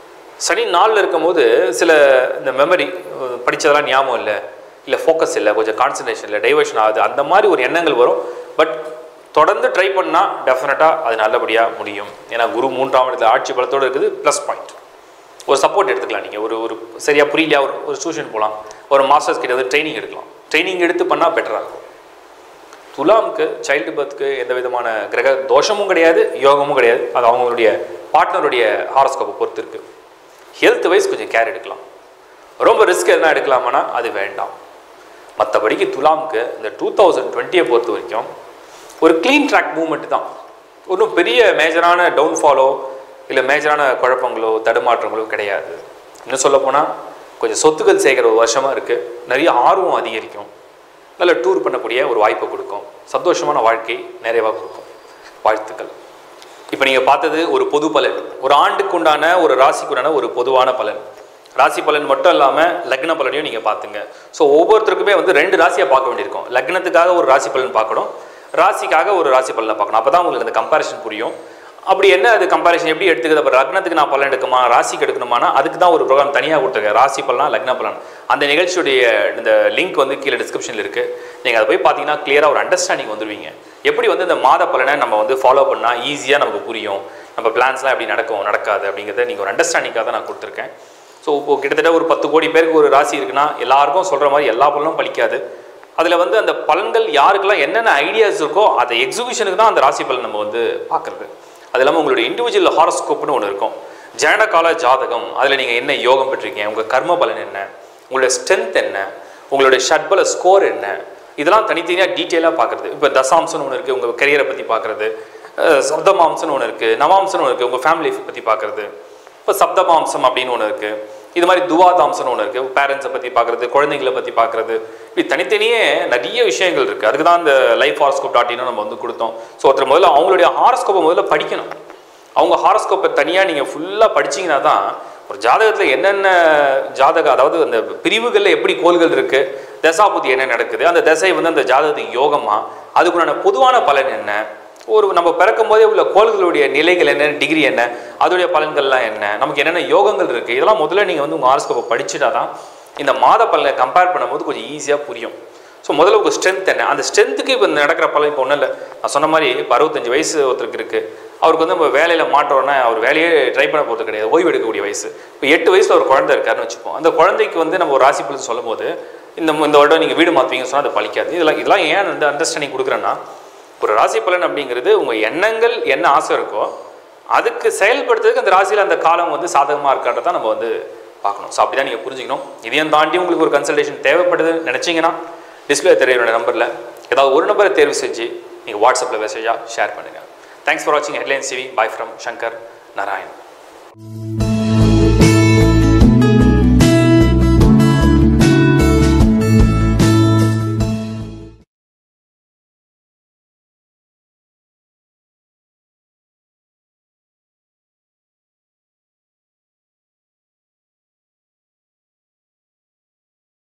சனி நாளில் இருக்கும்போது சில இந்த மெமரி படித்ததெல்லாம் ஞாபகம் இல்லை இல்லை ஃபோக்கஸ் இல்லை கொஞ்சம் கான்சன்ட்ரேஷன் இல்லை டைவர்ஷன் ஆகுது அந்த மாதிரி ஒரு எண்ணங்கள் வரும் பட் தொடர்ந்து ட்ரை பண்ணால் டெஃபினட்டாக அது நல்லபடியாக முடியும் ஏன்னா குரு மூன்றாம் இடத்துல ஆட்சி பலத்தோடு இருக்குது ப்ளஸ் பாயிண்ட் ஒரு சப்போர்ட் எடுத்துக்கலாம் நீங்கள் ஒரு ஒரு சரியாக புரியலையா ஒரு ஒரு டியூஷன் போகலாம் ஒரு மாஸ்டர்ஸ் கிட்ட வந்து ட்ரைனிங் எடுக்கலாம் ட்ரைனிங் எடுத்து பண்ணால் பெட்டராக இருக்கும் துலாமுக்கு சைல்டு பர்த்துக்கு எந்த விதமான கிரக தோஷமும் கிடையாது யோகமும் கிடையாது அது அவங்களுடைய பார்ட்னருடைய ஹாரஸ்கோப்பை பொறுத்து இருக்குது ஹெல்த் வைஸ் கொஞ்சம் கேர் எடுக்கலாம் ரொம்ப ரிஸ்க் எதனா எடுக்கலாமானா அது வேண்டாம் மற்றபடிக்கு துலாமுக்கு இந்த டூ தௌசண்ட் டுவெண்ட்டியை பொறுத்த வரைக்கும் ஒரு க்ளீன் ட்ராக் மூவ்மெண்ட் தான் ஒன்றும் பெரிய மேஜரான டவுன்ஃபாலோ இல்லை மேஜரான குழப்பங்களோ தடுமாற்றங்களோ கிடையாது இன்னும் சொல்லப்போனால் கொஞ்சம் சொத்துக்கள் சேர்க்குற ஒரு வருஷமாக இருக்குது நிறைய ஆர்வம் அதிகரிக்கும் நல்ல டூர் பண்ணக்கூடிய ஒரு வாய்ப்பை கொடுக்கும் சந்தோஷமான வாழ்க்கை நிறைவாக கொடுக்கும் வாழ்த்துக்கள் இப்போ நீங்கள் பார்த்தது ஒரு பொது பலன் ஒரு ஆண்டுக்கு உண்டான ஒரு ராசிக்கு உண்டான ஒரு பொதுவான பலன் ராசி பலன் மட்டும் இல்லாமல் லக்ன பலனையும் நீங்கள் பார்த்துங்க ஸோ ஒவ்வொருத்தருக்குமே வந்து ரெண்டு ராசியை பார்க்க வேண்டியிருக்கும் லக்னத்துக்காக ஒரு ராசி பலன் பார்க்கணும் ராசிக்காக ஒரு ராசி பலனை பார்க்கணும் அப்போ தான் உங்களுக்கு அந்த கம்பேரிஷன் புரியும் அப்படி என்ன அது கம்பேரிஷன் எப்படி எடுத்துக்கிறது அப்போ லக்னத்துக்கு நான் பலன் எடுக்குமா ராசிக்கு எடுக்கணுமானா அதுக்கு தான் ஒரு ப்ரோக்ராம் தனியாக கொடுத்துருக்கேன் ராசி பலனா லக்ன பலன் அந்த நிகழ்ச்சியுடைய இந்த லிங்க் வந்து கீழே டிஸ்கிரிப்ஷனில் இருக்குது நீங்கள் அதை போய் பார்த்தீங்கன்னா கிளியராக ஒரு அண்டர்ஸ்டாண்டிங் வந்துடுவீங்க எப்படி வந்து இந்த மாத பலனை நம்ம வந்து ஃபாலோ பண்ணால் ஈஸியாக நமக்கு புரியும் நம்ம பிளான்ஸ்லாம் எப்படி நடக்கும் நடக்காது அப்படிங்கிறத நீங்கள் ஒரு அண்டர்ஸ்டாண்டிங்காக தான் நான் கொடுத்துருக்கேன் ஸோ இப்போ கிட்டத்தட்ட ஒரு பத்து கோடி பேருக்கு ஒரு ராசி இருக்குன்னா எல்லாருக்கும் சொல்கிற மாதிரி எல்லா பலனும் பலிக்காது அதில் வந்து அந்த பலன்கள் யாருக்கெல்லாம் என்னென்ன ஐடியாஸ் இருக்கோ அதை எக்ஸிபிஷனுக்கு தான் அந்த ராசி பலன் நம்ம வந்து பார்க்குறது அது இல்லாமல் உங்களுடைய இண்டிவிஜுவல் ஹாரோஸ்கோப்னு ஒன்று இருக்கும் ஜனகால ஜாதகம் அதில் நீங்கள் என்ன யோகம் பெற்றிருக்கீங்க உங்கள் கர்ம பலன் என்ன உங்களுடைய ஸ்ட்ரென்த் என்ன உங்களுடைய ஷட்பல ஸ்கோர் என்ன இதெல்லாம் தனித்தனியாக டீட்டெயிலாக பார்க்குறது இப்போ தசாம்சம்னு ஒன்று இருக்குது உங்கள் கரியரை பற்றி பார்க்குறது சப்தமாம்சம்னு ஒன்று இருக்குது நவாம்சம்னு ஒன்று இருக்குது உங்கள் ஃபேமிலி பற்றி பார்க்குறது இப்போ சப்தமாம்சம் அப்படின்னு ஒன்று இருக்குது இது மாதிரி துவாதாம்சம்னு ஒன்று இருக்குது பேரண்ட்ஸை பற்றி பார்க்குறது குழந்தைங்களை பற்றி பார்க்குறது இப்படி தனித்தனியே நிறைய விஷயங்கள் இருக்குது அதுக்கு தான் இந்த லைஃப் ஹாரஸ்கோப் டாட் இன்னு நம்ம வந்து கொடுத்தோம் ஸோ ஒருத்தர் முதல்ல அவங்களுடைய ஹாரஸ்கோப்பை முதல்ல படிக்கணும் அவங்க ஹாரஸ்கோப்பை தனியாக நீங்கள் ஃபுல்லாக படிச்சீங்கன்னா தான் ஒரு ஜாதகத்தில் என்னென்ன ஜாதக அதாவது அந்த பிரிவுகளில் எப்படி கோள்கள் இருக்குது தசாபுத்தி என்ன நடக்குது அந்த தசை வந்து அந்த ஜாதகத்துக்கு யோகமா அதுக்குண்டான பொதுவான பலன் என்ன ஒரு நம்ம பிறக்கும் போதே உள்ள கோள்களுடைய நிலைகள் என்ன டிகிரி என்ன அதோடைய பலன்கள்லாம் என்ன நமக்கு என்னென்ன யோகங்கள் இருக்குது இதெல்லாம் முதல்ல நீங்கள் வந்து உங்கள் ஹாரஸ்கோப்பை படிச்சுட்டா தான் இந்த மாத பலனை கம்பேர் பண்ணும்போது கொஞ்சம் ஈஸியாக புரியும் ஸோ முதல்ல உங்கள் ஸ்ட்ரென்த் என்ன அந்த ஸ்ட்ரென்த்துக்கு இப்போ நடக்கிற பலன் இப்போ ஒன்றும் இல்லை நான் சொன்ன மாதிரி இப்போ அறுபத்தஞ்சு வயசு ஒருத்தருக்கு இருக்குது அவருக்கு வந்து நம்ம வேலையில் மாட்டோன்னா அவர் வேலையே ட்ரை பண்ண போகிறது கிடையாது ஓய்வு எடுக்கக்கூடிய வயசு இப்போ எட்டு வயசில் ஒரு குழந்தை இருக்காருன்னு வச்சுப்போம் அந்த குழந்தைக்கு வந்து நம்ம ஒரு ராசி பலன் சொல்லும் போது இந்த இந்த வருடம் நீங்கள் வீடு மாற்றுவீங்கன்னு சொன்னால் அது பழிக்காது இதெல்லாம் இதெல்லாம் ஏன் வந்து அண்டர்ஸ்டாண்டிங் கொடுக்குறேன்னா ஒரு ராசி பலன் அப்படிங்கிறது உங்கள் எண்ணங்கள் என்ன ஆசை இருக்கோ அதுக்கு செயல்படுத்துறதுக்கு அந்த ராசியில் அந்த காலம் வந்து சாதகமாக இருக்கான்றதை நம்ம வந்து பார்க்கணும் ஸோ அப்படி தான் நீங்கள் புரிஞ்சுக்கணும் இதையும் தாண்டி உங்களுக்கு ஒரு கன்சல்டேஷன் தேவைப்படுது நினச்சிங்கன்னா டிஸ்பிளே தெரியற நம்பரில் ஏதாவது ஒரு நம்பரை தேர்வு செஞ்சு நீங்கள் வாட்ஸ்அப்பில் மெசேஜாக ஷேர் பண்ணுங்கள் தேங்க்ஸ் ஃபார் வாட்சிங் headlines TV bye from Shankar Narayan